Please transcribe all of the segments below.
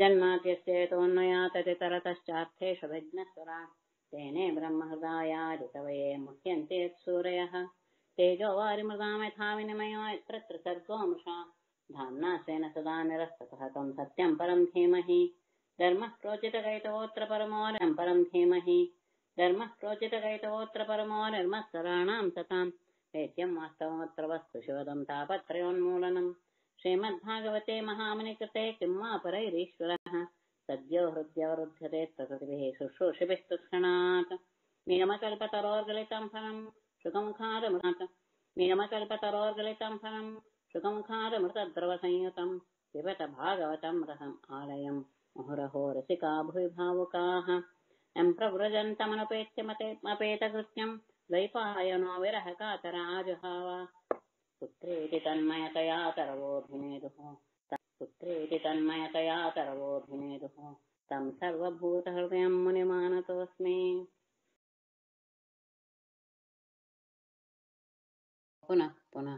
जन्माद्यस्येतोऽन्वयाततितरतश्चार्थेषु विघ्नस्वरा तेने ब्रह्महृदायादितवये मुह्यन्ते सूरयः तेजो वारिमृदां यथा विनिमयो यत्र त्रिसर्गो मृषा धाम्ना स्वेन सदा निरस्ततः तं सत्यं परं धीमहि धर्मः प्रोचितकैतवोऽत्र परमो निर्मः परं धीमहि धर्मः प्रोचितकैतवोऽत्र परमो निर्मत्सराणां सतां वेद्यं वास्तवमत्र वस्तु शिवदं तापत्रयोन्मूलनम् श्रीमद्भागवते महामुनिकृते किं वा परैरीश्वरः सद्यो हृद्यवरुध्यते प्रकृतिभिः शुश्रूषिभिः तत्क्षणात् नियमकल्पतरोर्गलितं फलं सुखमुखादमृत नियमकल्पतरोर्गलितं फलं सुखमुखादमृतद्रवसंयुतं पिबत भागवतं रसम् आलयम् मुहुरहो रसिका भुवि भावुकाः यं प्रव्रजन्तमनुपेत्य मतेमपेतकृत्यं द्वैपायनो विरहकातराजुहाव पुत्रेति तन्मयतया तरवोऽभिनेदुः पुत्रेति तन्मयतया तरवोऽभिनेदुः तं सर्वभूतहृदयं मुनिमानतोऽस्मि पुनः पुनः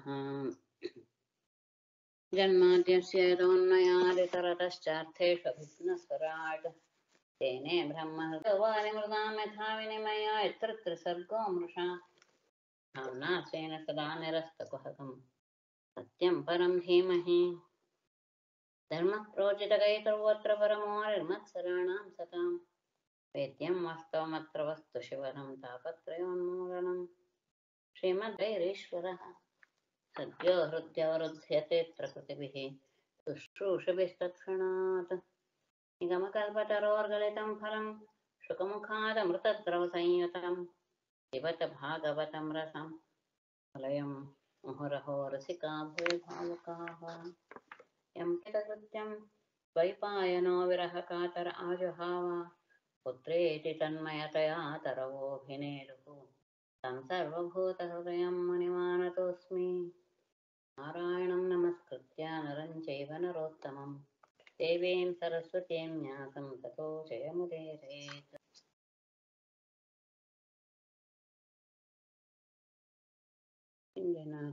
जन्माद्यस्य यतोन्नयादितरतश्चार्थेषु विघ्नस्वराट् तेने ब्रह्महृदवानिमृदां यथा विनिमया यत्र त्रिसर्गो मृषा भावना स्वेन सदा निरस्तकुहकम् सत्यं परं धीमहि धर्मः प्रोचितकैतवोऽत्र परमो निर्मत्सराणां सतां वेद्यं वास्तवमत्र वस्तु शिवनं तापत्रयोन्मूलनम् श्रीमद्वैरीश्वरः सद्यो हृद्यवरुध्यते प्रकृतिभिः शुश्रूषभिस्तत्क्षणात् निगमकल्पतरोर्गलितं फलं शुकमुखादमृतद्रवसंयुतम् पिबत भागवतं रसम् फलयं मुहुरहो रसिका भूय भावुकाः यं कृतकृत्यं द्वैपायनो विरहकातर आजुहाव पुत्रेति तन्मयतया तरवोऽभिनेदुः तं सर्वभूतहृदयं मुनिमानतोऽस्मि नारायणं नमस्कृत्य नरं चैव नरोत्तमं देवीं सरस्वतीं न्यासं ततो जयमुदीरयेत् ಇಂದಿನ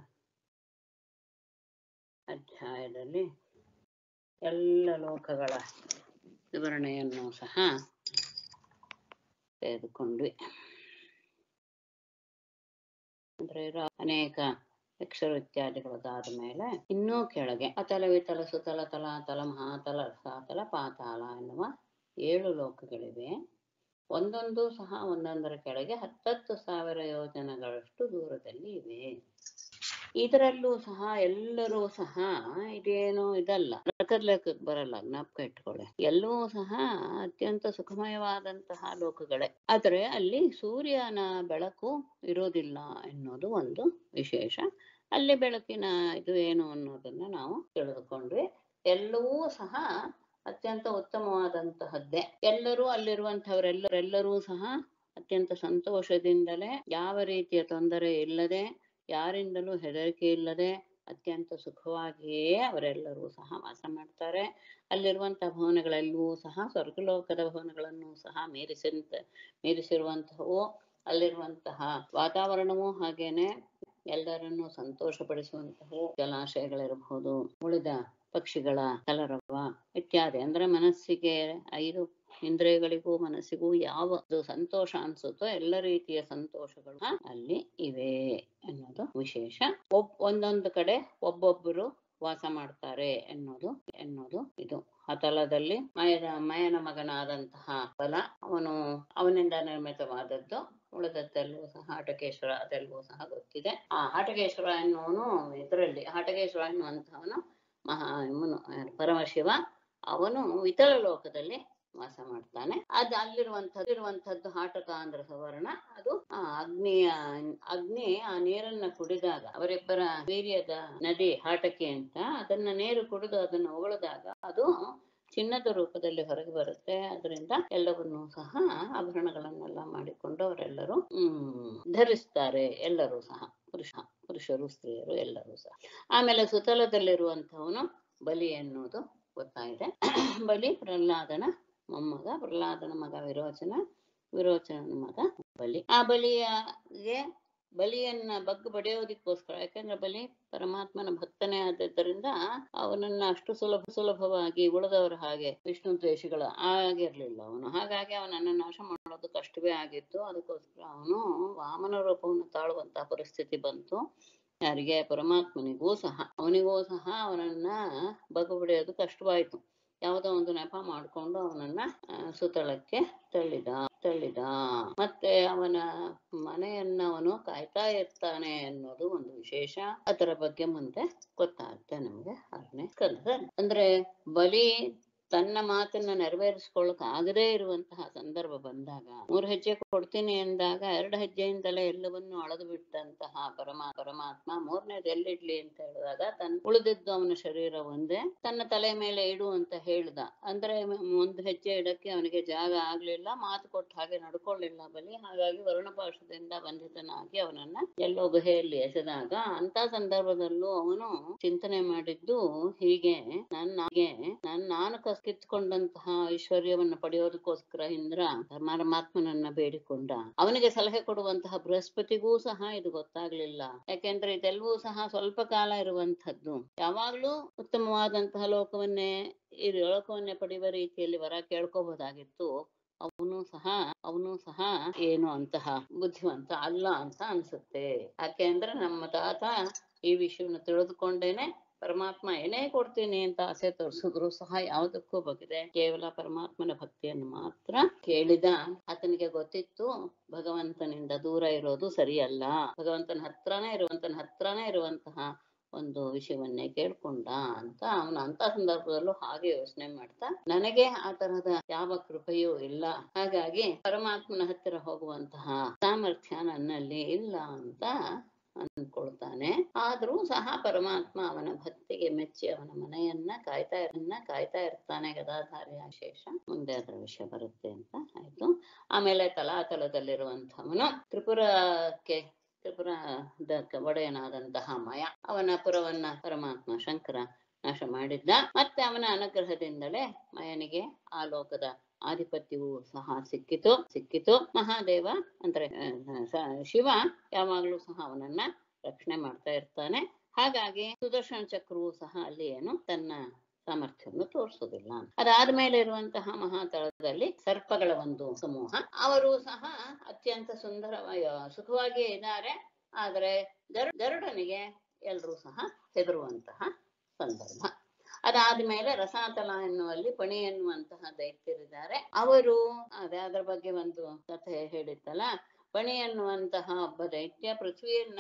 ಅಧ್ಯಾಯದಲ್ಲಿ ಎಲ್ಲ ಲೋಕಗಳ ವಿವರಣೆಯನ್ನು ಸಹ ತೆಗೆದುಕೊಂಡ್ವಿ ಅಂದ್ರೆ ರ- ಅನೇಕ ಅಕ್ಷರ ಇತ್ಯಾದಿಗಳದಾದ ಮೇಲೆ ಇನ್ನೂ ಕೆಳಗೆ ಅತಲ ವಿತಲ ಸುತಲ ತಲಾತಲ ಮಹಾತಲ ರಸಾತಲ ಪಾತಾಳ ಎನ್ನುವ ಏಳು ಲೋಕಗಳಿವೆ ಒಂದೊಂದು ಸಹ ಒಂದೊಂದರ ಕೆಳಗೆ ಹತ್ತತ್ತು ಸಾವಿರ ಯೋಜನೆಗಳಷ್ಟು ದೂರದಲ್ಲಿ ಇವೆ ಇದರಲ್ಲೂ ಸಹ ಎಲ್ಲರೂ ಸಹ ಇದೇನು ಇದಲ್ಲ ಲೆಕ್ಕದ ಲೆಕ್ಕಕ್ಕೆ ಬರಲ್ಲ ಜ್ಞಾಪಕ ಇಟ್ಕೊಳ್ಳಿ ಎಲ್ಲವೂ ಸಹ ಅತ್ಯಂತ ಸುಖಮಯವಾದಂತಹ ಲೋಕಗಳೇ ಆದರೆ ಅಲ್ಲಿ ಸೂರ್ಯನ ಬೆಳಕು ಇರೋದಿಲ್ಲ ಎನ್ನುವುದು ಒಂದು ವಿಶೇಷ ಅಲ್ಲಿ ಬೆಳಕಿನ ಇದು ಏನು ಅನ್ನೋದನ್ನ ನಾವು ತಿಳಿದುಕೊಂಡ್ವಿ ಎಲ್ಲವೂ ಸಹ ಅತ್ಯಂತ ಉತ್ತಮವಾದಂತಹದ್ದೇ ಎಲ್ಲರೂ ಅಲ್ಲಿರುವಂತಹವರೆಲ್ಲರೆಲ್ಲರೂ ಸಹ ಅತ್ಯಂತ ಸಂತೋಷದಿಂದಲೇ ಯಾವ ರೀತಿಯ ತೊಂದರೆ ಇಲ್ಲದೆ ಯಾರಿಂದಲೂ ಹೆದರಿಕೆ ಇಲ್ಲದೆ ಅತ್ಯಂತ ಸುಖವಾಗಿಯೇ ಅವರೆಲ್ಲರೂ ಸಹ ವಾಸ ಮಾಡ್ತಾರೆ ಅಲ್ಲಿರುವಂತಹ ಭವನಗಳೆಲ್ಲವೂ ಸಹ ಸ್ವರ್ಗಲೋಕದ ಭವನಗಳನ್ನು ಸಹ ಮೀರಿಸಿಂತ ಮೀರಿಸಿರುವಂತಹವು ಅಲ್ಲಿರುವಂತಹ ವಾತಾವರಣವೂ ಹಾಗೇನೆ ಎಲ್ಲರನ್ನೂ ಸಂತೋಷಪಡಿಸುವಂತಹ ಜಲಾಶಯಗಳಿರಬಹುದು ಉಳಿದ ಪಕ್ಷಿಗಳ ಕಲರವ ಇತ್ಯಾದಿ ಅಂದ್ರೆ ಮನಸ್ಸಿಗೆ ಐದು ಇಂದ್ರಿಯಗಳಿಗೂ ಮನಸ್ಸಿಗೂ ಯಾವುದು ಸಂತೋಷ ಅನ್ಸುತ್ತೋ ಎಲ್ಲ ರೀತಿಯ ಸಂತೋಷಗಳು ಸಹ ಅಲ್ಲಿ ಇವೆ ಅನ್ನೋದು ವಿಶೇಷ ಒಬ್ ಒಂದೊಂದು ಕಡೆ ಒಬ್ಬೊಬ್ಬರು ವಾಸ ಮಾಡ್ತಾರೆ ಎನ್ನುವುದು ಎನ್ನುವುದು ಇದು ಹತಲದಲ್ಲಿ ಮಯದ ಮಯನ ಮಗನಾದಂತಹ ಬಲ ಅವನು ಅವನಿಂದ ನಿರ್ಮಿತವಾದದ್ದು ಉಳಿದದ್ದೆಲ್ಲವೂ ಸಹ ಹಟಕೇಶ್ವರ ಅದೆಲ್ಲವೂ ಸಹ ಗೊತ್ತಿದೆ ಆ ಹಟಕೇಶ್ವರ ಎನ್ನುವನು ಇದರಲ್ಲಿ ಹಟಕೇಶ್ವರ ಎನ್ನುವಂತಹವನು ಮಹಾ ಇವನು ಯಾರು ಪರಮಶಿವ ಅವನು ಇತರ ಲೋಕದಲ್ಲಿ ವಾಸ ಮಾಡ್ತಾನೆ ಅದು ಅಲ್ಲಿರುವಂತದ್ದು ಇರುವಂತದ್ದು ಹಾಟಕ ಅಂದ್ರೆ ಸುವರ್ಣ ಅದು ಆ ಅಗ್ನಿಯ ಅಗ್ನಿ ಆ ನೀರನ್ನ ಕುಡಿದಾಗ ಅವರಿಬ್ಬರ ವೀರ್ಯದ ನದಿ ಹಾಟಕೆ ಅಂತ ಅದನ್ನ ನೀರು ಕುಡಿದು ಅದನ್ನ ಉಗುಳಿದಾಗ ಅದು ಚಿನ್ನದ ರೂಪದಲ್ಲಿ ಹೊರಗೆ ಬರುತ್ತೆ ಅದರಿಂದ ಎಲ್ಲವನ್ನೂ ಸಹ ಆಭರಣಗಳನ್ನೆಲ್ಲ ಮಾಡಿಕೊಂಡು ಅವರೆಲ್ಲರೂ ಹ್ಮ್ ಧರಿಸ್ತಾರೆ ಎಲ್ಲರೂ ಸಹ ಪುರುಷ ಪುರುಷರು ಸ್ತ್ರೀಯರು ಎಲ್ಲರೂ ಸಹ ಆಮೇಲೆ ಸುತಲದಲ್ಲಿರುವಂತಹವನು ಬಲಿ ಎನ್ನುವುದು ಗೊತ್ತಾಗಿದೆ ಬಲಿ ಪ್ರಹ್ಲಾದನ ಮೊಮ್ಮಗ ಪ್ರಹ್ಲಾದನ ಮಗ ವಿರೋಚನ ವಿರೋಚನ ಮಗ ಬಲಿ ಆ ಬಲಿಯಗೆ ಬಲಿಯನ್ನ ಬಗ್ಗು ಬಡಿಯೋದಕ್ಕೋಸ್ಕರ ಯಾಕಂದ್ರೆ ಬಲಿ ಪರಮಾತ್ಮನ ಭಕ್ತನೇ ಆದದ್ದರಿಂದ ಅವನನ್ನ ಅಷ್ಟು ಸುಲಭ ಸುಲಭವಾಗಿ ಉಳಿದವರ ಹಾಗೆ ವಿಷ್ಣು ದ್ವೇಷಿಗಳು ಆಗಿರ್ಲಿಲ್ಲ ಅವನು ಹಾಗಾಗಿ ಅವನನ್ನ ನಾಶ ಮಾಡೋದು ಕಷ್ಟವೇ ಆಗಿತ್ತು ಅದಕ್ಕೋಸ್ಕರ ಅವನು ವಾಮನ ರೂಪವನ್ನು ತಾಳುವಂತಹ ಪರಿಸ್ಥಿತಿ ಬಂತು ಯಾರಿಗೆ ಪರಮಾತ್ಮನಿಗೂ ಸಹ ಅವನಿಗೂ ಸಹ ಅವನನ್ನ ಬಗ್ಗು ಬಡಿಯೋದು ಕಷ್ಟವಾಯ್ತು ಯಾವುದೋ ಒಂದು ನೆಪ ಮಾಡ್ಕೊಂಡು ಅವನನ್ನ ಆ, ಸುತಳಕ್ಕೆ ತಳ್ಳಿದ ತಳ್ಳಿದ ಮತ್ತೆ ಅವನ ಮನೆಯನ್ನ ಅವನು ಕಾಯ್ತಾ ಇರ್ತಾನೆ ಅನ್ನೋದು ಒಂದು ವಿಶೇಷ ಅದರ ಬಗ್ಗೆ ಮುಂದೆ ಗೊತ್ತಾಗುತ್ತೆ ನಮ್ಗೆ ಆರನೇ ಸ್ಕಂದದಲ್ಲಿ ಅಂದ್ರೆ ಬಲಿ ತನ್ನ ಮಾತನ್ನ ನೆರವೇರಿಸ್ಕೊಳಕ್ ಆಗದೇ ಇರುವಂತಹ ಸಂದರ್ಭ ಬಂದಾಗ ಮೂರು ಹೆಜ್ಜೆ ಕೊಡ್ತೀನಿ ಎಂದಾಗ ಎರಡು ಹೆಜ್ಜೆಯಿಂದಲೇ ಎಲ್ಲವನ್ನು ಅಳೆದು ಬಿಟ್ಟಂತಹ ಪರಮಾ ಪರಮಾತ್ಮ ಮೂರನೇದು ಎಲ್ಲಿಡ್ಲಿ ಅಂತ ಹೇಳಿದಾಗ ತನ್ನ ಉಳಿದಿದ್ದು ಅವನ ಶರೀರ ಒಂದೇ ತನ್ನ ತಲೆ ಮೇಲೆ ಇಡು ಅಂತ ಹೇಳ್ದ ಅಂದ್ರೆ ಮ್- ಒಂದು ಹೆಜ್ಜೆ ಇಡಕ್ಕೆ ಅವನಿಗೆ ಜಾಗ ಆಗ್ಲಿಲ್ಲ ಮಾತು ಕೊಟ್ಟ ಹಾಗೆ ನಡ್ಕೊಳ್ಳಿಲ್ಲ ಬಲಿ ಹಾಗಾಗಿ ವರ್ಣಪಾಶದಿಂದ ಬಂಧಿತನಾಗಿ ಅವನನ್ನ ಎಲ್ಲೋ ಗುಹೆಯಲ್ಲಿ ಎಸೆದಾಗ ಅಂತ ಸಂದರ್ಭದಲ್ಲೂ ಅವನು ಚಿಂತನೆ ಮಾಡಿದ್ದು ಹೀಗೆ ನನ್ನ ಹೀಗೆ ನನ್ ನಾನು ಕಸ್ ಕಿತ್ಕೊಂಡಂತಹ ಐಶ್ವರ್ಯವನ್ನ ಪಡೆಯೋದಕ್ಕೋಸ್ಕರ ಇಂದ್ರ ಪರಮಾತ್ಮನನ್ನ ಬೇಡಿಕೊಂಡ ಅವನಿಗೆ ಸಲಹೆ ಕೊಡುವಂತಹ ಬೃಹಸ್ಪತಿಗೂ ಸಹ ಇದು ಗೊತ್ತಾಗ್ಲಿಲ್ಲ ಯಾಕೆಂದ್ರೆ ಇದೆಲ್ಲವೂ ಸಹ ಸ್ವಲ್ಪ ಕಾಲ ಇರುವಂತಹದ್ದು ಯಾವಾಗ್ಲೂ ಉತ್ತಮವಾದಂತಹ ಲೋಕವನ್ನೇ ಈ ಲೋಕವನ್ನೇ ಪಡೆಯುವ ರೀತಿಯಲ್ಲಿ ವರ ಕೇಳ್ಕೋಬಹುದಾಗಿತ್ತು ಅವನು ಸಹ ಅವನು ಸಹ ಏನು ಅಂತಹ ಬುದ್ಧಿವಂತ ಅಲ್ಲ ಅಂತ ಅನ್ಸುತ್ತೆ ಯಾಕೆ ಅಂದ್ರೆ ನಮ್ಮ ತಾತ ಈ ವಿಷಯವನ್ನ ತಿಳಿದುಕೊಂಡೇನೆ ಪರಮಾತ್ಮ ಏನೇ ಕೊಡ್ತೀನಿ ಅಂತ ಆಸೆ ತೋರಿಸಿದ್ರು ಸಹ ಯಾವುದಕ್ಕೂ ಬಗಿದೆ ಕೇವಲ ಪರಮಾತ್ಮನ ಭಕ್ತಿಯನ್ನು ಮಾತ್ರ ಕೇಳಿದ ಆತನಿಗೆ ಗೊತ್ತಿತ್ತು ಭಗವಂತನಿಂದ ದೂರ ಇರೋದು ಸರಿಯಲ್ಲ ಭಗವಂತನ ಹತ್ರನೇ ಇರುವಂತನ ಹತ್ರನೇ ಇರುವಂತಹ ಒಂದು ವಿಷಯವನ್ನೇ ಕೇಳ್ಕೊಂಡ ಅಂತ ಅವನು ಅಂತ ಸಂದರ್ಭದಲ್ಲೂ ಹಾಗೆ ಯೋಚನೆ ಮಾಡ್ತಾ ನನಗೆ ಆ ತರಹದ ಯಾವ ಕೃಪೆಯೂ ಇಲ್ಲ ಹಾಗಾಗಿ ಪರಮಾತ್ಮನ ಹತ್ತಿರ ಹೋಗುವಂತಹ ಸಾಮರ್ಥ್ಯ ನನ್ನಲ್ಲಿ ಇಲ್ಲ ಅಂತ ಅಂದ್ಕೊಳ್ತಾನೆ ಆದ್ರೂ ಸಹ ಪರಮಾತ್ಮ ಅವನ ಭಕ್ತಿಗೆ ಮೆಚ್ಚಿ ಅವನ ಮನೆಯನ್ನ ಕಾಯ್ತಾ ಇರನ್ನ ಕಾಯ್ತಾ ಇರ್ತಾನೆ ಗದಾಧಾರಿ ಶೇಷ ಮುಂದೆ ಅದರ ವಿಷಯ ಬರುತ್ತೆ ಅಂತ ಆಯ್ತು ಆಮೇಲೆ ತಲಾತಲದಲ್ಲಿರುವಂತವನು ತ್ರಿಪುರಕ್ಕೆ ತ್ರಿಪುರದ ಒಡೆಯನಾದಂತಹ ಮಯ ಅವನ ಪುರವನ್ನ ಪರಮಾತ್ಮ ಶಂಕರ ನಾಶ ಮಾಡಿದ್ದ ಮತ್ತೆ ಅವನ ಅನುಗ್ರಹದಿಂದಲೇ ಮಯನಿಗೆ ಆ ಲೋಕದ ಆಧಿಪತ್ಯವೂ ಸಹ ಸಿಕ್ಕಿತು ಸಿಕ್ಕಿತು ಮಹಾದೇವ ಅಂದ್ರೆ ಆ, ಸ- ಶಿವ ಯಾವಾಗ್ಲೂ ಸಹ ಅವನನ್ನ ರಕ್ಷಣೆ ಮಾಡ್ತಾ ಇರ್ತಾನೆ ಹಾಗಾಗಿ ಸುದರ್ಶನ ಚಕ್ರವು ಸಹ ಅಲ್ಲಿ ಏನು ತನ್ನ ಸಾಮರ್ಥ್ಯವನ್ನು ತೋರಿಸೋದಿಲ್ಲ ಅದಾದ್ಮೇಲೆ ಇರುವಂತಹ ಮಹಾತಳದಲ್ಲಿ ಸರ್ಪಗಳ ಒಂದು ಸಮೂಹ ಅವರು ಸಹ ಅತ್ಯಂತ ಸುಂದರವಾಗಿ ಸುಖವಾಗಿ ಇದ್ದಾರೆ ಆದರೆ ಗರು ಗರುಡನಿಗೆ ಎಲ್ರೂ ಸಹ ಹೆದರುವಂತಹ ಸಂದರ್ಭ ಅದಾದ್ಮೇಲೆ ರಸಾತಲ ಎನ್ನುವಲ್ಲಿ ಪಣಿ ಎನ್ನುವಂತಹ ದೈತ್ಯರಿದ್ದಾರೆ ಅವರು ಅದೇ ಅದರ ಬಗ್ಗೆ ಒಂದು ಕಥೆ ಹೇಳಿತ್ತಲ್ಲ ಪಣಿ ಎನ್ನುವಂತಹ ಒಬ್ಬ ದೈತ್ಯ ಪೃಥ್ವಿಯನ್ನ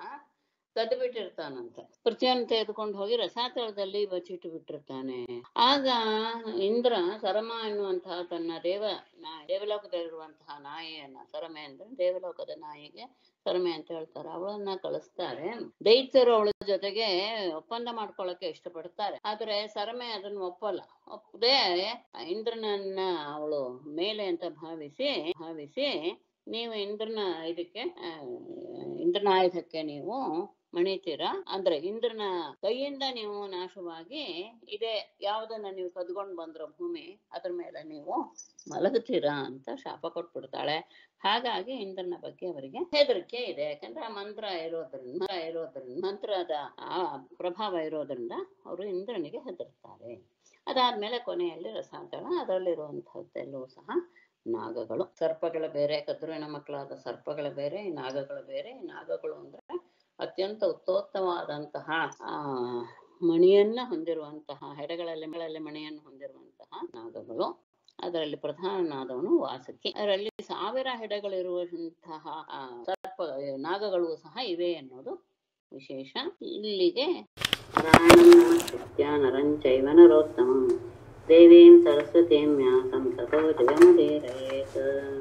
ಕದ್ದು ಬಿಟ್ಟಿರ್ತಾನಂತೆ ಪೃಥ್ವಿಯನ್ನು ತೆಗೆದುಕೊಂಡು ಹೋಗಿ ರಸಾತಳದಲ್ಲಿ ಬಚ್ಚಿಟ್ಟು ಬಿಟ್ಟಿರ್ತಾನೆ ಆಗ ಇಂದ್ರ ಸರಮ ಎನ್ನುವಂತಹ ತನ್ನ ದೇವ ನಾ ದೇವಲೋಕದಲ್ಲಿರುವಂತಹ ನಾಯಿಯನ್ನ ಸರಮೆ ಅಂದ್ರೆ ದೇವಲೋಕದ ನಾಯಿಗೆ ಸರಮೆ ಅಂತ ಹೇಳ್ತಾರೆ ಅವಳನ್ನ ಕಳಿಸ್ತಾರೆ ದೈತ್ಯರು ಅವಳ ಜೊತೆಗೆ ಒಪ್ಪಂದ ಮಾಡ್ಕೊಳ್ಳಕ್ಕೆ ಇಷ್ಟಪಡ್ತಾರೆ ಆದ್ರೆ ಸರಮೆ ಅದನ್ನ ಒಪ್ಪಲ್ಲ ಒಪ್ಪದೆ ಇಂದ್ರನನ್ನ ಅವಳು ಮೇಲೆ ಅಂತ ಭಾವಿಸಿ ಭಾವಿಸಿ ನೀವು ಇಂದ್ರನ ಇದಕ್ಕೆ ಆ, ಇಂದ್ರನ ಆಯುಧಕ್ಕೆ ನೀವು ಮಣಿತೀರಾ ಅಂದ್ರೆ ಇಂದ್ರನ ಕೈಯಿಂದ ನೀವು ನಾಶವಾಗಿ ಇದೇ ಯಾವ್ದನ್ನ ನೀವು ಕದ್ಕೊಂಡ್ ಬಂದ್ರೋ ಭೂಮಿ ಅದ್ರ ಮೇಲೆ ನೀವು ಮಲಗುತ್ತೀರಾ ಅಂತ ಶಾಪ ಕೊಟ್ಬಿಡ್ತಾಳೆ ಹಾಗಾಗಿ ಇಂದ್ರನ ಬಗ್ಗೆ ಅವರಿಗೆ ಹೆದರಿಕೆ ಇದೆ ಯಾಕಂದ್ರೆ ಆ ಮಂತ್ರ ಇರೋದ್ರಿಂದ ಮಂತ್ರ ಇರೋದ್ರಿಂದ ಮಂತ್ರದ ಆ ಪ್ರಭಾವ ಇರೋದ್ರಿಂದ ಅವರು ಇಂದ್ರನಿಗೆ ಹೆದರ್ತಾರೆ ಅದಾದ್ಮೇಲೆ ಕೊನೆಯಲ್ಲಿ ರಸಾತಳ ಅದರಲ್ಲಿರುವಂತಹದ್ದೆಲ್ಲವೂ ಸಹ ನಾಗಗಳು ಸರ್ಪಗಳ ಬೇರೆ ಕದ್ರುವಿನ ಮಕ್ಕಳಾದ ಸರ್ಪಗಳ ಬೇರೆ ಈ ನಾಗಗಳು ಬೇರೆ ಈ ನಾಗಗಳು ಅಂದ್ರೆ ಅತ್ಯಂತ ಉತ್ತೋತ್ತಮವಾದಂತಹ ಆ ಮಣಿಯನ್ನ ಹೊಂದಿರುವಂತಹ ಹೆಡೆಗಳಲ್ಲಿ ಗಳಲ್ಲಿ ಮಣಿಯನ್ನು ಹೊಂದಿರುವಂತಹ ನಾಗಗಳು ಅದರಲ್ಲಿ ಪ್ರಧಾನನಾದವನು ವಾಸುಕಿ ಅದರಲ್ಲಿ ಸಾವಿರ ಹೆಡೆಗಳಿರುವಂತಹ ಆ, ಸರ್ಪ ನಾಗಗಳು ಸಹ ಇವೆ ಅನ್ನೋದು ವಿಶೇಷ ಇಲ್ಲಿಗೆ ನಾರಾಯಣಂ ನಮಸ್ಕೃತ್ಯ ನರಂಚೈವ ನರೋತ್ತಮಂ ದೇವೀಂ ಸರಸ್ವತೀಂ ವ್ಯಾಸಂ ತಥೋ ಜಯಮುದೀರಯೇತ್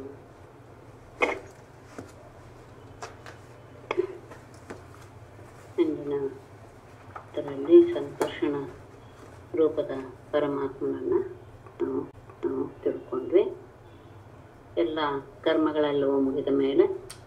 ಇಂದಿನ ಇದರಲ್ಲಿ ಸಂಕರ್ಷಣ ರೂಪದ ಪರಮಾತ್ಮನನ್ನ ನಾವು ನಾವು ತಿಳ್ಕೊಂಡ್ವಿ ಎಲ್ಲ ಕರ್ಮಗಳೆಲ್ಲವೂ ಮುಗಿದ ಮೇಲೆ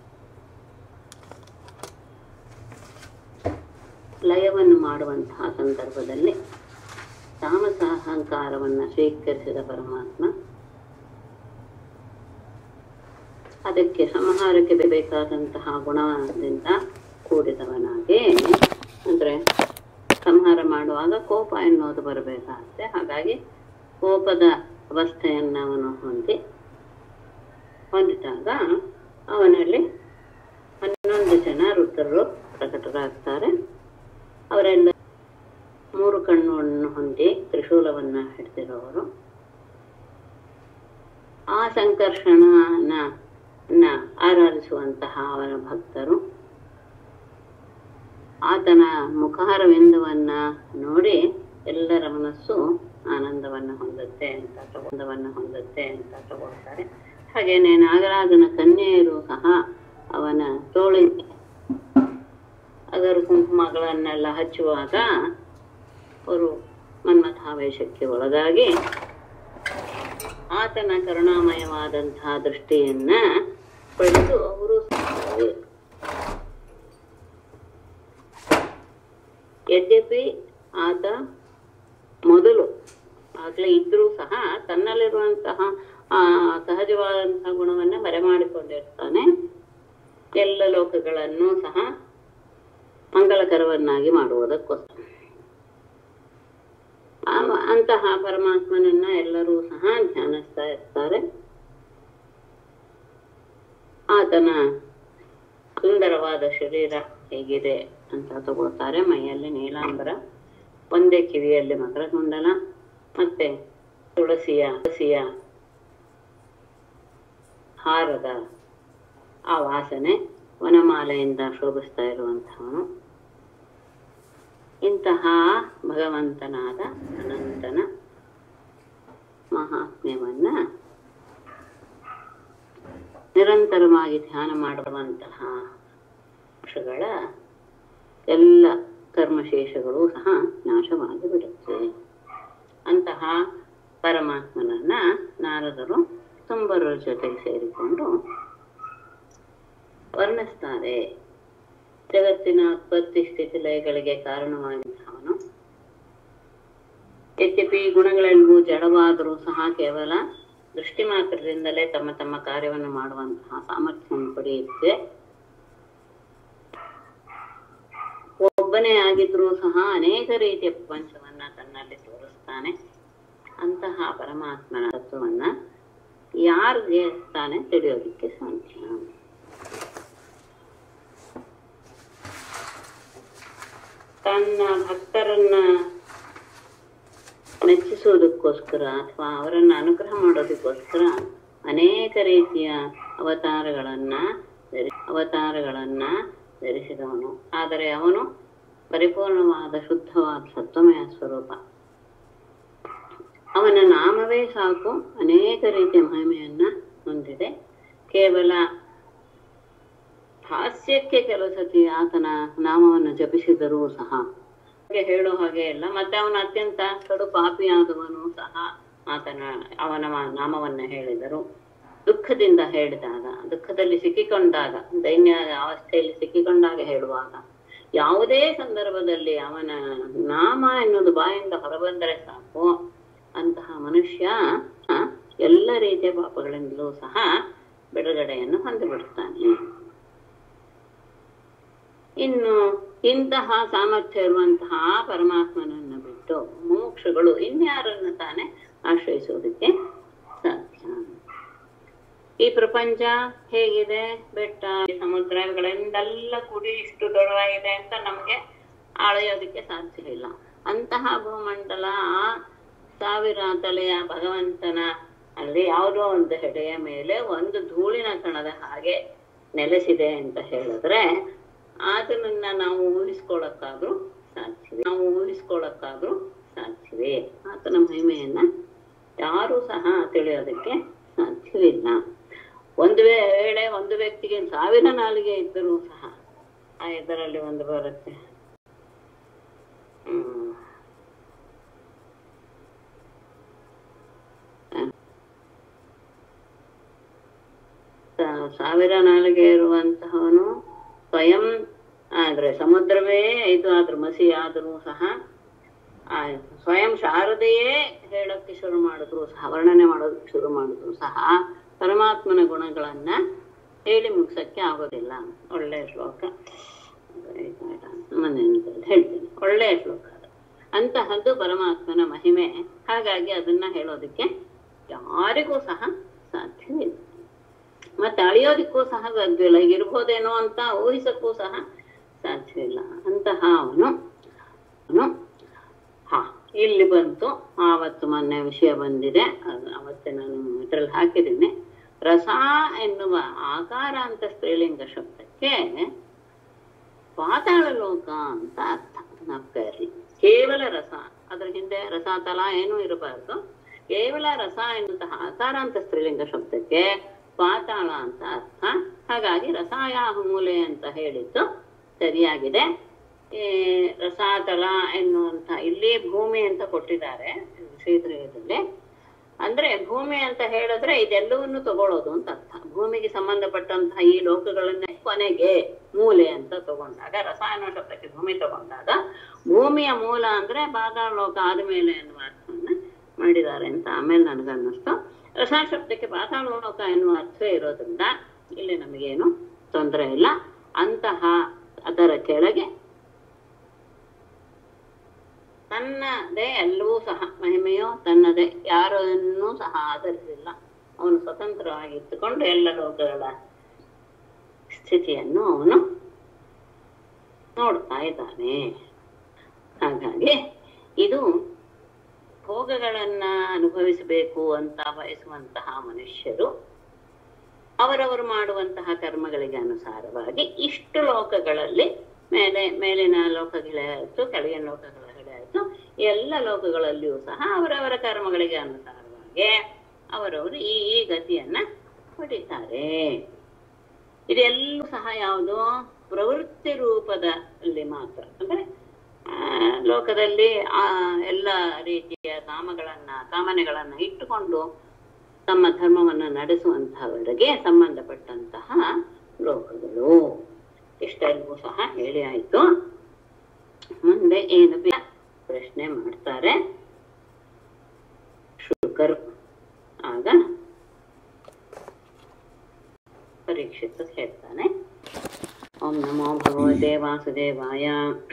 ಲಯವನ್ನು ಮಾಡುವಂತಹ ಸಂದರ್ಭದಲ್ಲಿ ತಾಮಸ ಅಹಂಕಾರವನ್ನ ಸ್ವೀಕರಿಸಿದ ಪರಮಾತ್ಮ ಅದಕ್ಕೆ ಸಂಹಾರಕ್ಕೆ ಬೇಕಾದಂತಹ ಗುಣದಿಂದ ಕೂಡಿದವನಾಗಿ ಅಂದ್ರೆ ಸಂಹಾರ ಮಾಡುವಾಗ ಕೋಪ ಎನ್ನುವುದು ಬರಬೇಕಾಗುತ್ತೆ ಹಾಗಾಗಿ ಕೋಪದ ಅವಸ್ಥೆಯನ್ನು ಅವನು ಹೊಂದಿ ಹೊಂದಿದಾಗ ಅವನಲ್ಲಿ ಹನ್ನೊಂದು ಜನ ರುದ್ರರು ಪ್ರಕಟರಾಗ್ತಾರೆ ಅವರೆಲ್ಲ ಮೂರು ಕಣ್ಣನ್ನು ಹೊಂದಿ ತ್ರಿಶೂಲವನ್ನ ಹಿಡಿದಿರೋರು ಆ ಸಂಕರ್ಷಣನ ನ ಆರಾಧಿಸುವಂತಹ ಅವನ ಭಕ್ತರು ಆತನ ಮುಖಾರವಿಂದವನ್ನ ನೋಡಿ ಎಲ್ಲರ ಮನಸ್ಸು ಆನಂದವನ್ನ ಹೊಂದುತ್ತೆ ಅಂತ ತಗೊಂಡವನ್ನ ಹೊಂದುತ್ತೆ ಅಂತ ತಗೊಳ್ತಾರೆ ಹಾಗೇನೆ ನಾಗರಾಜನ ಕನ್ಯೆಯರು ಸಹ ಅವನ ತೋಳಿಗೆ ಅದರ ಕುಂಕುಮಗಳನ್ನೆಲ್ಲ ಹಚ್ಚುವಾಗ ಅವರು ಮನ್ಮಥಾವೇಶಕ್ಕೆ ಒಳಗಾಗಿ ಆತನ ಕರುಣಾಮಯವಾದಂತಹ ದೃಷ್ಟಿಯನ್ನ ಪಡೆದು ಅವರು ಯದ್ಯಪಿ ಆತ ಮೊದಲು ಆಗ್ಲೇ ಇದ್ರೂ ಸಹ ತನ್ನಲ್ಲಿರುವಂತಹ ಆ ಸಹಜವಾದಂತಹ ಗುಣವನ್ನ ಬರಮಾಡಿಕೊಂಡಿರ್ತಾನೆ ಎಲ್ಲ ಲೋಕಗಳನ್ನು ಸಹ ಮಂಗಲಕರವನ್ನಾಗಿ ಮಾಡುವುದಕ್ಕೋಸ್ಕರ ಆ- ಅಂತಹ ಪರಮಾತ್ಮನನ್ನ ಎಲ್ಲರೂ ಸಹ ಧ್ಯಾನಿಸ್ತಾ ಇರ್ತಾರೆ ಆತನ ಸುಂದರವಾದ ಶರೀರ ಹೇಗಿದೆ ಅಂತ ತಗೊಳ್ತಾರೆ ಮೈಯಲ್ಲಿ ನೀಲಾಂಬರ ಒಂದೇ ಕಿವಿಯಲ್ಲಿ ಮಕರಕುಂಡಲ ಮತ್ತೆ ತುಳಸಿಯ ತುಳಸಿಯ ಹಾರದ ಆ ವಾಸನೆ ವನಮಾಲೆಯಿಂದ ಶೋಭಿಸ್ತಾ ಇರುವಂತಹವನು ಇಂತಹ ಭಗವಂತನಾದ ಅನಂತನ ಮಹಾತ್ಮ್ಯವನ್ನ ನಿರಂತರವಾಗಿ ಧ್ಯಾನ ಮಾಡುವಂತಹ ಅಂಶಗಳ ಎಲ್ಲ ಕರ್ಮಶೇಷಗಳು ಸಹ ನಾಶವಾಗಿ ಬಿಡುತ್ತವೆ ಅಂತಹ ಪರಮಾತ್ಮನನ್ನ ನಾರದರು ತುಂಬರ ಜೊತೆಗೆ ಸೇರಿಕೊಂಡು ವರ್ಣಿಸ್ತಾರೆ ಜಗತ್ತಿನ ಉತ್ಪತ್ತಿ ಸ್ಥಿತಿ ಲಯಗಳಿಗೆ ಕಾರಣವಾಗಿದ್ದವನು ಯದ್ಯಪಿ ಈ ಗುಣಗಳೆಲ್ಲವೂ ಜಡವಾದರೂ ಸಹ ಕೇವಲ ದೃಷ್ಟಿ ಮಾತ್ರದಿಂದಲೇ ತಮ್ಮ ತಮ್ಮ ಕಾರ್ಯವನ್ನು ಮಾಡುವಂತಹ ಸಾಮರ್ಥ್ಯವನ್ನು ಪಡೆಯುತ್ತೆ ಒಬ್ಬನೇ ಆಗಿದ್ರೂ ಸಹ ಅನೇಕ ರೀತಿಯ ಪ್ರಪಂಚವನ್ನ ತನ್ನಲ್ಲಿ ತೋರಿಸ್ತಾನೆ ಅಂತಹ ಪರಮಾತ್ಮನ ತತ್ವವನ್ನ ಯಾರಿಗೆ ತಾನೇ ತಿಳಿಯೋದಿಕ್ಕೆ ಸಾಧ್ಯ ತನ್ನ ಭಕ್ತರನ್ನ ಮೆಚ್ಚಿಸುವುದಕ್ಕೋಸ್ಕರ ಅಥವಾ ಅವರನ್ನ ಅನುಗ್ರಹ ಮಾಡೋದಕ್ಕೋಸ್ಕರ ಅನೇಕ ರೀತಿಯ ಅವತಾರಗಳನ್ನ ಧರಿ ಅವತಾರಗಳನ್ನ ಧರಿಸಿದವನು ಆದರೆ ಅವನು ಪರಿಪೂರ್ಣವಾದ ಶುದ್ಧವಾದ ಸತ್ವಮಯ ಸ್ವರೂಪ ಅವನ ನಾಮವೇ ಸಾಕು ಅನೇಕ ರೀತಿಯ ಮಹಿಮೆಯನ್ನ ಹೊಂದಿದೆ ಕೇವಲ ಹಾಸ್ಯಕ್ಕೆ ಕೆಲವು ಸತಿ ಆತನ ನಾಮವನ್ನು ಜಪಿಸಿದರೂ ಸಹ ಹಾಗೆ ಹೇಳೋ ಹಾಗೆ ಇಲ್ಲ ಮತ್ತೆ ಅವನ ಅತ್ಯಂತ ಕಡು ಪಾಪಿಯಾದವನು ಸಹ ಆತನ ಅವನ ಮ- ನಾಮವನ್ನ ಹೇಳಿದರು ದುಃಖದಿಂದ ಹೇಳಿದಾಗ ದುಃಖದಲ್ಲಿ ಸಿಕ್ಕಿಕೊಂಡಾಗ ದೈನ್ಯ ಅವಸ್ಥೆಯಲ್ಲಿ ಸಿಕ್ಕಿಕೊಂಡಾಗ ಹೇಳುವಾಗ ಯಾವುದೇ ಸಂದರ್ಭದಲ್ಲಿ ಅವನ ನಾಮ ಎನ್ನುವುದು ಬಾಯಿಂದ ಹೊರಬಂದರೆ ಸಾಕು ಅಂತಹ ಮನುಷ್ಯ ಆ, ಎಲ್ಲ ರೀತಿಯ ಪಾಪಗಳಿಂದಲೂ ಸಹ ಬಿಡುಗಡೆಯನ್ನು ಹೊಂದಿಬಿಡ್ತಾನೆ ಇನ್ನು ಇಂತಹ ಸಾಮರ್ಥ್ಯ ಇರುವಂತಹ ಪರಮಾತ್ಮನನ್ನು ಬಿಟ್ಟು ಮೋಕ್ಷಗಳು ಇನ್ಯಾರನ್ನು ತಾನೇ ಆಶ್ರಯಿಸುವುದಕ್ಕೆ ಸಾಧ್ಯ ಈ ಪ್ರಪಂಚ ಹೇಗಿದೆ ಬೆಟ್ಟ ಸಮುದ್ರ ಇವುಗಳಿಂದೆಲ್ಲ ಕೂಡಿ ಇಷ್ಟು ದೊಡ್ಡವಾಗಿದೆ ಅಂತ ನಮಗೆ ಅಳೆಯೋದಕ್ಕೆ ಸಾಧ್ಯ ಇಲ್ಲ ಅಂತಹ ಭೂಮಂಡಲ ಆ ಸಾವಿರ ತಲೆಯ ಭಗವಂತನ ಅಲ್ಲಿ ಯಾವುದೋ ಒಂದು ಹೆಡೆಯ ಮೇಲೆ ಒಂದು ಧೂಳಿನ ಕಣದ ಹಾಗೆ ನೆಲೆಸಿದೆ ಅಂತ ಹೇಳಿದ್ರೆ ಆತನನ್ನ ನಾವು ಊಹಿಸ್ಕೊಳಕ್ಕಾದ್ರೂ ಸಾಧ್ಯವೇ ನಾವು ಊಹಿಸ್ಕೊಳಕ್ಕಾದ್ರೂ ಸಾಧ್ಯವೇ ಆತನ ಮಹಿಮೆಯನ್ನ ಯಾರೂ ಸಹ ತಿಳಿಯೋದಕ್ಕೆ ಸಾಧ್ಯವಿಲ್ಲ ಒಂದು ವೇಳೆ ಒಂದು ವ್ಯಕ್ತಿಗೆ ಸಾವಿರ ನಾಲಿಗೆ ಇದ್ದರೂ ಸಹ ಆ ಇದರಲ್ಲಿ ಒಂದು ಬರುತ್ತೆ ಹ್ಮ್ ಸಾ- ಸಾವಿರ ನಾಲಿಗೆ ಇರುವಂತಹವನು ಸ್ವಯಂ ಆದ್ರೆ ಸಮುದ್ರವೇ ಇದು ಆದ್ರೂ ಮಸಿ ಆದರೂ ಸಹ ಆ ಸ್ವಯಂ ಶಾರದೆಯೇ ಹೇಳಕ್ಕೆ ಶುರು ಮಾಡಿದ್ರು ಸಹ ವರ್ಣನೆ ಮಾಡೋದಕ್ಕೆ ಶುರು ಮಾಡಿದ್ರು ಸಹ ಪರಮಾತ್ಮನ ಗುಣಗಳನ್ನ ಹೇಳಿ ಮುಗ್ಸಕ್ಕೆ ಆಗೋದಿಲ್ಲ ಒಳ್ಳೆಯ ಶ್ಲೋಕ ಮನೆಯಲ್ಲಿ ಹೇಳ್ತೀನಿ ಒಳ್ಳೆಯ ಶ್ಲೋಕ ಅದು ಅಂತಹದ್ದು ಪರಮಾತ್ಮನ ಮಹಿಮೆ ಹಾಗಾಗಿ ಅದನ್ನ ಹೇಳೋದಕ್ಕೆ ಯಾರಿಗೂ ಸಹ ಸಾಧ್ಯವಿಲ್ಲ ಮತ್ತೆ ಅಳಿಯೋದಕ್ಕೂ ಸಹ ಸಾಧ್ಯವಿಲ್ಲ ಈಗ ಇರ್ಬೋದೇನೋ ಅಂತ ಊಹಿಸಕ್ಕೂ ಸಹ ಸಾಧ್ಯವಿಲ್ಲ ಅಂತಹ ಅವನು ಅವನು ಹಾ ಇಲ್ಲಿ ಬಂತು ಆವತ್ತು ಮೊನ್ನೆ ವಿಷಯ ಬಂದಿದೆ ಅದು ಅವತ್ತೆ ನಾನು ಇದ್ರಲ್ಲಿ ಹಾಕಿದ್ದೀನಿ ರಸ ಎನ್ನುವ ಆಕಾರ ಅಂತ ಸ್ತ್ರೀಲಿಂಗ ಶಬ್ದಕ್ಕೆ ಪಾತಾಳ ಲೋಕ ಅಂತ ಅರ್ಥ ನಪ್ಕರಿ ಕೇವಲ ರಸ ಅದ್ರ ಹಿಂದೆ ರಸ ತಲ ಏನೂ ಇರಬಾರ್ದು ಕೇವಲ ರಸ ಎನ್ನುವಂತಹ ಆಕಾರ ಅಂತ ಸ್ತ್ರೀಲಿಂಗ ಶಬ್ದಕ್ಕೆ ಪಾತಾಳ ಅಂತ ಅರ್ಥ ಹಾಗಾಗಿ ರಸಾಯಾಹ ಮೂಲೆ ಅಂತ ಹೇಳಿದ್ದು ಸರಿಯಾಗಿದೆ ಈ ರಸಾತಲ ಎನ್ನುವಂತ ಇಲ್ಲಿ ಭೂಮಿ ಅಂತ ಕೊಟ್ಟಿದ್ದಾರೆ ಶ್ರೀಧರದಲ್ಲಿ ಅಂದ್ರೆ ಭೂಮಿ ಅಂತ ಹೇಳಿದ್ರೆ ಇದೆಲ್ಲವನ್ನು ತಗೊಳ್ಳೋದು ಅಂತ ಅರ್ಥ ಭೂಮಿಗೆ ಸಂಬಂಧಪಟ್ಟಂತಹ ಈ ಲೋಕಗಳನ್ನೇ ಕೊನೆಗೆ ಮೂಲೆ ಅಂತ ತಗೊಂಡಾಗ ರಸಾಯನ ಶಬ್ದಕ್ಕೆ ಭೂಮಿ ತಗೊಂಡಾಗ ಭೂಮಿಯ ಮೂಲ ಅಂದ್ರೆ ಪಾತಾಳ ಲೋಕ ಆದ್ಮೇಲೆ ಎನ್ನುವ ಅರ್ಥವನ್ನ ಮಾಡಿದ್ದಾರೆ ಅಂತ ಆಮೇಲೆ ನನಗನ್ನಿಸ್ತು ರಸ ಶಬ್ದಕ್ಕೆ ಪಾತಾಳ ಲೋಕ ಎನ್ನುವ ಅರ್ಥ ಇರೋದ್ರಿಂದ ಇಲ್ಲಿ ನಮಗೇನು ತೊಂದರೆ ಇಲ್ಲ ಅಂತಹ ಅದರ ಕೆಳಗೆ ತನ್ನದೇ ಎಲ್ಲವೂ ಸಹ ಮಹಿಮೆಯೋ ತನ್ನದೇ ಯಾರನ್ನೂ ಸಹ ಆಧರಿಸಿಲ್ಲ ಅವನು ಸ್ವತಂತ್ರವಾಗಿ ಇಟ್ಟುಕೊಂಡು ಎಲ್ಲ ಲೋಕಗಳ ಸ್ಥಿತಿಯನ್ನು ಅವನು ನೋಡ್ತಾ ಇದ್ದಾನೆ ಹಾಗಾಗಿ ಇದು ಭೋಗಗಳನ್ನ ಅನುಭವಿಸಬೇಕು ಅಂತ ಬಯಸುವಂತಹ ಮನುಷ್ಯರು ಅವರವರು ಮಾಡುವಂತಹ ಕರ್ಮಗಳಿಗೆ ಅನುಸಾರವಾಗಿ ಇಷ್ಟು ಲೋಕಗಳಲ್ಲಿ ಮೇಲೆ ಮೇಲಿನ ಲೋಕಗಳೇ ಆಯ್ತು ಕೆಳಗಿನ ಲೋಕಗಳೇ ಆಯ್ತು ಎಲ್ಲ ಲೋಕಗಳಲ್ಲಿಯೂ ಸಹ ಅವರವರ ಕರ್ಮಗಳಿಗೆ ಅನುಸಾರವಾಗಿ ಅವರವರು ಈ ಈ ಗತಿಯನ್ನ ಪಡಿತಾರೆ ಇದೆಲ್ಲೂ ಸಹ ಯಾವುದು ಪ್ರವೃತ್ತಿ ರೂಪದಲ್ಲಿ ಮಾತ್ರ ಅಂದ್ರೆ ಆ, ಲೋಕದಲ್ಲಿ ಆ ಎಲ್ಲ ರೀತಿಯ ಕಾಮಗಳನ್ನ ಕಾಮನೆಗಳನ್ನ ಇಟ್ಟುಕೊಂಡು ತಮ್ಮ ಧರ್ಮವನ್ನ ನಡೆಸುವಂತಹವರಿಗೆ ಸಂಬಂಧಪಟ್ಟಂತಹ ಲೋಕಗಳು ಇಷ್ಟೆಲ್ಲವೂ ಸಹ ಹೇಳಿ ಆಯ್ತು ಮುಂದೆ ಏನು ಬೇ- ಪ್ರಶ್ನೆ ಮಾಡ್ತಾರೆ ಶುಕರು ಆಗ ಪರೀಕ್ಷಿತ ಹೇಳ್ತಾನೆ ಓಂ ನಮೋ ಭಗವತೆ ವಾಸುದೇವಾಯ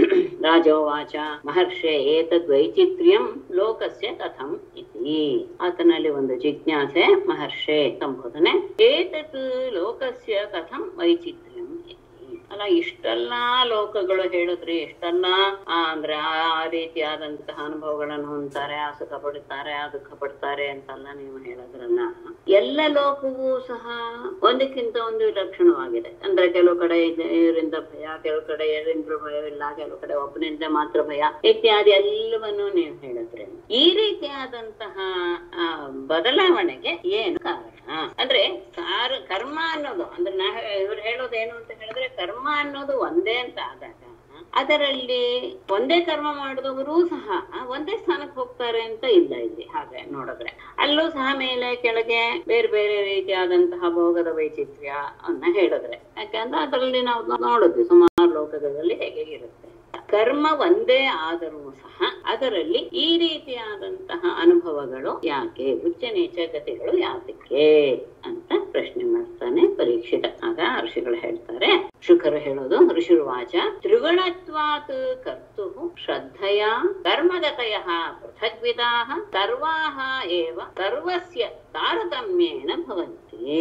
ರಾಜೋವಾಚ ಮಹರ್ಷೆ ಏತದ್ವೈಚಿತ್ರ್ಯಂ ಲೋಕಸ್ಯ ಕಥಂ ಇತಿ ಆತನಲ್ಲಿ ಒಂದು ಜಿಜ್ಞಾಸೆ ಮಹರ್ಷೆ ಸಂಬೋಧನೆ ಏತತ್ ಲೋಕಸ್ಯ ಕಥಂ ವೈಚಿತ್ರ್ಯಂ ಇತಿ ಅಲ್ಲ ಇಷ್ಟೆಲ್ಲಾ ಲೋಕಗಳು ಹೇಳಿದ್ರಿ ಇಷ್ಟೆಲ್ಲ ಆ, ಅಂದ್ರೆ ಆ ಆ ರೀತಿಯಾದಂತಹ ಅನುಭವಗಳನ್ನು ಹೊಂದ್ತಾರೆ ಆ ಸುಖ ಪಡುತ್ತಾರೆ ಆ ದುಃಖ ಪಡ್ತಾರೆ ಅಂತೆಲ್ಲ ನೀವು ಹೇಳಿದ್ರಲ್ಲ ಎಲ್ಲ ಲೋಕವೂ ಸಹ ಒಂದಕ್ಕಿಂತ ಒಂದು ಲಕ್ಷಣವಾಗಿದೆ ಅಂದ್ರೆ ಕೆಲವು ಕಡೆ ಇದ್- ಇದರಿಂದ ಭಯ ಕೆಲವು ಕಡೆ ಇದರಿಂದ ಭಯವಿಲ್ಲ ಕೆಲವು ಕಡೆ ಒಬ್ಬನಿಂದ ಮಾತ್ರ ಭಯ ಇತ್ಯಾದಿ ಎಲ್ಲವನ್ನು ನೀವು ಹೇಳಿದ್ರಿ ಈ ರೀತಿಯಾದಂತಹ ಆ, ಬದಲಾವಣೆಗೆ ಏನು ಕಾರಣ ಅಂದ್ರೆ ಕಾರ ಕರ್ಮ ಅನ್ನೋದು ಅಂದ್ರೆ ನಾ ಇವ್ರು ಹೇಳೋದು ಏನು ಅಂತ ಹೇಳಿದ್ರೆ ಕರ್ಮ ಅನ್ನೋದು ಒಂದೇ ಅಂತ ಆದಾಗ ಅದರಲ್ಲಿ ಒಂದೇ ಕರ್ಮ ಮಾಡಿದವರು ಸಹ ಒಂದೇ ಸ್ಥಾನಕ್ಕೆ ಹೋಗ್ತಾರೆ ಅಂತ ಇಲ್ಲ ಇಲ್ಲಿ ಹಾಗೆ ನೋಡಿದ್ರೆ ಅಲ್ಲೂ ಸಹ ಮೇಲೆ ಕೆಳಗೆ ಬೇರೆ ಬೇರೆ ರೀತಿಯಾದಂತಹ ಭೋಗದ ವೈಚಿತ್ರ್ಯ ಅನ್ನ ಹೇಳಿದ್ರೆ ಯಾಕಂದ್ರೆ ಅದರಲ್ಲಿ ನಾವು ನೋಡಿದ್ವಿ ಸುಮಾರು ಲೋಕಗಳಲ್ಲಿ ಹೇಗೆ ಇರುತ್ತೆ ಕರ್ಮ ಒಂದೇ ಆದರೂ ಸಹ ಅದರಲ್ಲಿ ಈ ರೀತಿಯಾದಂತಹ ಅನುಭವಗಳು ಯಾಕೆ ಉಚ್ಚ ನೀಚ ಗತಿಗಳು ಯಾತಕ್ಕೆ ಅಂತ ಪ್ರಶ್ನೆ ಮಾಡ್ತಾನೆ ಪರೀಕ್ಷಿತ ಆಗ ಋಷಿಗಳು ಹೇಳ್ತಾರೆ ಶುಕರು ಹೇಳೋದು ಋಷಿರ್ವಾಚ ತ್ರಿಗುಣತ್ವಾತ್ ಕರ್ತು ಶ್ರದ್ಧೆಯ ಕರ್ಮಗತಯ ಪೃಥಗ್ವಿಧಾ ಸರ್ವಾಹ ಏವ ಸರ್ವಸ್ಯ ತಾರತಮ್ಯೇನ ಭವಂತಿ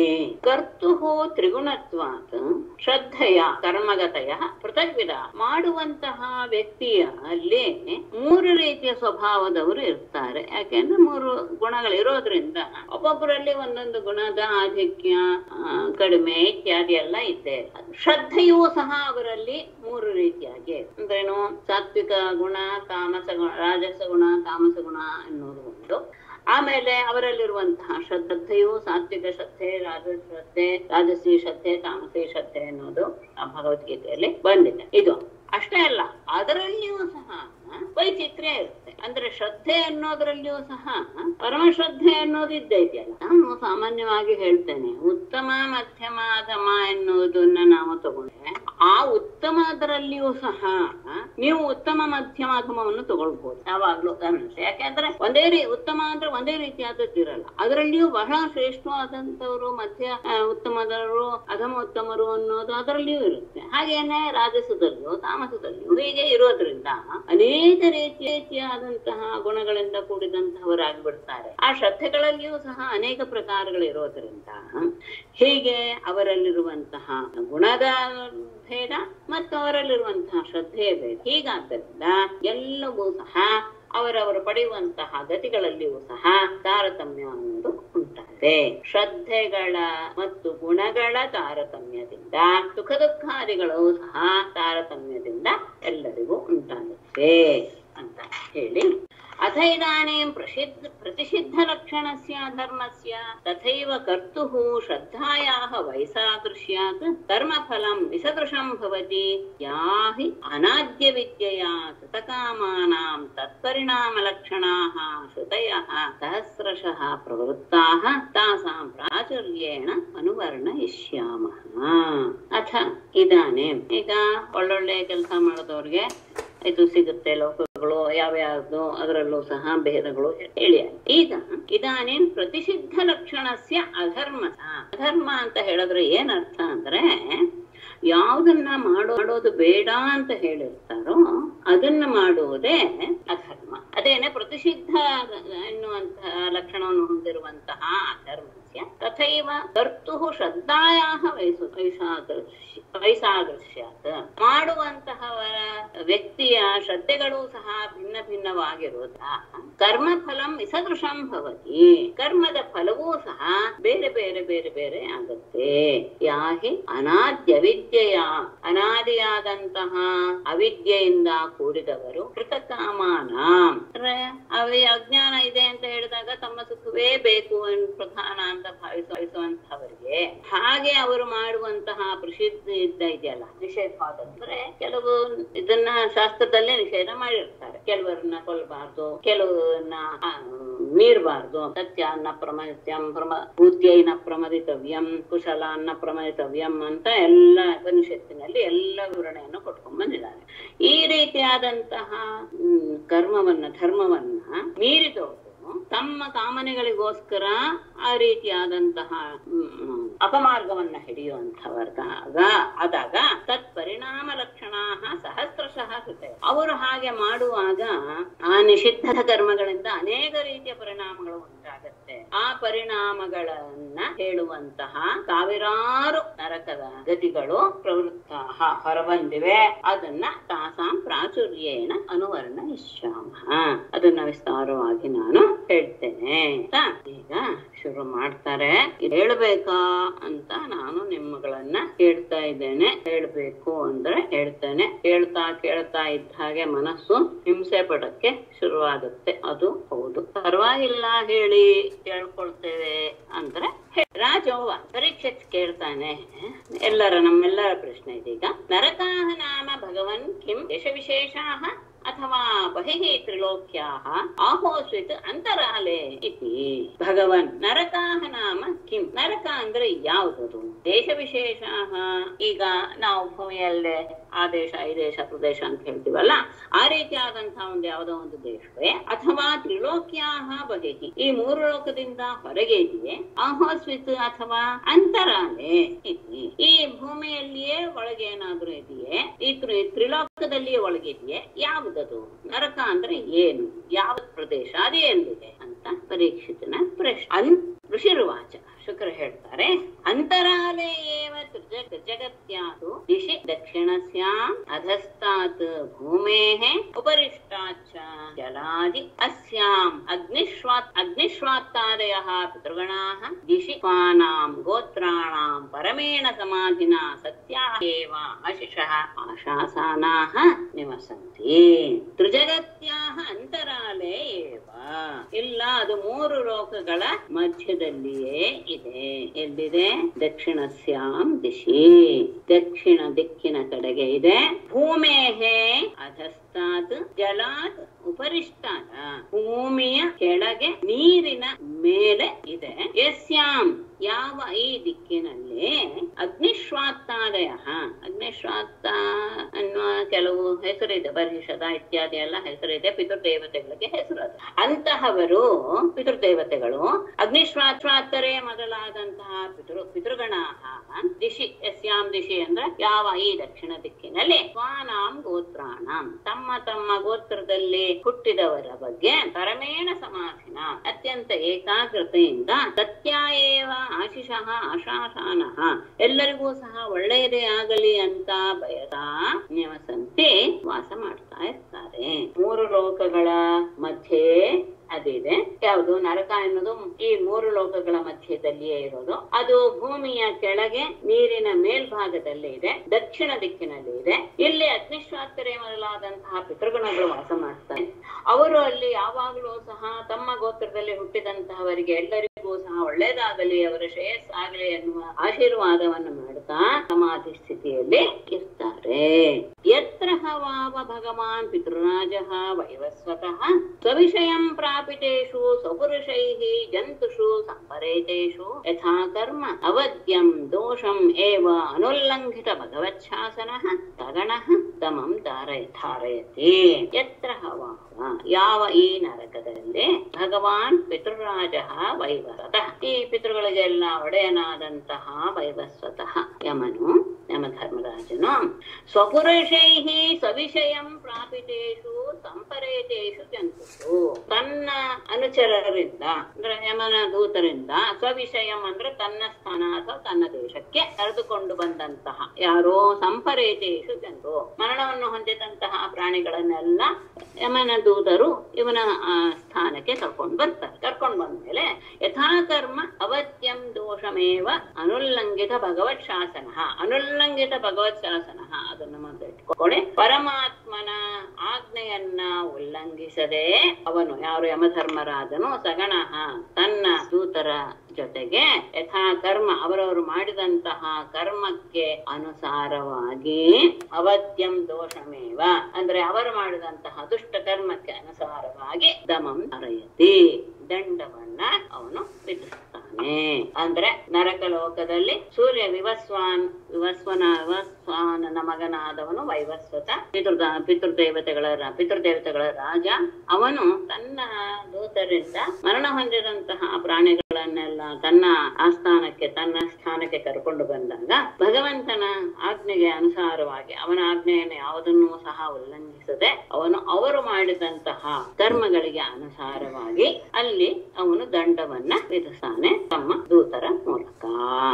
ಕರ್ತು ತ್ರಿಗುಣತ್ವಾತ್ ಶ್ರದ್ಧೆಯ ಕರ್ಮಗತಯ ಪೃಥಗ್ವಿಧ ಮಾಡುವಂತಹ ವ್ಯಕ್ತಿಯ ಅಲ್ಲಿ ಮೂರು ರೀತಿಯ ಸ್ವಭಾವದವರು ಇರ್ತಾರೆ ಯಾಕೆಂದ್ರೆ ಮೂರು ಗುಣಗಳು ಇರೋದ್ರಿಂದ ಒಬ್ಬೊಬ್ಬರಲ್ಲಿ ಒಂದೊಂದು ಗುಣದ ಆಧಿಕ್ಯ ಆ, ಕಡಿಮೆ ಇತ್ಯಾದಿ ಎಲ್ಲ ಇದ್ದೇ ಇರ್ತದೆ. ಶ್ರದ್ಧೆಯೂ ಸಹ ಅವರಲ್ಲಿ ಮೂರು ರೀತಿಯಾಗಿ ಅಂದ್ರೇನು ಸಾತ್ವಿಕ ಗುಣ ತಾಮಸ ಗುಣ ರಾಜಸ ಗುಣ ತಾಮಸ ಗುಣ ಅನ್ನೋದು ಒಂದು ಆಮೇಲೆ ಅವರಲ್ಲಿರುವಂತಹ ಶ್ರದ್ಧೆಯು ಸಾತ್ವಿಕ ಶ್ರದ್ಧೆ ರಾಜಸ ಶ್ರದ್ಧೆ ರಾಜಸಿ ಶ್ರದ್ಧೆ ತಾಮಸಿ ಶ್ರದ್ಧೆ ಅನ್ನೋದು ಆ ಭಗವದ್ಗೀತೆಯಲ್ಲಿ ಬಂದಿದೆ ಇದು ಅಷ್ಟೇ ಅಲ್ಲ ಅದರಲ್ಲಿಯೂ ಸಹ ವೈಚಿತ್ರ್ಯ ಇರುತ್ತೆ ಅಂದ್ರೆ ಶ್ರದ್ಧೆ ಅನ್ನೋದ್ರಲ್ಲಿಯೂ ಸಹ ಪರಮ ಶ್ರದ್ಧೆ ಅನ್ನೋದು ಇದ್ದೇ ಇದೆಯಲ್ಲ ನಾನು ಸಾಮಾನ್ಯವಾಗಿ ಹೇಳ್ತೇನೆ ಉತ್ತಮ ಮಧ್ಯಮ ಅಧಮ ಎನ್ನುವುದನ್ನ ನಾವು ತಗೊಂಡ್ರೆ ಆ ಉತ್ತಮದರಲ್ಲಿಯೂ ಸಹ ನೀವು ಉತ್ತಮ ಮಧ್ಯಮ ಅಧಮವನ್ನು ತಗೊಳ್ಬಹುದು ಯಾವಾಗ್ಲೂ ಗಮನಿಸಿ ಯಾಕೆಂದ್ರೆ ಒಂದೇ ರೀ ಉತ್ತಮ ಅಂದ್ರೆ ಒಂದೇ ರೀತಿಯಾದದ್ದು ಇರಲ್ಲ ಅದರಲ್ಲಿಯೂ ಬಹಳ ಶ್ರೇಷ್ಠವಾದಂತವರು ಮಧ್ಯ ಆ, ಉತ್ತಮದರು ಅಧಮ ಉತ್ತಮರು ಅನ್ನೋದು ಅದರಲ್ಲಿಯೂ ಇರುತ್ತೆ ಹಾಗೇನೆ ರಾಜಸದಲ್ಲಿಯೂ ತಾಮಸದಲ್ಲಿಯೂ ಹೀಗೆ ಇರೋದ್ರಿಂದ ಅನೇಕ ರೀತಿಯ ರೀತಿಯಾದಂತಹ ಗುಣಗಳಿಂದ ಕೂಡಿದಂತಹವರಾಗಿ ಬಿಡ್ತಾರೆ ಆ ಶ್ರದ್ಧೆಗಳಲ್ಲಿಯೂ ಸಹ ಅನೇಕ ಪ್ರಕಾರಗಳಿರೋದ್ರಿಂದ ಹೀಗೆ ಅವರಲ್ಲಿರುವಂತಹ ಗುಣದ ಭೇದ ಮತ್ತು ಅವರಲ್ಲಿರುವಂತಹ ಶ್ರದ್ಧೆಯ ಭೇದ ಹೀಗಾದ್ದರಿಂದ ಎಲ್ಲವೂ ಸಹ ಅವರವರು ಪಡೆಯುವಂತಹ ಗತಿಗಳಲ್ಲಿಯೂ ಸಹ ತಾರತಮ್ಯ ಅನ್ನೋದು ಉಂಟಾಗಿದೆ ಶ್ರದ್ಧೆಗಳ ಮತ್ತು ಗುಣಗಳ ತಾರತಮ್ಯದಿಂದ ಸುಖ ದುಃಖಾದಿಗಳು ಸಹ ತಾರತಮ್ಯದಿಂದ ಎಲ್ಲರಿಗೂ ಉಂಟಾಗುತ್ತೆ ಅಂತ ಹೇಳಿ ಅಥ ಇದಾनीं ಪ್ರಸಿದ್ಧ प्रतिषिद्धलक्षणस्य धर्मस्य तथैव कर्तुः श्रद्धायाः वैसादृश्यात् कर्मफलं विसदृशं भवति या हि अनाद्यविद्यया कृतकामानां तत्परिणामलक्षणाः श्रुतयः सहस्रशः प्रवृत्ताः तासां प्राचुर्येण अनुवर्णयिष्यामः ಅಥ ಇದಾನೇಂ ಈಗ ಒಳ್ಳೊಳ್ಳೆ ಕೆಲಸ ಮಾಡೋದವ್ರಿಗೆ ಇದು ಸಿಗುತ್ತೆ ಲೋಕಗಳು ಯಾವ್ಯಾವ್ದು ಅದರಲ್ಲೂ ಸಹ ಭೇದಗಳು ಹೇಳಿ ಆಯ್ತು. ಈಗ ಇದಾನೇನ್ ಪ್ರತಿಷಿದ್ಧ ಲಕ್ಷಣಸ್ಯ ಅಧರ್ಮ ಅಧರ್ಮ ಅಂತ ಹೇಳಿದ್ರೆ ಏನ್ ಅರ್ಥ ಅಂದ್ರೆ ಯಾವ್ದನ್ನ ಮಾಡೋ ಮಾಡೋದು ಬೇಡ ಅಂತ ಹೇಳಿರ್ತಾರೋ ಅದನ್ನ ಮಾಡುವುದೇ ಅಧರ್ಮ ಅದೇನೆ ಪ್ರತಿಷಿದ್ಧ ಎನ್ನುವಂತಹ ಲಕ್ಷಣವನ್ನು ಹೊಂದಿರುವಂತಹ ಅಧರ್ಮಸ್ಯ ತಥೈವ ಕರ್ತು ಶ್ರದ್ಧಾಯಾಹ ವಯಸ್ಸು ವಯಸ್ಸಾದೃಶ್ಯ ವಯಸ್ಸಾದೃಶ್ಯಾತ್ ಮಾಡುವಂತಹವರ ವ್ಯಕ್ತಿಯ ಶ್ರದ್ಧೆಗಳು ಸಹ ಭಿನ್ನ ಭಿನ್ನವಾಗಿರುವುದ ಕರ್ಮ ಫಲಂ ವಿಸದೃಶಂ ಭವತಿ ಕರ್ಮದ ಫಲವೂ ಸಹ ಬೇರೆ ಬೇರೆ ಬೇರೆ ಬೇರೆ ಆಗುತ್ತೆ ಯಾಹಿ ಅನಾದ್ಯ ವಿದ್ಯೆಯ ಅನಾದಿಯಾದಂತಹ ಅವಿದ್ಯೆಯಿಂದ ಕೂಡಿದವರು ಕೃತಕಾಮಾನ ಅಂದ್ರೆ ಅವೇ ಅಜ್ಞಾನ ಇದೆ ಅಂತ ಹೇಳಿದಾಗ ತಮ್ಮ ಸುಖವೇ ಬೇಕು ಎಂದು ಪ್ರಧಾನ ಅಂತ ಭಾವಿಸ ಭಾವಿಸುವಂತಹವರಿಗೆ ಹಾಗೆ ಅವರು ಮಾಡುವಂತಹ ಪ್ರಸಿದ್ಧ ಇದ್ದ ಇದೆಯಲ್ಲ ನಿಷೇಧವಾದಂದ್ರೆ ಕೆಲವು ಇದನ್ನ ಶಾಸ್ತ್ರದಲ್ಲೇ ನಿಷೇಧ ಮಾಡಿರ್ತಾರೆ ಕೆಲವರನ್ನ ಕೊಲ್ಲಬಾರ್ದು ಕೆಲವರನ್ನ ಆ, ಮೀರ್ಬಾರ್ದು ಸತ್ಯ ಅನ್ನ ಪ್ರಮದಿತ್ಯಂ ಪ್ರಮ ಬುದ್ಧಿಯೈನ ಪ್ರಮದಿತವ್ಯಂ ಕುಶಲ ಅನ್ನ ಪ್ರಮದಿತವ್ಯಂ ಅಂತ ಎಲ್ಲ ಉಪನಿಷತ್ತಿನಲ್ಲಿ ಎಲ್ಲ ವಿವರಣೆಯನ್ನು ಕೊಟ್ಕೊಂಡ್ ಬಂದಿದ್ದಾರೆ ಈ ರೀತಿಯಾದಂತಹ ಹ್ಮ್, ಕರ್ಮವನ್ನ ಧರ್ಮವನ್ನ ಮೀರಿದವರು ತಮ್ಮ ಕಾಮನೆಗಳಿಗೋಸ್ಕರ ಆ ರೀತಿಯಾದಂತಹ ಹ್ಮ್, ಅಪಮಾರ್ಗವನ್ನ ಹಿಡಿಯುವಂತವರ್ದಾಗ ಆದಾಗ ತತ್ಪರಿಣಾಮ ಲಕ್ಷಣ ಸಹಸ್ರಶಃ ಕೃತೆ ಅವರು ಹಾಗೆ ಮಾಡುವಾಗ ಆ ನಿಷಿದ್ಧ ಕರ್ಮಗಳಿಂದ ಅನೇಕ ರೀತಿಯ ಪರಿಣಾಮಗಳು ಉಂಟಾಗತ್ತೆ ಆ ಪರಿಣಾಮಗಳನ್ನ ಹೇಳುವಂತಹ ಸಾವಿರಾರು ನರಕದ ಗತಿಗಳು ಪ್ರವೃತ್ತ ಹೊರಬಂದಿವೆ ಅದನ್ನ ತಾಸಾಂ ಪ್ರಾಚುರ್ಯೇಣ ಅನುವರ್ಣ ಇಷ್ಯಾಮ ಅದನ್ನ ವಿಸ್ತಾರವಾಗಿ ನಾನು ಹೇಳ್ತೇನೆ ಆಯ್ತಾ? ಈಗ ಶುರು ಮಾಡ್ತಾರೆ ಇದ್ ಹೇಳ್ಬೇಕಾ ಅಂತ ನಾನು ನಿಮ್ಮಗಳನ್ನ ಕೇಳ್ತಾ ಇದ್ದೇನೆ ಹೇಳ್ಬೇಕು ಅಂದ್ರೆ ಹೇಳ್ತೇನೆ ಹೇಳ್ತಾ ಕೇಳ್ತಾ ಇದ್ದ ಹಾಗೆ ಮನಸ್ಸು ಹಿಂಸೆ ಪಡಕ್ಕೆ ಶುರುವಾಗುತ್ತೆ ಅದು ಹೌದು ಪರವಾಗಿಲ್ಲ ಹೇಳಿ ಕೇಳ್ಕೊಳ್ತೇವೆ ಅಂದ್ರೆ ಹೇ- ರಾಜವ್ವ ಪರೀಕ್ಷೆ ಕೇಳ್ತಾನೆ ಎಲ್ಲರ ನಮ್ಮೆಲ್ಲರ ಪ್ರಶ್ನೆ ಇದೀಗ ನರಕಾಹ ನಾಮ ಭಗವನ್ ಕಿಂ ದೇಶವಿಶೇಷಾಹ ಅಥವಾ ಬಹಿಃ ತ್ರಿಲೋಕ್ಯಾಹ ಆಹೋಸ್ವಿತ್ ಅಂತರಾಲೆ ಇತಿ ಭಗವನ್ ನರಕಾಹ ನಾಮ ಕಿಂ ನರಕ ಅಂದ್ರೆ ಯಾವುದದು ದೇಶ ವಿಶೇಷಾಹ ಈಗ ನಾವು ಭೂಮಿಯಲ್ಲೇ ಆ ದೇಶ ಈ ದೇಶ ಪ್ರದೇಶ ಅಂತ ಹೇಳ್ತೀವಲ್ಲ ಆ ರೀತಿಯಾದಂತಹ ಒಂದು ಯಾವುದೋ ಒಂದು ದೇಶವೇ ಅಥವಾ ತ್ರಿಲೋಕ್ಯಾಹ ಬಗೆಹಿ ಈ ಮೂರು ಲೋಕದಿಂದ ಹೊರಗೆ ಇದೆಯೇ ಆಹೋಸ್ವಿತ್ ಅಥವಾ ಅಂತರಾಲೆ ಇತಿ ಈ ಭೂಮಿಯಲ್ಲಿಯೇ ಒಳಗೆ ಏನಾದ್ರೂ ಇದೆಯೇ ಈ ತ್ರಿ- ತ್ರಿಲೋಕದಲ್ಲಿಯೇ ಒಳಗಿದೆಯೇ ಯಾವುದದು ನರಕ ಅಂದ್ರೆ ಏನು ಯಾವ ಪ್ರದೇಶ ಅದೇ ಎಲ್ಲಿದೆ ಅಂತ ಪರೀಕ್ಷಿತನ ಪ್ರಶ್ನೆ ಅನ್ ಋಷಿರುವಾಚ ಶುಕ್ರ ಹೇಳ್ತಾರೆ ಅಂತರಾಲೆ ಏವ ತ್ರಿಜಗ ಜಗತ್ಯಾತು ದಿಶಿ ದಕ್ಷಿಣಸ್ಯಾಂ ಅಧಸ್ತಾತ್ ಭೂಮೇಃ ಉಪರಿಷ್ಟಾಚ್ಚ ಜಲಾದಿ ಅಸ್ಯಾಂ ಅಗ್ನಿಶ್ವಾತ್ ಅಗ್ನಿಶ್ವಾತ್ತಾದಯಃ ಪಿತೃಗಣಾಃ ದಿಶಿ ಸ್ವಾನಾಂ ಗೋತ್ರಾಣಾಂ ಪರಮೇಣ ಸಮಾಧಿನ ಸತ್ಯಾಃ ಏವ ಆಶಿಷಃ ಆಶಾಸಾನಾಃ ನಿವಸಂತಿ ತ್ರಿಜಗತ್ಯಾಹ ಅಂತರಾಲೆ ಏವ ಇಲ್ಲ ಅದು ಮೂರು ಲೋಕಗಳ ಮಧ್ಯದಲ್ಲಿಯೇ ಇದೆ ಎಲ್ಲಿದೆ ದಕ್ಷಿಣಸ್ಯಾಂ ದಿಶಿ ದಕ್ಷಿಣ ದಿಕ್ಕಿನ ಕಡೆಗೆ ಇದೆ ಭೂಮೇಹೇ ಅಧಸ್ತಾತ್ ಜಲಾತ್ ಉಪರಿಷ್ಟಾತ ಭೂಮಿಯ ಕೆಳಗೆ ನೀರಿನ ಮೇಲೆ ಇದೆ ಯಸ್ಯಾಂ ಯಾವ ಈ ದಿಕ್ಕಿನಲ್ಲಿ ಅಗ್ನಿಶ್ವಾತ್ತಾದಯ ಅಗ್ನಿಶ್ವಾತ್ತ ಅನ್ನುವ ಕೆಲವು ಹೆಸರಿದೆ ಬರ್ಹಿಷದ ಇತ್ಯಾದಿ ಎಲ್ಲ ಹೆಸರಿದೆ ಪಿತೃದೇವತೆಗಳಿಗೆ ಹೆಸರು ಅದು ಅಂತಹವರು ಪಿತೃದೇವತೆಗಳು ಅಗ್ನಿಶ್ವಾತ್ರಾತ್ತರೆ ಮೊದಲಾದಂತಹ ಪಿತೃ ಪಿತೃಗಣ ದಿಶಿ ಯಸ್ಯಾಂ ದಿಶಿ ಅಂದ್ರೆ ಯಾವ ಈ ದಕ್ಷಿಣ ದಿಕ್ಕಿನಲ್ಲಿ ಸ್ವಾನಾಂ ಗೋತ್ರಾಣಂ ತಮ್ಮ ತಮ್ಮ ಗೋತ್ರದಲ್ಲಿ ಹುಟ್ಟಿದವರ ಬಗ್ಗೆ ಪರಮೇಣ ಸಮಾಧಿನ ಅತ್ಯಂತ ಏಕಾಗ್ರತೆಯಿಂದ ಸತ್ಯಾಯೇವ ಆಶಿಷಃ ಆಶಾಸಾನಃ ಎಲ್ಲರಿಗೂ ಸಹ ಒಳ್ಳೆಯದೇ ಆಗಲಿ ಅಂತ ಬಯಸಾ ನಿವಸಂತೆ ವಾಸ ಮಾಡ್ತಾ ಇರ್ತಾರೆ ಮೂರು ಲೋಕಗಳ ಮಧ್ಯೆ ಅದಿದೆ ಯಾವುದು ನರಕ ಎನ್ನುವುದು ಈ ಮೂರು ಲೋಕಗಳ ಮಧ್ಯದಲ್ಲಿಯೇ ಇರೋದು ಅದು ಭೂಮಿಯ ಕೆಳಗೆ ನೀರಿನ ಮೇಲ್ಭಾಗದಲ್ಲಿ ಇದೆ ದಕ್ಷಿಣ ದಿಕ್ಕಿನಲ್ಲಿ ಇದೆ ಇಲ್ಲಿ ಅಗ್ನಿಶ್ವಾತ್ತರೆ ಮೊದಲಾದಂತಹ ಪಿತೃಗಣಗಳು ವಾಸ ಮಾಡ್ತಾರೆ ಅವರು ಅಲ್ಲಿ ಯಾವಾಗಲೂ ಸಹ ತಮ್ಮ ಗೋತ್ರದಲ್ಲಿ ಹುಟ್ಟಿದಂತಹವರಿಗೆ ಎಲ್ಲರಿಗೂ ಸಹ ಒಳ್ಳೇದಾಗಲಿ ಅವರ ಶ್ರೇಯಸ್ಸಾಗಲಿ ಎನ್ನುವ ಆಶೀರ್ವಾದವನ್ನು ಮಾಡ್ತಾ ಸಮಾಧಿ ಸ್ಥಿತಿಯಲ್ಲಿ ಇರ್ತಾರೆ ಯತ್ರ ವಾವ ಭಗವಾನ್ ಪಿತೃರಾಜ ವೈವಸ್ವತಃ ಸ್ವವಿಷಯಂ ಪ್ರಾಪಿತೇಷು ಸ್ವಪುರುಷೈಃ ಜಂತುಷು ಸಂಪರೇತೇಷು ಯಥಾ ಕರ್ಮ ಅವದ್ಯಂ ದೋಷಂ ಏವ ಅನುಲ್ಲಂಘಿತ ಭಗವಚ್ಛಾಸನಃ ಸಗಣಃ ತಮಂ ಧಾರಯ ಧಾರಯತಿ ಯತ್ರ ವಾವ ಯಾವ ಈ ನರಕದಲ್ಲಿ ಭಗವಾನ್ ಪಿತೃರಾಜ ವೈವಸ್ವತಃ ಈ ಪಿತೃಗಳಿಗೆಲ್ಲ ಒಡೆಯನಾದಂತಹ ವೈವಸ್ವತಃ ಯಮನು ಯಮಧರ್ಮರಾಜನು ಸ್ವಪುರುಷೈ ಸವಿಷಯಂ ಪ್ರಾಪಿತೇಷು ಸಂಪರೇತೇಷು ಜಂತುಷು ತನ್ನ ಅನುಚರರಿಂದ ಅಂದ್ರೆ ಯಮನ ದೂತರಿಂದ ಸ್ವವಿಷಯಂ ಅಂದ್ರೆ ತನ್ನ ಸ್ಥಾನ ಅಥವಾ ತನ್ನ ದೇಶಕ್ಕೆ ಕರೆದುಕೊಂಡು ಬಂದಂತಹ ಯಾರೋ ಸಂಪರೇತೇಷು ಜಂತು ಮರಣವನ್ನು ಹೊಂದಿದಂತಹ ಪ್ರಾಣಿಗಳನ್ನೆಲ್ಲ ಯಮನ ದೂತರು ಇವನ ಆ, ಸ್ಥಾನಕ್ಕೆ ಕರ್ಕೊಂಡು ಬರ್ತಾರೆ ಕರ್ಕೊಂಡು ಬಂದ್ಮೇಲೆ ಯಥಾಕರ್ಮ ಅವತ್ಯಂ ದೋಷಮೇವ ಅನುಲ್ಲಂಘಿತ ಭಗವತ್ ಶಾಸನ ಅನುಲ್ಲಂಘಿತ ಭಗವತ್ ಶಾಸನ ಅದನ್ನು ಮೊದಲು ಇಟ್ಕೊಳ್ಳಿ ಪರಮಾತ್ಮನ ಆಜ್ಞೆಯನ್ನ ಉಲ್ಲಂಘಿಸದೆ ಅವನು ಯಾರು ಯಮಧರ್ಮರಾಜನು ಸಗಣ ತನ್ನ ದೂತರ ಜೊತೆಗೆ ಯಥಾ ಕರ್ಮ ಅವರವರು ಮಾಡಿದಂತಹ ಕರ್ಮಕ್ಕೆ ಅನುಸಾರವಾಗಿ ಅವತ್ಯಂ ದೋಷಮೇವ ಅಂದ್ರೆ ಅವರು ಮಾಡಿದಂತಹ ದುಷ್ಟ ಕರ್ಮಕ್ಕೆ ಅನುಸಾರವಾಗಿ ದಮಂ ಹರಯತಿ ದಂಡವನ್ನ ಅವನು ವಿಧಿಸ್ತಾನೆ ಅಂದ್ರೆ ನರಕ ಲೋಕದಲ್ಲಿ ಸೂರ್ಯ ವಿವಸ್ವಾನ್ ವಿವಸ್ವನ ವಿವಸ್ವಾನನ ಮಗನಾದವನು ವೈವಸ್ವತ ಪಿತೃ ಪಿತೃದೇವತೆಗಳ ರ- ಪಿತೃದೇವತೆಗಳ ರಾಜ ಅವನು ತನ್ನ ದೂತರಿಂದ ಮರಣ ಹೊಂದಿದಂತಹ ಪ್ರಾಣಿಗಳನ್ನೆಲ್ಲ ತನ್ನ ಆಸ್ಥಾನಕ್ಕೆ ತನ್ನ ಸ್ಥಾನಕ್ಕೆ ಕರ್ಕೊಂಡು ಬಂದಾಗ ಭಗವಂತನ ಆಜ್ಞೆಗೆ ಅನುಸಾರವಾಗಿ ಅವನ ಆಜ್ಞೆಯನ್ನು ಯಾವುದನ್ನೂ ಸಹ ಉಲ್ಲಂಘಿಸದೆ ಅವನು ಅವರು ಮಾಡಿದಂತಹ ಕರ್ಮಗಳಿಗೆ ಅನುಸಾರವಾಗಿ ಅಲ್ಲಿ ಅವನು ದಂಡವನ್ನ ವಿಧಿಸ್ತಾನೆ ತಮ್ಮ ದೂತರ ಮೂಲಕ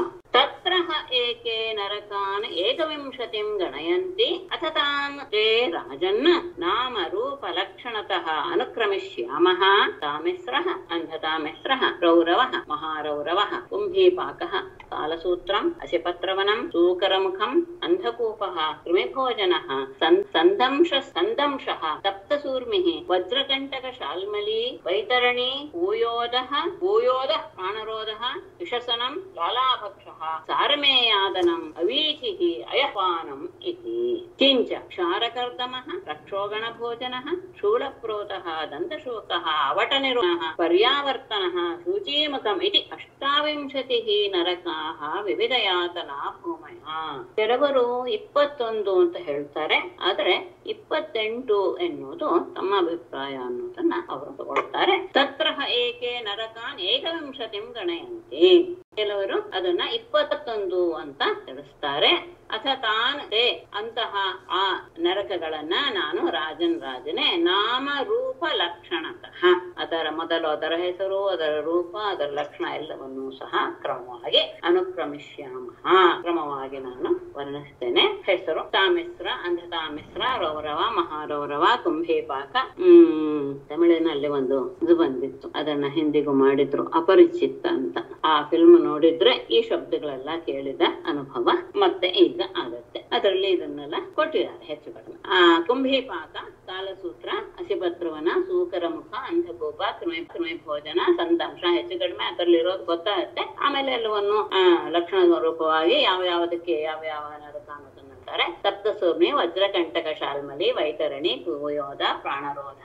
ತತ್ರ ಏಕೆ ನರಕಾನ್ ಏಕವಿಂಶತಿಂ ಗಣಯಂತಿ ಅಥ ತಾನ್ ತೇ ರಾಜನ್ ನಾಮ ರೂಪ ಲಕ್ಷಣತಃ ಅನುಕ್ರಮಿಷ್ಯಾಮಃ ತಾಮಿಸ್ರಃ ಅಂಧತಾಮಿಸ್ರಃ ರೌರವಃ ಮಹಾರೌರವಃ ಕುಂಭೀಪಾಕಃ ಕಾಲಸೂತ್ರಂ ಅಸಿಪತ್ರವನಂ ಸೂಕರಮುಖಂ ಅಂಧಕೂಪಃ ಕೃಮಿಭೋಜನಃ ಸಂ- ಸಂದಂಶ ಸಂದಂಶಃ ತಪ್ತಸೂರ್ಮಿಃ ವಜ್ರಕಂಟಕ ಶಾಲ್ಮಲಿ ವೈತರಣಿ ಭೂಯೋದಃ ಭೂಯೋದಃ ಪ್ರಾಣರೋಧಃ ವಿಷಸನಂ ಲಾಲಾಭಕ್ಷಃ ಸಾರಮೇಯಾದನಂ ಅವೀಚಿಃ ಅಯಪಾನಂ ಇತಿ ಕಿಂಚ ಕ್ಷಾರಕರ್ದಮಃ ರಕ್ಷೋಗಣಭೋಜನಃ ಶೂಲಪ್ರೋತಃ ದಂತಶೋಕಃ ಅವಟನಿರುಣಃ ಪರ್ಯಾವರ್ತನಃ ಶುಚೀಮುಖಂ ಇತಿ ಅಷ್ಟಾವಿಂಶತಿಃ ನರಕಾಃ ವಿವಿಧ ಯಾತನಾ ಭೂಮಯ ಕೆಲವರು ಇಪ್ಪತ್ತೊಂದು ಅಂತ ಹೇಳ್ತಾರೆ ಆದ್ರೆ ಇಪ್ಪತ್ತೆಂಟು ಎನ್ನುವುದು ತಮ್ಮ ಅಭಿಪ್ರಾಯ ಅನ್ನೋದನ್ನ ಅವರು ತಗೊಳ್ತಾರೆ ತತ್ರ ಏಕೆ ನರಕಾನ್ ಏಕವಿಂಶತಿಂ ಗಣಯಂತಿ ಕೆಲವರು ಅದನ್ನ ಇಪ್ಪತ್ತೊಂದು ಅಂತ ತಿಳಿಸ್ತಾರೆ ಅಥ ತಾನ್ ತೇ ಅಂತಹ ಆ ನರಕಗಳನ್ನ ನಾನು ರಾಜನ್ ರಾಜನೇ ನಾಮ ರೂಪ ಲಕ್ಷಣತಃ ಅದರ ಮೊದಲು ಅದರ ಹೆಸರು ಅದರ ರೂಪ ಅದರ ಲಕ್ಷಣ ಎಲ್ಲವನ್ನೂ ಸಹ ಕ್ರಮವಾಗಿ ಅನುಕ್ರಮಿಷ್ಯಾಮಃ ಕ್ರಮವಾಗಿ ನಾನು ವರ್ಣಿಸ್ತೇನೆ ಹೆಸರು ತಾಮಿಸ್ರ ಅಂಧತಾಮಿಸ್ರ ರೌರವ ಮಹಾರೌರವ ಕುಂಭೀಪಾಕ ಹ್ಮ್ ತಮಿಳಿನಲ್ಲಿ ಒಂದು ಇದು ಬಂದಿತ್ತು ಅದನ್ನ ಹಿಂದಿಗೂ ಮಾಡಿದ್ರು ಅಪರಿಚಿತ ಅಂತ ಆ ಫಿಲ್ಮ್ ನೋಡಿದ್ರೆ ಈ ಶಬ್ದಗಳೆಲ್ಲ ಕೇಳಿದ ಅನುಭವ ಮತ್ತೆ ಇದೆ ಈಗ ಆಗತ್ತೆ ಅದರಲ್ಲಿ ಇದನ್ನೆಲ್ಲ ಕೊಟ್ಟಿದ್ದಾರೆ ಹೆಚ್ಚು ಕಡಿಮೆ ಆ ಕುಂಭಿಪಾಕ ಕಾಲಸೂತ್ರ ಹಸಿಪತ್ರವನ ಸೂಕರ ಮುಖ ಅಂಧಕೋಪ ಕೃಮೆ ಕೃಮೆ ಭೋಜನ ಸಂದಂಶ ಹೆಚ್ಚು ಕಡಿಮೆ ಅದರಲ್ಲಿ ಇರೋದು ಗೊತ್ತಾಗುತ್ತೆ ಆಮೇಲೆ ಎಲ್ಲವನ್ನು ಆ ಲಕ್ಷಣ ರೂಪವಾಗಿ ಯಾವ ಯಾವದಕ್ಕೆ ಯಾವ ಯಾವ ನರಕ ಅನ್ನೋದನ್ನ ಅಂತಾರೆ ಸಪ್ತಸೂರ್ಣಿ ವಜ್ರಕಂಟಕ ಶಾಲ್ಮಲಿ ವೈತರಣಿ ಕುಯೋಧ ಪ್ರಾಣರೋಧ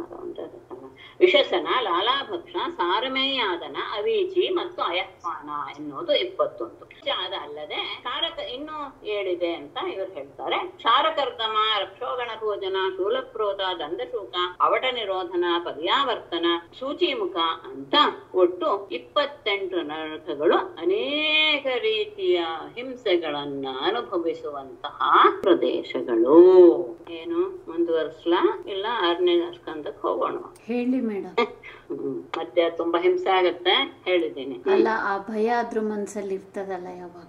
ವಿಷಸನ ಲಾಲಾಭಕ್ಷ ಸಾರಮೇಯಾದನ ಅವೀಚಿ ಮತ್ತು ಅಯಃಪಾನ ಎನ್ನುವುದು ಇಪ್ಪತ್ತೊಂದು ಅದಲ್ಲದೆ ಕ್ಷಾರಕ ಇನ್ನೂ ಏಳಿದೆ ಅಂತ ಇವರು ಹೇಳ್ತಾರೆ ಕ್ಷಾರಕರ್ದಮ ರಕ್ಷೋಗಣ ಭೋಜನ ಶೂಲಪ್ರೋತ ದಂಡಶೂಕ ಅವಟ ನಿರೋಧನ ಪರ್ಯಾವರ್ತನ ಸೂಚಿಮುಖ ಅಂತ ಒಟ್ಟು ಇಪ್ಪತ್ತೆಂಟು ನರಕಗಳು ಅನೇಕ ರೀತಿಯ ಹಿಂಸೆಗಳನ್ನ ಅನುಭವಿಸುವಂತಹ ಪ್ರದೇಶಗಳು ಏನು ಮುಂದುವರಿಸ್ಲಾ ಇಲ್ಲ ಆರನೇ ಸ್ಕಂದಕ್ಕೆ ಹೋಗೋಣ ಹೇಳಿ ಮೇಡಮ್ ಹ್ಮ್. ಮತ್ತೆ ತುಂಬಾ ಹಿಂಸೆ ಆಗತ್ತೆ ಹೇಳಿದ್ದೀನಿ ಅಲ್ಲ ಆ ಭಯ ಆದ್ರೂ ಮನ್ಸಲ್ಲಿ ಇರ್ತದಲ್ಲ ಯಾವಾಗ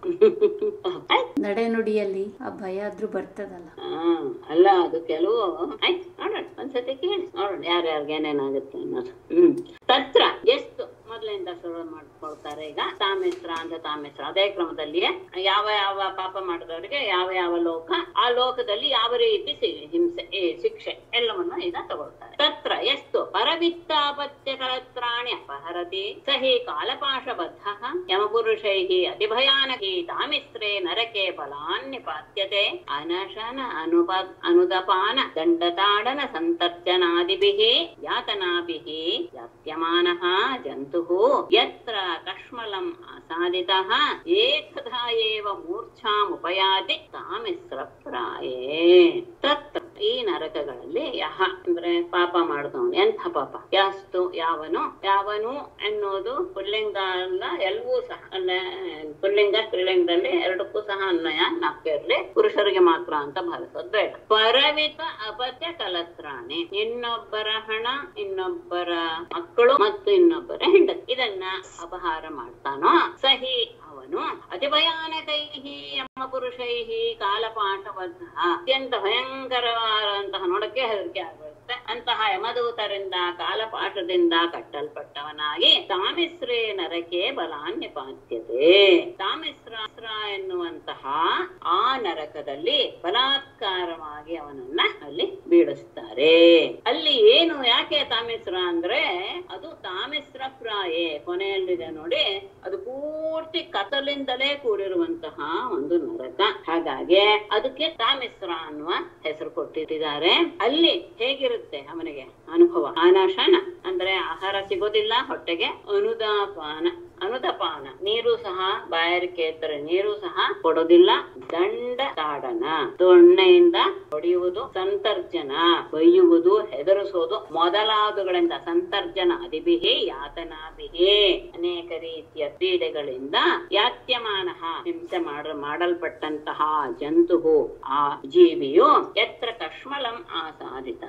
ನಡೆನುಡಿಯಲ್ಲಿ ಆ ಭಯ ಆದ್ರೂ ಬರ್ತದಲ್ಲ ಆ, ಅಲ್ಲ ಅದು ಕೆಲವು ಆಯ್ತು ನೋಡೋಣ ಒಂದ್ಸತಿ ಕೇಳಿ ನೋಡೋಣ ಯಾರ್ಯಾರಿಗೆ ಏನೇನಾಗುತ್ತೆ ಅನ್ನೋದು ಹ್ಮ್ ತತ್ರ ಎಷ್ಟು ಮೊದಲಿಂದ ಶುರು ಮಾಡ್ಕೊಳ್ತಾರೆ ಈಗ ತಾಮಿಸ್ರ ಅಂತ ತಾಮಿಸ್ರ ಅದೇ ಕ್ರಮದಲ್ಲಿಯೇ ಯಾವ ಯಾವ ಪಾಪ ಮಾಡಿದವರಿಗೆ ಯಾವ ಯಾವ ಲೋಕ ಆ ಲೋಕದಲ್ಲಿ ಯಾವ ರೀತಿ ಸಿ- ಹಿಂಸೆ ಏ, ಶಿಕ್ಷೆ ಎಲ್ಲವನ್ನು ಈಗ ತಗೊಳ್ತಾರೆ ತತ್ರ ಎಷ್ಟು ಪರವಿತ್ತಾಪತ್ಯ ಕಳತ್ರಾಣಿ ಅಪಹರತಿ ಸಹಿ ಕಾಲಪಾಶಬದ್ಧ ಯಮಪುರುಷೈ ಅತಿಭಯಾನಕಿ ತಾಮಿಸ್ತ್ರೇ ನರಕೆ ಫಲಾನ್ಯಪಾತ್ಯತೆ ಅನಶನ ಅನುಪ ಅನುದಪಾನ ದಂಡತಾಡನ ಸಂತರ್ಜನಾದಿಭಿಃ ಯಾತನಾಭಿಃ ಯಾತ್ಯಮಾನಃ ಜಂತುಃ ಯತ್ರ ಕಶ್ಮಲಂ ಅಸಾದಿತಃ ಏಕದಾ ಏವ ಮೂರ್ಛಾಮುಪಯಾತಿ ತಾಮಿಸ್ರ ಪ್ರಾಯೇ ತತ್ರ ಈ ನರಕಗಳಲ್ಲಿ ಯಹ ಅಂದ್ರೆ ಪಾಪ ಮಾಡಿದವನು ಎಂಥ ಪಾಪ ಯಾಸ್ತು ಯಾವನು ಯಾವನು ಎನ್ನುವುದು ಪುಲ್ಲಿಂಗ ಅಲ್ಲ ಎಲ್ಲವೂ ಸಹ ಅಲ್ಲ ಪುಲ್ಲಿಂಗ ಸ್ತ್ರೀಲಿಂಗದಲ್ಲಿ ಎರಡಕ್ಕೂ ಸಹ ಅನ್ವಯ ನಾಲ್ಕಿರ್ಲಿ ಪುರುಷರಿಗೆ ಮಾತ್ರ ಅಂತ ಭಾವಿಸೋದು ಬೇಡ ಪರವಿತ ಅಪತ್ಯ ಕಲತ್ರಾಣಿ ಇನ್ನೊಬ್ಬರ ಹಣ ಇನ್ನೊಬ್ಬರ ಮಕ್ಕಳು ಮತ್ತು ಇನ್ನೊಬ್ಬರ ಹೆಂಡತಿ ಇದನ್ನ ಅಪಹಾರ ಮಾಡ್ತಾನೋ ಸಹಿ ಅವನು ಅತಿ ಭಯಾನಕೈಹಿ ಯಮ ಪುರುಷೈಹಿ ಕಾಲಪಾಠಬದ್ಧ ಅತ್ಯಂತ ಭಯಂಕರವಾದಂತಹ ನೋಡಕ್ಕೆ ಹೆದರಿಕೆ ಆಗಿರುತ್ತೆ ಅಂತಹ ಯಮದೂತರಿಂದ ಕಾಲಪಾಠದಿಂದ ಕಟ್ಟಲ್ಪಟ್ಟವನಾಗಿ ತಾಮಿಸ್ರೇ ನರಕೆ ಬಲಾನ್ಯಪಾತ್ಯತೆ ತಾಮಿಸ್ರಾಸ್ತ್ರ ಎನ್ನುವಂತಹ ಆ ನರಕದಲ್ಲಿ ಬಲಾತ್ಕಾರವಾಗಿ ಅವನನ್ನ ಅಲ್ಲಿ ಬೀಳಿಸ್ತಾರೆ ಅಲ್ಲಿ ಏನು ಯಾಕೆ ತಾಮಿಸ್ರ ಅಂದ್ರೆ ಅದು ತಾಮಿಸ್ರ ಪ್ರಾಯೇ ಕೊನೆಯಲ್ಲಿದೆ ನೋಡಿ ಅದು ಪೂರ್ತಿ ಕತ್ತಲಿಂದಲೇ ಕೂಡಿರುವಂತಹ ಒಂದು ನರಕ ಹಾಗಾಗಿ ಅದಕ್ಕೆ ತಾಮಿಸ್ರ ಅನ್ನುವ ಹೆಸರು ಕೊಟ್ಟಿದ್ದಾರೆ ಅಲ್ಲಿ ಹೇಗಿರುತ್ತೆ ಅವನಿಗೆ ಅನುಭವ ಅನಶನ ಅಂದ್ರೆ ಆಹಾರ ಸಿಗೋದಿಲ್ಲ ಹೊಟ್ಟೆಗೆ ಅನುದಾಪಾನ ಅನುದಪಾನ ನೀರು ಸಹ ಬಾಯಾರಿಕೆ ಇದ್ದರೆ ನೀರು ಸಹ ಕೊಡೋದಿಲ್ಲ ದಂಡ ತಾಡನ ದೊಣ್ಣೆಯಿಂದ ಹೊಡೆಯುವುದು ಸಂತರ್ಜನ ಬೈಯುವುದು ಹೆದರಿಸೋದು ಮೊದಲಾದವುಗಳಿಂದ ಸಂತರ್ಜನ ಅದಿಬಿಹಿ ಯಾತನಾಭಿಹಿ ಅನೇಕ ರೀತಿಯ ಕ್ರೀಡೆಗಳಿಂದ ಯಾತ್ಯಮಾನ ಹಿಂಸೆ ಮಾಡ ಮಾಡಲ್ಪಟ್ಟಂತಹ ಜಂತು ಆ ಜೀವಿಯು ಎತ್ರ ಕಶ್ಮಲಂ ಆಸಾದಿತ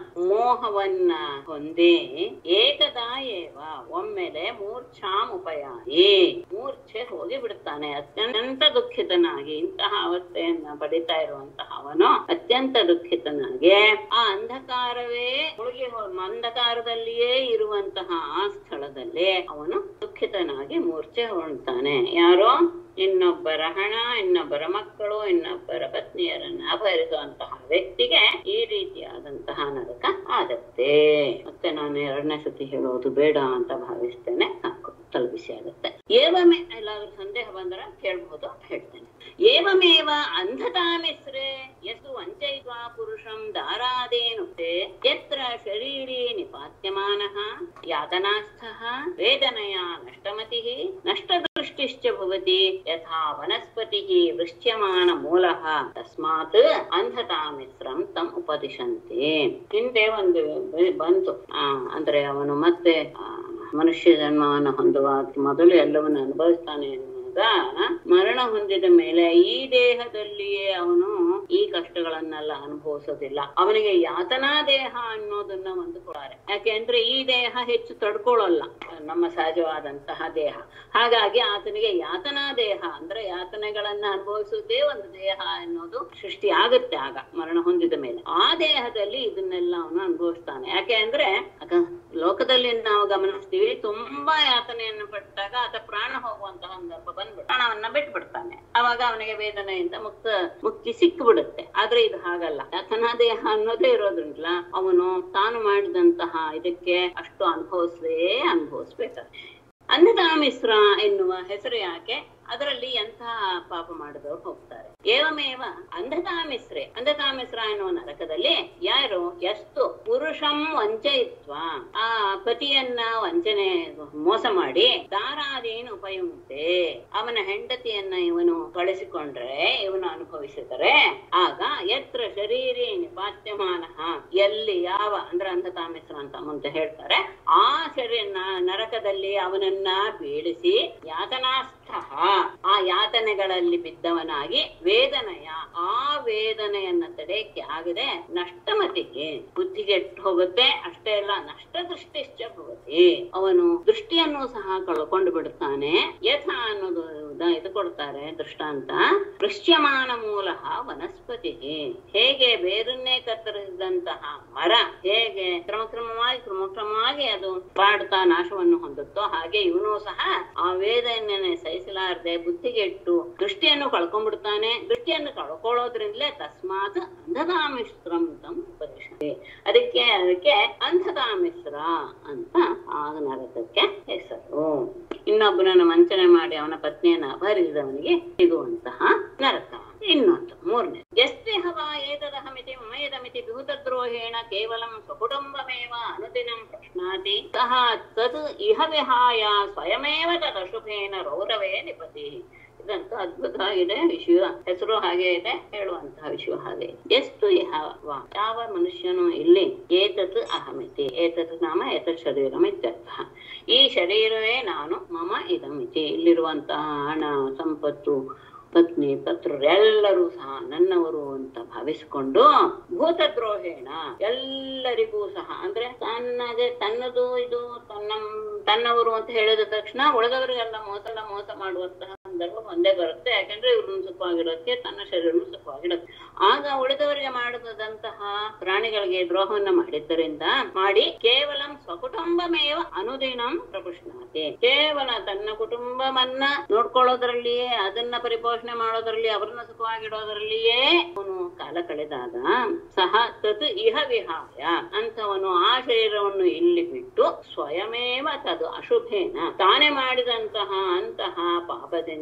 ಮೋಹವನ್ನ ಹೊಂದಿ ಏಕದಾ ಏವ ಒಮ್ಮೆಲೆ ಮೂರ್ಛಾಂ ಉಪಯಾಯಿ ಮೂರ್ಛೆ ಹೋಗಿ ಬಿಡುತ್ತಾನೆ ಅತ್ಯಂತ ದುಃಖಿತನಾಗಿ ಇಂತಹ ಅವಸ್ಥೆಯನ್ನ ಪಡಿತಾ ಇರುವಂತಹ ಅವನು ಅತ್ಯಂತ ದುಃಖಿತನಾಗಿ ಆ ಅಂಧಕಾರವೇ ಮುಳುಗಿ ಹೋ- ಅಂಧಕಾರದಲ್ಲಿಯೇ ಇರುವಂತಹ ಆ ಸ್ಥಳದಲ್ಲಿ ಅವನು ದುಃಖಿತನಾಗಿ ಮೂರ್ಛೆ ಹೊರಡ್ತಾನೆ ಯಾರೋ ಇನ್ನೊಬ್ಬರ ಹಣ ಇನ್ನೊಬ್ಬರ ಮಕ್ಕಳು ಇನ್ನೊಬ್ಬರ ಪತ್ನಿಯರನ್ನ ಅಪಹರಿಸುವಂತಹ ವ್ಯಕ್ತಿಗೆ ಈ ರೀತಿಯಾದಂತಹ ನರಕ ಆಗತ್ತೆ ಮತ್ತೆ ನಾನು ಎರಡನೇ ಸತಿ ಹೇಳೋದು ಬೇಡ ಅಂತ ಭಾವಿಸ್ತೇನೆ ಸಾಕು ತಲುಪಿಸಿ ಆಗುತ್ತೆ ಏವಮೇ ಎಲ್ಲಾದ್ರೂ ಸಂದೇಹ ಬಂದ್ರ ಕೇಳ್ಬಹುದು ಹೇಳ್ತೇನೆ ಏವಮೇವ ಅಂಧತಾಮಿಸ್ರೆ ಯಸ್ತು ವಂಚಯಿತ್ವಾ ಪುರುಷಂ ದಾರಾದೇನುಕ್ತೆ ಯತ್ರ ಶರೀರಿ ನಿಪಾತ್ಯಮಾನಃ ಯಾತನಾಸ್ಥಃ ವೇದನಯ ನಷ್ಟಮತಿಃ ನಷ್ಟದೃಷ್ಟಿಶ್ಚ ಭವತಿ ಯಥಾ ವನಸ್ಪತಿಃ ವೃಷ್ಟ್ಯಮಾನ ಮೂಲಃ ತಸ್ಮಾತ್ ಅಂಧತಾಮಿಸ್ರಂ ತಂ ಉಪದಿಶಂತೆ ಹಿಂದೆ ಒಂದು ಬ- ಬಂತು ಆ ಅಂದ್ರೆ ಅವನು ಮತ್ತೆ ಆ, ಮನುಷ್ಯ ಜನ್ಮವನ್ನು ಹೊಂದುವ ಮೊದಲು ಎಲ್ಲವನ್ನು ಅನುಭವಿಸ್ತಾನೆ ಎನ್ನುವಾಗ ಮರಣ ಹೊಂದಿದ ಮೇಲೆ ಈ ದೇಹದಲ್ಲಿಯೇ ಅವನು ಈ ಕಷ್ಟಗಳನ್ನೆಲ್ಲ ಅನುಭವಿಸೋದಿಲ್ಲ ಅವನಿಗೆ ಯಾತನಾ ದೇಹ ಅನ್ನೋದನ್ನ ಒಂದು ಕೊಡ್ತಾರೆ ಯಾಕೆಂದ್ರೆ ಈ ದೇಹ ಹೆಚ್ಚು ತಡ್ಕೊಳ್ಳಲ್ಲ ನಮ್ಮ ಸಹಜವಾದಂತಹ ದೇಹ ಹಾಗಾಗಿ ಆತನಿಗೆ ಯಾತನಾ ದೇಹ ಅಂದ್ರೆ ಯಾತನೆಗಳನ್ನ ಅನುಭವಿಸುವುದೇ ಒಂದು ದೇಹ ಅನ್ನೋದು ಸೃಷ್ಟಿ ಆಗುತ್ತೆ ಆಗ ಮರಣ ಹೊಂದಿದ ಮೇಲೆ ಆ ದೇಹದಲ್ಲಿ ಇದನ್ನೆಲ್ಲ ಅವನು ಅನುಭವಿಸ್ತಾನೆ ಯಾಕೆ ಅಂದ್ರೆ ಅಕ- ಲೋಕದಲ್ಲಿ ನಾವು ಗಮನಿಸ್ತೀವಿ ತುಂಬಾ ಯಾತನೆಯನ್ನು ಪಟ್ಟಾಗ ಆತ ಪ್ರಾಣ ಹೋಗುವಂತಹ ಸಂದರ್ಭ ಬಂದ್ಬಿಟ್ಟು ಪ್ರಾಣವನ್ನ ಬಿಟ್ಬಿಡ್ತಾನೆ ಅವಾಗ ಅವನಿಗೆ ವೇದನೆಯಿಂದ ಮುಕ್ತ ಮುಕ್ತಿ ಸಿಕ್ಕಿಬಿಡುತ್ತೆ ಆದ್ರೆ ಇದು ಹಾಗಲ್ಲ ಯಾತನಾ ದೇಹ ಅನ್ನೋದೇ ಇರೋದ್ರಿಂದಲ ಅವನು ತಾನು ಮಾಡಿದಂತಹ ಇದಕ್ಕೆ ಅಷ್ಟು ಅನುಭವಿಸೇ ಅನುಭವಿಸ್ಬೇಕಾಗ್ತದೆ ಅಂಧತಾಮಿಶ್ರ ಎನ್ನುವ ಹೆಸರು ಯಾಕೆ ಅದರಲ್ಲಿ ಎಂತಹ ಪಾಪ ಮಾಡಿದವರು ಹೋಗ್ತಾರೆ ಏವಮೇವ ಅಂಧತಾಮಿಶ್ರೆ ಅಂಧತಾಮಿಶ್ರ ಎನ್ನುವ ನರಕದಲ್ಲಿ ಯಾರು ಎಷ್ಟು ಪುರುಷಂ ವಂಚಯಿತ್ವ ಆ ಪತಿಯನ್ನ ವಂಚನೆ ಮೋಸ ಮಾಡಿ ದಾರಾದೇನು ಉಪಯುಕ್ತೆ ಅವನ ಹೆಂಡತಿಯನ್ನ ಇವನು ಕಳಿಸಿಕೊಂಡ್ರೆ ಇವನು ಅನುಭವಿಸಿದರೆ ಆಗ ಯತ್ರ ಶರೀರಿ ನಿಪಾತ್ಯಮಾನ ಎಲ್ಲಿ ಯಾವ ಅಂದ್ರೆ ಅಂಧತಾಮಿಶ್ರ ಅಂತ ಮುಂದೆ ಹೇಳ್ತಾರೆ ಆ ಶರೀರ ನರಕದಲ್ಲಿ ಅವನನ್ನ ಬೀಳಿಸಿ ಯಾತನಾಸ್ಥ ಆ ಯಾತನೆಗಳಲ್ಲಿ ಬಿದ್ದವನಾಗಿ ವೇದನೆಯ ಆ ವೇದನೆಯನ್ನ ತಡೆಯಕ್ಕೆ ಆಗದೆ ನಷ್ಟಮತಿಗೆ ಬುದ್ಧಿಗೆಟ್ಟು ಹೋಗುತ್ತೆ ಅಷ್ಟೇ ಅಲ್ಲ ನಷ್ಟ ದೃಷ್ಟಿಶ್ಚ ಭವತಿ ಅವನು ದೃಷ್ಟಿಯನ್ನು ಸಹ ಕಳ್ಕೊಂಡು ಬಿಡುತ್ತಾನೆ ಯಥ ಅನ್ನೋದು ಉದ- ಇದು ಕೊಡ್ತಾರೆ ದೃಷ್ಟಾಂತ ದೃಶ್ಯಮಾನ ಮೂಲ ವನಸ್ಪತಿ ಹೇಗೆ ಬೇರನ್ನೇ ಕತ್ತರಿಸಿದಂತಹ ಮರ ಹೇಗೆ ಕ್ರಮಕ್ರಮವಾಗಿ ಕ್ರಮಕ್ರಮವಾಗಿ ಅದು ಬಾಡ್ತಾ ನಾಶವನ್ನು ಹೊಂದುತ್ತೋ ಹಾಗೆ ಇವನು ಸಹ ಆ ವೇದನೆಯನ್ನೇ ಸಹಿಸಲಾರದೆ ಬುದ್ಧಿಗೆಟ್ಟು ದೃಷ್ಟಿಯನ್ನು ಕಳ್ಕೊಂಡ್ಬಿಡ್ತಾನೆ ದೃಷ್ಟಿಯನ್ನು ಕಳ್ಕೊಳ್ಳೋದ್ರಿಂದಲೇ ತಸ್ಮಾತ್ ಅಂಧತಾಮಿಶ್ರಂ ತಂ ಉಪದೇಶ ಅದಕ್ಕೆ ಅದಕ್ಕೆ ಅಂಧತಾಮಿಶ್ರ ಅಂತ ಆ ನರಕಕ್ಕೆ ಹೆಸರು ಇನ್ನೊಬ್ಬನನ್ನು ವಂಚನೆ ಮಾಡಿ ಅವನ ಪತ್ನಿಯನ್ನ ಅಪಹರಿಸಿದವನಿಗೆ ಸಿಗುವಂತಹ ನರಕ ಇನ್ನೊಂದು ಮೂರನೇ ಎಸ್ತಿಹವ ಏತದಹಮಿತಿ ಮಮಯದಮಿತಿ ವಿಹುತದ್ರೋಹೇಣ ಕೇವಲಂ ಸ್ವಕುಟುಂಬಮೇವ ಅನುದಿನಂ ಪ್ರಶ್ನಾತಿ ಸಹ ತದ್ ಇಹ ವಿಹಾಯ ಸ್ವಯಮೇವ ತದಶುಭೇನ ರೌರವೇ ನಿಪತಿ ಇದಂತೂ ಅದ್ಭುತ ಇದೆ ವಿಷಯ ಹೆಸರು ಹಾಗೆ ಇದೆ ಹೇಳುವಂತಹ ವಿಷಯ ಹಾಗೆ ಇದೆ. ಎಷ್ಟು ಇಹವ ಯಾವ ಮನುಷ್ಯನು ಇಲ್ಲಿ ಏತತ್ ಅಹಮಿತಿ ಏತತ್ ನಾಮ ಏತತ್ ಶರೀರಂ ಇತ್ಯರ್ಥ ಈ ಶರೀರವೇ ನಾನು ಮಮ ಇದಮಿತಿ ಇಲ್ಲಿರುವಂತಹ ಹಣ ಸಂಪತ್ತು ಪತ್ನಿ ಪತ್ರರು ಎಲ್ಲರೂ ಸಹ ನನ್ನವರು ಅಂತ ಭಾವಿಸಿಕೊಂಡು ಭೂತದ್ರೋಹೇಣ ಎಲ್ಲರಿಗೂ ಸಹ ಅಂದ್ರೆ ತನ್ನದೇ ತನ್ನದು ಇದು ತನ್ನ ತನ್ನವರು ಅಂತ ಹೇಳಿದ ತಕ್ಷಣ ಉಳಿದವರಿಗೆಲ್ಲ ಮೋಸ ಮೋಸ ಮಾಡುವಂತಹ ಸಂದರ್ಭ ಒಂದೇ ಬರುತ್ತೆ ಯಾಕಂದ್ರೆ ಇವ್ರನ್ನ ಸುಖವಾಗಿಡೋಕೆ ತನ್ನ ಶರೀರ ಸುಖವಾಗಿಡುತ್ತೆ ಆಗ ಉಳಿದವರಿಗೆ ಮಾಡದಂತಹ ಪ್ರಾಣಿಗಳಿಗೆ ದ್ರೋಹವನ್ನ ಮಾಡಿದ್ದರಿಂದ ಮಾಡಿ ಕೇವಲ ಸ್ವಕುಟುಂಬಮೇವ ಅನುದಿನಂ ಪ್ರಪುಷ್ಣಾತಿ ಕೇವಲ ತನ್ನ ಕುಟುಂಬವನ್ನ ನೋಡ್ಕೊಳ್ಳೋದ್ರಲ್ಲಿಯೇ ಅದನ್ನ ಪರಿಪೋಷಣೆ ಮಾಡೋದ್ರಲ್ಲಿ ಅವ್ರನ್ನ ಸುಖವಾಗಿಡೋದ್ರಲ್ಲಿಯೇ ಅವನು ಕಾಲ ಕಳೆದಾಗ ಸಹ ತತ್ ಇಹ ವಿಹಾಯ ಅಂತವನು ಆ ಶರೀರವನ್ನು ಇಲ್ಲಿ ಬಿಟ್ಟು ಸ್ವಯಮೇವ ತದು ಅಶುಭೇನ ತಾನೇ ಮಾಡಿದಂತಹ ಅಂತಹ ಪಾಪದಿಂದ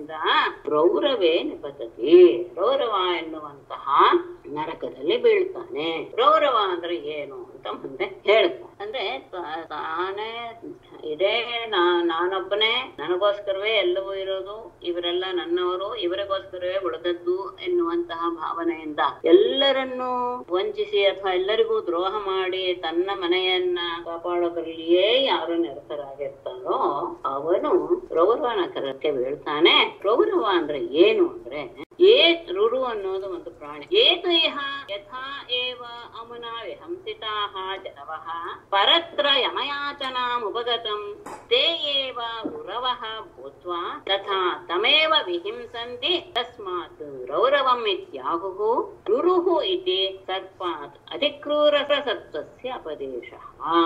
ರೌರವೇ ನಿಪತತಿ ರೌರವ ಎನ್ನುವಂತಹ ನರಕದಲ್ಲಿ ಬೀಳ್ತಾನೆ ರೌರವ ಅಂದ್ರೆ ಏನು ಅಂತ ಮುಂದೆ ಹೇಳ್ತಾನೆ ಅಂದ್ರೆ ತ- ತಾನೇ ಇದೇ ನಾ ನಾನೊಬ್ಬನೇ ನನಗೋಸ್ಕರವೇ ಎಲ್ಲವೂ ಇರೋದು ಇವರೆಲ್ಲ ನನ್ನವರು ಇವರಿಗೋಸ್ಕರವೇ ಉಳಿದದ್ದು ಎನ್ನುವಂತಹ ಭಾವನೆಯಿಂದ ಎಲ್ಲರನ್ನೂ ವಂಚಿಸಿ ಅಥವಾ ಎಲ್ಲರಿಗೂ ದ್ರೋಹ ಮಾಡಿ ತನ್ನ ಮನೆಯನ್ನ ಕಾಪಾಡೋದ್ರಲ್ಲಿಯೇ ಯಾರು ನಿರತರಾಗಿರ್ತಾರೋ ಅವನು ರೌರವ ನಗರಕ್ಕೆ ಬೀಳ್ತಾನೆ ರೌರವ ಅಂದ್ರೆ ಏನು ಅಂದ್ರೆ ಏತ್ ರುರು ಅನ್ನೋದು ಒಂದು ಪ್ರಾಣಿ ಏತು ಇಹ ಯಥಾ ಏವ ಅಮುನಾ ವಿಹಂಸಿತಾಹ ಜನವಃ ಪರತ್ರ ಯಮಯಾಚನಾಮುಪಗತಂ ತೇ ಏವ ರುರವಃ ಭೂತ್ವಾ ತಥಾ ತಮೇವ ವಿಹಿಂಸಂತಿ ತಸ್ಮಾತ್ ರೌರವಂ ಇತ್ಯಾಹುಃ ರುರುಃ ಇತಿ ಸರ್ಪಾತ್ ಅಧಿಕ್ರೂರಸತ್ವಸ್ಯ ಅಪದೇಶಃ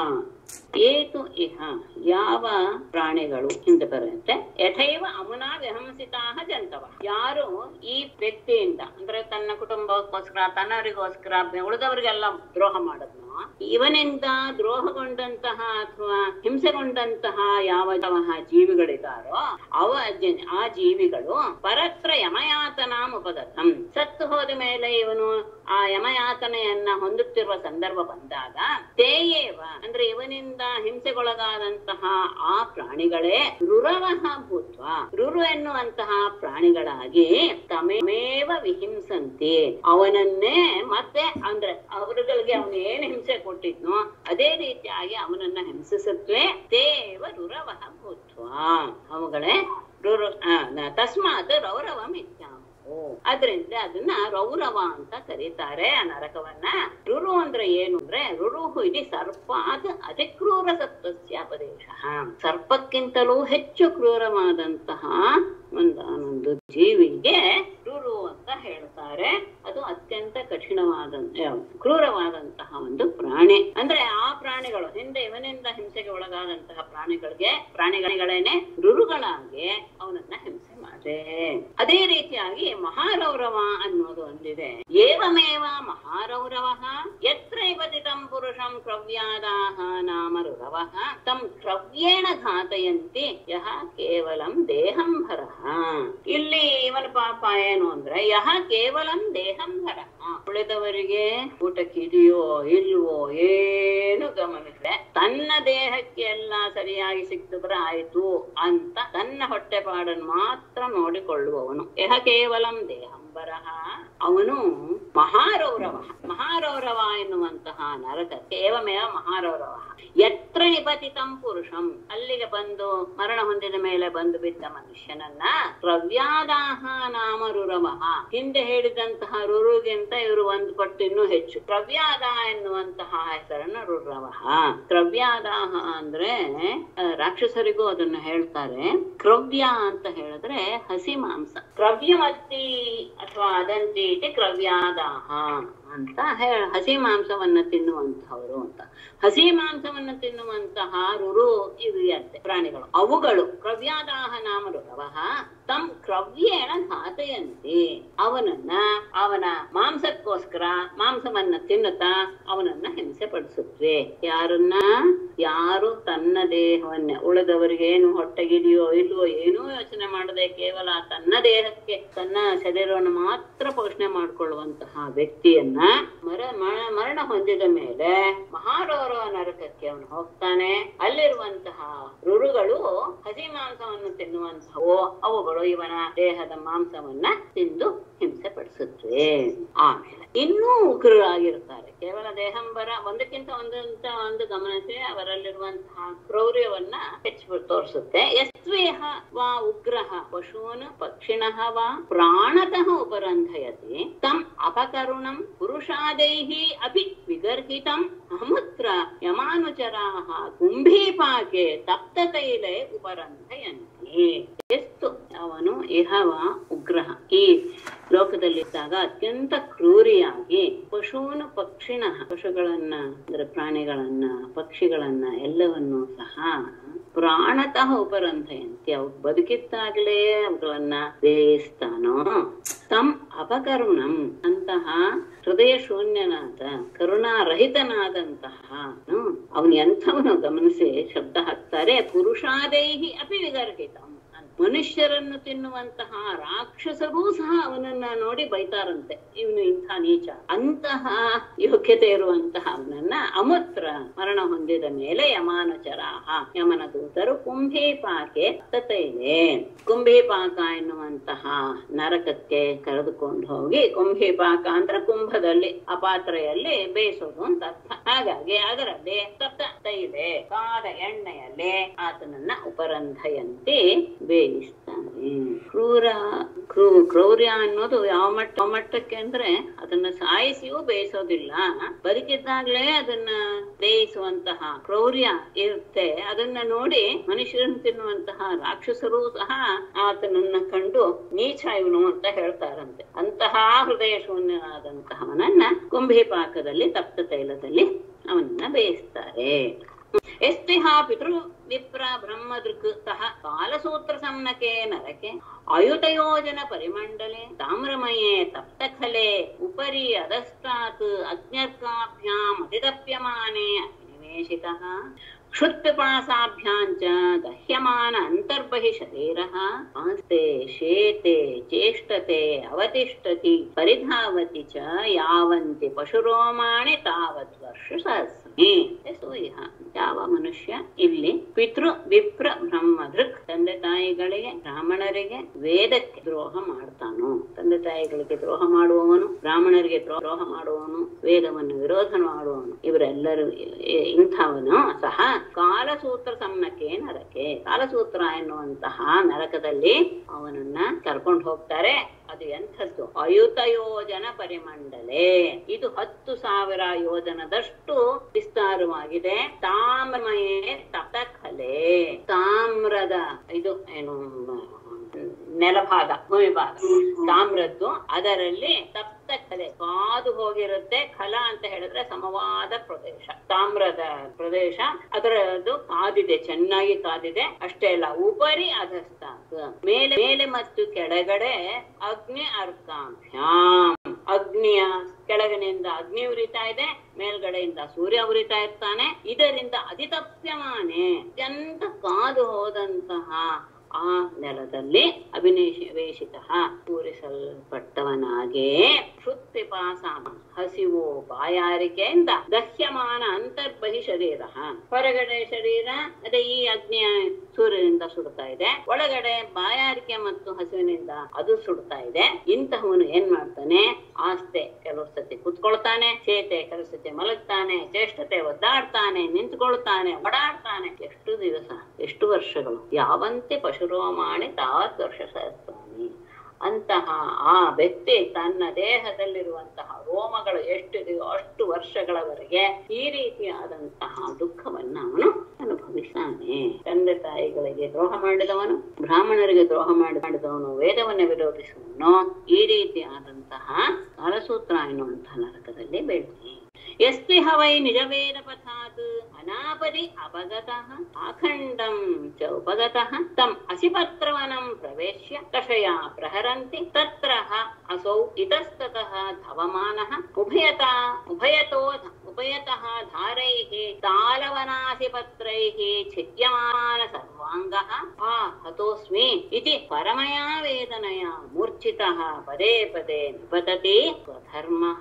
ಏತು ಇಹ ಯಾವ ಪ್ರಾಣಿಗಳು ಹಿಂದೆ ಬರುತ್ತೆ ಯಥೈವ ಅಮುನಾ ವಿಹಂಸಿತಾಹ ಜಂತವ ಯಾರು ಈ ವ್ಯಕ್ತಿಯಿಂದ ಅಂದ್ರೆ ತನ್ನ ಕುಟುಂಬಕ್ಕೋಸ್ಕರ ತನ್ನವರಿಗೋಸ್ಕರ ಉಳಿದವರಿಗೆಲ್ಲ ದ್ರೋಹ ಮಾಡಿದ್ನೋ ಇವನಿಂದ ದ್ರೋಹಗೊಂಡಂತಹ ಅಥವಾ ಹಿಂಸೆಗೊಂಡಂತಹ ಯಾವ ಯಾವ ಜೀವಿಗಳಿದಾರೋ ಅವ ಜ- ಆ ಜೀವಿಗಳು ಪರತ್ರ ಯಮಯಾತನಾಂ ಉಪಗತಂ ಸತ್ತು ಹೋದ ಮೇಲೆ ಇವನು ಆ ಯಮಯಾತನೆಯನ್ನ ಹೊಂದುತ್ತಿರುವ ಸಂದರ್ಭ ಬಂದಾಗ ತೇಯೇವ ಅಂದ್ರೆ ಇವನಿಂದ ಹಿಂಸೆಗೊಳಗಾದಂತಹ ಆ ಪ್ರಾಣಿಗಳೇ ರುರವಹ ಭೂತ್ವ ರುರು ಎನ್ನುವಂತಹ ಪ್ರಾಣಿಗಳಾಗಿ ತಮೇವ ವಿಹಿಂಸಂತಿ ಅವನನ್ನೇ ಮತ್ತೆ ಅಂದ್ರೆ ಅವರುಗಳಿಗೆ ಅವನು ಏನ್ ಹಿಂಸೆ ಕೊಟ್ಟಿದ್ನೋ ಅದೇ ರೀತಿಯಾಗಿ ಅವನನ್ನ ಹಿಂಸಿಸುತ್ತವೆ ತೇವ ರುರವಹ ಭೂತ್ವ ಅವುಗಳೇ ರುರು ಆ, ನ- ತಸ್ಮಾತ್ ರೌರವಂ ಇತ್ಯಾಹು ಅದರಿಂದ ಅದನ್ನ ರೌರವ ಅಂತ ಕರೀತಾರೆ ಆ ನರಕವನ್ನ ರುರು ರುರು ಅಂದ್ರೆ ಏನು ಅಂದ್ರೆ ರುರುಹು ಇದು ಸರ್ಪಾದ ಅತಿಕ್ರೂರ ಸತ್ವಸ್ಯ ಅಪದೇಶ ಸರ್ಪಕ್ಕಿಂತಲೂ ಹೆಚ್ಚು ಕ್ರೂರವಾದಂತಹ ಒಂದಾನೊಂದು ಜೀವಿಗೆ ರುರು ಅಂತ ಹೇಳ್ತಾರೆ ಅದು ಅತ್ಯಂತ ಕಠಿಣವಾದ ಕ್ರೂರವಾದಂತಹ ಒಂದು ಪ್ರಾಣಿ ಅಂದ್ರೆ ಆ ಪ್ರಾಣಿಗಳು ಹಿಂದೆ ಇವನಿಂದ ಹಿಂಸೆಗೆ ಒಳಗಾದಂತಹ ಪ್ರಾಣಿಗಳಿಗೆ ಪ್ರಾಣಿಗಳೇನೆ ರುರುಗಳಾಗಿ ಅವನನ್ನ ಹಿಂಸೆ ಮಾಡಿದೆ ಅದೇ ರೀತಿಯಾಗಿ ಮಹಾರೌರವ ಅನ್ನೋದು ಒಂದಿದೆ ಏವಮೇವ ಮಹಾರೌರವ ಯತ್ರ ಇವತಿತಂ ಪುರುಷಂ ಕ್ರವ್ಯಾದಾಹ ನಾಮ ರುರವ ತಂ ಕ್ರವ್ಯೇಣ ಘಾತಯಂತಿ ಯಹ ಕೇವಲಂ ದೇಹಂ ಭರಃ ಇಲ್ಲಿ ಇವನ ಪಾಪ ಏನು ಅಂದ್ರೆ ಯಹ ಕೇವಲಂ ದೇಹಂ ಭರಃ ಉಳಿದವರಿಗೆ ಊಟಕ್ಕಿದೆಯೋ ಇಲ್ವೋ ಏನು ಗಮನಿಸಿದೆ ತನ್ನ ದೇಹಕ್ಕೆ ಎಲ್ಲ ಸರಿಯಾಗಿ ಸಿಕ್ಕಿದ್ರೆ ಆಯ್ತು ಅಂತ ತನ್ನ ಹೊಟ್ಟೆಪಾಡನ್ನು ಮಾತ್ರ ನೋಡಿಕೊಳ್ಳುವವನು ಯಹ ಕೇವಲಂ ದೇಹಂ ಬರಹ ಅವನು ಮಹಾರೌರವ ಮಹಾರೌರವ ಎನ್ನುವಂತಹ ನರಕಕ್ಕೆ ಏವಮೇವ ಮಹಾರೌರವ ಎತ್ರ ನಿಪತಿತಂ ಪುರುಷಂ ಅಲ್ಲಿಗೆ ಬಂದು ಮರಣ ಹೊಂದಿದ ಮೇಲೆ ಬಂದು ಬಿದ್ದ ಮನುಷ್ಯನನ್ನ ಕ್ರವ್ಯಾದಾಹ ನಾಮ ರುರವ ಹಿಂದೆ ಹೇಳಿದಂತಹ ರುರುಗಿಂತ ಇವರು ಒಂದು ಪಟ್ಟು ಇನ್ನೂ ಹೆಚ್ಚು ಕ್ರವ್ಯಾದ ಎನ್ನುವಂತಹ ಹೆಸರನ್ನು ರುರವ ಕ್ರವ್ಯಾದಾಹ ಅಂದ್ರೆ ಆ, ರಾಕ್ಷಸರಿಗೂ ಅದನ್ನು ಹೇಳ್ತಾರೆ ಕ್ರವ್ಯ ಅಂತ ಹೇಳಿದ್ರೆ ಹಸಿ ಮಾಂಸ ಕ್ರವ್ಯವತ್ತಿ ಅಥವಾ ಅದಂತಿ ಇತಿ ಕ್ರವ್ಯಾದಾಹ ಅಂತ ಹೇಳ ಹಸಿ ಮಾಂಸವನ್ನ ತಿನ್ನುವಂತಹವರು ಅಂತ ಹಸಿ ಮಾಂಸವನ್ನ ತಿನ್ನುವಂತಹ ರುರು ಇವೆಯಂತೆ ಪ್ರಾಣಿಗಳು ಅವುಗಳು ಕ್ರವ್ಯಾದಾಹ ನಾಮ ರುರವಃ ತಂ ಕ್ರವ್ಯೇಣ ಘಾತಯಂತಿ ಅವನನ್ನ ಅವನ ಮಾಂಸಕ್ಕೋಸ್ಕರ ಮಾಂಸವನ್ನ ತಿನ್ನುತ್ತಾ ಅವನನ್ನ ಹಿಂಸೆ ಪಡಿಸುತ್ತವೆ ಯಾರನ್ನ ಯಾರು ತನ್ನ ದೇಹವನ್ನ ಉಳಿದವರಿಗೆ ಏನು ಹೊಟ್ಟೆಗಿದೆಯೋ ಇಲ್ವೋ ಏನೂ ಯೋಚನೆ ಮಾಡದೆ ಕೇವಲ ತನ್ನ ದೇಹಕ್ಕೆ ತನ್ನ ಶರೀರವನ್ನು ಮಾತ್ರ ಪೋಷಣೆ ಮಾಡಿಕೊಳ್ಳುವಂತಹ ವ್ಯಕ್ತಿಯನ್ನ ಮರ ಮ- ಮರಣ ಹೊಂದಿದ ಮೇಲೆ ಮಹಾರೌರವ ನರಕಕ್ಕೆ ಅವನು ಹೋಗ್ತಾನೆ ಅಲ್ಲಿರುವಂತಹ ರುರುಗಳು ಹಸಿ ಮಾಂಸವನ್ನು ತಿನ್ನುವಂತಹವು ಅವುಗಳು ಇವನ ದೇಹದ ಮಾಂಸವನ್ನ ತಿಂದು ಹಿಂಸೆ ಪಡಿಸುತ್ತವೆ ಆಮೇಲೆ ಇನ್ನೂ ಉಗ್ರರಾಗಿರ್ತಾರೆ ಕೇವಲ ದೇಹಂಬರ ಒಂದಕ್ಕಿಂತ ಒಂದಂತ ಒಂದು ಗಮನಿಸಿ ಅವರಲ್ಲಿರುವಂತಹ ಕ್ರೌರ್ಯವನ್ನ ಹೆಚ್ಚು ತೋರಿಸುತ್ತೆ ಯಸ್ವೇಹ ವಾ ಉಗ್ರಹ ಪಶೂನ್ ಪಕ್ಷಿಣಃ ವಾ ಪ್ರಾಣತಃ ಉಪರಂಧಯತಿ ತಂ ಅಪಕರುಣಂ ಪುರುಷಾದೈಃ ಅಪಿ ವಿಗರ್ಹಿತಂ ಅಮುತ್ರ ಯಮಾನುಚರಾಹ ಕುಂಭೀಪಾಕೆ ತಪ್ತತೈಲೆ ಉಪರಂಧಯಂತಿ ಎಷ್ಟು ಅವನು ಇಹವ ಉಗ್ರಹ ಈ ಲೋಕದಲ್ಲಿದ್ದಾಗ ಅತ್ಯಂತ ಕ್ರೂರಿಯಾಗಿ ಪಶೂನು ಪಕ್ಷಿಣ ಪಶುಗಳನ್ನ ಅಂದ್ರೆ ಪ್ರಾಣಿಗಳನ್ನ ಪಕ್ಷಿಗಳನ್ನ ಎಲ್ಲವನ್ನೂ ಸಹ ಪ್ರಾಣತಃ ಉಪರಂಧಯಂತಿ ಅವು ಬದುಕಿದ್ದಾಗಲೇ ಅವುಗಳನ್ನ ಬೇಯಿಸ್ತಾನೋ ತಮ್ ಅಪಕರುಣಂ ಅಂತಹ ಹೃದಯ ಶೂನ್ಯನಾದ ಕರುಣಾರಹಿತನಾದಂತಹ ಅವನು ಎಂಥವನು ಗಮನಿಸಿ ಶಬ್ದ ಹಾಕ್ತಾರೆ ಪುರುಷಾದೈಹಿ ಅಪಿ ವಿಗರ್ಹಿತಂ ಅಂತ. ಮನುಷ್ಯರನ್ನು ತಿನ್ನುವಂತಹ ರಾಕ್ಷಸರೂ ಸಹ ಅವನನ್ನ ನೋಡಿ ಬೈತಾರಂತೆ ಇವನು ಇಂಥ ನೀಚ ಅಂತಹ ಯೋಗ್ಯತೆ ಇರುವಂತಹ ಅವನನ್ನ ಅಮುತ್ರ ಮರಣ ಹೊಂದಿದ ಮೇಲೆ ಯಮಾನುಚರಾಹ ಯಮನ ದೂತರು ಕುಂಭೀಪಾಕೆ ತತೈಲೆ ಕುಂಭೀಪಾಕ ಎನ್ನುವಂತಹ ನರಕಕ್ಕೆ ಕರೆದುಕೊಂಡು ಹೋಗಿ ಕುಂಭೀಪಾಕ ಅಂದ್ರೆ ಕುಂಭದಲ್ಲಿ ಆ ಪಾತ್ರೆಯಲ್ಲಿ ಬೇಯಿಸೋದು ಅಂತ ಅರ್ಥ ಹಾಗಾಗಿ ಅದರಲ್ಲಿ ತಪ್ತ ತೈಲೆ ಕಾದ ಎಣ್ಣೆಯಲ್ಲಿ ಆತನನ್ನ ಉಪರಂಧಯಂತಿ ಬೇಯಿಸ್ತಾನೆ ಕ್ರೂರ ಕ್ರೂ ಕ್ರೌರ್ಯ ಅನ್ನೋದು ಯಾವ ಮಟ್ಟ ಯಾವ ಮಟ್ಟಕ್ಕೆ ಅಂದ್ರೆ ಅದನ್ನ ಸಾಯಿಸಿಯೂ ಬೇಯಿಸೋದಿಲ್ಲ ಬದುಕಿದ್ದಾಗ್ಲೇ ಅದನ್ನ ಬೇಯಿಸುವಂತಹ ಕ್ರೌರ್ಯ ಇರುತ್ತೆ ಅದನ್ನ ನೋಡಿ ಮನುಷ್ಯರನ್ನು ತಿನ್ನುವಂತಹ ರಾಕ್ಷಸರು ಸಹ ಆತನನ್ನ ಕಂಡು ನೀಚ ಇವನು ಅಂತ ಹೇಳ್ತಾರಂತೆ ಅಂತಹ ಹೃದಯ ಶೂನ್ಯನಾದಂತಹವನನ್ನ ಕುಂಭಿಪಾಕದಲ್ಲಿ ತಪ್ತ ತೈಲದಲ್ಲಿ ಅವನನ್ನ ಬೇಯಿಸ್ತಾರೆ ಎಸ್ತಿಹ ಪಿತೃ ವಿಪ್ರ ಬ್ರಹ್ಮದೃಕ್ ಸಹ ಕಾಲಸೂತ್ರ ಸಮ್ನಕೆ ನರಕೆ ಅಯುತಯೋಜನ ಪರಿಮಂಡಲೆ ತಾಮ್ರಮಯೇ ತಪ್ತಖಲೆ ಉಪರಿ ಅಧಸ್ತಾತ್ ಅಜ್ಞರ್ಕಾಭ್ಯಾಂ ಅತಿದಪ್ಯಮಾನೆ ಅನಿವೇಶಿತಃ क्षुत्पिपासाभ्याम् च दह्यमान अन्तर्बहि शरीरः आस्ते शेते चेष्टते अवतिष्ठति परिधावति च यावन्ति ಪಶುರೋಮಾಣಿ ತಾವತ್ ವರ್ಷ ಸಹಸ್ರೇ ಸೊ ಇಹ ಯಾವ ಮನುಷ್ಯ ಇಲ್ಲಿ ಪಿತೃ ವಿಪ್ರ ಬ್ರಹ್ಮದೃಕ್ ತಂದೆ ತಾಯಿಗಳಿಗೆ ಬ್ರಾಹ್ಮಣರಿಗೆ ವೇದಕ್ಕೆ ದ್ರೋಹ ಮಾಡ್ತಾನೋ ತಂದೆ ತಾಯಿಗಳಿಗೆ ದ್ರೋಹ ಮಾಡುವವನು ಬ್ರಾಹ್ಮಣರಿಗೆ ದ್ರೋ- ದ್ರೋಹ ಮಾಡುವವನು ವೇದವನ್ನು ವಿರೋಧ ಮಾಡುವವನು ಇವರೆಲ್ಲರೂ ಇ- ಇಂಥವನು ಸಹ ಕಾಲಸೂತ್ರ ಸಮ್ಮಕ್ಕೆ ನರಕೆ ಕಾಲಸೂತ್ರ ಎನ್ನುವಂತಹ ನರಕದಲ್ಲಿ ಅವನನ್ನ ಕರ್ಕೊಂಡು ಹೋಗ್ತಾರೆ ಅದು ಎಂಥದ್ದು ಅಯುತ ಯೋಜನ ಪರಿಮಂಡಲೆ ಇದು ಹತ್ತು ಸಾವಿರ ಯೋಜನದಷ್ಟು ವಿಸ್ತಾರವಾಗಿದೆ ತಾಮ್ರಮಯೇ ತಪಕಲೆ ತಾಮ್ರದ ಇದು ಏನು ಮ, ನೆಲಭಾಗ ಭೂಮಿಭಾಗ ತಾಮ್ರದ್ದು ಅದರಲ್ಲಿ ತಪ್ತ ಕಲೆ ಕಾದು ಹೋಗಿರುತ್ತೆ ಖಲ ಅಂತ ಹೇಳಿದ್ರೆ ಸಮವಾದ ಪ್ರದೇಶ ತಾಮ್ರದ ಪ್ರದೇಶ ಅದರದ್ದು ಕಾದಿದೆ ಚೆನ್ನಾಗಿ ಕಾದಿದೆ ಅಷ್ಟೇ ಅಲ್ಲ ಉಪರಿ ಅಧಸ್ತಾತ್ ಮೇಲೆ ಮೇಲೆ ಮತ್ತು ಕೆಳಗಡೆ ಅಗ್ನಿ ಅರ್ಕಾಭ್ಯಾಂ ಅಗ್ನಿಯ ಕೆಳಗಿನಿಂದ ಅಗ್ನಿ ಉರಿತಾ ಇದೆ ಮೇಲ್ಗಡೆಯಿಂದ ಸೂರ್ಯ ಉರಿತಾ ಇರ್ತಾನೆ ಇದರಿಂದ ಅತಿತಪ್ಯಮಾನೆ ಅತ್ಯಂತ ಕಾದು ಹೋದಂತಹ ಆ ನೆಲದಲ್ಲಿ ಅಭಿನಿವೇಶಿತ ಪೂರಿಸಲ್ಪಟ್ಟವನಾಗೇ ಕ್ಷುತ್ಪಿಪಾಸ ಹಸಿವು ಬಾಯಾರಿಕೆಯಿಂದ ದಹ್ಯಮಾನ ಅಂತರ್ಬಹಿ ಶರೀರ ಹೊರಗಡೆ ಶರೀರ ಅದೇ ಈ ಅಗ್ನಿಯ ಸೂರ್ಯನಿಂದ ಸುಡ್ತಾ ಇದೆ ಒಳಗಡೆ ಬಾಯಾರಿಕೆ ಮತ್ತು ಹಸಿವಿನಿಂದ ಅದು ಸುಡ್ತಾ ಇದೆ ಇಂತಹವನು ಏನ್ ಮಾಡ್ತಾನೆ ಆಸ್ತೆ ಕೆಲವು ಸತಿ ಕುತ್ಕೊಳ್ತಾನೆ ಚೇತೆ ಕೆಲವು ಸತಿ ಮಲಗ್ತಾನೆ ಚೇಷ್ಟತೆ ಒದ್ದಾಡ್ತಾನೆ ನಿಂತ್ಕೊಳ್ತಾನೆ ಓಡಾಡ್ತಾನೆ ಎಷ್ಟು ದಿವಸ ಎಷ್ಟು ವರ್ಷಗಳು ಯಾವಂತೆ ಪಶುರೋಮಾಣಿ ತಾವತ್ ವರ್ಷ ಸಹಸ್ರಾಣಿ ಅಂತಹ ಆ ವ್ಯಕ್ತಿ ತನ್ನ ದೇಹದಲ್ಲಿರುವಂತಹ ರೋಮಗಳು ಎಷ್ಟಿದೆಯೋ ಅಷ್ಟು ವರ್ಷಗಳವರೆಗೆ ಈ ರೀತಿಯಾದಂತಹ ದುಃಖವನ್ನ ಅವನು ಅನುಭವಿಸ್ತಾನೆ ತಂದೆ ತಾಯಿಗಳಿಗೆ ದ್ರೋಹ ಮಾಡಿದವನು ಬ್ರಾಹ್ಮಣರಿಗೆ ದ್ರೋಹ ಮಾಡಿ ಮಾಡಿದವನು ವೇದವನ್ನ ವಿರೋಧಿಸುವನು ಈ ರೀತಿಯಾದಂತಹ ಕಾಲಸೂತ್ರ ಎನ್ನುವಂತಹ ನರಕದಲ್ಲಿ ಬೀಳ್ತಾನೆ ಯಸ್ತಿಹ ವೈ ನಿಜವೇದ ಪಥಾತ್ ಅನಾಪದಿ ಅಪಗತಃ ಅಖಂಡಂ ಚ ಉಪಗತಃ ತಂ ಅಸಿಪತ್ರವನಂ ಪ್ರವೇಶ್ಯ ಕಷಯ ಪ್ರಹರಂತಿ ತತ್ರ ಅಸೌ ಇತಸ್ತತಃ ಧವಮಾನಃ ಉಭಯತಾ ಉಭಯತೋ ಉಭಯತಃ ಧಾರೈಃ ತಾಲವನಾಸಿಪತ್ರೈಃ ಛಿದ್ಯಮಾನ ಸರ್ವಾಂಗಃ ಆ ಹತೋಸ್ಮಿ ಇತಿ ಪರಮಯಾ ವೇದನಯಾ ಮೂರ್ಛಿತಃ ಪದೇ ಪದೇ ನಿಪತತಿ ಸ್ವಧರ್ಮಃ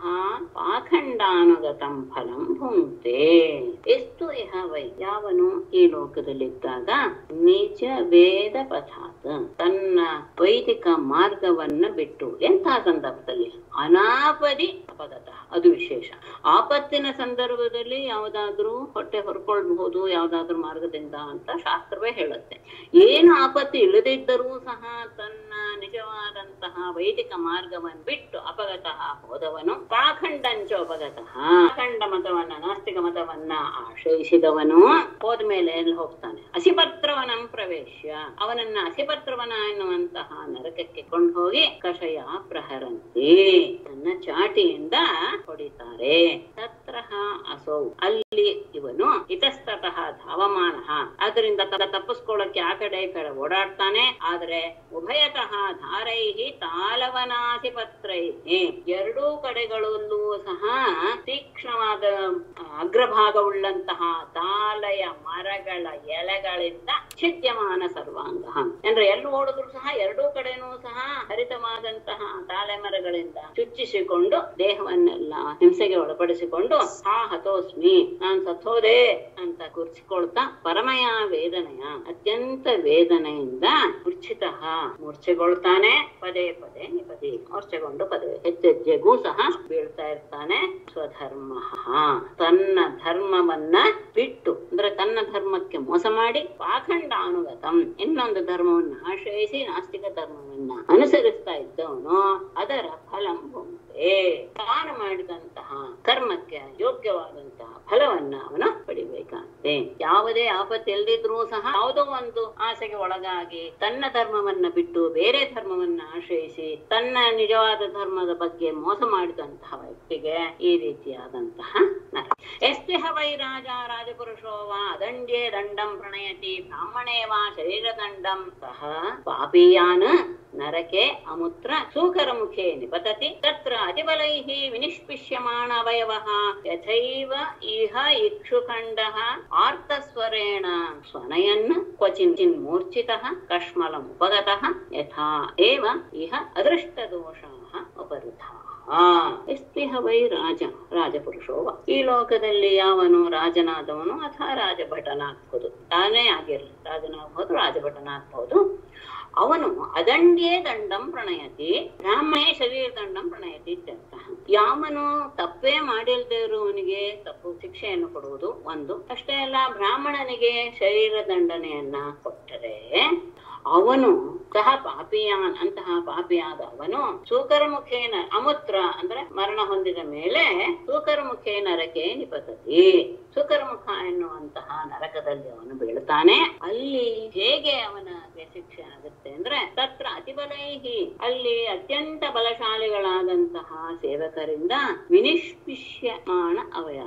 ಪಾಖಂಡಾನುಗತಂ ಫಲಂ ಭುಂಕ್ತೆ ಎಷ್ಟು ಇಹ ವೈ ಯಾವನು ಈ ಲೋಕದಲ್ಲಿದ್ದಾಗ ನಿಜ ವೇದ ಪಥಾತ್ ತನ್ನ ವೈದಿಕ ಮಾರ್ಗವನ್ನ ಬಿಟ್ಟು ಎಂಥ ಸಂದರ್ಭದಲ್ಲಿ ಅನಾಪದಿ ಅಪಗತ ಅದು ವಿಶೇಷ ಆಪತ್ತಿನ ಸಂದರ್ಭದಲ್ಲಿ ಯಾವ್ದಾದ್ರೂ ಹೊಟ್ಟೆ ಹೊರ್ಕೊಳ್ಬಹುದು ಯಾವ್ದಾದ್ರೂ ಮಾರ್ಗದಿಂದ ಅಂತ ಶಾಸ್ತ್ರವೇ ಹೇಳುತ್ತೆ ಏನು ಆಪತ್ತು ಇಲ್ಲದಿದ್ದರೂ ಸಹ ತನ್ನ ನಿಜವಾದಂತಹ ವೈದಿಕ ಮಾರ್ಗವನ್ನು ಬಿಟ್ಟು ಅಪಗತಃ ಹೋದವನು ಪಾಖಂಡಂಚ ಅಪಗತಃ ಪಾಖಂಡ ಮತವನ್ನ ನಾಸ್ತಿಕ ಮತವನ್ನ ಆಶ್ರಯಿಸಿದವನು ಹೋದ್ಮೇಲೆ ಎಲ್ಲಿ ಹೋಗ್ತಾನೆ ಅಸಿಪತ್ರವನಂ ಪ್ರವೇಶ್ಯ ಅವನನ್ನ ಅಸಿಪತ್ರವನ ಎನ್ನುವಂತಹ ನರಕಕ್ಕೆ ಕೊಂಡು ಹೋಗಿ ಕಷಯ ಪ್ರಹರಂತಿ ತನ್ನ ಚಾಟಿಯಿಂದ ಹೊಡಿತಾರೆ ತತ್ರ ಅಸೌ ಅಲ್ಲಿ ಇವನು ಇತಸ್ತತಃ ಧಾವಮಾನ ಅದರಿಂದ ತ- ತಪ್ಪಿಸ್ಕೊಳ್ಳಕ್ಕೆ ಆ ಕಡೆ ಈ ಕಡೆ ಓಡಾಡ್ತಾನೆ ಆದ್ರೆ ಉಭಯತಃ ಧಾರೈಹಿ ತಾಲವನಾಸಿ ಪತ್ರೈಹಿ ಎರಡೂ ಕಡೆಗಳಲ್ಲೂ ಸಹ ತೀಕ್ಷ್ಣವಾದ ಆ, ಅಗ್ರಭಾಗವುಳ್ಳಂತಹ ತಾಲಯ ಮರಗಳ ಎಲೆಗಳಿಂದ ಛಿದ್ಯಮಾನ ಸರ್ವಾಂಗ ಅಂದ್ರೆ ಎಲ್ಲಿ ಓಡಿದ್ರು ಸಹ ಎರಡೂ ಕಡೆನೂ ಸಹ ಹರಿತವಾದಂತಹ ತಾಳೆ ಮರಗಳಿಂದ ಚುಚ್ಚಿಸಿಕೊಂಡು ದೇಹವನ್ನೆಲ್ಲ ಹಿಂಸೆಗೆ ಒಳಪಡಿಸಿಕೊಂಡು ಹಾ ಹತೋಸ್ಮಿ ನಾನ್ ಸತ್ತೋದೆ ಅಂತ ಕೂರ್ಚಿಕೊಳ್ತಾ ಪರಮಯ ವೇದನೆಯ ಅತ್ಯಂತ ವೇದನೆಯಿಂದ ಮೂರ್ಛಿತ ಮೂರ್ಛೆಗೊಳ್ತಾನೆ ಪದೇ ಪದೇ ನಿಪದಿ ಮೂರ್ಛೆಗೊಂಡು ಪದೇ ಹೆಜ್ಜೆಜ್ಜೆಗೂ ಸಹ ಬೀಳ್ತಾ ಇರ್ತಾನೆ ಸ್ವಧರ್ಮ ತನ್ನ ಧರ್ಮವನ್ನ ಬಿಟ್ಟು ಅಂದ್ರೆ ತನ್ನ ಧರ್ಮಕ್ಕೆ ಮೋಸ ಮಾಡಿ ಪಾಖಂಡಾನುಗತಂ ಇನ್ನೊಂದು ಧರ್ಮವನ್ನು ಆಶ್ರಯಿಸಿ ನಾಸ್ತಿಕ ಧರ್ಮವನ್ನ ಅನುಸರಿಸ್ತಾ ಇದ್ದವನು ಅದರ ಫಲಂ ಭುಂಕ್ತೆ ತಾನು ಮಾಡಿದಂತಹ ಕರ್ಮಕ್ಕೆ ಯೋಗ್ಯವಾದಂತಹ ಫಲವನ್ನ ಅವನು ಪಡಿಬೇಕಾಗ್ತದೆ ಯಾವುದೇ ಆಪತ್ತು ಇಲ್ದಿದ್ರೂ ಸಹ ಯಾವುದೋ ಒಂದು ಆಸೆಗೆ ಒಳಗಾಗಿ ತನ್ನ ಧರ್ಮವನ್ನ ಬಿಟ್ಟು ಬೇರೆ ಧರ್ಮವನ್ನ ಆಶ್ರಯಿಸಿ ತನ್ನ ನಿಜವಾದ ಧರ್ಮದ ಬಗ್ಗೆ ಮೋಸ ಮಾಡಿದಂತಹ ವ್ಯಕ್ತಿಗೆ ಈ ರೀತಿಯಾದಂತಹ ನರ ಎಸ್ತಿಹ ವೈ ರಾಜ ರಾಜಪುರುಷೋ ವಾ ಅದಂಡ್ಯೇ ದಂಡಂ ಪ್ರಣಯತಿ ಬ್ರಾಹ್ಮಣೇ ವಾ ಶರೀರದಂಡಂ ಸಹ ಪಾಪೀಯಾನ್ ನರಕೆ ಅಮುತ್ರ ಸೂಕರ ಮುಖೇ ನಿಪತತಿ ತತ್ರ ಅತಿಬಲೈಃ ವಿನಿಷ್ಪಿಷ್ಯಮಾಣ ಅವಯವಃ ಯಥೈವ ಇಹ ಇಕ್ಷುಖಂಡಃ ಆರ್ತಸ್ವರೇಣ ಸ್ವನಯನ್ ಕ್ವಚಿನ್ ಚಿನ್ ಮೂರ್ಛಿತಃ ಕಶ್ಮಲಂ ಉಪಗತಃ ಯಥಾ ಏವ ಇಹ ಅದೃಷ್ಟದೋಷಾಃ ಅಪರುದ್ಧಾಃ ಎಸ್ತಿಹ ವೈ ರಾಜ ರಾಜಪುರುಷೋವ ಈ ಲೋಕದಲ್ಲಿ ಯಾವನು ರಾಜನಾದವನು ಅಥವಾ ರಾಜಭಟನಾಗ್ಬೋದು ತಾನೇ ಆಗಿರ್ಲಿ ರಾಜನಾಗ್ಬೋದು ರಾಜಭಟನಾಗ್ಬೋದು ಅವನು ಅದಂಡ್ಯೇ ದಂಡಂ ಪ್ರಣಯತಿ ಬ್ರಾಹ್ಮಣೇ ಶರೀರ ದಂಡಂ ಪ್ರಣಯತಿ ಇತ್ಯರ್ಥ ಯಾವನು ತಪ್ಪೇ ಮಾಡಿಲ್ದೇ ಇರುವವನಿಗೆ ತಪ್ಪು ಶಿಕ್ಷೆಯನ್ನು ಕೊಡುವುದು ಒಂದು ಅಷ್ಟೇ ಅಲ್ಲ ಬ್ರಾಹ್ಮಣನಿಗೆ ಶರೀರ ದಂಡನೆಯನ್ನ ಕೊಟ್ಟರೆ ಅವನು ಸಹ ಪಾಪಿಯಾನ್ ಅಂತಹ ಪಾಪಿಯಾದ ಅವನು ಸೂಕರಮುಖೇನ ಅಮೂತ್ರ ಅಂದ್ರೆ ಮರಣ ಹೊಂದಿದ ಮೇಲೆ ಸೂಕರಮುಖೇ ನರಕೆ ನಿಪತತಿ ಸುಕರ್ಮುಖ ಎನ್ನುವಂತಹ ನರಕದಲ್ಲಿ ಅವನು ಬೀಳ್ತಾನೆ ಅಲ್ಲಿ ಹೇಗೆ ಅವನಿಗೆ ಶಿಕ್ಷೆ ಆಗುತ್ತೆ ಅಂದ್ರೆ ತತ್ರ ಅತಿಬಲೈಹಿ ಅಲ್ಲಿ ಅತ್ಯಂತ ಬಲಶಾಲಿಗಳಾದಂತಹ ಸೇವಕರಿಂದ ವಿನಿಷ್ಪಿಷ್ಯಮಾಣ ಅವಯವ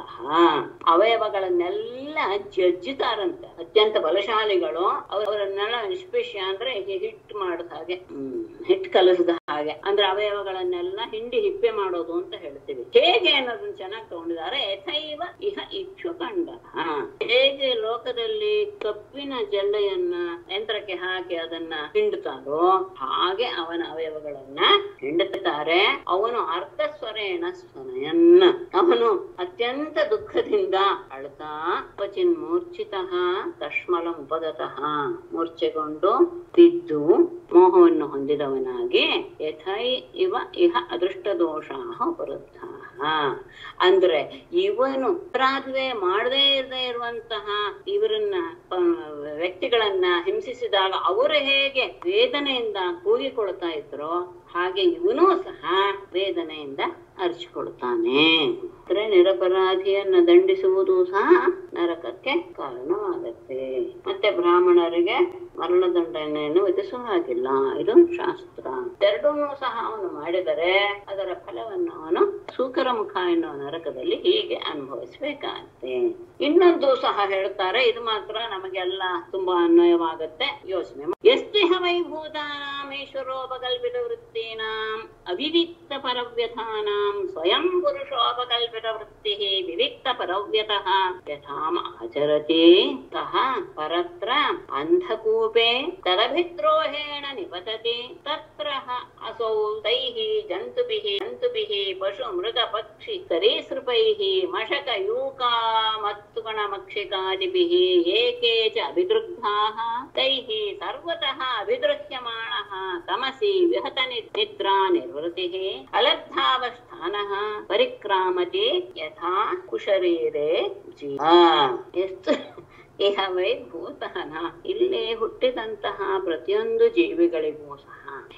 ಅವಯವಗಳನ್ನೆಲ್ಲ ಜಜ್ಜುತ್ತಾರಂತೆ ಅತ್ಯಂತ ಬಲಶಾಲಿಗಳು ಅವರನ್ನೆಲ್ಲ ನಿಷ್ಪಿಷ್ಯ ಅಂದ್ರೆ ಹಿಟ್ ಮಾಡಿದ ಹಾಗೆ ಹ್ಮ್ ಹಿಟ್ ಕಲಸಿದ ಹಾಗೆ ಅಂದ್ರೆ ಅವಯವಗಳನ್ನೆಲ್ಲ ಹಿಂಡಿ ಹಿಪ್ಪೆ ಮಾಡೋದು ಅಂತ ಹೇಳ್ತೀವಿ ಹೇಗೆ ಅನ್ನೋದನ್ನ ಚೆನ್ನಾಗಿ ತಗೊಂಡಿದ್ದಾರೆ ಯಥೈವ ಇಹ ಇಕ್ಷು ಕಂಡ ಹೇಗೆ ಲೋಕದಲ್ಲಿ ಕಬ್ಬಿನ ಜಲ್ಲೆಯನ್ನ ಯಂತ್ರಕ್ಕೆ ಹಾಕಿ ಅದನ್ನ ಹಿಂಡುತ್ತಾರೋ ಹಾಗೆ ಅವನ ಅವಯವಗಳನ್ನ ಹಿಂಡುತ್ತಾರೆ ಅವನು ಅರ್ಧ ಸ್ವರೇಣ ಸ್ವನಯನ್ನ ಅವನು ಅತ್ಯಂತ ದುಃಖದಿಂದ ಅಳ್ತಾ ಕ್ವಚಿನ್ ಮೂರ್ಛಿತ ತಶ್ಮಲಂ ಉಪಗತಃ ಮೂರ್ಛೆಗೊಂಡು ಬಿದ್ದು ಮೋಹವನ್ನು ಹೊಂದಿದವನಾಗಿ ಯಥೈ ಇವ ಇಹ ಅದೃಷ್ಟ ದೋಷ ಉಪರುದ್ಧ ಅಂದ್ರೆ ಇವನು ಅಪರಾಧವೇ ಮಾಡದೇ ಇರದೇ ಇರುವಂತಹ ಇವರನ್ನ ಆ, ವ್ಯಕ್ತಿಗಳನ್ನ ಹಿಂಸಿಸಿದಾಗ ಅವರು ಹೇಗೆ ವೇದನೆಯಿಂದ ಕೂಗಿಕೊಳ್ತಾ ಇದ್ರೋ ಹಾಗೆ ಇವನೂ ಸಹ ವೇದನೆಯಿಂದ ಅರ್ಚಿಕೊಳ್ತಾನೆ ಅಂದ್ರೆ ನಿರಪರಾಧಿಯನ್ನ ದಂಡಿಸುವುದು ಸಹ ನರಕಕ್ಕೆ ಕಾರಣವಾಗತ್ತೆ ಮತ್ತೆ ಬ್ರಾಹ್ಮಣರಿಗೆ ಮರಣದಂಡನೆಯನ್ನು ವಿಧಿಸುವ ಹಾಗಿಲ್ಲ ಇದು ಶಾಸ್ತ್ರ ಎರಡನ್ನೂ ಸಹ ಅವನು ಮಾಡಿದರೆ ಅದರ ಫಲವನ್ನು ಅವನು ಸೂಕರ ಮುಖ ಎನ್ನುವ ನರಕದಲ್ಲಿ ಹೀಗೆ ಅನುಭವಿಸಬೇಕಾಗತ್ತೆ ಇನ್ನೊಂದು ಸಹ ಹೇಳ್ತಾರೆ ಇದು ಮಾತ್ರ ನಮಗೆಲ್ಲ ತುಂಬಾ ಅನ್ವಯವಾಗತ್ತೆ ಯೋಚನೆ ಮಾಡಿ. ಎಸ್ತಿಹ ವೈಭೂತಾನಾಮೇಶ್ವರೋಪಕಲ್ಪಿತ ವೃತ್ತೀನಾಂ ಅವಿವಿಕ್ತ ಪರವ್ಯಥಾನಾಂ ಸ್ವಯಂ ಪುರುಷೋಪಕಲ್ಪಿತ ವೃತ್ತಿ ವಿವಿಕ್ತ ಪರವ್ಯತಃ ಯಥಾಮ ಆಚರತಿ ಸಹ ಪರತ್ರ ಅಂಧಕೂಪೆ ತದಭಿದ್ರೋಹೇಣ ನಿಪತತಿ ತತ್ರ ಅಸೌ ತೈಃ ಜಂತುಭಿಃ ಜಂತುಭಿಃ ಪಶು ಮೃಗ ಪಕ್ಷಿ ಸರೀಸೃಪೈಃ ಮಶಕ ಯೂಕಾ ಮತ್ತುಗಣ ಮಕ್ಷಿಕಾದಿಭಿಃ ಏಕೆ ಚ ಅಭಿದೃಗ್ಧಾಃ ತೈಃ ಸರ್ವತಃ ಅಭಿದೃಹ್ಯಮಾಣಃ ತಮಸಿ ವಿಹತ ನಿ- ನಿದ್ರಾ ನಿರ್ವೃತಿಃ ಅಲಬ್ಧಾವಸ್ಥಾನಃ ಪರಿಕ್ರಾಮತಿ ಯಥಾ ಕುಶರೀರೆ ಜೀವ ಎಷ್ಟು ಇಹ ವೈ ಭೂತಹನ ಇಲ್ಲಿ ಹುಟ್ಟಿದಂತಹ ಪ್ರತಿಯೊಂದು ಜೀವಿಗಳಿಗೂ ಸಹ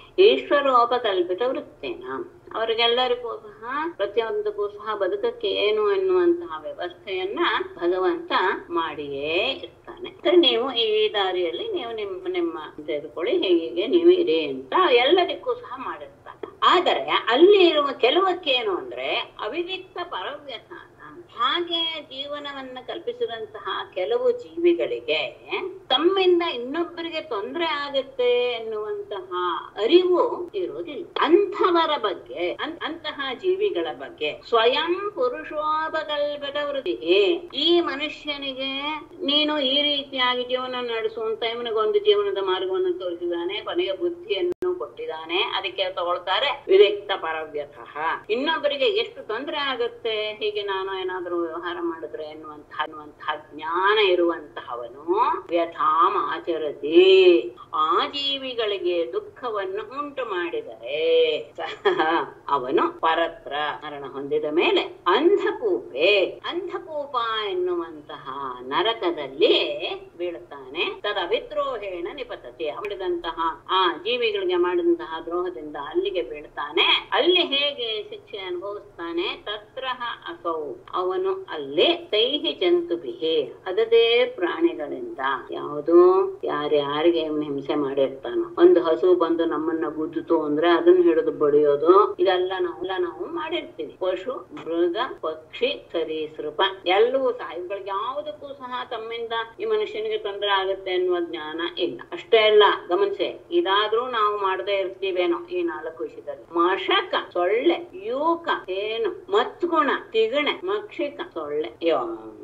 ಈಶ್ವರೋಪಕಲ್ಪಿತ ವೃತ್ತೇನ ಅವರಿಗೆಲ್ಲರಿಗೂ ಸಹ ಪ್ರತಿಯೊಂದಕ್ಕೂ ಸಹ ಬದುಕಕ್ಕೆ ಏನು ಎನ್ನುವಂತಹ ವ್ಯವಸ್ಥೆಯನ್ನ ಭಗವಂತ ಮಾಡಿಯೇ ಇರ್ತಾನೆ ಅಂದ್ರೆ ನೀವು ಈ ದಾರಿಯಲ್ಲಿ ನೀವು ನಿಮ್ಮ ನಿಮ್ಮ ತೆಗೆದುಕೊಳ್ಳಿ ಹೀಗೆ ನೀವು ಇರಿ ಅಂತ ಎಲ್ಲದಕ್ಕೂ ಸಹ ಮಾಡಿರ್ತಾನೆ ಆದರೆ ಅಲ್ಲಿ ಇರುವ ಕೆಲವಕ್ಕೇನು ಅಂದ್ರೆ ಅವಿವಿಕ್ತ ಪರವ್ಯಥಾನ ಹಾಗೆ ಜೀವನವನ್ನ ಕಲ್ಪಿಸಿದಂತಹ ಕೆಲವು ಜೀವಿಗಳಿಗೆ ತಮ್ಮಿಂದ ಇನ್ನೊಬ್ಬರಿಗೆ ತೊಂದರೆ ಆಗುತ್ತೆ ಎನ್ನುವಂತಹ ಅರಿವು ಇರುವುದಿಲ್ಲ ಅಂಥವರ ಬಗ್ಗೆ ಅನ್- ಅಂತಹ ಜೀವಿಗಳ ಬಗ್ಗೆ ಸ್ವಯಂ ಪುರುಷೋಪಕಲ್ಪಿತ ವೃತ್ತಿ ಈ ಮನುಷ್ಯನಿಗೆ ನೀನು ಈ ರೀತಿಯಾಗಿ ಜೀವನ ನಡೆಸುವಂತ ಇವನಿಗೊಂದು ಜೀವನದ ಮಾರ್ಗವನ್ನು ತೋರಿಸಿದಾನೆ ಕೊನೆಗೆ ಬುದ್ಧಿಯನ್ನು ಕೊಟ್ಟಿದ್ದಾನೆ ಅದಕ್ಕೆ ತಗೊಳ್ತಾರೆ ವಿವೇಕ್ತ ಪರವ್ಯತಃ ಇನ್ನೊಬ್ಬರಿಗೆ ಎಷ್ಟು ತೊಂದರೆ ಆಗುತ್ತೆ ಹೀಗೆ ನಾನು ಏನಾದರೂ ವ್ಯವಹಾರ ಮಾಡಿದ್ರೆ ಎನ್ನುವಂತಹ ಅನ್ನುವಂತಹ ಜ್ಞಾನ ಇರುವಂತಹವನು ವ್ಯಥಾಂ ಆಚರತಿ ಆ ಜೀವಿಗಳಿಗೆ ದುಃಖವನ್ನು ಉಂಟು ಮಾಡಿದರೆ ಸಹ ಅವನು ಪರತ್ರ ಮರಣ ಹೊಂದಿದ ಮೇಲೆ ಅಂಧಕೂಪೆ ಅಂಧಕೂಪ ಎನ್ನುವಂತಹ ನರಕದಲ್ಲಿ ಬೀಳುತ್ತಾನೆ ತದ ವಿದ್ರೋಹೇಣ ನಿಪತತಿ ಮಾಡಿದಂತಹ ಆ ಜೀವಿಗಳಿಗೆ ಮಾಡಿದಂತಹ ದ್ರೋಹದಿಂದ ಅಲ್ಲಿಗೆ ಬೀಳ್ತಾನೆ ಅಲ್ಲಿ ಹೇಗೆ ಶಿಕ್ಷೆ ಅನುಭವಿಸ್ತಾನೆ ತತ್ರ ಅಸೌ ಅವನು ಅಲ್ಲಿ ತೈಹಿ ಜಂತುಭಿಹಿ ಅದದೇ ಪ್ರಾಣಿಗಳಿಂದ ಯಾವುದು ಯಾರ್ಯಾರಿಗೆ ಇವನು ಹಿಂಸೆ ಮಾಡಿರ್ತಾನೋ ಒಂದು ಹಸು ಬಂದು ನಮ್ಮನ್ನ ಗುದ್ದಿತು ಅಂದ್ರೆ ಅದನ್ನ ಹಿಡಿದು ಬಡಿಯೋದು ಇದೆಲ್ಲ ನಾವೆಲ್ಲ ನಾವು ಮಾಡಿರ್ತೀವಿ ಪಶು ಮೃಗ ಪಕ್ಷಿ ಸರೀಸೃಪ ಎಲ್ಲವೂ ಸಹ ಇವುಗಳಿಗೆ ಯಾವುದಕ್ಕೂ ಸಹ ತಮ್ಮಿಂದ ಈ ಮನುಷ್ಯನಿಗೆ ತೊಂದರೆ ಆಗುತ್ತೆ ಅನ್ನುವ ಜ್ಞಾನ ಇಲ್ಲ ಅಷ್ಟೇ ಅಲ್ಲ ಗಮನಿಸಿ ಇದಾದ್ರೂ ನಾವು ಮಾಡದೇ ಇರ್ತೀವೇನೋ ಈ ನಾಲ್ಕು ವಿಷಯದಲ್ಲಿ ಮಶಕ ಸೊಳ್ಳೆ ಯೂಕ ಏನು ಮತ್ಗುಣ ತಿಗಣೆ ಮಕ್ಷಿಕ ಸೊಳ್ಳೆ ಯೋ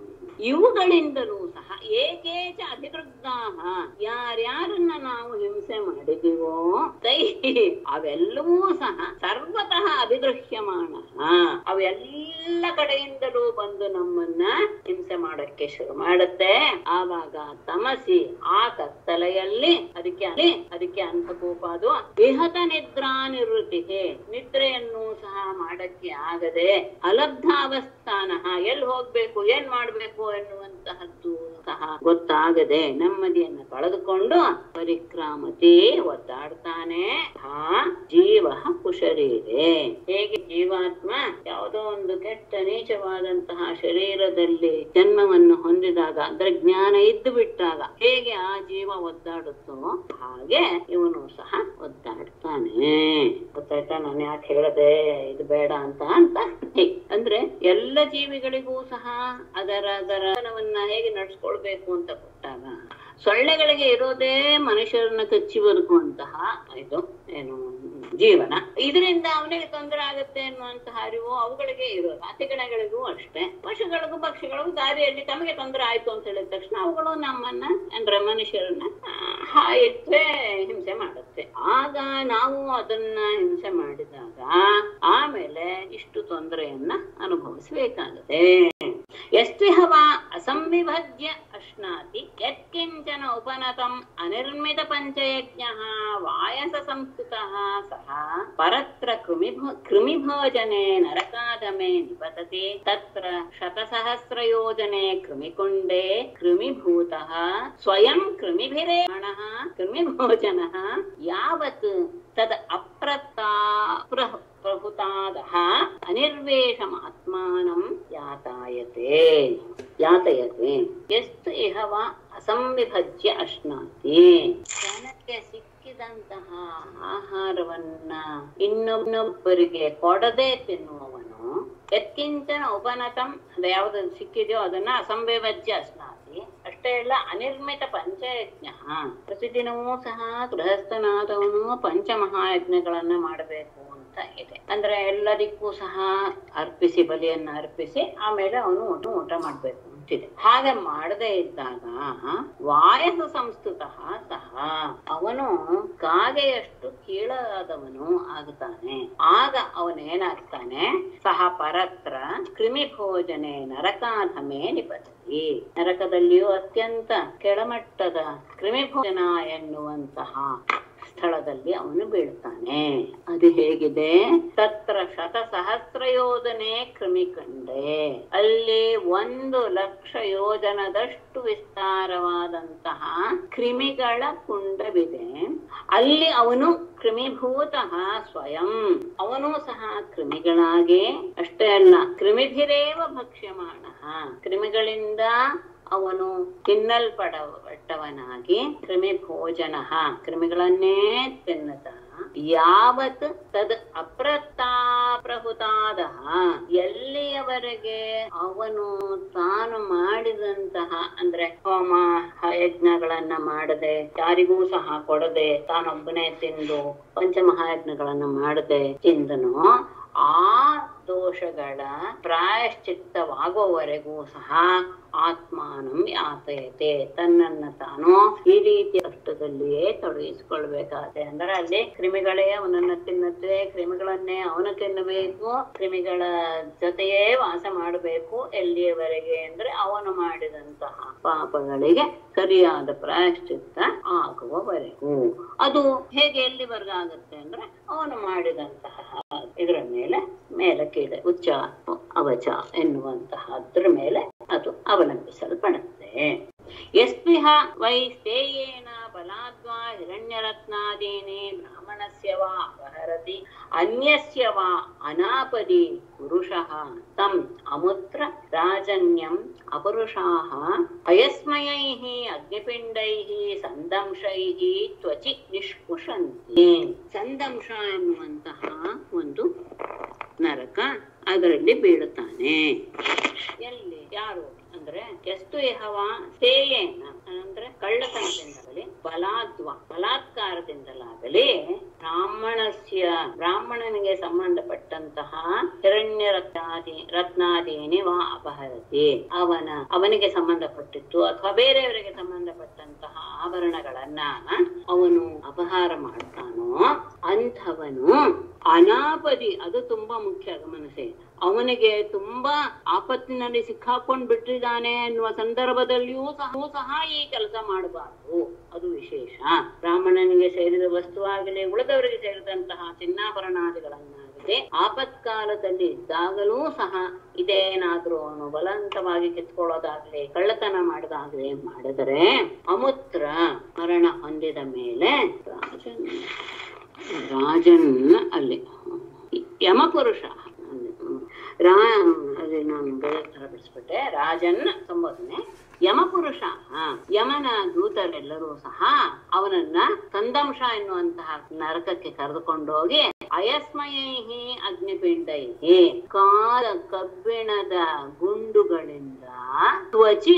ಇವುಗಳಿಂದಲೂ ಸಹ ಏಕೇಚ ಅಧಿಕೃತಾಹ ಯಾರ್ಯಾರನ್ನ ನಾವು ಹಿಂಸೆ ಮಾಡಿದೀವೋ ತೈ ಅವೆಲ್ಲವೂ ಸಹ ಸರ್ವತಃ ಅಭಿದೃಶ್ಯಮಾನ ಅವೆಲ್ಲ ಕಡೆಯಿಂದಲೂ ಬಂದು ನಮ್ಮನ್ನ ಹಿಂಸೆ ಮಾಡಕ್ಕೆ ಶುರು ಮಾಡುತ್ತೆ ಆವಾಗ ತಮಸಿ ಆ ಕತ್ತಲೆಯಲ್ಲಿ ಅದಕ್ಕೆ ಅಲ್ಲಿ ಅದಕ್ಕೆ ಅಂಧಕೂಪ ಅದು ವಿಹತ ನಿದ್ರಾ ನಿವೃತ್ತಿಗೆ ನಿದ್ರೆಯನ್ನು ಸಹ ಮಾಡಕ್ಕೆ ಆಗದೆ ಅಲಬ್ಧಾವಸ್ಥಾನ ಎಲ್ಲಿ ಹೋಗ್ಬೇಕು ಏನ್ ಮಾಡ್ಬೇಕು ಎನ್ನುವಂತಹದ್ದು ಸಹ ಗೊತ್ತಾಗದೆ ನೆಮ್ಮದಿಯನ್ನು ಕಳೆದುಕೊಂಡು ಪರಿಕ್ರಾಮತಿ ಒದ್ದಾಡ್ತಾನೆ ಹಾ ಜೀವ ಕುಶರೀರೆ ಹೇಗೆ ಜೀವಾತ್ಮ ಯಾವುದೋ ಒಂದು ಕೆಟ್ಟ ನೀಚವಾದಂತಹ ಶರೀರದಲ್ಲಿ ಜನ್ಮವನ್ನು ಹೊಂದಿದಾಗ ಅಂದ್ರೆ ಜ್ಞಾನ ಇದ್ದು ಬಿಟ್ಟಾಗ ಹೇಗೆ ಆ ಜೀವ ಒದ್ದಾಡುತ್ತೋ ಹಾಗೆ ಇವನು ಸಹ ಒದ್ದಾಡ್ತಾನೆ ಗೊತ್ತಾಯ್ತಾ ನಾನು ಯಾಕೆ ಹೇಳದೆ ಇದು ಬೇಡ ಅಂತ ಅಂತ ಹೇ, ಅಂದ್ರೆ ಎಲ್ಲ ಜೀವಿಗಳಿಗೂ ಸಹ ಅದರ ಅದರ ಜೀವನವನ್ನ ಹೇಗೆ ನಡ್ಸ್ಕೊಳ್ಬೇಕು ಅಂತ ಕೊಟ್ಟಾಗ ಸೊಳ್ಳೆಗಳಿಗೆ ಇರೋದೇ ಮನುಷ್ಯರನ್ನ ಕಚ್ಚಿ ಬದುಕುವಂತಹ ಇದು ಏನು ಜೀವನ ಇದರಿಂದ ಅವನಿಗೆ ತೊಂದರೆ ಆಗುತ್ತೆ ಅನ್ನುವಂತಹ ಅರಿವು ಅವುಗಳಿಗೆ ಇರೋದು ಅತಿಗಣಗಳಿಗೂ ಅಷ್ಟೇ ಪಶುಗಳಿಗೂ ಪಕ್ಷಿಗಳಿಗೂ ದಾರಿಯಲ್ಲಿ ತಮಗೆ ತೊಂದರೆ ಆಯ್ತು ಅಂತ ಹೇಳಿದ ತಕ್ಷಣ ಅವುಗಳು ನಮ್ಮನ್ನ ಅಂದ್ರೆ ಮನುಷ್ಯರನ್ನ ಆ, ಹಾಯಿತ್ವೆ ಹಿಂಸೆ ಮಾಡುತ್ತೆ ಆಗ ನಾವು ಅದನ್ನ ಹಿಂಸೆ ಮಾಡಿದಾಗ ಆಮೇಲೆ ಇಷ್ಟು ತೊಂದರೆಯನ್ನ ಅನುಭವಿಸಬೇಕಾಗುತ್ತೆ ಯಸ್ತಿಹವ ಅಸಂವಿಭಜ್ಯ ಅಶ್ನಾತಿ ಯತ್ಕಿಂಚನ ಉಪನತಂ ಅನಿರ್ಮಿತ ಪಂಚಯಜ್ಞ ವಾಯಸ ಸಂಸ್ಕೃತಃ ಸಹ ಪರತ್ರ ಕೃಮಿಭೋ ಕೃಮಿಭೋಜನೆ ನರಕಾದಮೆ ನಿಪತತಿ ತತ್ರ ಶತಸಹಸ್ರಯೋಜನೆ ಕೃಮಿಕುಂಡೆ ಕೃಮಿಭೂತಃ ಸ್ವಯಂ ಕೃಮಿಭಿರೇಣಃ ಕೃಮಿಭೋಜನಃ ಯಾವತ್ ತದ್ ಅಪ್ರತಾ ಪ್ರಹ ಪ್ರಭುತಾದಃ ಅನಿರ್ವೇಶಮಾತ್ಮಾನಂ ಯಾತಾಯತೆ ಯಾತಯತೆ ಎಷ್ಟು ಇಹವ ಅಸಂವಿಭಜ್ಯ ಅಶ್ನಾತಿ ಜನಕ್ಕೆ ಸಿಕ್ಕಿದಂತಹ ಆಹಾರವನ್ನ ಇನ್ನೊಬ್ಬರಿಗೆ ಕೊಡದೆ ತಿನ್ನುವವನು ಯತ್ಕಿಂಚನ ಉಪನತಂ ಅದು ಯಾವ್ದು ಸಿಕ್ಕಿದೆಯೋ ಅದನ್ನ ಅಸಂವಿಭಜ್ಯ ಅಶ್ನಾತಿ ಅಷ್ಟೇ ಅಲ್ಲ ಅನಿರ್ಮಿತ ಪಂಚಯಜ್ಞ ಪ್ರತಿದಿನವೂ ಸಹ ಗೃಹಸ್ಥನಾದವನು ಪಂಚಮಹಾಯಜ್ಞಗಳನ್ನ ಮಾಡಬೇಕು ಅಂತ ಇದೆ ಅಂದ್ರೆ ಎಲ್ಲರಿಗೂ ಸಹ ಅರ್ಪಿಸಿ ಬಲಿಯನ್ನ ಅರ್ಪಿಸಿ ಆಮೇಲೆ ಅವನು ಊಟ ಊಟ ಮಾಡ್ಬೇಕು ಅಂತಿದೆ ಹಾಗೆ ಮಾಡದೇ ಇದ್ದಾಗ ವಾಯಸ ಸಂಸ್ಕೃತ ಸಹ ಅವನು ಕಾಗೆಯಷ್ಟು ಕೀಳಾದವನು ಆಗುತ್ತಾನೆ ಆಗ ಅವನೇನಾಗ್ತಾನೆ ಸಹ ಪರತ್ರ ಕ್ರಿಮಿ ಭೋಜನೆ ನರಕಾಧಮೆ ನಿಪತತಿ ನರಕದಲ್ಲಿಯೂ ಅತ್ಯಂತ ಕೆಳಮಟ್ಟದ ಕ್ರಿಮಿಭೋಜನ ಎನ್ನುವಂತಹ ಸ್ಥಳದಲ್ಲಿ ಅವನು ಬೀಳ್ತಾನೆ ಅದು ಹೇಗಿದೆ ತತ್ರ ಶತ ಸಹಸ್ರಯೋಜನೆ ಕ್ರಿಮಿಕಂಡೆ ಅಲ್ಲಿ ಒಂದು ಲಕ್ಷ ಯೋಜನದಷ್ಟು ವಿಸ್ತಾರವಾದಂತಹ ಕ್ರಿಮಿಗಳ ಕುಂಡವಿದೆ ಅಲ್ಲಿ ಅವನು ಕ್ರಿಮಿಭೂತಃ ಸ್ವಯಂ ಅವನು ಸಹ ಕ್ರಿಮಿಗಳಾಗಿ ಅಷ್ಟೇ ಅಲ್ಲ ಕ್ರಿಮಿಭಿರೇವ ಭಕ್ಷ್ಯಮಾಣ ಕ್ರಿಮಿಗಳಿಂದ ಅವನು ತಿನ್ನಲ್ಪಡವಟ್ಟವನಾಗಿ ಕ್ರಿಮಿ ಭೋಜನ ಕ್ರಿಮಿಗಳನ್ನೇ ತಿನ್ನುತ್ತ ಯಾವತ್ ತದ್ ಅಪ್ರತಾಪ್ರಹುತಾದ ಎಲ್ಲಿಯವರೆಗೆ ಅವನು ತಾನು ಮಾಡಿದಂತಹ ಅಂದ್ರೆ ಹೋಮ ಯಜ್ಞಗಳನ್ನ ಮಾಡದೆ ಯಾರಿಗೂ ಸಹ ಕೊಡದೆ ತಾನೊಬ್ಬನೇ ತಿಂದು ಪಂಚಮಹಾಯಜ್ಞಗಳನ್ನ ಮಾಡದೆ ತಿಂದನು ಆ ದೋಷಗಳ ಪ್ರಾಯಶ್ಚಿತ್ತವಾಗುವವರೆಗೂ ಸಹ ಆತ್ಮಾನಂ ಯಾತಯತೆ ತನ್ನನ್ನ ತಾನು ಈ ರೀತಿ ಕಷ್ಟದಲ್ಲಿಯೇ ತೊಡಗಿಸಿಕೊಳ್ಬೇಕಾದೆ ಅಂದ್ರೆ ಅಲ್ಲಿ ಕ್ರಿಮಿಗಳೇ ಅವನನ್ನ ತಿನ್ನುತ್ತೆ ಕ್ರಿಮಿಗಳನ್ನೇ ಅವನು ತಿನ್ನಬೇಕು ಕ್ರಿಮಿಗಳ ಜೊತೆಯೇ ವಾಸ ಮಾಡಬೇಕು ಎಲ್ಲಿಯವರೆಗೆ ಅಂದ್ರೆ ಅವನು ಮಾಡಿದಂತಹ ಪಾಪಗಳಿಗೆ ಸರಿಯಾದ ಪ್ರಾಯಶ್ಚಿತ್ತ ಆಗುವವರೆಗೂ ಅದು ಹೇಗೆ ಎಲ್ಲಿವರೆಗಾಗುತ್ತೆ ಅಂದ್ರೆ ಅವನು ಮಾಡಿದಂತಹ ಇದರ ಮೇಲೆ ಮೇಲಕ್ಕೆ ಇದೆ ಉಚ್ಚ ಅವಚ ಎನ್ನುವಂತಹದ್ರ ಮೇಲೆ ಅದು ಅವಲಂಬಿಸಲ್ಪಡುತ್ತೆ ಯಸ್ಮಿಹ ವೈ ಸ್ಥೇಯೇನ ಬಲಾದ್ವಾ ಹಿರಣ್ಯರತ್ನಾದೀನಿ ಬ್ರಾಹ್ಮಣಸ್ಯ ವಾ ಅಪಹರತಿ ಅನ್ಯಸ್ಯ ವಾ ಅನಾಪದಿ ಪುರುಷಃ ತಂ ಅಮುತ್ರ ರಾಜನ್ಯಂ ಅಪುರುಷಾಃ ಅಯಸ್ಮಯೈಃ ಅಗ್ನಿಪಿಂಡೈಃ ಸಂದಂಶೈಃ ತ್ವಚಿ ನಿಷ್ಕುಷಂತಿ ಸಂದಂಶ ಎನ್ನುವಂತಹ ಒಂದು ನರಕ ಅದರಲ್ಲಿ ಬೀಳುತ್ತಾನೆ ಎಲ್ಲಿ ಯಾರು ಅಂದ್ರೆ ಎಷ್ಟು ಯಹವ ಸೇಯೇನ ಅಂದ್ರೆ ಕಳ್ಳತನದಿಂದಲೇ ಬಲಾದ್ವ ಬಲಾತ್ಕಾರದಿಂದಲಾಗಲಿ ಬ್ರಾಹ್ಮಣಸ್ಯ ಬ್ರಾಹ್ಮಣನಿಗೆ ಸಂಬಂಧಪಟ್ಟಂತಹ ಹಿರಣ್ಯ ರತ್ನಾದಿ ರತ್ನಾದೀನಿ ವಾ ಅಪಹರತಿ ಅವನ ಅವನಿಗೆ ಸಂಬಂಧಪಟ್ಟಿತ್ತು ಅಥವಾ ಬೇರೆಯವರಿಗೆ ಸಂಬಂಧಪಟ್ಟಂತಹ ಆಭರಣಗಳನ್ನ ಅವನು ಅಪಹಾರ ಮಾಡ್ತಾನೋ ಅಂಥವನು ಅನಾಪದಿ ಅದು ತುಂಬಾ ಮುಖ್ಯ ಗಮನಿಸಿ ಅವನಿಗೆ ತುಂಬಾ ಆಪತ್ತಿನಲ್ಲಿ ಸಿಕ್ಕಾಕೊಂಡ್ ಬಿಟ್ಟಿದ್ದಾನೆ ಅನ್ನುವ ಸಂದರ್ಭದಲ್ಲಿಯೂ ಸಹ ಸಹ ಈ ಕೆಲಸ ಮಾಡಬಾರದು ಅದು ವಿಶೇಷ ಬ್ರಾಹ್ಮಣನಿಗೆ ಸೇರಿದ ವಸ್ತುವಾಗಲಿ ಉಳಿದವರಿಗೆ ಸೇರಿದಂತಹ ಚಿನ್ನಾಭರಣಾದಿಗಳನ್ನಾಗಲಿ ವ್ಯಕ್ತಿ ಆಪತ್ಕಾಲದಲ್ಲಿ ಇದ್ದಾಗಲೂ ಸಹ ಇದೇನಾದ್ರೂ ಅವನು ಬಲವಂತವಾಗಿ ಕಿತ್ಕೊಳ್ಳೋದಾಗ್ಲಿ ಕಳ್ಳತನ ಮಾಡಿದಾಗ್ಲಿ ಮಾಡಿದರೆ ಅಮುತ್ರ ಮರಣ ಹೊಂದಿದ ಮೇಲೆ ರಾಜನ್ ರಾಜನ್ ಅಲ್ಲಿ ಯಮಪುರುಷ ರಾ ಅಲ್ಲಿ ನಾನು ಬೇರೆ ತರ ಬಿಡಿಸ್ಬಿಟ್ಟೆ ರಾಜನ್ ಸಂಬೋಧನೆ ಯಮಪುರುಷ ಯಮನ ದೂತರೆಲ್ಲರೂ ಸಹ ಅವನನ್ನ ಕಂದಂಶ ಎನ್ನುವಂತಹ ನರಕಕ್ಕೆ ಕರೆದುಕೊಂಡೋಗಿ ಅಯಸ್ಮಯೈಹಿ ಅಗ್ನಿಪಿಂಡೈಹಿ ಕಾಲ ಕಬ್ಬಿಣದ ಗುಂಡುಗಳಿಂದ ತ್ವಚಿ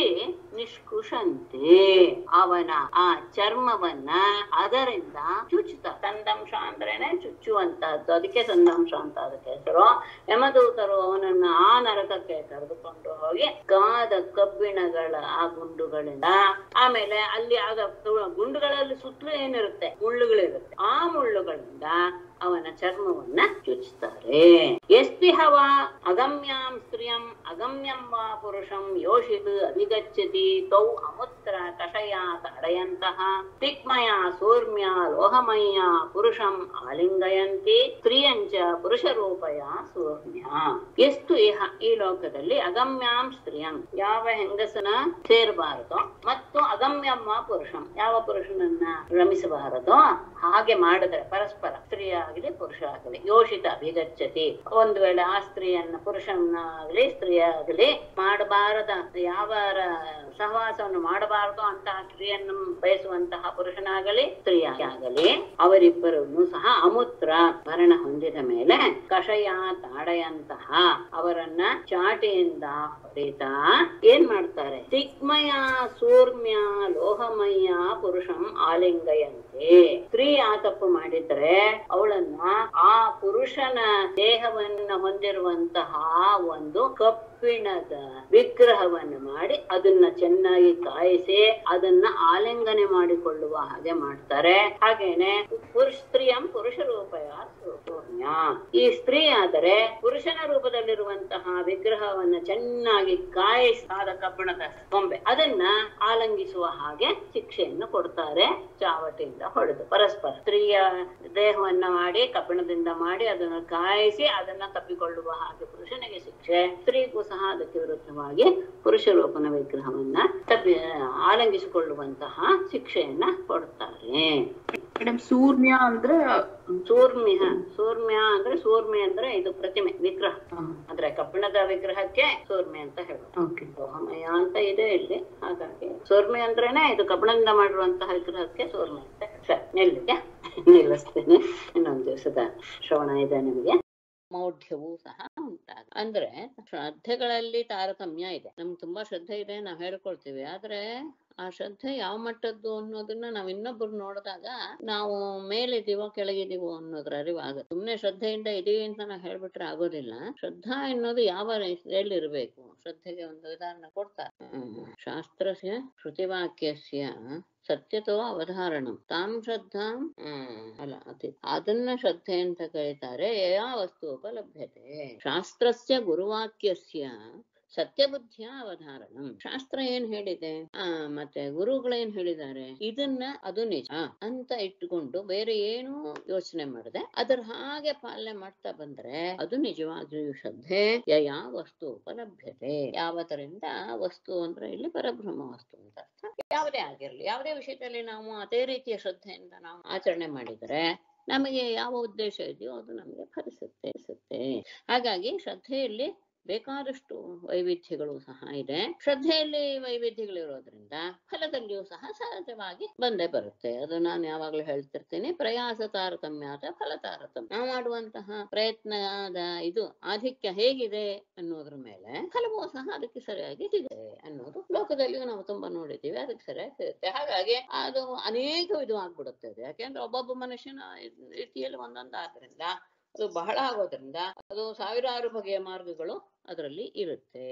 ನಿಷ್ಕುಷಂತೆ ಅವನ ಆ ಚರ್ಮವನ್ನ ಅದರಿಂದ ಚುಚ್ಚುತ್ತ ಸಂದಂಶ ಅಂದ್ರೇನೆ ಚುಚ್ಚುವಂತಹದ್ದು ಅದಕ್ಕೆ ಸಂದಂಶ ಅಂತ ಅದಕ್ಕೆ ಹೆಸರು ಯಮದೂತರು ಅವನನ್ನ ಆ ನರಕಕ್ಕೆ ಕರೆದುಕೊಂಡು ಹೋಗಿ ಕಾದ ಕಬ್ಬಿಣಗಳ ಆ ಗುಂಡುಗಳಿಂದ ಆಮೇಲೆ ಅಲ್ಲಿ ಆಗ ಗುಂಡುಗಳಲ್ಲಿ ಸುತ್ತಲೂ ಏನಿರುತ್ತೆ ಮುಳ್ಳುಗಳಿರುತ್ತೆ ಆ ಮುಳ್ಳುಗಳಿಂದ ಅವನ ಚರ್ಮವನ್ನ ಚುಚ್ಚುತ್ತಾರೆ ಎಸ್ತಿಹವ ಅಗಮ್ಯಾಂ ಸ್ತ್ರಿಯಂ ಅಗಮ್ಯಂ ವಾ ಪುರುಷಂ ಯೋಷಿತ್ ಅಧಿಗಚ್ಚತಿ ತೌ ಅಮುತ್ರ ಕಷಯ ತಾಡಯಂತಹ ತಿಕ್ಮಯ ಸೂರ್ಮ್ಯ ಲೋಹಮಯ ಪುರುಷಂ ಆಲಿಂಗಯಂತಿ ಸ್ತ್ರೀಯಂಚ ಪುರುಷ ರೂಪಯ ಸೂರ್ಮ್ಯ ಎಷ್ಟು ಇಹ ಈ ಲೋಕದಲ್ಲಿ ಅಗಮ್ಯಾಂ ಸ್ತ್ರೀಯಂ ಯಾವ ಹೆಂಗಸನ ಸೇರಬಾರದೋ ಮತ್ತು ಅಗಮ್ಯಮ್ಮ ಪುರುಷಂ ಯಾವ ಪುರುಷನನ್ನ ರಮಿಸಬಾರದೋ ಹಾಗೆ ಮಾಡಿದ್ರೆ ಪರಸ್ಪರ ಸ್ತ್ರೀ ಆಗಲಿ ಪುರುಷ ಆಗಲಿ ಯೋಷಿತ ಅಭಿಗಚ್ಚತಿ ಒಂದು ವೇಳೆ ಆ ಸ್ತ್ರೀಯನ್ನ ಪುರುಷನಾಗಲಿ ಸ್ತ್ರೀ ಆಗಲಿ ಮಾಡಬಾರದ ಯಾವ ಸಹವಾಸವನ್ನು ಮಾಡಬಾರದು ಅಂತಹ ಸ್ತ್ರೀಯನ್ನು ಬಯಸುವಂತಹ ಪುರುಷನಾಗಲಿ ಸ್ತ್ರೀಯಾಗಲಿ ಅವರಿಬ್ಬರನ್ನು ಸಹ ಅಮೂತ್ರ ಮರಣ ಹೊಂದಿದ ಮೇಲೆ ಕಷಯ ತಾಡೆಯಂತಹ ಅವರನ್ನ ಚಾಟಿಯಿಂದ ಹೊಡಿತಾ ಏನ್ ಮಾಡ್ತಾರೆ ತಿಕ್ಮಯ ಸೂರ್ಮ್ಯ ಲೋಹಮಯ ಪುರುಷಂ ಆಲಿಂಗಯಂತೆ ಸ್ತ್ರೀ ಆ ತಪ್ಪು ಮಾಡಿದ್ರೆ ಅವಳನ್ನ ಆ ಪುರುಷನ ದೇಹವನ್ನ ಹೊಂದಿರುವಂತಹ ಒಂದು ಕಬ್ಬಿಣದ ವಿಗ್ರಹವನ್ನು ಮಾಡಿ ಅದನ್ನ ಚೆನ್ನಾಗಿ ಕಾಯಿಸಿ ಅದನ್ನ ಆಲಿಂಗನೆ ಮಾಡಿಕೊಳ್ಳುವ ಹಾಗೆ ಮಾಡ್ತಾರೆ ಹಾಗೇನೆ ಪುರುಷ ಸ್ತ್ರೀಯಂ ಪುರುಷ ರೂಪಯ ಸೂರ್ಯ ಈ ಸ್ತ್ರೀ ಆದರೆ ಪುರುಷನ ರೂಪದಲ್ಲಿರುವಂತಹ ವಿಗ್ರಹವನ್ನ ಚೆನ್ನಾಗಿ ಕಾಯಿಸಾದ ಕಬ್ಬಿಣದ ಗೊಂಬೆ ಅದನ್ನ ಆಲಂಗಿಸುವ ಹಾಗೆ ಶಿಕ್ಷೆಯನ್ನು ಕೊಡ್ತಾರೆ ಚಾವಟಿಯಿಂದ ಹೊಡೆದು ಪರಸ್ಪರ ಸ್ತ್ರೀಯ ದೇಹವನ್ನ ಮಾಡಿ ಕಬ್ಬಿಣದಿಂದ ಮಾಡಿ ಅದನ್ನು ಕಾಯಿಸಿ ಅದನ್ನ ತಪ್ಪಿಕೊಳ್ಳುವ ಹಾಗೆ ಪುರುಷನಿಗೆ ಶಿಕ್ಷೆ ಸ್ತ್ರೀಗೂ ಸಹ ಅದಕ್ಕೆ ವಿರುದ್ಧವಾಗಿ ಪುರುಷ ರೂಪನ ವಿಗ್ರಹವನ್ನ ತಪ್ಪಿ ಆಲಂಗಿಸಿಕೊಳ್ಳುವಂತಹ ಶಿಕ್ಷೆಯನ್ನ ಕೊಡ್ತಾರೆ ಮೇಡಮ್ ಸೂರ್ಯ ಅಂದ್ರೆ ಸೂರ್ಮ್ಯ ಸೂರ್ಮ್ಯ ಅಂದ್ರೆ ಸೂರ್ಮಿ ಅಂದ್ರೆ ಇದು ಪ್ರತಿಮೆ ವಿಗ್ರಹ ಅಂದ್ರೆ ಕಬ್ಬಿಣದ ವಿಗ್ರಹಕ್ಕೆ ಸೂರ್ಮಿ ಅಂತ ಹೇಳೋದು ಓಕೆ ಲೋಹಮಯ ಅಂತ ಇದೆ ಇಲ್ಲಿ ಹಾಗಾಗಿ ಸೂರ್ಮಿ ಅಂದ್ರೇನೆ ಇದು ಕಬ್ಬಿಣದಿಂದ ಮಾಡಿರುವಂತಹ ವಿಗ್ರಹಕ್ಕೆ ಸೂರ್ಮಿ ಅಂತ ಸರಿ ನಿಲ್ಲಿಗೆ ನಿಲ್ಲಿಸ್ತೇನೆ ಇನ್ನೊಂದು ದಿವಸದ ಶ್ರವಣ ಇದೆ ನಿಮಗೆ ಮೌಢ್ಯವೂ ಸಹ ಉಂಟಾಗ ಅಂದ್ರೆ ಶ್ರದ್ಧೆಗಳಲ್ಲಿ ತಾರತಮ್ಯ ಇದೆ ನಮ್ಗೆ ತುಂಬಾ ಶ್ರದ್ಧೆ ಇದೆ ನಾವ್ ಹೇಳ್ಕೊಳ್ತೀವಿ ಆದ್ರೆ ಆ ಶ್ರದ್ಧೆ ಯಾವ ಮಟ್ಟದ್ದು ಅನ್ನೋದನ್ನ ನಾವ್ ಇನ್ನೊಬ್ರು ನೋಡಿದಾಗ ನಾವು ಮೇಲಿದೀವೋ ಕೆಳಗಿದೀವೋ ಅನ್ನೋದ್ರ ಅರಿವು ಆಗುತ್ತೆ ಸುಮ್ನೆ ಶ್ರದ್ಧೆಯಿಂದ ಇದೀವಿ ಅಂತ ನಾವು ಹೇಳ್ಬಿಟ್ರೆ ಆಗೋದಿಲ್ಲ ಶ್ರದ್ಧಾ ಎನ್ನುವುದು ಯಾವ ಇರಬೇಕು ಶ್ರದ್ಧೆಗೆ ಒಂದು ಉದಾಹರಣೆ ಕೊಡ್ತಾರೆ ಹ್ಮ್. ಶಾಸ್ತ್ರಸ್ಯ ಶ್ರುತಿವಾಕ್ಯಸ್ಯ ಸತ್ಯತೋ ಅವಧಾರಣಂ ತಾಂ ಶ್ರದ್ಧಾಂ ಹ್ಮ್ ಅಲ್ಲ ಅತಿ ಅದನ್ನ ಶ್ರದ್ಧೆ ಅಂತ ಕರೀತಾರೆ ಯಾ ವಸ್ತು ಉಪಲಭ್ಯತೆ ಶಾಸ್ತ್ರಸ್ಯ ಗುರುವಾಕ್ಯಸ್ಯ ಸತ್ಯಬುದ್ಧಿಯ ಅವಧಾರಣಂ ಶಾಸ್ತ್ರ ಏನ್ ಹೇಳಿದೆ ಆ ಮತ್ತೆ ಗುರುಗಳೇನ್ ಹೇಳಿದ್ದಾರೆ ಇದನ್ನ ಅದು ನಿಜ ಅಂತ ಇಟ್ಟುಕೊಂಡು ಬೇರೆ ಏನೂ ಯೋಚನೆ ಮಾಡದೆ ಅದರ ಹಾಗೆ ಪಾಲನೆ ಮಾಡ್ತಾ ಬಂದ್ರೆ ಅದು ನಿಜವಾಗಿಯೂ ಶ್ರದ್ಧೆ ಯಯಾ ವಸ್ತು ಉಪಲಭ್ಯತೆ ಯಾವದರಿಂದ ವಸ್ತು ಅಂದ್ರೆ ಇಲ್ಲಿ ಪರಬ್ರಹ್ಮ ವಸ್ತು ಅಂತ ಅರ್ಥ ಯಾವುದೇ ಆಗಿರ್ಲಿ ಯಾವುದೇ ವಿಷಯದಲ್ಲಿ ನಾವು ಅದೇ ರೀತಿಯ ಶ್ರದ್ಧೆಯಿಂದ ನಾವು ಆಚರಣೆ ಮಾಡಿದರೆ ನಮಗೆ ಯಾವ ಉದ್ದೇಶ ಇದೆಯೋ ಅದು ನಮಗೆ ಫಲಿಸುತ್ತೆ ಫಲಿಸುತ್ತೆ ಹಾಗಾಗಿ ಶ್ರದ್ಧೆಯಲ್ಲಿ ಬೇಕಾದಷ್ಟು ವೈವಿಧ್ಯಗಳು ಸಹ ಇದೆ ಶ್ರದ್ಧೆಯಲ್ಲಿ ವೈವಿಧ್ಯಗಳಿರೋದ್ರಿಂದ ಫಲದಲ್ಲಿಯೂ ಸಹ ಸಹಜವಾಗಿ ಬಂದೇ ಬರುತ್ತೆ ಅದು ನಾನು ಯಾವಾಗ್ಲೂ ಹೇಳ್ತಿರ್ತೀನಿ ಪ್ರಯಾಸ ತಾರತಮ್ಯಾದ ಫಲ ತಾರತಮ್ಯ ನಾವು ಮಾಡುವಂತಹ ಪ್ರಯತ್ನದ ಇದು ಆಧಿಕ್ಯ ಹೇಗಿದೆ ಅನ್ನೋದ್ರ ಮೇಲೆ ಫಲವೂ ಸಹ ಅದಕ್ಕೆ ಸರಿಯಾಗಿ ಸಿಗುತ್ತೆ ಅನ್ನೋದು ಲೋಕದಲ್ಲಿಯೂ ನಾವು ತುಂಬಾ ನೋಡಿದ್ದೀವಿ ಅದಕ್ಕೆ ಸರಿಯಾಗಿ ಸಿಗುತ್ತೆ ಹಾಗಾಗಿ ಅದು ಅನೇಕ ವಿಧವಾಗ್ಬಿಡುತ್ತೆ ಅದು ಯಾಕೆಂದ್ರೆ ಒಬ್ಬೊಬ್ಬ ಮನುಷ್ಯನ ರೀತಿಯಲ್ಲಿ ಒಂದೊಂದು ಆದ್ರಿಂದ ಅದು ಬಹಳ ಆಗೋದ್ರಿಂದ ಅದು ಸಾವಿರಾರು ಬಗೆಯ ಮಾರ್ಗಗಳು ಅದರಲ್ಲಿ ಇರುತ್ತೆ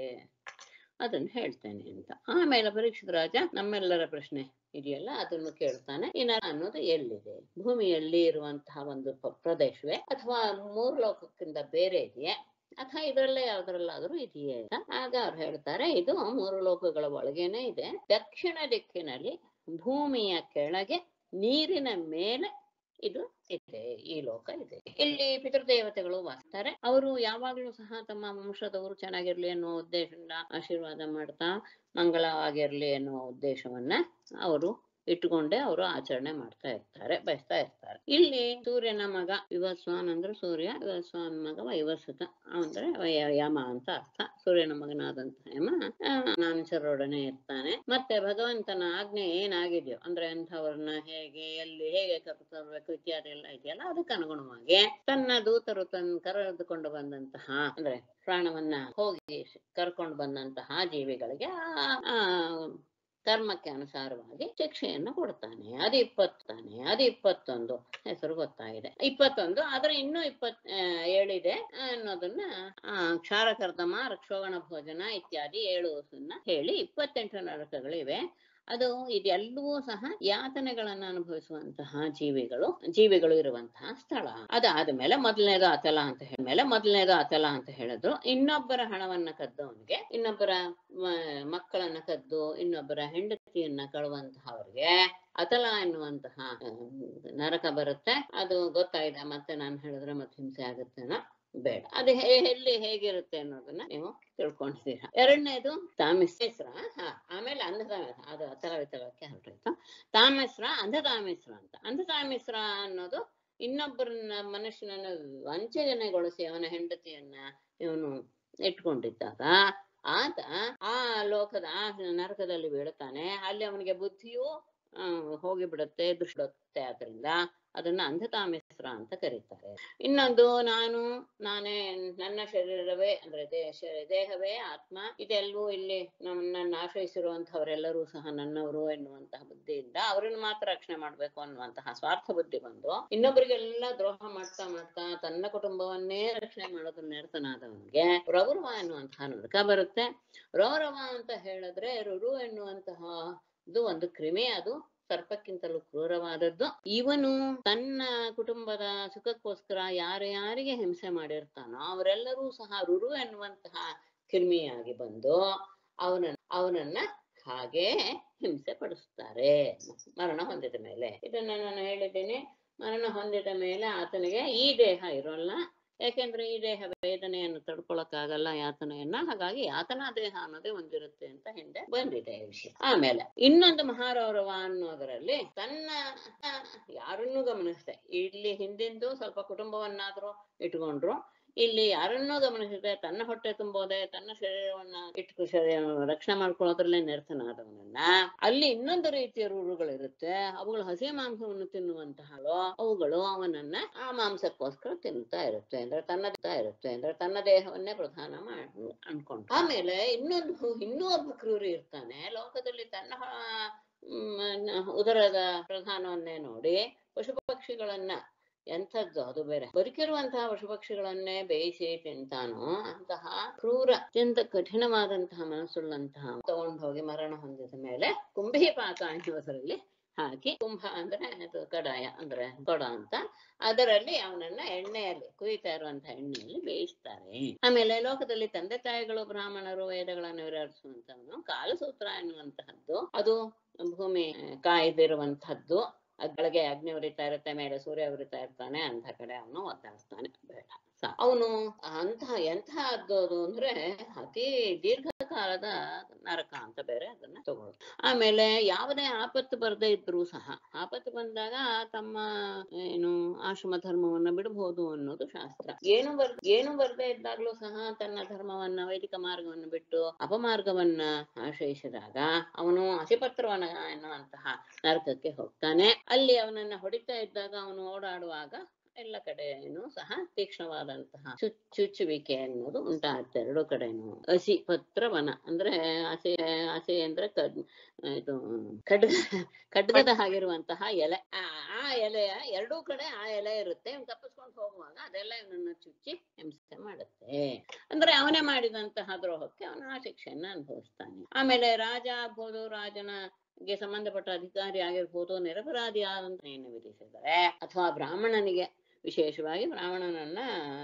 ಅದನ್ನ ಹೇಳ್ತೇನೆ ಅಂತ ಆಮೇಲೆ ಪರೀಕ್ಷಿತ ರಾಜ ನಮ್ಮೆಲ್ಲರ ಪ್ರಶ್ನೆ ಇದೆಯಲ್ಲ ಅದನ್ನು ಕೇಳ್ತಾನೆ ಇನ್ನ ಅನ್ನೋದು ಎಲ್ಲಿದೆ ಭೂಮಿಯಲ್ಲಿ ಇರುವಂತಹ ಒಂದು ಪ- ಪ್ರದೇಶವೇ ಅಥವಾ ಮೂರು ಲೋಕಕ್ಕಿಂತ ಬೇರೆ ಇದೆಯೇ ಅಥವಾ ಇದರಲ್ಲೇ ಯಾವ್ದ್ರಲ್ಲಾದ್ರೂ ಇದೆಯೇ ಅಂತ ಆಗ ಅವ್ರು ಹೇಳ್ತಾರೆ ಇದು ಮೂರು ಲೋಕಗಳ ಒಳಗೇನೆ ಇದೆ ದಕ್ಷಿಣ ದಿಕ್ಕಿನಲ್ಲಿ ಭೂಮಿಯ ಕೆಳಗೆ ನೀರಿನ ಮೇಲೆ ಇದು ಇದೆ ಈ ಲೋಕ ಇದೆ ಇಲ್ಲಿ ಪಿತೃದೇವತೆಗಳು ವಾಸಿಸ್ತಾರೆ ಅವರು ಯಾವಾಗ್ಲೂ ಸಹ ತಮ್ಮ ವಂಶದವರು ಚೆನ್ನಾಗಿರ್ಲಿ ಅನ್ನೋ ಉದ್ದೇಶದಿಂದ ಆಶೀರ್ವಾದ ಮಾಡ್ತಾ ಮಂಗಳವಾಗಿರ್ಲಿ ಅನ್ನೋ ಉದ್ದೇಶವನ್ನ ಅವರು ಇಟ್ಟುಕೊಂಡೇ ಅವರು ಆಚರಣೆ ಮಾಡ್ತಾ ಇರ್ತಾರೆ ಬಯಸ್ತಾ ಇರ್ತಾರೆ ಇಲ್ಲಿ ಸೂರ್ಯನ ಮಗ ವಿವಸ್ವಾನ್ ಅಂದ್ರೆ ಸೂರ್ಯ ವಿವಸ್ವಾನ್ ಮಗ ವೈವಸ್ವತ ಅಂದ್ರೆ ವಯ- ಯಮ ಅಂತ ಅರ್ಥ ಸೂರ್ಯನ ಮಗನಾದಂತಹ ಯಮ ಆ, ನಾನುಚರೊಡನೆ ಇರ್ತಾನೆ ಮತ್ತೆ ಭಗವಂತನ ಆಜ್ಞೆ ಏನಾಗಿದೆಯೋ ಅಂದ್ರೆ ಅಂಥವ್ರನ್ನ ಹೇಗೆ ಎಲ್ಲಿ ಹೇಗೆ ಕರೆತರಬೇಕು ಇತ್ಯಾದಿ ಎಲ್ಲ ಇದೆಯಲ್ಲ ಅದಕ್ಕೆ ಅನುಗುಣವಾಗಿ ತನ್ನ ದೂತರು ತನ್ನ ಕರೆದುಕೊಂಡು ಬಂದಂತಹ ಅಂದ್ರೆ ಪ್ರಾಣವನ್ನ ಹೋಗಿ ಕರ್ಕೊಂಡು ಬಂದಂತಹ ಜೀವಿಗಳಿಗೆ ಆ ಆ ಕರ್ಮಕ್ಕೆ ಅನುಸಾರವಾಗಿ ಶಿಕ್ಷೆಯನ್ನು ಕೊಡ್ತಾನೆ ಅದು ಇಪ್ಪತ್ತಾನೆ ಅದು ಇಪ್ಪತ್ತೊಂದು ಹೆಸರು ಗೊತ್ತಾಗಿದೆ ಇಪ್ಪತ್ತೊಂದು ಆದ್ರೆ ಇನ್ನೂ ಇಪ್ಪತ್ ಆ, ಏಳಿದೆ ಅನ್ನೋದನ್ನ ಆ, ಕ್ಷಾರಕರ್ದಮ ರಕ್ಷೋಗಣ ಭೋಜನ ಇತ್ಯಾದಿ ಏಳು ಹೇಳಿ ಇಪ್ಪತ್ತೆಂಟು ನರಕಗಳಿವೆ ಅದು ಇದೆಲ್ಲವೂ ಸಹ ಯಾತನೆಗಳನ್ನ ಅನುಭವಿಸುವಂತಹ ಜೀವಿಗಳು ಜೀವಿಗಳು ಇರುವಂತಹ ಸ್ಥಳ ಅದಾದ್ಮೇಲೆ ಮೊದಲನೇದು ಅತಲ ಅಂತ ಮೇಲೆ ಮೊದಲನೇದು ಅತಲ ಅಂತ ಹೇಳಿದ್ರು ಇನ್ನೊಬ್ಬರ ಹಣವನ್ನ ಕದ್ದವನಿಗೆ ಇನ್ನೊಬ್ಬರ ಮ- ಮಕ್ಕಳನ್ನ ಕದ್ದು ಇನ್ನೊಬ್ಬರ ಹೆಂಡತಿಯನ್ನ ಕಳುವಂತಹವ್ರಿಗೆ ಅತಲ ಎನ್ನುವಂತಹ ಆ, ನರಕ ಬರುತ್ತೆ ಅದು ಗೊತ್ತಾಗಿದೆ ಮತ್ತೆ ನಾನು ಹೇಳಿದ್ರೆ ಮತ್ತೆ ಹಿಂಸೆ ಆಗುತ್ತೇನೋ ಬೇಡ ಅದು ಹೇ- ಎಲ್ಲಿ ಹೇಗಿರುತ್ತೆ ಅನ್ನೋದನ್ನ ನೀವು ತಿಳ್ಕೊಂಡಿದ್ದೀರಾ ಎರಡನೇದು ತಾಮಿಸ್ರ ಹಾ ಆಮೇಲೆ ಅಂಧತಾಮಿಸ್ರ ಅದು ಅತಲ ವಿತಲಕ್ಕೆ ಹೊರಟೋಯ್ತು ತಾಮಿಸ್ರ ಅಂಧತಾಮಿಸ್ರ ಅಂತ ಅಂಧತಾಮಿಸ್ರ ಅನ್ನೋದು ಇನ್ನೊಬ್ಬರನ್ನ ಮನುಷ್ಯನನ್ನು ವಂಚನೆಗೊಳಿಸಿ ಅವನ ಹೆಂಡತಿಯನ್ನ ಇವನು ಇಟ್ಕೊಂಡಿದ್ದಾಗ ಆತ ಆ ಲೋಕದ ಆ ನರಕದಲ್ಲಿ ಬೀಳುತ್ತಾನೆ ಅಲ್ಲಿ ಅವನಿಗೆ ಬುದ್ಧಿಯೂ ಆ, ಹೋಗಿಬಿಡುತ್ತೆ ದೃಷ್ಟಿಡುತ್ತೆ ಅದರಿಂದ ಅದನ್ನ ಅಂಧತಾಮಿಸ್ರ ಅಂತ ಕರೀತಾರೆ ಇನ್ನೊಂದು ನಾನು ನಾನೇ ನನ್ನ ಶರೀರವೇ ಅಂದ್ರೆ ದೇ- ದೇಹವೇ ಆತ್ಮ ಇದೆಲ್ಲವೂ ಇಲ್ಲಿ ನಮ್ಮನ್ನ ಆಶ್ರಯಿಸಿರುವಂತಹವರೆಲ್ಲರೂ ಸಹ ನನ್ನವರು ಎನ್ನುವಂತಹ ಬುದ್ಧಿಯಿಂದ ಅವರನ್ನು ಮಾತ್ರ ರಕ್ಷಣೆ ಮಾಡ್ಬೇಕು ಅನ್ನುವಂತಹ ಸ್ವಾರ್ಥ ಬುದ್ಧಿ ಬಂದು ಇನ್ನೊಬ್ಬರಿಗೆಲ್ಲ ದ್ರೋಹ ಮಾಡ್ತಾ ಮಾಡ್ತಾ ತನ್ನ ಕುಟುಂಬವನ್ನೇ ರಕ್ಷಣೆ ಮಾಡೋದನ್ನ ನಿರತನಾದವನಿಗೆ ರೌರವ ಎನ್ನುವಂತಹ ನರಕ ಬರುತ್ತೆ ರೌರವ ಅಂತ ಹೇಳಿದ್ರೆ ರುರು ಎನ್ನುವಂತಹ ಇದು ಒಂದು ಕ್ರಿಮೆ ಅದು ಸರ್ಪಕ್ಕಿಂತಲೂ ಕ್ರೂರವಾದದ್ದು ಇವನು ತನ್ನ ಕುಟುಂಬದ ಸುಖಕ್ಕೋಸ್ಕರ ಯಾರ್ಯಾರಿಗೆ ಹಿಂಸೆ ಮಾಡಿರ್ತಾನೋ ಅವರೆಲ್ಲರೂ ಸಹ ರುರು ಎನ್ನುವಂತಹ ಕ್ರಿಮಿಯಾಗಿ ಬಂದು ಅವನನ್ನ ಅವನನ್ನ ಹಾಗೆ ಹಿಂಸೆ ಪಡಿಸ್ತಾರೆ ಮರಣ ಹೊಂದಿದ ಮೇಲೆ ಇದನ್ನ ನಾನು ಹೇಳಿದ್ದೀನಿ ಮರಣ ಹೊಂದಿದ ಮೇಲೆ ಆತನಿಗೆ ಈ ದೇಹ ಇರೋಲ್ಲ ಯಾಕೆಂದ್ರೆ ಈ ದೇಹ ವೇದನೆಯನ್ನು ತಡ್ಕೊಳಕ್ಕಾಗಲ್ಲ ಯಾತನೆಯನ್ನ ಹಾಗಾಗಿ ಯಾತನಾ ದೇಹ ಅನ್ನೋದೇ ಒಂದಿರುತ್ತೆ ಅಂತ ಹಿಂದೆ ಬಂದಿದೆ ಈ ವಿಷಯ ಆಮೇಲೆ ಇನ್ನೊಂದು ಮಹಾರೌರವ ಅನ್ನೋದರಲ್ಲಿ ತನ್ನ ಆ, ಯಾರನ್ನೂ ಗಮನಿಸ್ದೆ ಇಲ್ಲಿ ಹಿಂದಿಂದು ಸ್ವಲ್ಪ ಕುಟುಂಬವನ್ನಾದ್ರೂ ಇಟ್ಕೊಂಡ್ರು ಇಲ್ಲಿ ಯಾರನ್ನೂ ಗಮನಿಸದೆ ತನ್ನ ಹೊಟ್ಟೆ ತುಂಬೋದೆ ತನ್ನ ಶರೀರವನ್ನ ಇಟ್ಟು ಶರೀರ ರಕ್ಷಣೆ ಮಾಡ್ಕೊಳ್ಳೋದ್ರಲ್ಲೇ ನಿರತನಾದವನನ್ನ ಅಲ್ಲಿ ಇನ್ನೊಂದು ರೀತಿಯ ರೂರುಗಳಿರುತ್ತೆ ಅವುಗಳು ಹಸಿ ಮಾಂಸವನ್ನು ತಿನ್ನುವಂತಹಳು ಅವುಗಳು ಅವನನ್ನ ಆ ಮಾಂಸಕ್ಕೋಸ್ಕರ ತಿಂತಾ ಇರುತ್ತೆ ಅಂದ್ರೆ ತನ್ನ ತಿಂತಾ ಇರುತ್ತೆ ಅಂದ್ರೆ ತನ್ನ ದೇಹವನ್ನೇ ಪ್ರಧಾನ ಮಾಡ್ ಅನ್ಕೊಂಡು ಆಮೇಲೆ ಇನ್ನೊಂದು ಇನ್ನೂ ಒಬ್ಬ ಕ್ರೂರಿ ಇರ್ತಾನೆ ಲೋಕದಲ್ಲಿ ತನ್ನ ಹ- ಮ್, ಉದರದ ಪ್ರಧಾನವನ್ನೇ ನೋಡಿ ಪಶು ಪಕ್ಷಿಗಳನ್ನ ಎಂಥದ್ದು ಅದು ಬೇರೆ ಬದುಕಿರುವಂತಹ ಪಶು ಪಕ್ಷಿಗಳನ್ನೇ ಬೇಯಿಸಿ ತಿಂತಾನೋ ಅಂತಹ ಕ್ರೂರ ಅತ್ಯಂತ ಕಠಿಣವಾದಂತಹ ಮನಸ್ಸುಳ್ಳಂತಹ ತಗೊಂಡು ಹೋಗಿ ಮರಣ ಹೊಂದಿದ ಮೇಲೆ ಕುಂಭಿಪಾಕ ಅನ್ನುವುದರಲ್ಲಿ ಹಾಕಿ ಕುಂಭ ಅಂದ್ರೆ ಅದು ಕಡಾಯ ಅಂದ್ರೆ ಕೊಡ ಅಂತ ಅದರಲ್ಲಿ ಅವನನ್ನ ಎಣ್ಣೆಯಲ್ಲಿ ಕುಯ್ತಾ ಇರುವಂತಹ ಎಣ್ಣೆಯಲ್ಲಿ ಬೇಯಿಸ್ತಾರೆ ಆಮೇಲೆ ಲೋಕದಲ್ಲಿ ತಂದೆ ತಾಯಿಗಳು ಬ್ರಾಹ್ಮಣರು ವೇದಗಳನ್ನು ವಿವರಿಸುವಂತವನು ಕಾಲಸೂತ್ರ ಎನ್ನುವಂತಹದ್ದು ಅದು ಭೂಮಿ ಕಾಯ್ದಿರುವಂತಹದ್ದು ಅದ್ರೊಳಗೆ ಅಗ್ನಿ ಉರಿತಾ ಇರುತ್ತೆ ಮೇಲೆ ಸೂರ್ಯ ಉರಿತಾ ಇರ್ತಾನೆ ಅಂತ ಕಡೆ ಅವನು ಒದ್ದಾಡ್ತಾನೆ ಬೇಡ ಅವನು ಅಂತಹ ಎಂತಹದ್ದು ಅದು ಅಂದ್ರೆ ಅತಿ ದೀರ್ಘಕಾಲದ ನರಕ ಅಂತ ಬೇರೆ ಅದನ್ನ ತಗೊಳ್ಳೋದು ಆಮೇಲೆ ಯಾವುದೇ ಆಪತ್ತು ಬರದೇ ಇದ್ರೂ ಸಹ ಆಪತ್ತು ಬಂದಾಗ ತಮ್ಮ ಏನು ಆಶ್ರಮ ಧರ್ಮವನ್ನ ಬಿಡಬಹುದು ಅನ್ನೋದು ಶಾಸ್ತ್ರ ಏನು ಬರ್ ಏನು ಬರ್ದೇ ಇದ್ದಾಗ್ಲೂ ಸಹ ತನ್ನ ಧರ್ಮವನ್ನ ವೈದಿಕ ಮಾರ್ಗವನ್ನು ಬಿಟ್ಟು ಅಪಮಾರ್ಗವನ್ನ ಆಶ್ರಯಿಸಿದಾಗ ಅವನು ಹಸಿಪತ್ರವನ ಎನ್ನುವಂತಹ ನರಕಕ್ಕೆ ಹೋಗ್ತಾನೆ ಅಲ್ಲಿ ಅವನನ್ನ ಹೊಡಿತಾ ಇದ್ದಾಗ ಅವನು ಓಡಾಡುವಾಗ ಎಲ್ಲ ಕಡೆನೂ ಸಹ ತೀಕ್ಷ್ಣವಾದಂತಹ ಚು ಚುಚ್ಚುವಿಕೆ ಅನ್ನೋದು ಉಂಟಾಗುತ್ತೆ ಎರಡು ಕಡೆನೂ ಹಸಿ ಪತ್ರವನ ಅಂದ್ರೆ ಹಸಿ ಹಸಿ ಅಂದ್ರೆ ಕಡ್ ಇದು ಖಡ್ಗ ಖಡ್ಗದ ಹಾಗಿರುವಂತಹ ಎಲೆ ಆ ಆ ಎಲೆಯ ಎರಡೂ ಕಡೆ ಆ ಎಲೆ ಇರುತ್ತೆ ಇವ್ನು ತಪ್ಪಿಸ್ಕೊಂಡು ಹೋಗುವಾಗ ಅದೆಲ್ಲ ಇವನನ್ನ ಚುಚ್ಚಿ ಹಿಂಸೆ ಮಾಡುತ್ತೆ ಅಂದ್ರೆ ಅವನೇ ಮಾಡಿದಂತಹ ದ್ರೋಹಕ್ಕೆ ಅವನು ಆ ಶಿಕ್ಷೆಯನ್ನ ಅನುಭವಿಸ್ತಾನೆ ಆಮೇಲೆ ರಾಜ ಆಗ್ಬೋದು ರಾಜನ ಗೆ ಸಂಬಂಧಪಟ್ಟ ಅಧಿಕಾರಿ ಆಗಿರ್ಬೋದು ನಿರಪರಾಧಿ ಆದಂತ ಏನು ವಿಧಿಸಿದರೆ ಅಥವಾ ಬ್ರಾಹ್ಮಣನಿಗೆ ವಿಶೇಷವಾಗಿ ಬ್ರಾಹ್ಮಣನನ್ನ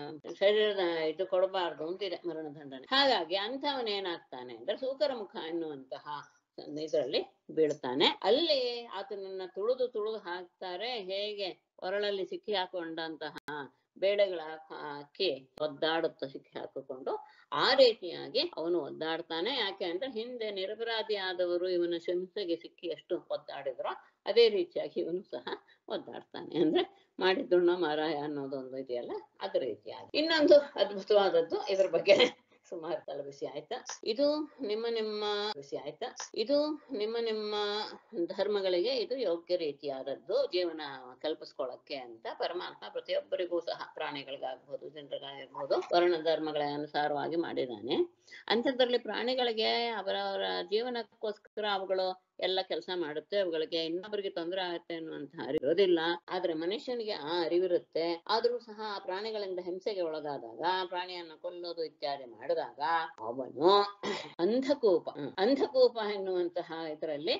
ಶರೀರದ ಇದು ಕೊಡಬಾರ್ದು ಅಂತಿದೆ ಮರಣದಂಡನೆ ಹಾಗಾಗಿ ಅಂಥವನೇನಾಗ್ತಾನೆ ಅಂದ್ರೆ ಸೂಕರ ಮುಖ ಎನ್ನುವಂತಹ ಇದರಲ್ಲಿ ಬೀಳ್ತಾನೆ ಅಲ್ಲಿ ಆತನನ್ನ ತುಳಿದು ತುಳಿದು ಹಾಕ್ತಾರೆ ಹೇಗೆ ಒರಳಲ್ಲಿ ಸಿಕ್ಕಿ ಹಾಕೊಂಡಂತಹ ಬೇಳೆಗಳ ಹಾಕಿ ಒದ್ದಾಡುತ್ತ ಸಿಕ್ಕಿ ಹಾಕಿಕೊಂಡು ಆ ರೀತಿಯಾಗಿ ಅವನು ಒದ್ದಾಡ್ತಾನೆ ಯಾಕೆ ಅಂದ್ರೆ ಹಿಂದೆ ನಿರಪರಾಧಿ ಆದವರು ಇವನ ಹಿಂಸೆಗೆ ಸಿಕ್ಕಿ ಎಷ್ಟು ಒದ್ದಾಡಿದ್ರೋ ಅದೇ ರೀತಿಯಾಗಿ ಇವನು ಸಹ ಒದ್ದಾಡ್ತಾನೆ ಅಂದ್ರೆ ಮಾಡಿದ್ದುಣ್ಣ ಮಾರಾಯ ಅನ್ನೋದೊಂದು ಇದೆಯಲ್ಲ ಅದ ರೀತಿಯಾಗಿ ಇನ್ನೊಂದು ಅದ್ಭುತವಾದದ್ದು ಇದ್ರ ಬಗ್ಗೆ ಸುಮಾರು ತಲ ಬಿಸಿ ಆಯ್ತಾ ಇದು ನಿಮ್ಮ ನಿಮ್ಮ ಬಿಸಿ ಆಯ್ತಾ ಇದು ನಿಮ್ಮ ನಿಮ್ಮ ಧರ್ಮಗಳಿಗೆ ಇದು ಯೋಗ್ಯ ರೀತಿಯಾದದ್ದು ಜೀವನ ಕಲ್ಪಿಸ್ಕೊಳ್ಳಕ್ಕೆ ಅಂತ ಪರಮಾತ್ಮ ಪ್ರತಿಯೊಬ್ಬರಿಗೂ ಸಹ ಪ್ರಾಣಿಗಳಿಗಾಗ್ಬೋದು ಜನರಿಗಾಗಿರ್ಬೋದು ವರ್ಣ ಧರ್ಮಗಳ ಅನುಸಾರವಾಗಿ ಮಾಡಿದ್ದಾನೆ ಅಂಥದ್ರಲ್ಲಿ ಪ್ರಾಣಿಗಳಿಗೆ ಅವರವರ ಜೀವನಕ್ಕೋಸ್ಕರ ಅವುಗಳು ಎಲ್ಲ ಕೆಲಸ ಮಾಡುತ್ತೆ ಅವುಗಳಿಗೆ ಇನ್ನೊಬ್ಬರಿಗೆ ತೊಂದರೆ ಆಗುತ್ತೆ ಅನ್ನುವಂತಹ ಅರಿವು ಇರೋದಿಲ್ಲ ಆದ್ರೆ ಮನುಷ್ಯನಿಗೆ ಆ ಅರಿವಿರುತ್ತೆ ಆದ್ರೂ ಸಹ ಆ ಪ್ರಾಣಿಗಳಿಂದ ಹಿಂಸೆಗೆ ಒಳಗಾದಾಗ ಪ್ರಾಣಿಯನ್ನ ಕೊಲ್ಲೋದು ಇತ್ಯಾದಿ ಮಾಡಿದಾಗ ಅವನು ಅಂಧಕೂಪ ಹ್ಮ್, ಅಂಧಕೂಪ ಎನ್ನುವಂತಹ ಇದರಲ್ಲಿ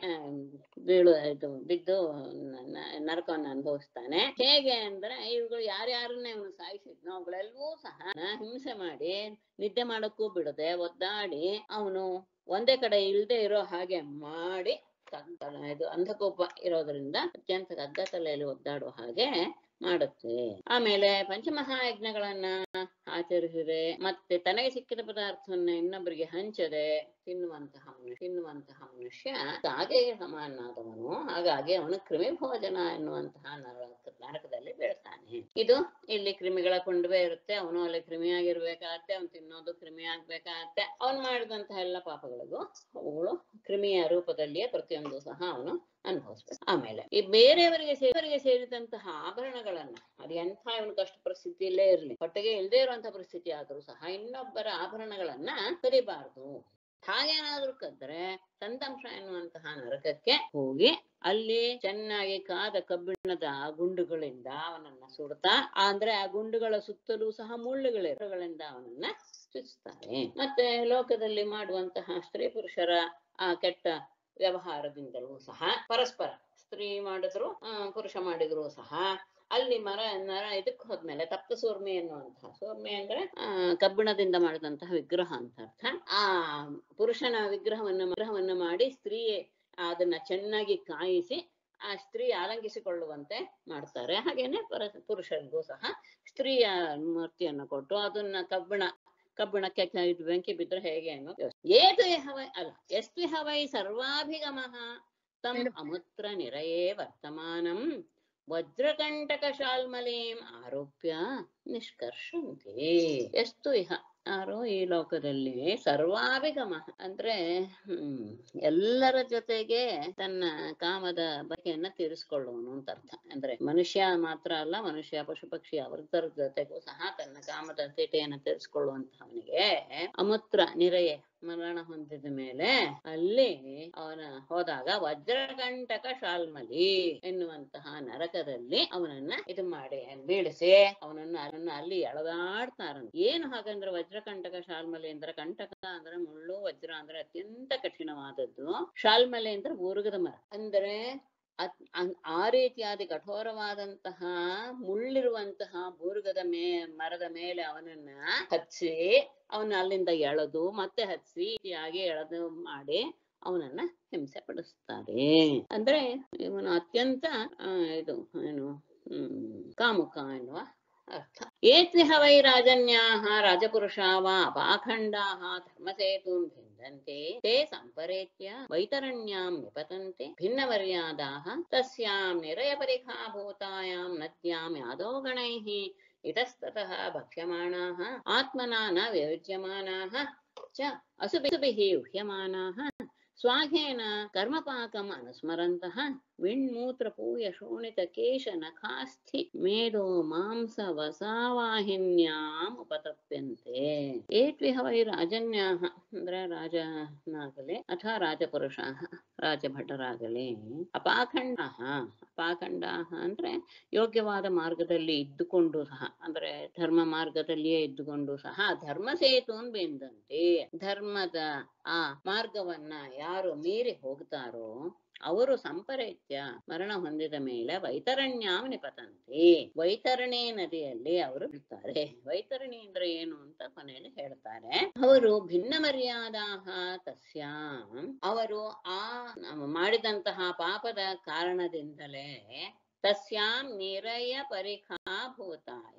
ಬೀಳು ಇದು ಬಿದ್ದು ನ- ನ- ನರಕವನ್ನು ಅನುಭವಿಸ್ತಾನೆ ಹೇಗೆ ಅಂದ್ರೆ ಇವುಗಳು ಯಾರ್ಯಾರನ್ನ ಇವನು ಸಾಯಿಸಿದ್ನೋ ಅವುಗಳೆಲ್ಲವೂ ಸಹ ಹಿಂಸೆ ಮಾಡಿ ನಿದ್ದೆ ಮಾಡಕ್ಕೂ ಬಿಡದೆ ಒದ್ದಾಡಿ ಅವನು ಒಂದೇ ಕಡೆ ಇಲ್ದೆ ಇರೋ ಹಾಗೆ ಮಾಡಿ ಕಗ್ಗ- ಇದು ಅಂಧಕೋಪ ಇರೋದ್ರಿಂದ ಅತ್ಯಂತ ಗದ್ದ ತಲೆಯಲ್ಲಿ ಒದ್ದಾಡುವ ಹಾಗೆ ಮಾಡುತ್ತೆ ಆಮೇಲೆ ಪಂಚಮಹಾಯಜ್ಞಗಳನ್ನ ಆಚರಿಸಿದೆ ಮತ್ತೆ ತನಗೆ ಸಿಕ್ಕಿದ ಪದಾರ್ಥವನ್ನ ಇನ್ನೊಬ್ಬರಿಗೆ ಹಂಚದೆ ತಿನ್ನುವಂತಹ ಮನುಷ್ಯ ತಿನ್ನುವಂತಹ ಮನುಷ್ಯ ಕಾಗೆಗೆ ಸಮಾನಾದವನು ಹಾಗಾಗಿ ಅವನು ಕ್ರಿಮಿ ಭೋಜನ ಎನ್ನುವಂತಹ ನರಕ ನರಕದಲ್ಲಿ ಬೀಳ್ತಾನೆ ಇದು ಇಲ್ಲಿ ಕ್ರಿಮಿಗಳ ಕೊಂಡುವೆ ಇರುತ್ತೆ ಅವನು ಅಲ್ಲಿ ಕ್ರಿಮಿಯಾಗಿರ್ಬೇಕಾಗತ್ತೆ ಅವನು ತಿನ್ನೋದು ಕ್ರಿಮಿ ಆಗ್ಬೇಕಾಗತ್ತೆ ಅವನು ಮಾಡಿದಂತಹ ಎಲ್ಲ ಪಾಪಗಳಿಗೂ ಅವುಗಳು ಕ್ರಿಮಿಯ ರೂಪದಲ್ಲಿಯೇ ಪ್ರತಿಯೊಂದು ಸಹ ಅವನು ಅನುಭವಿಸ್ಬೇಕು ಆಮೇಲೆ ಈ ಬೇರೆಯವರಿಗೆ ಸೇರಿವರಿಗೆ ಸೇರಿದಂತಹ ಆಭರಣಗಳನ್ನ ಅದು ಎಂಥ ಇವನು ಕಷ್ಟ ಪರಿಸ್ಥಿತಿಯಲ್ಲೇ ಇರಲಿ ಹೊಟ್ಟೆಗೆ ಇಲ್ಲದೆ ಇರುವಂತಹ ಪರಿಸ್ಥಿತಿ ಆದ್ರೂ ಸಹ ಇನ್ನೊಬ್ಬರ ಆಭರಣಗಳನ್ನ ಕದಿಬಾರ್ದು ಹಾಗೇನಾದ್ರೂ ಕದ್ರೆ ತಂತಾಂಶ ಎನ್ನುವಂತಹ ನರಕಕ್ಕೆ ಹೋಗಿ ಅಲ್ಲಿ ಚೆನ್ನಾಗಿ ಕಾದ ಕಬ್ಬಿಣದ ಗುಂಡುಗಳಿಂದ ಅವನನ್ನ ಸುಡ್ತಾ ಅಂದ್ರೆ ಆ ಗುಂಡುಗಳ ಸುತ್ತಲೂ ಸಹ ಮುಳ್ಳುಗಳಿಂದ ಅವನನ್ನ ಚುಚ್ತಾರೆ ಮತ್ತೆ ಲೋಕದಲ್ಲಿ ಮಾಡುವಂತಹ ಸ್ತ್ರೀ ಪುರುಷರ ಆ ಕೆಟ್ಟ ವ್ಯವಹಾರದಿಂದಲೂ ಸಹ ಪರಸ್ಪರ ಸ್ತ್ರೀ ಮಾಡಿದ್ರು ಆ, ಪುರುಷ ಮಾಡಿದ್ರು ಸಹ ಅಲ್ಲಿ ಮರ ನರ ಇದಕ್ಕೆ ಹೋದ್ಮೇಲೆ ತಪ್ತ ಸೂರ್ಮೆ ಎನ್ನುವಂತಹ ಸೂರ್ಮೆ ಅಂದ್ರೆ ಆ ಕಬ್ಬಿಣದಿಂದ ಮಾಡಿದಂತಹ ವಿಗ್ರಹ ಅಂತ ಅರ್ಥ ಆ ಪುರುಷನ ವಿಗ್ರಹವನ್ನ ವಿಗ್ರಹವನ್ನ ಮಾಡಿ ಸ್ತ್ರೀ ಅದನ್ನ ಚೆನ್ನಾಗಿ ಕಾಯಿಸಿ ಆ ಸ್ತ್ರೀ ಆಲಂಗಿಸಿಕೊಳ್ಳುವಂತೆ ಮಾಡ್ತಾರೆ ಹಾಗೇನೆ ಪರ ಪುರುಷರಿಗೂ ಸಹ ಸ್ತ್ರೀಯ ಮೂರ್ತಿಯನ್ನು ಕೊಟ್ಟು ಅದನ್ನ ಕಬ್ಬಿಣ ಕಬ್ಬಿಣಕ್ಕೆ ಕ- ಇದು ಬೆಂಕಿ ಬಿದ್ರೆ ಹೇಗೆ ಅನ್ನೋ ಯೋಚನೆ. ಏತು ಹವೈ ಅಲ್ಲ ಎಷ್ಟು ಹವೈ ಸರ್ವಾಭಿಗಮಃ ತಂ ಅಮುತ್ರ ನಿರಯೇ ವರ್ತಮಾನಂ ವಜ್ರಕಂಟಕ ಶಾಲ್ಮಲೀಂ ಆರೋಪ್ಯ ನಿಷ್ಕರ್ಷಂತೆ ಎಷ್ಟು ಇಹ ಯಾರು ಈ ಲೋಕದಲ್ಲಿ ಸರ್ವಾಭಿಗಮ ಅಂದ್ರೆ ಹ್ಮ್ ಎಲ್ಲರ ಜೊತೆಗೆ ತನ್ನ ಕಾಮದ ಬಗೆಯನ್ನ ತೀರಿಸಿಕೊಳ್ಳುವನು ಅಂತ ಅರ್ಥ ಅಂದ್ರೆ ಮನುಷ್ಯ ಮಾತ್ರ ಅಲ್ಲ ಮನುಷ್ಯ ಪಶು ಪಕ್ಷಿ ಅವರದರ ಜೊತೆಗೂ ಸಹ ತನ್ನ ಕಾಮದ ತೀಟೆಯನ್ನು ತೀರಿಸಿಕೊಳ್ಳುವಂತಹವನಿಗೆ ಅಮೂತ್ರ ನಿರೆಯೆ ಮರಣ ಹೊಂದಿದ ಮೇಲೆ ಅಲ್ಲಿ ಅವನ ಹೋದಾಗ ವಜ್ರಕಂಟಕ ಶಾಲ್ಮಲಿ ಎನ್ನುವಂತಹ ನರಕದಲ್ಲಿ ಅವನನ್ನ ಇದು ಮಾಡಿ ಬೀಳಿಸಿ ಅವನನ್ನ ಅವನನ್ನ ಅಲ್ಲಿ ಎಳೆದಾಡ್ತಾರಂತೆ ಏನು ಹಾಗಂದ್ರೆ ವಜ್ರಕಂಟಕ ಶಾಲ್ಮಲೆ ಅಂದ್ರೆ ಕಂಟಕ ಅಂದ್ರೆ ಮುಳ್ಳು ವಜ್ರ ಅಂದ್ರೆ ಅತ್ಯಂತ ಕಠಿಣವಾದದ್ದು ಶಾಲ್ಮಲೆ ಅಂದ್ರೆ ಬೂರುಗದ ಮರ ಅಂದ್ರೆ ಅದ್- ಅನ್- ಆ ರೀತಿಯಾದ ಕಠೋರವಾದಂತಹ ಮುಳ್ಳಿರುವಂತಹ ಬೂರುಗದ ಮೇ ಮರದ ಮೇಲೆ ಅವನನ್ನ ಹಚ್ಚಿ ಅವನ ಅಲ್ಲಿಂದ ಎಳೆದು ಮತ್ತೆ ಹಚ್ಚಿ ರೀತಿಯಾಗಿ ಎಳೆದು ಮಾಡಿ ಅವನನ್ನ ಹಿಂಸೆ ಪಡಿಸ್ತಾರೆ ಅಂದ್ರೆ ಇವನು ಅತ್ಯಂತ ಆ, ಇದು ಏನು ಹ್ಮ್ ಕಾಮುಕ ಎನ್ನುವ ಅರ್ಥ ಏತ್ವಿಹ ವೈ ರಾಜನ್ಯಾಹ ರಾಜಪುರುಷಾ ವಾ ಅಪಾಖಂಡಾಹ ಧರ್ಮಸೇತುಂ ಭಿಂದಂತೆ ತೇ ಸಂಪರೇತ್ಯ ವೈತರಣ್ಯಾಂ ನಿಪತಂತೆ ಭಿನ್ನಮರ್ಯಾದಾಹ ತಸ್ಯಾಂ ನಿರಯಪರಿಖಾಭೂತಾಯಾಂ ನದ್ಯಾಂ ಯಾದೋ ಗಣೈಃ ಇತಸ್ತತಃ ಭಕ್ಷ್ಯಮಾಣಾः ಆತ್ಮನಾ ನ ವಿಯುಜ್ಯಮಾನಾः च असुभिः उह्यमानाः स्वाघेन कर्मपाकम् अनुस्मरन्तः विण्मूत्रपूय शोणितकेशनखास्थि मेदो मांस ವಸಾವಾಹಿನ್ಯಾಂ ಉಪತಪ್ಯಂತೆ ಏತ್ವಿಹ ವೈ ರಾಜನ್ಯಾಹ ಅಂದ್ರೆ ರಾಜನಾಗಲಿ ಅಥವಾ ರಾಜಪುರುಷಾಹ ರಾಜಭಟರಾಗಲಿ ಅಪಾಖಂಡಾಹ ಅಪಾಖಂಡಾಹ ಅಂದ್ರೆ ಯೋಗ್ಯವಾದ ಮಾರ್ಗದಲ್ಲಿ ಇದ್ದುಕೊಂಡು ಸಹ ಅಂದ್ರೆ ಧರ್ಮ ಮಾರ್ಗದಲ್ಲಿಯೇ ಇದ್ದುಕೊಂಡು ಸಹ ಧರ್ಮ ಸೇತುನ್ ಬೆಂದಂತೆ ಧರ್ಮದ ಆ ಮಾರ್ಗವನ್ನ ಯಾರು ಮೀರಿ ಹೋಗ್ತಾರೋ ಅವರು ಸಂಪರೇತ್ಯ ಮರಣ ಹೊಂದಿದ ಮೇಲೆ ವೈತರಣ್ಯಾಂ ನಿಪತಂತೆ ವೈತರಣಿ ನದಿಯಲ್ಲಿ ಅವರು ಬಿಡ್ತಾರೆ ವೈತರಣಿ ಅಂದ್ರೆ ಏನು ಅಂತ ಕೊನೆಯಲ್ಲಿ ಹೇಳ್ತಾರೆ ಅವರು ಭಿನ್ನ ಮರ್ಯಾದಾಹ ತಸ್ಯಾಂ ಅವರು ಆ ಮಾಡಿದಂತಹ ಪಾಪದ ಕಾರಣದಿಂದಲೇ ತಸ್ಯಾಂ ನಿರಯ ಪರಿಖಾ ಭೂತಾಯ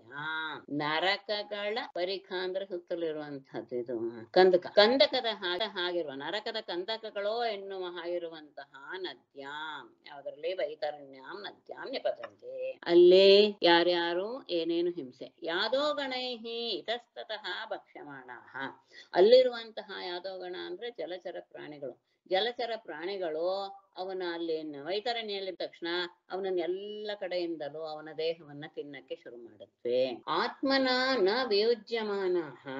ನರಕಗಳ ಪರಿಖಾ ಅಂದ್ರೆ ಸುತ್ತಲಿರುವಂತಹದ್ದು ಇದು ಕಂದಕ ಕಂದಕದ ಹಾಗೆ ಹಾಗಿರುವ ನರಕದ ಕಂದಕಗಳೋ ಎನ್ನುವ ಹಾಗಿರುವಂತಹ ನದ್ಯಾಂ ಯಾವ್ದ್ರಲ್ಲಿ ವೈತರಣ್ಯಾಂ ನದ್ಯಾಂ ನಿಪತಂತೆ ಅಲ್ಲಿ ಯಾರ್ಯಾರು ಏನೇನು ಹಿಂಸೆ ಯಾದೋ ಗಣೈಹಿ ಇತಸ್ತತಃ ಭಕ್ಷ್ಯಮಾಣಾಹ ಅಲ್ಲಿರುವಂತಹ ಯಾದೋ ಗಣ ಅಂದ್ರೆ ಜಲಚರ ಪ್ರಾಣಿಗಳು ಜಲಚರ ಪ್ರಾಣಿಗಳು ಅವನ ಅಲ್ಲಿ ವೈತರಣಿಯಲ್ಲಿದ್ದ ತಕ್ಷಣ ಅವನನ್ನ ಎಲ್ಲ ಕಡೆಯಿಂದಲೂ ಅವನ ದೇಹವನ್ನ ತಿನ್ನಕ್ಕೆ ಶುರು ಮಾಡುತ್ತವೆ ಆತ್ಮನ ನ ವಿಯುಜ್ಯಮಾನ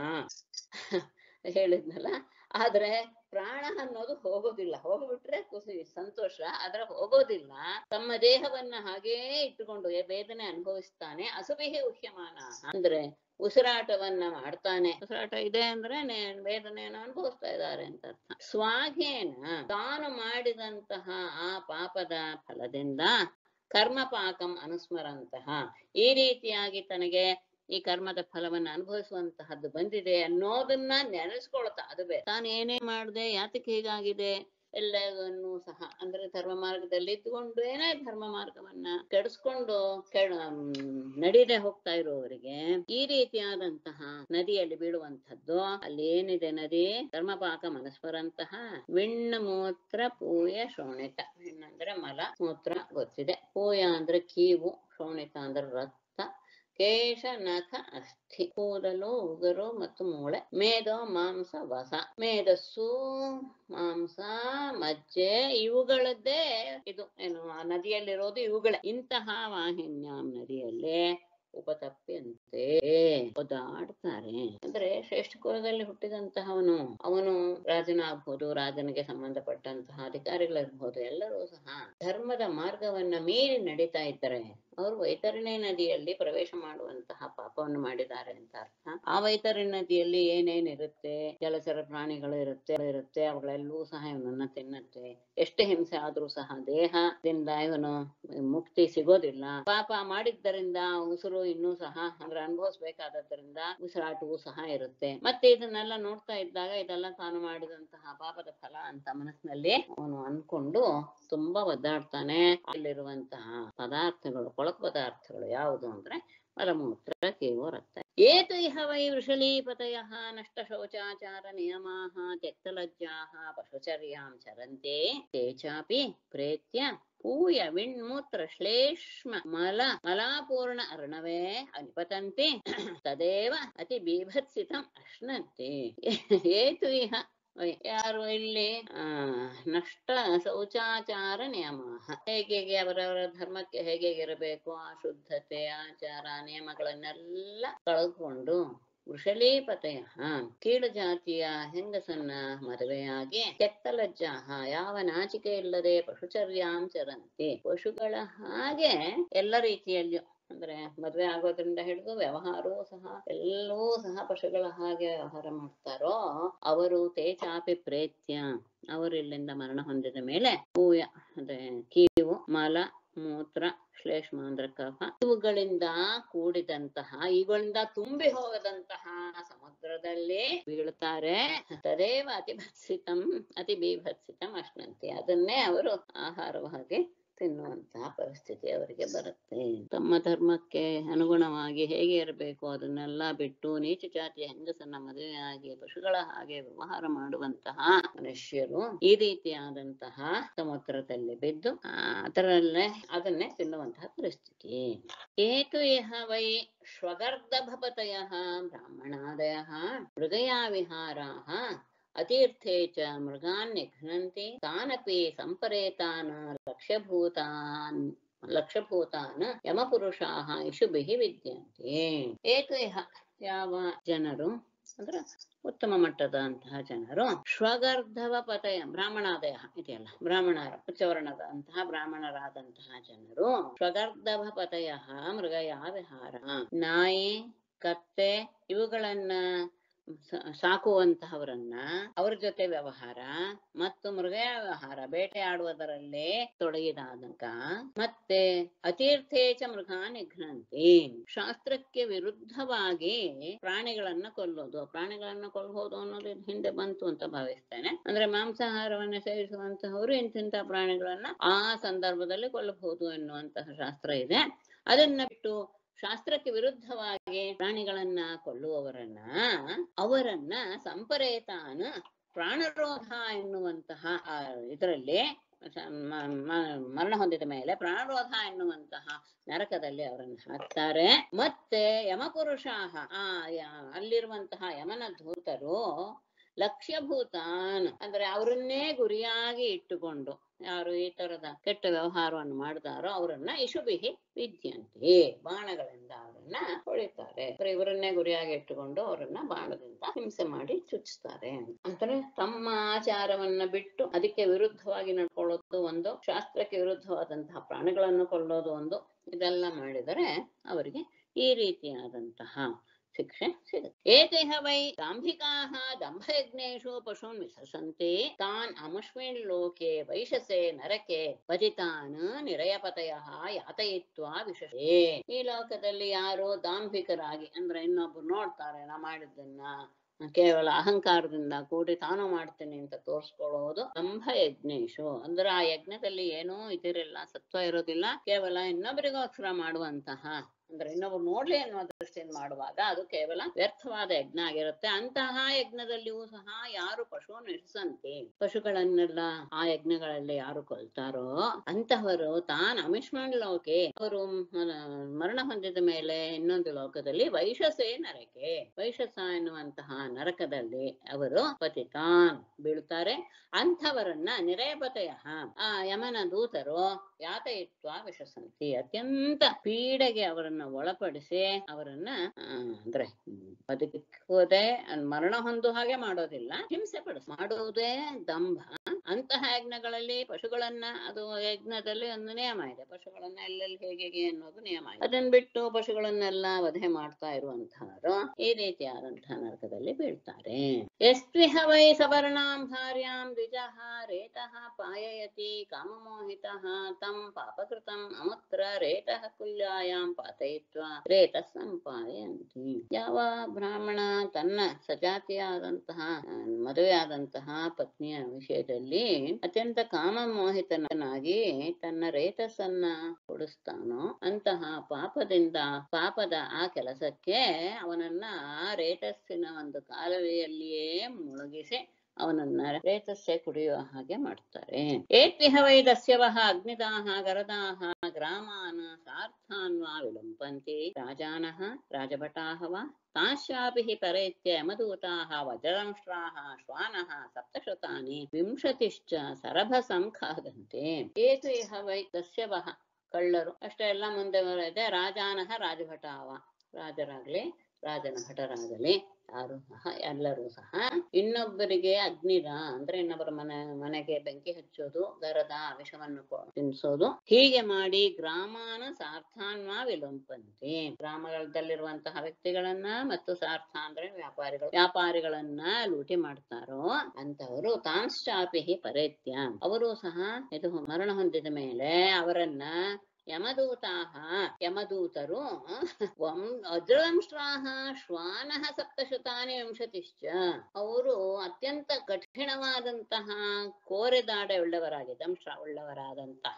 ಹೇಳಿದ್ನಲ್ಲ ಆದ್ರೆ ಪ್ರಾಣ ಅನ್ನೋದು ಹೋಗೋದಿಲ್ಲ ಹೋಗ್ಬಿಟ್ರೆ ಖುಷಿ ಸಂತೋಷ ಆದ್ರೆ ಹೋಗೋದಿಲ್ಲ ತಮ್ಮ ದೇಹವನ್ನ ಹಾಗೇ ಇಟ್ಟುಕೊಂಡು ಏ ವೇದನೆ ಅನುಭವಿಸ್ತಾನೆ ಅಸುಬಿಹಿ ಉಹ್ಯಮಾನ ಅಂದ್ರೆ ಉಸಿರಾಟವನ್ನ ಮಾಡ್ತಾನೆ ಉಸಿರಾಟ ಇದೆ ಅಂದ್ರೆ ನೆ- ವೇದನೆಯನ್ನು ಅನುಭವಿಸ್ತಾ ಇದ್ದಾರೆ ಅಂತ ಅರ್ಥ ಸ್ವಾಗೇನ ತಾನು ಮಾಡಿದಂತಹ ಆ ಪಾಪದ ಫಲದಿಂದ ಕರ್ಮ ಪಾಕಂ ಅನುಸ್ಮರಂತಹ ಈ ರೀತಿಯಾಗಿ ತನಗೆ ಈ ಕರ್ಮದ ಫಲವನ್ನ ಅನುಭವಿಸುವಂತಹದ್ದು ಬಂದಿದೆ ಅನ್ನೋದನ್ನ ನೆನೆಸ್ಕೊಳ್ತಾ ಅದು ಬೇರೆ ತಾನು ಏನೇ ಮಾಡದೆ ಯಾತಕ್ಕೆ ಹೀಗಾಗಿದೆ ಎಲ್ಲವನ್ನು ಸಹ ಅಂದ್ರೆ ಧರ್ಮ ಮಾರ್ಗದಲ್ಲಿ ಇದ್ದುಕೊಂಡು ಏನೇ ಧರ್ಮ ಮಾರ್ಗವನ್ನ ಕೆಡಿಸ್ಕೊಂಡು ಕೆಡ ನಡೀದೆ ಹೋಗ್ತಾ ಇರುವವರಿಗೆ ಈ ರೀತಿಯಾದಂತಹ ನದಿಯಲ್ಲಿ ಬೀಳುವಂತದ್ದು ಅಲ್ಲಿ ಏನಿದೆ ನದಿ ಧರ್ಮಪಾಕ ಮನಸ್ವರಂತಹ ವಿಣ್ಣ ಮೂತ್ರ ಪೂಯ ಶೋಣಿತ ವಿಣ್ಣ ಅಂದ್ರೆ ಮಲ ಮೂತ್ರ ಗೊತ್ತಿದೆ ಪೂಯ ಅಂದ್ರೆ ಕೀವು ಶೋಣಿತ ಅಂದ್ರೆ ರಕ್ತ ಕೇಶ ನಖ ಅಸ್ಥಿ ಕೂದಲು ಉಗುರು ಮತ್ತು ಮೂಳೆ ಮೇದೋ ಮಾಂಸ ವಸ ಮೇಧಸ್ಸು ಮಾಂಸ ಮಜ್ಜೆ ಇವುಗಳದ್ದೇ ಇದು ಏನು ಆ ನದಿಯಲ್ಲಿರೋದು ಇವುಗಳೇ ಇಂತಹ ವಾಹಿನ್ಯಾಂ ನದಿಯಲ್ಲಿ ಉಪತಪ್ಪಿಯಂತೆ ಒದಾಡ್ತಾರೆ ಅಂದ್ರೆ ಶ್ರೇಷ್ಠ ಕುಲದಲ್ಲಿ ಹುಟ್ಟಿದಂತಹವನು ಅವನು ರಾಜನಾಗ್ಬೋದು ರಾಜನಿಗೆ ಸಂಬಂಧಪಟ್ಟಂತಹ ಅಧಿಕಾರಿಗಳಿರ್ಬೋದು ಎಲ್ಲರೂ ಸಹ ಧರ್ಮದ ಮಾರ್ಗವನ್ನ ಮೀರಿ ನಡೀತಾ ಇದ್ದಾರೆ ಅವರು ವೈತರಣಿ ನದಿಯಲ್ಲಿ ಪ್ರವೇಶ ಮಾಡುವಂತಹ ಪಾಪವನ್ನು ಮಾಡಿದ್ದಾರೆ ಅಂತ ಅರ್ಥ ಆ ವೈತರಣಿ ನದಿಯಲ್ಲಿ ಏನೇನಿರುತ್ತೆ ಜಲಚರ ಪ್ರಾಣಿಗಳು ಇರುತ್ತೆ ಇರುತ್ತೆ ಅವುಗಳೆಲ್ಲವೂ ಸಹ ಇವನನ್ನ ತಿನ್ನತ್ತೆ ಎಷ್ಟೇ ಹಿಂಸೆ ಆದ್ರೂ ಸಹ ದೇಹದಿಂದ ಇವನು ಮುಕ್ತಿ ಸಿಗೋದಿಲ್ಲ ಪಾಪ ಮಾಡಿದ್ದರಿಂದ ಉಸಿರು ಇನ್ನೂ ಸಹ ಅಂದ್ರೆ ಅನುಭವಿಸ್ಬೇಕಾದದ್ರಿಂದ ಉಸಿರಾಟವೂ ಸಹ ಇರುತ್ತೆ ಮತ್ತೆ ಇದನ್ನೆಲ್ಲ ನೋಡ್ತಾ ಇದ್ದಾಗ ಇದೆಲ್ಲ ತಾನು ಮಾಡಿದಂತಹ ಪಾಪದ ಫಲ ಅಂತ ಮನಸ್ಸಿನಲ್ಲಿ ಅವನು ಅನ್ಕೊಂಡು ತುಂಬಾ ಒದ್ದಾಡ್ತಾನೆ ಅಲ್ಲಿರುವಂತಹ ಪದಾರ್ಥಗಳು ಕೊಳಕು ಪದಾರ್ಥಗಳು ಯಾವುದು ಅಂದ್ರೆ ಮಲಮೂತ್ರ ಕೇವೋ ರಕ್ತ ಏತು ಇಹ ವೈ ವೃಷಲೀಪತಯ ನಷ್ಟ ಶೌಚಾಚಾರ ನಿಯಮಾಃ ತ್ಯಕ್ತಲಜ್ಜಾಃ ಪಶುಚರ್ಯಾಂ ಚರಂತೆ ತೇ ಚಾಪಿ ಪ್ರೇತ್ಯ ಪೂಯ ವಿಣ್ಮೂತ್ರ ಶ್ಲೇಷ್ಮ ಮಲ ಮಲಾಪೂರ್ಣ ಅರ್ಣವೇ ಅನಿಪತಂತೆ ತದೇವ ಅತಿ ಬೀಭತ್ಸಿತಂ ಅಶ್ನಂತೆ ಏತು ಇಹ ವೈ ಯಾರು ಇಲ್ಲಿ ಆ ನಷ್ಟ ಶೌಚಾಚಾರ ನಿಯಮ ಹೇಗೆ ಹೇಗೆ ಅವರವರ ಧರ್ಮಕ್ಕೆ ಹೇಗೆ ಇರಬೇಕು ಆ ಶುದ್ಧತೆ ಆಚಾರ ನಿಯಮಗಳನ್ನೆಲ್ಲ ಕಳೆದುಕೊಂಡು ವೃಷಲೀಪತೆಯ ಕೀಳು ಜಾತಿಯ ಹೆಂಗಸನ್ನ ಮದುವೆಯಾಗಿ ತೆಕ್ತಲಜ್ಜಾಹ ಯಾವ ನಾಚಿಕೆ ಇಲ್ಲದೆ ಪಶುಚರ್ಯಾಂ ಚರಂತೆ ಪಶುಗಳ ಹಾಗೆ ಎಲ್ಲ ರೀತಿಯಲ್ಲಿಯೂ ಅಂದ್ರೆ ಮದ್ವೆ ಆಗೋದ್ರಿಂದ ಹಿಡಿದು ವ್ಯವಹಾರವೂ ಸಹ ಎಲ್ಲವೂ ಸಹ ಪಶುಗಳ ಹಾಗೆ ವ್ಯವಹಾರ ಮಾಡ್ತಾರೋ ಅವರು ತೇಚಾಪಿ ಪ್ರೇತ್ಯ ಅವರು ಇಲ್ಲಿಂದ ಮರಣ ಹೊಂದಿದ ಮೇಲೆ ಪೂಯ ಅಂದ್ರೆ ಕೀವು ಮಲ ಮೂತ್ರ ಶ್ಲೇಷ್ಮ ಅಂದ್ರೆ ಕಫ ಇವುಗಳಿಂದ ಕೂಡಿದಂತಹ ಇವುಗಳಿಂದ ತುಂಬಿ ಹೋಗದಂತಹ ಸಮುದ್ರದಲ್ಲಿ ಬೀಳುತ್ತಾರೆ ತದೇವ ಅತಿ ಭತ್ಸಿತಂ ಅತಿ ಬೀಭತ್ಸಿತಂ ಅಶ್ನಂತೆ ಅದನ್ನೇ ಅವರು ಆಹಾರವಾಗಿ ತಿನ್ನುವಂತಹ ಪರಿಸ್ಥಿತಿ ಅವರಿಗೆ ಬರುತ್ತೆ ತಮ್ಮ ಧರ್ಮಕ್ಕೆ ಅನುಗುಣವಾಗಿ ಹೇಗೆ ಇರಬೇಕು ಅದನ್ನೆಲ್ಲ ಬಿಟ್ಟು ನೀಚ ಜಾತಿಯ ಹೆಂಗಸನ್ನ ಮದುವೆಯಾಗಿ ಪಶುಗಳ ಹಾಗೆ ವ್ಯವಹಾರ ಮಾಡುವಂತಹ ಮನುಷ್ಯರು ಈ ರೀತಿಯಾದಂತಹ ಸಮುದ್ರದಲ್ಲಿ ಬಿದ್ದು ಆ, ಅದರಲ್ಲೇ ಅದನ್ನೇ ತಿನ್ನುವಂತಹ ಪರಿಸ್ಥಿತಿ ಏತು ಇಹ ವೈ ಶ್ವಗರ್ಧಭಪತಯ ಬ್ರಾಹ್ಮಣಾದಯ ಮೃಗಯಾ ವಿಹಾರಾಹ ಅತೀರ್ಥೆ ಚ ಮೃಗಾನ್ ನಿಘ್ನಂತಿ ತಾನಪಿ ಸಂಪರೇತಾನ್ ಲಕ್ಷ್ಯಭೂತಾನ್ ಲಕ್ಷ್ಯಭೂತಾನ್ ಯಮಪುರುಷಾಹ ಇಶುಭಿಃ ವಿದ್ಯಂತೆ ಏತು ಇಹ ಯಾವ ಜನರು ಅಂದ್ರೆ ಉತ್ತಮ ಮಟ್ಟದಂತಹ ಜನರು ಶ್ವಗರ್ಧವ ಪತಯ ಬ್ರಾಹ್ಮಣಾದಯ ಇದೆಯಲ್ಲ ಬ್ರಾಹ್ಮಣರ ಉಚ್ಚವರ್ಣದಂತಹ ಬ್ರಾಹ್ಮಣರಾದಂತಹ ಜನರು ಶ್ವಗರ್ಧವ ಪತಯ ಮೃಗಯ ವಿಹಾರ ನಾಯಿ ಕತ್ತೆ ಇವುಗಳನ್ನ ಸ- ಸಾಕುವಂತಹವರನ್ನ ಅವ್ರ ಜೊತೆ ವ್ಯವಹಾರ ಮತ್ತು ಮೃಗ ವ್ಯವಹಾರ ಬೇಟೆಯಾಡುವುದರಲ್ಲೇ ತೊಡಗಿದಾಗ ಮತ್ತೆ ಅತೀರ್ಥೇಚ ಮೃಗ ನಿಘ್ನಂತಿ ಶಾಸ್ತ್ರಕ್ಕೆ ವಿರುದ್ಧವಾಗಿ ಪ್ರಾಣಿಗಳನ್ನ ಕೊಲ್ಲೋದು ಪ್ರಾಣಿಗಳನ್ನ ಕೊಲ್ಲಬಹುದು ಅನ್ನೋದು ಇದು ಹಿಂದೆ ಬಂತು ಅಂತ ಭಾವಿಸ್ತೇನೆ ಅಂದ್ರೆ ಮಾಂಸಾಹಾರವನ್ನ ಸೇವಿಸುವಂತಹವರು ಇಂತಿಂತ ಪ್ರಾಣಿಗಳನ್ನ ಆ ಸಂದರ್ಭದಲ್ಲಿ ಕೊಲ್ಲಬಹುದು ಎನ್ನುವಂತಹ ಶಾಸ್ತ್ರ ಇದೆ ಅದನ್ನ ಬಿಟ್ಟು ಶಾಸ್ತ್ರಕ್ಕೆ ವಿರುದ್ಧವಾಗಿ ಪ್ರಾಣಿಗಳನ್ನ ಕೊಲ್ಲುವವರನ್ನ ಅವರನ್ನ ಸಂಪರೇತಾನ ಪ್ರಾಣರೋಧ ಎನ್ನುವಂತಹ ಆ ಇದರಲ್ಲಿ ಸ- ಮ- ಮ- ಮರಣ ಹೊಂದಿದ ಮೇಲೆ ಪ್ರಾಣರೋಧ ಎನ್ನುವಂತಹ ನರಕದಲ್ಲಿ ಅವರನ್ನು ಹಾಕ್ತಾರೆ ಮತ್ತೆ ಯಮಪುರುಷಾಹ ಆ ಯ- ಅಲ್ಲಿರುವಂತಹ ಯಮನ ಧೂತರು ಲಕ್ಷ್ಯಭೂತಾನ್ ಅಂದ್ರೆ ಅವರನ್ನೇ ಗುರಿಯಾಗಿ ಇಟ್ಟುಕೊಂಡು ಯಾರು ಈ ತರದ ಕೆಟ್ಟ ವ್ಯವಹಾರವನ್ನು ಮಾಡಿದಾರೋ ಅವರನ್ನ ಇಶುಬಿಹಿ ವಿದ್ಯಂತೆ ಬಾಣಗಳಿಂದ ಅವರನ್ನ ಹೊಳಿತಾರೆ ಅಂದ್ರೆ ಇವರನ್ನೇ ಗುರಿಯಾಗಿ ಇಟ್ಟುಕೊಂಡು ಅವರನ್ನ ಬಾಣದಿಂದ ಹಿಂಸೆ ಮಾಡಿ ಚುಚ್ತಾರೆ ಅಂದ್ರೆ ತಮ್ಮ ಆಚಾರವನ್ನ ಬಿಟ್ಟು ಅದಕ್ಕೆ ವಿರುದ್ಧವಾಗಿ ನಡ್ಕೊಳ್ಳೋದು ಒಂದು ಶಾಸ್ತ್ರಕ್ಕೆ ವಿರುದ್ಧವಾದಂತಹ ಪ್ರಾಣಿಗಳನ್ನು ಕೊಲ್ಲೋದು ಒಂದು ಇದೆಲ್ಲ ಮಾಡಿದರೆ ಅವರಿಗೆ ಈ ರೀತಿಯಾದಂತಹ ಶಿಕ್ಷೆ ಸಿಗುತ್ತೆ ಏತೇಹ ವೈ ದಾಂಭಿಕಾಹ ದಂಭಯಜ್ಞೇಶು ಪಶೂನ್ ವಿಸಸಂತೆ ತಾನ್ ಅಮುಷ್ಮಿನ್ ಲೋಕೆ ವೈಶಸೆ ನರಕೆ ಪತಿತಾನ್ ನಿರಯಪತಯ ಯಾತಯಿತ್ವ ವಿಶಸೆ ಈ ಲೋಕದಲ್ಲಿ ಯಾರು ದಾಂಭಿಕರಾಗಿ ಅಂದ್ರೆ ಇನ್ನೊಬ್ರು ನೋಡ್ತಾರೆ ನಾ ಮಾಡಿದ್ದನ್ನ ಕೇವಲ ಅಹಂಕಾರದಿಂದ ಕೂಡಿ ತಾನು ಮಾಡ್ತೇನೆ ಅಂತ ತೋರಿಸ್ಕೊಳ್ಳೋದು ದಂಭ ಯಜ್ಞೇಶು ಅಂದ್ರೆ ಆ ಯಜ್ಞದಲ್ಲಿ ಏನೂ ಇದಿರಲ್ಲ ಸತ್ವ ಇರೋದಿಲ್ಲ ಕೇವಲ ಇನ್ನೊಬ್ಬರಿಗೋಸ್ಕರ ಮಾಡುವಂತಹ ಅಂದ್ರೆ ಇನ್ನೊಬ್ರು ನೋಡ್ಲಿ ಅನ್ನುವ ದೃಷ್ಟಿಯಿಂದ ಮಾಡುವಾಗ ಅದು ಕೇವಲ ವ್ಯರ್ಥವಾದ ಯಜ್ಞ ಆಗಿರುತ್ತೆ ಅಂತಹ ಯಜ್ಞದಲ್ಲಿಯೂ ಸಹ ಯಾರು ಪಶು ನಿಡ್ಸಂತೆ ಪಶುಗಳನ್ನೆಲ್ಲ ಆ ಯಜ್ಞಗಳಲ್ಲಿ ಯಾರು ಕೊಲ್ತಾರೋ ಅಂತಹವರು ತಾನ್ ಅಮಿಷ್ಮಣ್ ಲೋಕೆ ಅವರು ಮ- ಮರಣ ಹೊಂದಿದ ಮೇಲೆ ಇನ್ನೊಂದು ಲೋಕದಲ್ಲಿ ವೈಶಸೇ ನರಕೆ ವೈಶಸ ಎನ್ನುವಂತಹ ನರಕದಲ್ಲಿ ಅವರು ಪತಿತಾನ್ ಬೀಳುತ್ತಾರೆ ಅಂಥವರನ್ನ ನಿರಯಪತಯ ಆ ಯಮನ ದೂತರು ಯಾತಯಿತ್ವ ವಿಶಸಂತಿ ಅತ್ಯಂತ ಪೀಡೆಗೆ ಅವರನ್ನ ಒಳಪಡಿಸಿ ಅವರನ್ನ ಆ, ಅಂದ್ರೆ ಬದುಕುವುದೇ ಮರಣ ಹೊಂದು ಹಾಗೆ ಮಾಡೋದಿಲ್ಲ ಹಿಂಸೆ ಪಡಿಸ್ ಮಾಡುವುದೇ ದಂಭ ಅಂತಹ ಯಜ್ಞಗಳಲ್ಲಿ ಪಶುಗಳನ್ನ ಅದು ಯಜ್ಞದಲ್ಲಿ ಒಂದು ನಿಯಮ ಇದೆ ಪಶುಗಳನ್ನ ಎಲ್ಲೆಲ್ಲಿ ಹೇಗೆ ಹೇಗೆ ಅನ್ನೋದು ನಿಯಮ ಇದೆ ಅದನ್ನ ಬಿಟ್ಟು ಪಶುಗಳನ್ನೆಲ್ಲ ವಧೆ ಮಾಡ್ತಾ ಇರುವಂತಹವರು ಈ ರೀತಿಯಾದಂತಹ ನರಕದಲ್ಲಿ ಬೀಳ್ತಾರೆ ಎಸ್ತ್ವಿಹ ವೈ ಸವರ್ಣಾಂ ಭಾರ್ಯಾಂ ದ್ವಿಜಃ ರೇತಃ ಪಾಯಯತಿ ಕಾಮಮೋಹಿತಃ ತಂ ಪಾಪಕೃತಂ ಅಮುತ್ರ ರೇತಃ ಕುಲ್ಯಾಯಾಂ ಪಾತಯಿತ್ವ ರೇತ ಸಂಪಾದಯಂತಿ ಯಾವ ಬ್ರಾಹ್ಮಣ ತನ್ನ ಸಜಾತಿಯಾದಂತಹ ಆ, ಮದುವೆಯಾದಂತಹ ಪತ್ನಿಯ ವಿಷಯದಲ್ಲಿ ಅತ್ಯಂತ ಕಾಮಮೋಹಿತನಾಗಿ ತನ್ನ ರೇತಸ್ಸನ್ನ ಕೊಡಿಸ್ತಾನೋ ಅಂತಹ ಪಾಪದಿಂದ ಪಾಪದ ಆ ಕೆಲಸಕ್ಕೆ ಅವನನ್ನ ಆ ರೇತಸ್ಸಿನ ಒಂದು ಕಾಲುವೆಯಲ್ಲಿಯೇ ಮುಳುಗಿಸಿ ಅವನನ್ನ ರೇತಸ್ಸೆ ಕುಡಿಯುವ ಹಾಗೆ ಮಾಡ್ತಾರೆ ಏತ್ವಿಹ ವೈ ದಸ್ಯವಃ ಅಗ್ನಿದಾಹ ಗರದಾಹ ಗ್ರಾಮಾನ್ ಸಾರ್ಥಾನ್ ವಾ ವಿಲುಂಪಂತಿ ರಾಜಾನಃ ರಾಜಭಟಾಹ ವಾ ತಾಶ್ಯಾಪಿ ಪರೇತ್ಯ ಯಮದೂತಾಹ ವಜ್ರದಂಶ್ರಾಹ ಶ್ವಾನಃ ಸಪ್ತಶತಾನಿ ವಿಂಶತಿಶ್ಚ ಸರಭ ಸಂಖಾದಂತೆ ಏತು ಇಹ ವೈ ದಸ್ಯವಃ ಕಳ್ಳರು ಅಷ್ಟೇ ಎಲ್ಲ ಮುಂದೆ ಬರದೆ ರಾಜಾನಃ ರಾಜಭಟಾವ ರಾಜರಾಗ್ಲಿ ರಾಜನ ಭಟರಾಗಲಿ ಯಾರು ಸಹ ಎಲ್ಲರೂ ಸಹ ಇನ್ನೊಬ್ಬರಿಗೆ ಅಗ್ನಿದ ಅಂದ್ರೆ ಇನ್ನೊಬ್ಬರ ಮನೆ ಮನೆಗೆ ಬೆಂಕಿ ಹಚ್ಚೋದು ಗರದ ವಿಷವನ್ನು ಕೊ- ತಿನ್ಸೋದು ಹೀಗೆ ಮಾಡಿ ಗ್ರಾಮಾನ ಸಾರ್ಥಾನ್ವ ವಿಲಂಪಂತಿ ಗ್ರಾಮಗಳದಲ್ಲಿರುವಂತಹ ವ್ಯಕ್ತಿಗಳನ್ನ ಮತ್ತು ಸಾರ್ಥ ಅಂದ್ರೆ ವ್ಯಾಪಾರಿಗಳು ವ್ಯಾಪಾರಿಗಳನ್ನ ಲೂಟಿ ಮಾಡ್ತಾರೋ ಅಂತವರು ತಾಂಶ್ಚಾಪಿ ಪರೇತ್ಯ ಅವರು ಸಹ ಇದು ಮರಣ ಹೊಂದಿದ ಮೇಲೆ ಅವರನ್ನ ಯಮದೂತಾಹ ಯಮದೂತರು ವಂ- ವಜ್ರದಂಶ್ರಾಹ ಶ್ವಾನಃ ಸಪ್ತಶತಾನಿ ವಿಂಶತಿಶ್ಚ ಅವರು ಅತ್ಯಂತ ಕಠಿಣವಾದಂತಹ ಕೋರೆದಾಡೆ ಉಳ್ಳವರಾಗಿ ದಂಶ್ರ ಉಳ್ಳವರಾದಂತಹ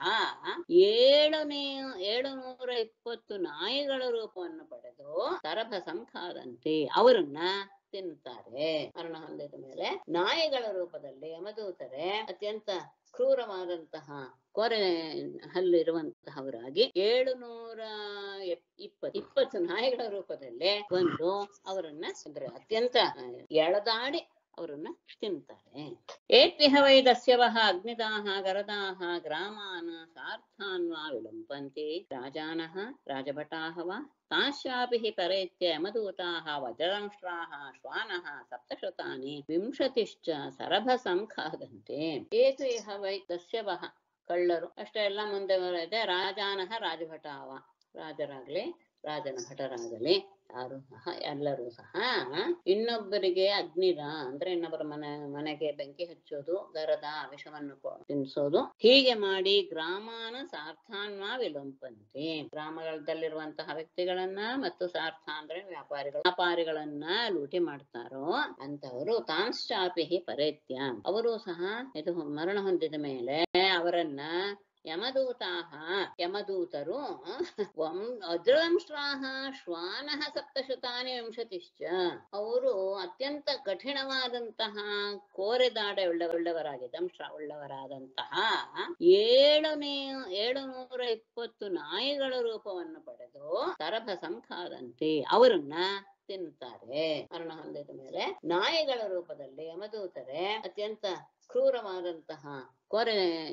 ಏಳನೇ ಏಳು ನೂರ ಇಪ್ಪತ್ತು ನಾಯಿಗಳ ರೂಪವನ್ನು ಪಡೆದು ಸರಭ ಸಂಖಾದಂತೆ ಅವರನ್ನ ತಿನ್ನುತ್ತಾರೆ ಮರಣ ಹೊಂದಿದ ಮೇಲೆ ನಾಯಿಗಳ ರೂಪದಲ್ಲಿ ಯಮದೂತರೆ ಅತ್ಯಂತ ಕ್ರೂರವಾದಂತಹ ಕೊರೆ ಹಲ್ಲಿರುವಂತಹವರಾಗಿ ಏಳು ನೂರ ಇಪ್ಪತ್ತು ಇಪ್ಪತ್ತು ನಾಯಿಗಳ ರೂಪದಲ್ಲೇ ಬಂದು ಅವರನ್ನ ಅಂದ್ರೆ ಅತ್ಯಂತ ಆ, ಎಳೆದಾಡಿ ಅವರನ್ನ ತಿಂತಾರೆ ಏತ್ವಿಹ ವೈ ದಸ್ಯವಃ ಅಗ್ನಿದಾಹ ಗರದಾಹ ಗ್ರಾಮಾನ್ ಸಾರ್ಥಾನ್ ವಾ ವಿಲಂಪಂತಿ ರಾಜಾನಃ ರಾಜಭಟಾಹ ವಾ ತಾಶ್ಯಾಪಿ ಪರೇತ್ಯ ಯಮದೂತಾಹ ವಜ್ರದಂಶ್ರಾಹ ಶ್ವಾನಃ ಸಪ್ತಶತಾನಿ ವಿಂಶತಿಶ್ಚ ಸರಭ ಸಂಖಾದಂತೆ ಏತು ಇಹ ವೈ ದಸ್ಯವಃ ಕಳ್ಳರು ಅಷ್ಟೇ ಎಲ್ಲ ಮುಂದೆ ಬರದೆ ರಾಜಾನಃ ರಾಜಭಟಾವ ರಾಜರಾಗ್ಲಿ ರಾಜನ ಭಟರಾಗಲಿ ಯಾರು ಸಹ ಎಲ್ಲರೂ ಸಹ ಇನ್ನೊಬ್ಬರಿಗೆ ಅಗ್ನಿದ ಅಂದ್ರೆ ಇನ್ನೊಬ್ಬರ ಮನೆ ಮನೆಗೆ ಬೆಂಕಿ ಹಚ್ಚೋದು ಗರದ ವಿಷವನ್ನು ಕೊ- ತಿನ್ನಿಸೋದು ಹೀಗೆ ಮಾಡಿ ಗ್ರಾಮಾನ ಸಾರ್ಥಾನ್ವ ವಿಲಂಪಂತೆ ಗ್ರಾಮಗಳಲ್ಲಿರುವಂತಹ ವ್ಯಕ್ತಿಗಳನ್ನ ಮತ್ತು ಸಾರ್ಥ ಅಂದ್ರೆ ವ್ಯಾಪಾರಿಗಳು ವ್ಯಾಪಾರಿಗಳನ್ನ ಲೂಟಿ ಮಾಡ್ತಾರೋ ಅಂತವರು ತಾಂಶ್ಚಾಪಿ ಪರಿತ್ಯ ಅವರು ಸಹ ಇದು ಮರಣ ಹೊಂದಿದ ಮೇಲೆ ಅವರನ್ನ ಯಮದೂತಾಹ ಯಮದೂತರು ವಂ ಅದ್ರವಂಶ್ರಾಹ ಶ್ವಾನಃ ಸಪ್ತಶತಾನಿ ವಿಂಶತಿಶ್ಚ ಅವರು ಅತ್ಯಂತ ಕಠಿಣವಾದಂತಹ ಕೋರೆದಾಡ ಉಳ್ಳ ಉಳ್ಳವರಾಗಿ ದಂಶ ಉಳ್ಳವರಾದಂತಹ ಏಳನೇ ಏಳು ನೂರ ಇಪ್ಪತ್ತು ನಾಯಿಗಳ ರೂಪವನ್ನು ಪಡೆದು ತರಭ ಸಂಖಾದಂತೆ ಅವರನ್ನ ತಿನ್ನುತ್ತಾರೆ ಮರಣ ಹೊಂದಿದ ಮೇಲೆ ನಾಯಿಗಳ ರೂಪದಲ್ಲಿ ಯಮದೂತರೆ ಅತ್ಯಂತ ಕ್ರೂರವಾದಂತಹ ಕೊರೆ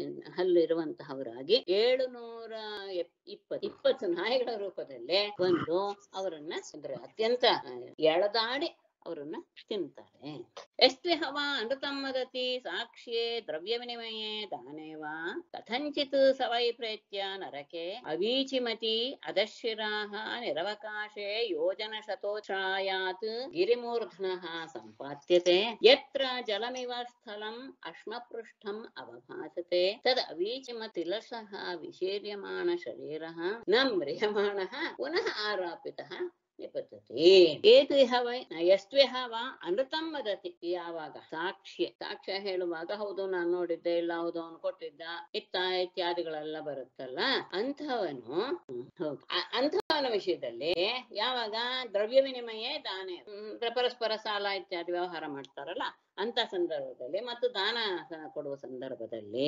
ಹಲ್ಲಿರುವಂತಹವರಾಗಿ ಏಳು ನೂರ ಇಪ್ಪತ್ತು ಇಪ್ಪತ್ತು ನಾಯಿಗಳ ರೂಪದಲ್ಲಿ ಬಂದು ಅವರನ್ನ ಅಂದ್ರೆ ಅತ್ಯಂತ ಆ, ಎಳೆದಾಡಿ ಅವರನ್ನ ತಿಂತಾರೆ ಎಸ್ತ್ವಿ ಹವ ಅನೃತಂ ವದತಿ ಸಾಕ್ಷ್ಯೆ ದ್ರವ್ಯ ವಿನಿಮಯೇ ದಾನೇವ ಕಥಂಚಿತ್ ಸವೈ ಪ್ರೇತ್ಯ ನರಕೆ ಅವೀಚಿಮತಿ ಅದಶಿರಾಹ ನಿರವಕಾಶೆ ಯೋಜನ ಶತೋಚ್ಛಾಯಾತ್ ಗಿರಿಮೂರ್ಧನಃ ಸಂಪಾದ್ಯತೆ ಯತ್ರ ಜಲಮಿವ ಸ್ಥಳಂ ಅಶ್ಮಪೃಷ್ಠಂ ಅವಭಾಸತೆ ತದ್ ಅವೀಚಿಮತಿಲಸಃ ವಿಶೀರ್ಯಮಾಣ ಶರೀರಃ ನ ಮ್ರಿಯಮಾಣಃ ಪುನಃ ಆರೋಪಿತಃ ನಿಪತತಿ ಏತು ಇಹ ವೈ ಎಸ್ತ್ವಿಹ ವಾ ಅನೃತಂ ವದತಿ ಯಾವಾಗ ಸಾಕ್ಷ್ಯ ಸಾಕ್ಷ್ಯ ಹೇಳುವಾಗ ಹೌದು ನಾನು ನೋಡಿದ್ದೆ ಇಲ್ಲ ಹೌದು ಅವನು ಕೊಟ್ಟಿದ್ದ ಇತ್ತ ಇತ್ಯಾದಿಗಳೆಲ್ಲ ಬರುತ್ತಲ್ಲ ಅಂಥವನು ಹ್ಮ್, ಹೌದು ಅ- ಅಂಥವನ ವಿಷಯದಲ್ಲಿ ಯಾವಾಗ ದ್ರವ್ಯ ವಿನಿಮಯ ದಾನೆ ಹ್ಮ್, ಪರಸ್ಪರ ಸಾಲ ಇತ್ಯಾದಿ ವ್ಯವಹಾರ ಮಾಡ್ತಾರಲ್ಲ ಅಂತ ಸಂದರ್ಭದಲ್ಲಿ ಮತ್ತು ದಾನ ಸ- ಕೊಡುವ ಸಂದರ್ಭದಲ್ಲಿ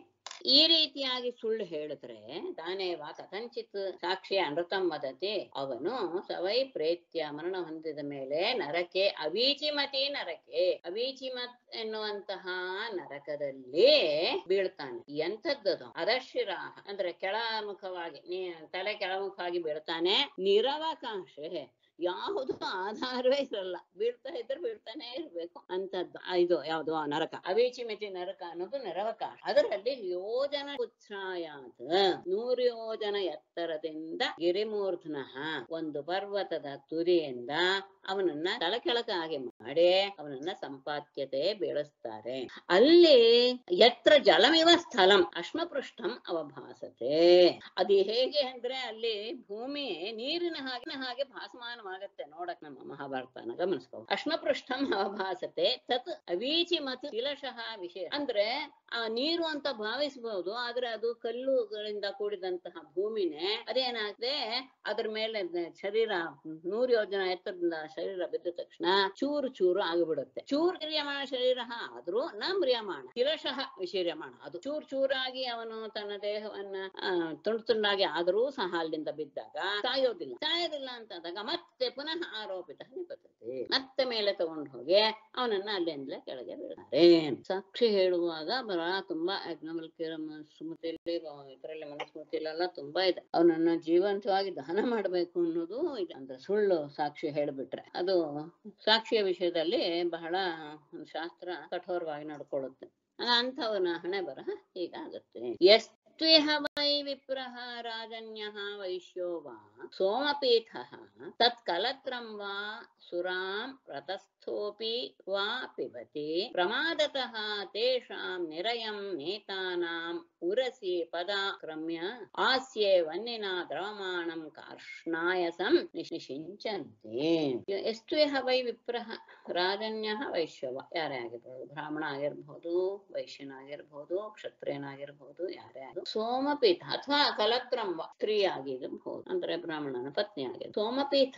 ಈ ರೀತಿಯಾಗಿ ಸುಳ್ಳು ಹೇಳಿದ್ರೆ ದಾನೇವ ಕಥಂಚಿತ್ ಸಾಕ್ಷಿ ಅನೃತಂ ವದತಿ ಅವನು ಸವೈ ಪ್ರೇತ್ಯ ಮರಣ ಹೊಂದಿದ ಮೇಲೆ ನರಕೆ ಅವೀಚಿಮತಿ ನರಕೆ ಅವೀಚಿಮತ್ ಎನ್ನುವಂತಹ ನರಕದಲ್ಲಿ ಬೀಳ್ತಾನೆ ಎಂಥದ್ದದು ಅದಶಿರಾಹ ಅಂದ್ರೆ ಕೆಳಮುಖವಾಗಿ ನೀ ತಲೆ ಕೆಳಮುಖವಾಗಿ ಬೀಳ್ತಾನೆ ನಿರವಕಾಶ ಯಾವುದು ಆಧಾರವೇ ಇರಲ್ಲ ಬೀಳ್ತಾ ಇದ್ರೆ ಬೀಳ್ತಾನೆ ಇರ್ಬೇಕು ಅಂತದ್ದು ಆ, ಇದು ಯಾವುದು ಆ ನರಕ ಅವೀಚಿಮಿತಿ ನರಕ ಅನ್ನೋದು ನರವಕಾಶ ಅದರಲ್ಲಿ ಯೋಜನ ಉಚ್ಛಾಯಾತ್ ನೂರು ಯೋಜನ ಎತ್ತರದಿಂದ ಗಿರಿಮೂರ್ಧನಃ ಒಂದು ಪರ್ವತದ ತುದಿಯಿಂದ ಅವನನ್ನ ತಳಕೆಳಕಾಗಿ ಮಾಡಿ ಅವನನ್ನ ಸಂಪಾದ್ಯತೆ ಬೆಳೆಸ್ತಾರೆ ಅಲ್ಲಿ ಎತ್ರ ಜಲಮಿವ ಸ್ಥಳಂ ಅಶ್ಮಪೃಷ್ಠಂ ಅವಭಾಸತೆ ಅದು ಹೇಗೆ ಅಂದ್ರೆ ಅಲ್ಲಿ ಭೂಮಿ ನೀರಿನ ಹಾಗೆ ಹಾಗೆ ಭಾಸಮಾನವಾಗತ್ತೆ ನೋಡಕ್ ನಮ್ಮ ಮಹಾಭಾರತನ ಗಮನಿಸ್ಕೋ ಅಶ್ಮಪೃಷ್ಠಂ ಅವಭಾಸತೆ ತತ್ ಅವೀಚಿ ಮತ್ತು ತಿಲಶಃ ವಿಷಯ ಅಂದ್ರೆ ಆ ನೀರು ಅಂತ ಭಾವಿಸಬಹುದು ಆದ್ರೆ ಅದು ಕಲ್ಲುಗಳಿಂದ ಕೂಡಿದಂತಹ ಭೂಮಿನೇ ಅದೇನಾಗ್ತದೆ ಅದ್ರ ಮೇಲೆ ದ- ಶರೀರ ನೂರು ಯೋಜನ ಎತ್ತರದಿಂದ ಶರೀರ ಬಿದ್ದ ತಕ್ಷಣ ಚೂರು ಚೂರು ಆಗಿಬಿಡುತ್ತೆ ಚೂರ್ ಕ್ರಿಯಮಾಣ ಶರೀರ ಆದ್ರೂ ನ ಮ್ರಿಯಮಾಣ ತಿಲಶಃ ವಿಶೀರ್ಯಮಾಣ ಅದು ಚೂರ್ ಚೂರಾಗಿ ಅವನು ತನ್ನ ದೇಹವನ್ನ ಆ, ತುಂಡು ತುಂಡಾಗಿ ಆದರೂ ಸಹ ಅಲ್ಲಿಂದ ಬಿದ್ದಾಗ ಸಾಯೋದಿಲ್ಲ ಸಾಯೋದಿಲ್ಲ ಅಂತಂದಾಗ ಮತ್ತೆ ಪುನಃ ಆರೋಪಿತ ನಿಪತತೆ ಮತ್ತೆ ಮೇಲೆ ತಗೊಂಡು ಹೋಗಿ ಅವನನ್ನ ಅಲ್ಲಿಂದಲೇ ಕೆಳಗೆ ಬೀಳ್ತಾರೆ ಸಾಕ್ಷಿ ಹೇಳುವಾಗ ಬರ ತುಂಬಾ ಯಜ್ಞವಲ್ಕ್ಯರ ಸ್ಮೃತಿಯಲ್ಲಿ ಇದರಲ್ಲಿ ಮನುಸ್ಮೃತಿಲೆಲ್ಲ ತುಂಬಾ ಇದೆ ಅವನನ್ನ ಜೀವಂತವಾಗಿ ದಹನ ಮಾಡಬೇಕು ಅನ್ನೋದು ಇದೆ ಅಂದ್ರೆ ಸುಳ್ಳು ಸಾಕ್ಷಿ ಹೇಳಿಬಿಟ್ರೆ ಅದು ಸಾಕ್ಷಿಯ ವಿಷಯದಲ್ಲಿ ಬಹಳ ಶಾಸ್ತ್ರ ಕಠೋರವಾಗಿ ನಡ್ಕೊಳ್ಳುತ್ತೆ ಅಂಥವನ ಹಣೆ ಬರಹ ಹೀಗಾಗುತ್ತೆ ಎಸ್ತ್ವಿಹ ವೈ ವಿಪ್ರಹ ರಾಜನ್ಯಃ ವೈಶ್ಯೋ ವಾ ಸೋಮಪೀಠಃ ತತ್ಕಲತ್ರಂ ವಾ ಸುರಾಂ ರತಸ್ಥೋಪಿ ವಾ ಪಿಬತಿ ಪ್ರಮಾದತಃ ತೇಷಾಂ ನಿರಯಂ ನೇತಾನಾಂ ಉರಸಿ ಪದಾಕ್ರಮ್ಯ ಆಸ್ಯೆ ವನ್ನಿನ ದ್ರವಮಾಣಂ ಕಾರ್ಷ್ಣಾಯಸಂ ನಿಶಿಂಚಂತೆ ಎಸ್ತ್ವಿಹ ವೈ ವಿಪ್ರಹ ರಾಜನ್ಯಃ ವೈಶ್ಯವ ಯಾರೇ ಆಗಿರ್ಬೋದು ಬ್ರಾಹ್ಮಣ ಆಗಿರ್ಬಹುದು ವೈಶ್ಯನಾಗಿರ್ಬಹುದು ಕ್ಷತ್ರಿಯನಾಗಿರ್ಬಹುದು ಯಾರೇ ಆಗಿರ್ಬೋದು ಸೋಮಪೀಠ ಅಥವಾ ಕಲತ್ರಂಬ ಸ್ತ್ರೀ ಆಗಿರಬಹುದು ಅಂದ್ರೆ ಬ್ರಾಹ್ಮಣನ ಪತ್ನಿ ಆಗಿದೆ ಸೋಮಪೀಠ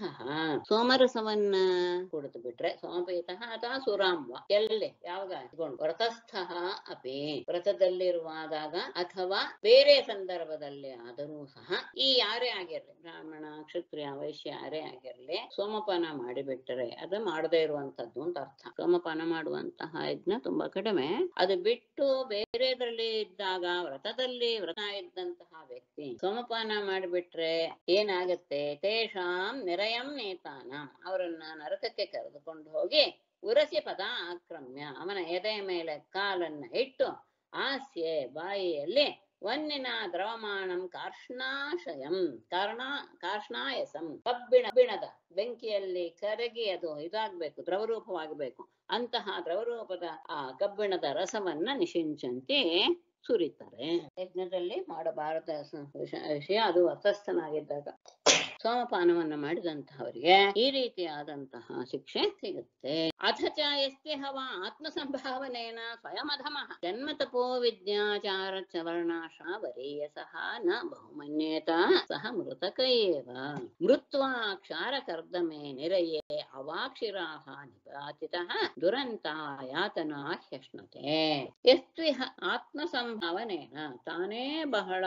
ಸೋಮರಸವನ್ನ ಕುಡಿದು ಬಿಟ್ರೆ ಸೋಮಪೀಠ ಅಥವಾ ಸುರಾಂಬ ಎಲ್ಲಿ ಯಾವಾಗ ಇಟ್ಕೊಂಡು ವ್ರತಸ್ಥ ಅಪಿ ವ್ರತದಲ್ಲಿರುವಾದಾಗ ಅಥವಾ ಬೇರೆ ಸಂದರ್ಭದಲ್ಲಿ ಆದರೂ ಸಹ ಈ ಯಾರೇ ಆಗಿರ್ಲಿ ಬ್ರಾಹ್ಮಣ ಕ್ಷತ್ರಿಯ ವೈಶ್ಯ ಯಾರೇ ಆಗಿರ್ಲಿ ಸೋಮಪಾನ ಮಾಡಿಬಿಟ್ಟರೆ ಅದು ಮಾಡದೇ ಇರುವಂತದ್ದು ಅಂತ ಅರ್ಥ ಸೋಮಪಾನ ಮಾಡುವಂತಹ ಯಜ್ಞ ತುಂಬಾ ಕಡಿಮೆ ಅದು ಬಿಟ್ಟು ಬೇರೆದ್ರಲ್ಲಿ ಇದ್ದಾಗ ವ್ರತದಲ್ಲಿ ವ್ರತ ಇದ್ದಂತಹ ವ್ಯಕ್ತಿ ಸೋಮಪಾನ ಮಾಡಿಬಿಟ್ರೆ ಏನಾಗತ್ತೆ ತೇಷಾಂ ನಿರಯಂ ನೇತಾನ ಅವರನ್ನ ನರಕಕ್ಕೆ ಕರೆದುಕೊಂಡು ಹೋಗಿ ಉರಸಿ ಪದ ಆಕ್ರಮ್ಯ ಅವನ ಎದೆಯ ಮೇಲೆ ಕಾಲನ್ನ ಇಟ್ಟು ಆಸ್ಯೆ ಬಾಯಿಯಲ್ಲಿ ವನ್ನಿನ ದ್ರವಮಾಣಂ ಕಾರ್ಷ್ಣಾಶಯಂ ಕಾರಣ ಕಾರ್ಷ್ಣಾಯಸಂ ಕಬ್ಬಿಣ ಕಬ್ಬಿಣದ ಬೆಂಕಿಯಲ್ಲಿ ಕರಗಿ ಅದು ಇದಾಗ್ಬೇಕು ದ್ರವರೂಪವಾಗಬೇಕು ಅಂತಹ ದ್ರವರೂಪದ ಆ ಕಬ್ಬಿಣದ ರಸವನ್ನ ನಿಷಿಂಚಂತೆ ಸುರಿತಾರೆ ಯಜ್ಞದಲ್ಲಿ ಮಾಡಬಾರದ ಸ- ವಿಷ- ವಿಷಯ ಅದು ಅಸ್ವಸ್ಥನಾಗಿದ್ದಾಗ ಸೋಮಪಾನವನ್ನ ಮಾಡಿದಂತಹವರಿಗೆ ಈ ರೀತಿಯಾದಂತಹ ಶಿಕ್ಷೆ ಸಿಗುತ್ತೆ ಅಥ ಚ ಯಸ್ತಿ ಹವ ಆತ್ಮ ಸಂಭಾವನೆನ ಸ್ವಯಮಧಮ ಜನ್ಮ ತಪೋ ವಿದ್ಯಾಚಾರ ಚ ವರ್ಣಾಶ್ರ ವರೀಯಸಃ ನ ಬಹುಮನ್ಯೇತ ಸಹ ಮೃತಕ ಏವ ಮೃತ್ವಾ ಕ್ಷಾರ ಕರ್ದಮೆ ನಿರಯೇ ಅವಾಕ್ಷಿರಾಹ ನಿಪಾತಿತಃ ದುರಂತ ಯಾತನಾ ಹ್ಯಶ್ನತೆ ಯಸ್ತ್ವಿಹ ಆತ್ಮ ಸಂಭಾವನೆನ ತಾನೇ ಬಹಳ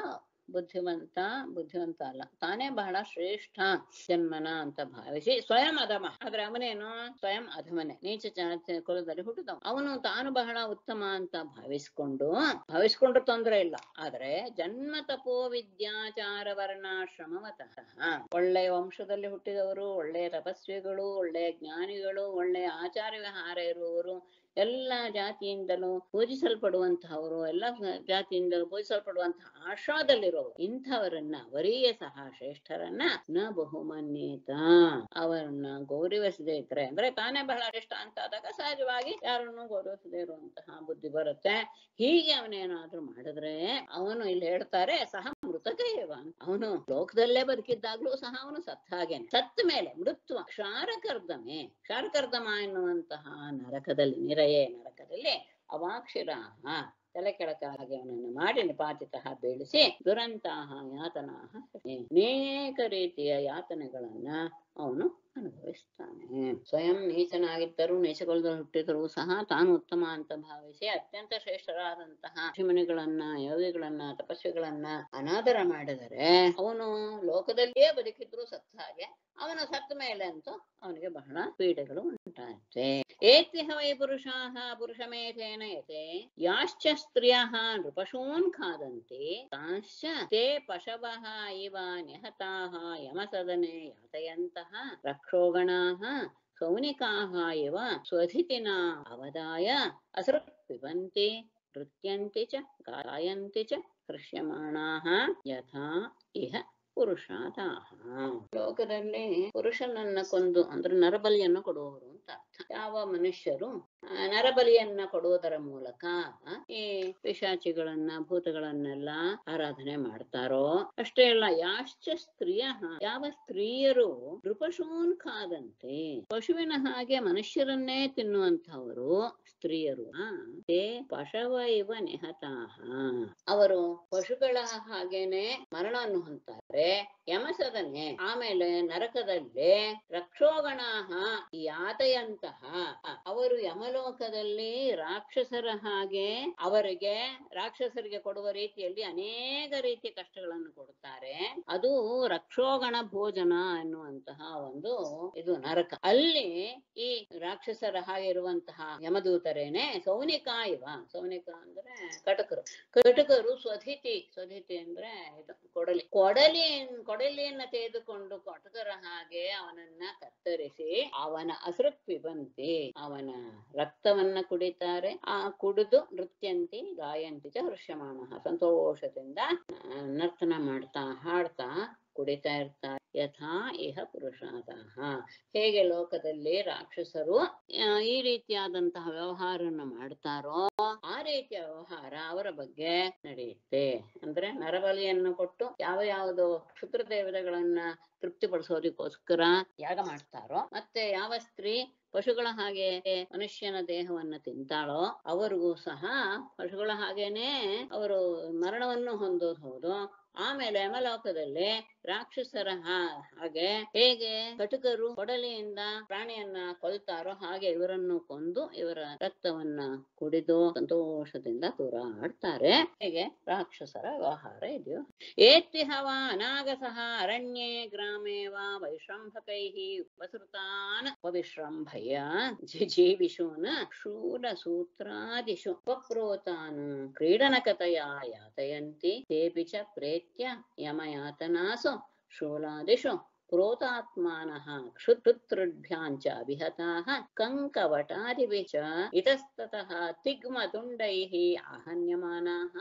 ಬುದ್ಧಿವಂತ ಬುದ್ಧಿವಂತ ಅಲ್ಲ ತಾನೇ ಬಹಳ ಶ್ರೇಷ್ಠ ಜನ್ಮನ ಅಂತ ಭಾವಿಸಿ ಸ್ವಯಂ ಅಧಮ ಆದ್ರೆ ಅವನೇನು ಸ್ವಯಂ ಅಧಮನೆ ನೀಚ ಜಾತಿ ಕುಲದಲ್ಲಿ ಹುಟ್ಟಿದವ ಅವನು ತಾನು ಬಹಳ ಉತ್ತಮ ಅಂತ ಭಾವಿಸ್ಕೊಂಡು ಭಾವಿಸ್ಕೊಂಡ್ರು ತೊಂದ್ರೆ ಇಲ್ಲ ಆದ್ರೆ ಜನ್ಮ ತಪೋ ವಿದ್ಯಾಚಾರ ವರ್ಣಾಶ್ರಮವತಃ ಒಳ್ಳೆಯ ವಂಶದಲ್ಲಿ ಹುಟ್ಟಿದವರು ಒಳ್ಳೆಯ ತಪಸ್ವಿಗಳು ಒಳ್ಳೆಯ ಜ್ಞಾನಿಗಳು ಒಳ್ಳೆಯ ಆಚಾರ ವಿಹಾರ ಇರುವವರು ಎಲ್ಲ ಜಾತಿಯಿಂದಲೂ ಪೂಜಿಸಲ್ಪಡುವಂತಹವರು ಎಲ್ಲ ಜಾತಿಯಿಂದಲೂ ಪೂಜಿಸಲ್ಪಡುವಂತಹ ಆಶ್ರಮದಲ್ಲಿರುವವರು ಇಂಥವರನ್ನ ವರೀಯ ಸಹ ಶ್ರೇಷ್ಠರನ್ನ ನ ಬಹುಮನ್ಯೇತ ಅವರನ್ನ ಗೌರವಿಸದೇ ಇದ್ರೆ ಅಂದ್ರೆ ತಾನೇ ಬಹಳ ಶ್ರೇಷ್ಠ ಅಂತ ಆದಾಗ ಸಹಜವಾಗಿ ಯಾರನ್ನು ಗೌರವಿಸದೇ ಇರುವಂತಹ ಬುದ್ಧಿ ಬರುತ್ತೆ ಹೀಗೆ ಅವನೇನಾದ್ರೂ ಮಾಡಿದ್ರೆ ಅವನು ಇಲ್ಲಿ ಹೇಳ್ತಾರೆ ಸಹ ಮೃತಕ ಏವ ಅವನು ಲೋಕದಲ್ಲೇ ಬದುಕಿದ್ದಾಗ್ಲೂ ಸಹ ಅವನು ಸತ್ತ ಹಾಗೇನೆ ಸತ್ತ ಮೇಲೆ ಮೃತ್ವ ಕ್ಷಾರಕರ್ದಮೆ ಕ್ಷಾರಕರ್ದಮ ಎನ್ನುವಂತಹ ನರಕದಲ್ಲಿ ನಿರಯೇ ನರಕದಲ್ಲಿ ಅವಾಕ್ಷಿರಾಹ ತಲೆ ಕೆಳಕಾಗಿ ಅವನನ್ನು ಮಾಡಿ ನಿಪಾತಿತಃ ಬೀಳಿಸಿ ದುರಂತಹ ಯಾತನಾಹ ಅನೇಕ ರೀತಿಯ ಯಾತನೆಗಳನ್ನ ಅವನು ಅನುಭವಿಸ್ತಾನೆ ಸ್ವಯಂ ನೀಚನಾಗಿದ್ದರೂ ನೀಚಗೊಳದಲ್ಲಿ ಹುಟ್ಟಿದರೂ ಸಹ ತಾನು ಉತ್ತಮ ಅಂತ ಭಾವಿಸಿ ಅತ್ಯಂತ ಶ್ರೇಷ್ಠರಾದಂತಹ ಋಷಿಮುನಿಗಳನ್ನ ಯೋಗಿಗಳನ್ನ ತಪಸ್ವಿಗಳನ್ನ ಅನಾದರ ಮಾಡಿದರೆ ಅವನು ಲೋಕದಲ್ಲಿಯೇ ಬದುಕಿದ್ರು ಸತ್ತ ಹಾಗೆ ಅವನ ಸತ್ತ ಮೇಲೆ ಅಂತೂ ಅವನಿಗೆ ಬಹಳ ಪೀಡೆಗಳು ಉಂಟಾಗುತ್ತೆ ಏತ್ಯಹ ವೈ ಪುರುಷಾಃ ಪುರುಷಮೇಧೇನ ಯತೆ ಯಾಶ್ಚ ಸ್ತ್ರಿಯಃ ನೃಪಶೂನ್ ಖಾದಂತಿ ತಾಶ್ಚ ತೇ ಪಶವಃ ಇವ ನಿಹತಾಃ ಯಮಸದನೆ ಯಾತಯಂತಃ ರಕ್ಷೋಗಣಾಃ ಸೌನಿಕಾಃ ಇವ ಸ್ವಧಿತಿನ ಅವದಾಯ ಅಸೃಕ್ ಪಿಬಂತಿ ನೃತ್ಯಂತಿ ಚ ಗಾಯಂತಿ ಚ ಹೃಷ್ಯಮಾಣಾಃ ಯಥಾ ಇಹ ಪುರುಷಾದಾಹ ಲೋಕದಲ್ಲಿ ಪುರುಷನನ್ನ ಕೊಂದು ಅಂದ್ರೆ ನರಬಲಿಯನ್ನು ಕೊಡುವವರು ಅಂತ ಅರ್ಥ ಯಾವ ಮನುಷ್ಯರು ಆ, ನರಬಲಿಯನ್ನ ಕೊಡುವುದರ ಮೂಲಕ ಆ, ಈ ಪಿಶಾಚಿಗಳನ್ನ ಭೂತಗಳನ್ನೆಲ್ಲ ಆರಾಧನೆ ಮಾಡ್ತಾರೋ ಅಷ್ಟೇ ಅಲ್ಲ ಯಾಶ್ಚ ಸ್ತ್ರೀಯ ಯಾವ ಸ್ತ್ರೀಯರು ನೃಪಶೂನ್ ಖಾದಂತೆ ಪಶುವಿನ ಹಾಗೆ ಮನುಷ್ಯರನ್ನೇ ತಿನ್ನುವಂತಹವರು ಸ್ತ್ರೀಯರು ಆ, ತೇ ಪಶವ ಇವ ನಿಹತಾಹ ಅವರು ಪಶುಗಳ ಹಾಗೇನೆ ಮರಣವನ್ನು ಹೊಂತಾರೆ ಯಮಸದನೆ ಆಮೇಲೆ ನರಕದಲ್ಲಿ ರಕ್ಷೋಗಣಾಹ ಯಾತಯಂತಹ ಅವರು ಯಮಲೋಕದಲ್ಲಿ ರಾಕ್ಷಸರ ಹಾಗೆ ಅವರಿಗೆ ರಾಕ್ಷಸರಿಗೆ ಕೊಡುವ ರೀತಿಯಲ್ಲಿ ಅನೇಕ ರೀತಿಯ ಕಷ್ಟಗಳನ್ನು ಕೊಡುತ್ತಾರೆ ಅದು ರಕ್ಷೋಗಣ ಭೋಜನ ಎನ್ನುವಂತಹ ಒಂದು ಇದು ನರಕ ಅಲ್ಲಿ ಈ ರಾಕ್ಷಸರ ಹಾಗೆ ಇರುವಂತಹ ಯಮದೂತರೇನೆ ಸೌನಿಕ ಇವ ಸೌನಿಕ ಅಂದ್ರೆ ಕಟಕರು ಕಟಕರು ಸ್ವಧಿತಿ ಸ್ವಧಿತಿ ಅಂದ್ರೆ ಇದು ಕೊಡಲಿ ಕೊಡಲಿ ಕೊಡಲಿಯನ್ನ ತೆಗೆದುಕೊಂಡು ಕಟಕರ ಹಾಗೆ ಅವನನ್ನ ಕತ್ತರಿಸಿ ಅವನ ಅಸೃಕ್ವಿ ಬಂತಿ ಅವನ ರಕ್ತವನ್ನ ಕುಡಿತಾರೆ ಆ ಕುಡಿದು ನೃತ್ಯಂತಿ ಗಾಯಂತಿ ಚ ಹೃಷ್ಯಮಾಣ ಸಂತೋಷದಿಂದ ಆ, ನರ್ತನ ಮಾಡ್ತಾ ಹಾಡ್ತಾ ಕುಡಿತಾ ಇರ್ತಾರೆ ಯಥಾ ಇಹ ಪುರುಷಾದಹ ಹೇಗೆ ಲೋಕದಲ್ಲಿ ರಾಕ್ಷಸರು ಆ, ಈ ರೀತಿಯಾದಂತಹ ವ್ಯವಹಾರವನ್ನು ಮಾಡ್ತಾರೋ ಆ ರೀತಿಯ ವ್ಯವಹಾರ ಅವರ ಬಗ್ಗೆ ನಡೆಯುತ್ತೆ ಅಂದ್ರೆ ನರಬಲಿಯನ್ನು ಕೊಟ್ಟು ಯಾವ ಯಾವುದು ಕ್ಷುದ್ರ ದೇವತೆಗಳನ್ನ ತೃಪ್ತಿಪಡಿಸೋದಕ್ಕೋಸ್ಕರ ಯಾಗ ಮಾಡ್ತಾರೋ ಮತ್ತೆ ಯಾವ ಸ್ತ್ರೀ ಪಶುಗಳ ಹಾಗೆ ಮನುಷ್ಯನ ದೇಹವನ್ನ ತಿಂತಾಳೋ ಅವರಿಗೂ ಸಹ ಪಶುಗಳ ಹಾಗೇನೆ ಅವರು ಮರಣವನ್ನು ಹೊಂದೋದು ಹೌದು ಆಮೇಲೆ ಯಮಲೋಕದಲ್ಲಿ ರಾಕ್ಷಸರ ಹಾ- ಹಾಗೆ ಹೇಗೆ ಕಟುಕರು ಕೊಡಲಿಯಿಂದ ಪ್ರಾಣಿಯನ್ನ ಕೊಲ್ತಾರೋ ಹಾಗೆ ಇವರನ್ನು ಕೊಂದು ಇವರ ರಕ್ತವನ್ನ ಕುಡಿದು ಸಂತೋಷದಿಂದ ತೂರಾಡ್ತಾರೆ ಹೇಗೆ ರಾಕ್ಷಸರ ವ್ಯವಹಾರ ಇದೆಯೋ ಏತ್ಯಹವ ಅನಾಗಸಃ ಅರಣ್ಯೇ ಗ್ರಾಮೇ ವಾ ವೈಶ್ರಂಭಕೈಃ ಉಪಸೃತಾನ್ ಉಪವಿಶ್ರಂಭಯ ಜಿಜೀವಿಷೂನ್ ಶೂಲಸೂತ್ರಾದಿಷು ಉಪಪ್ರೋತಾನ್ ಕ್ರೀಡನಕತಯಾ ಯಾತಯಂತಿ ತೇಪಿ ಚ ಪ್ರೇತ್ಯ ಯಮಯಾತನಾಸು ಶೂಲಾದಿಷು प्रोतात्मानः क्षुतृभ्याञ्च अभिहताः कङ्कवटादिभिः च इतस्ततः तिग्मतुण्डैः आहन्यमानाः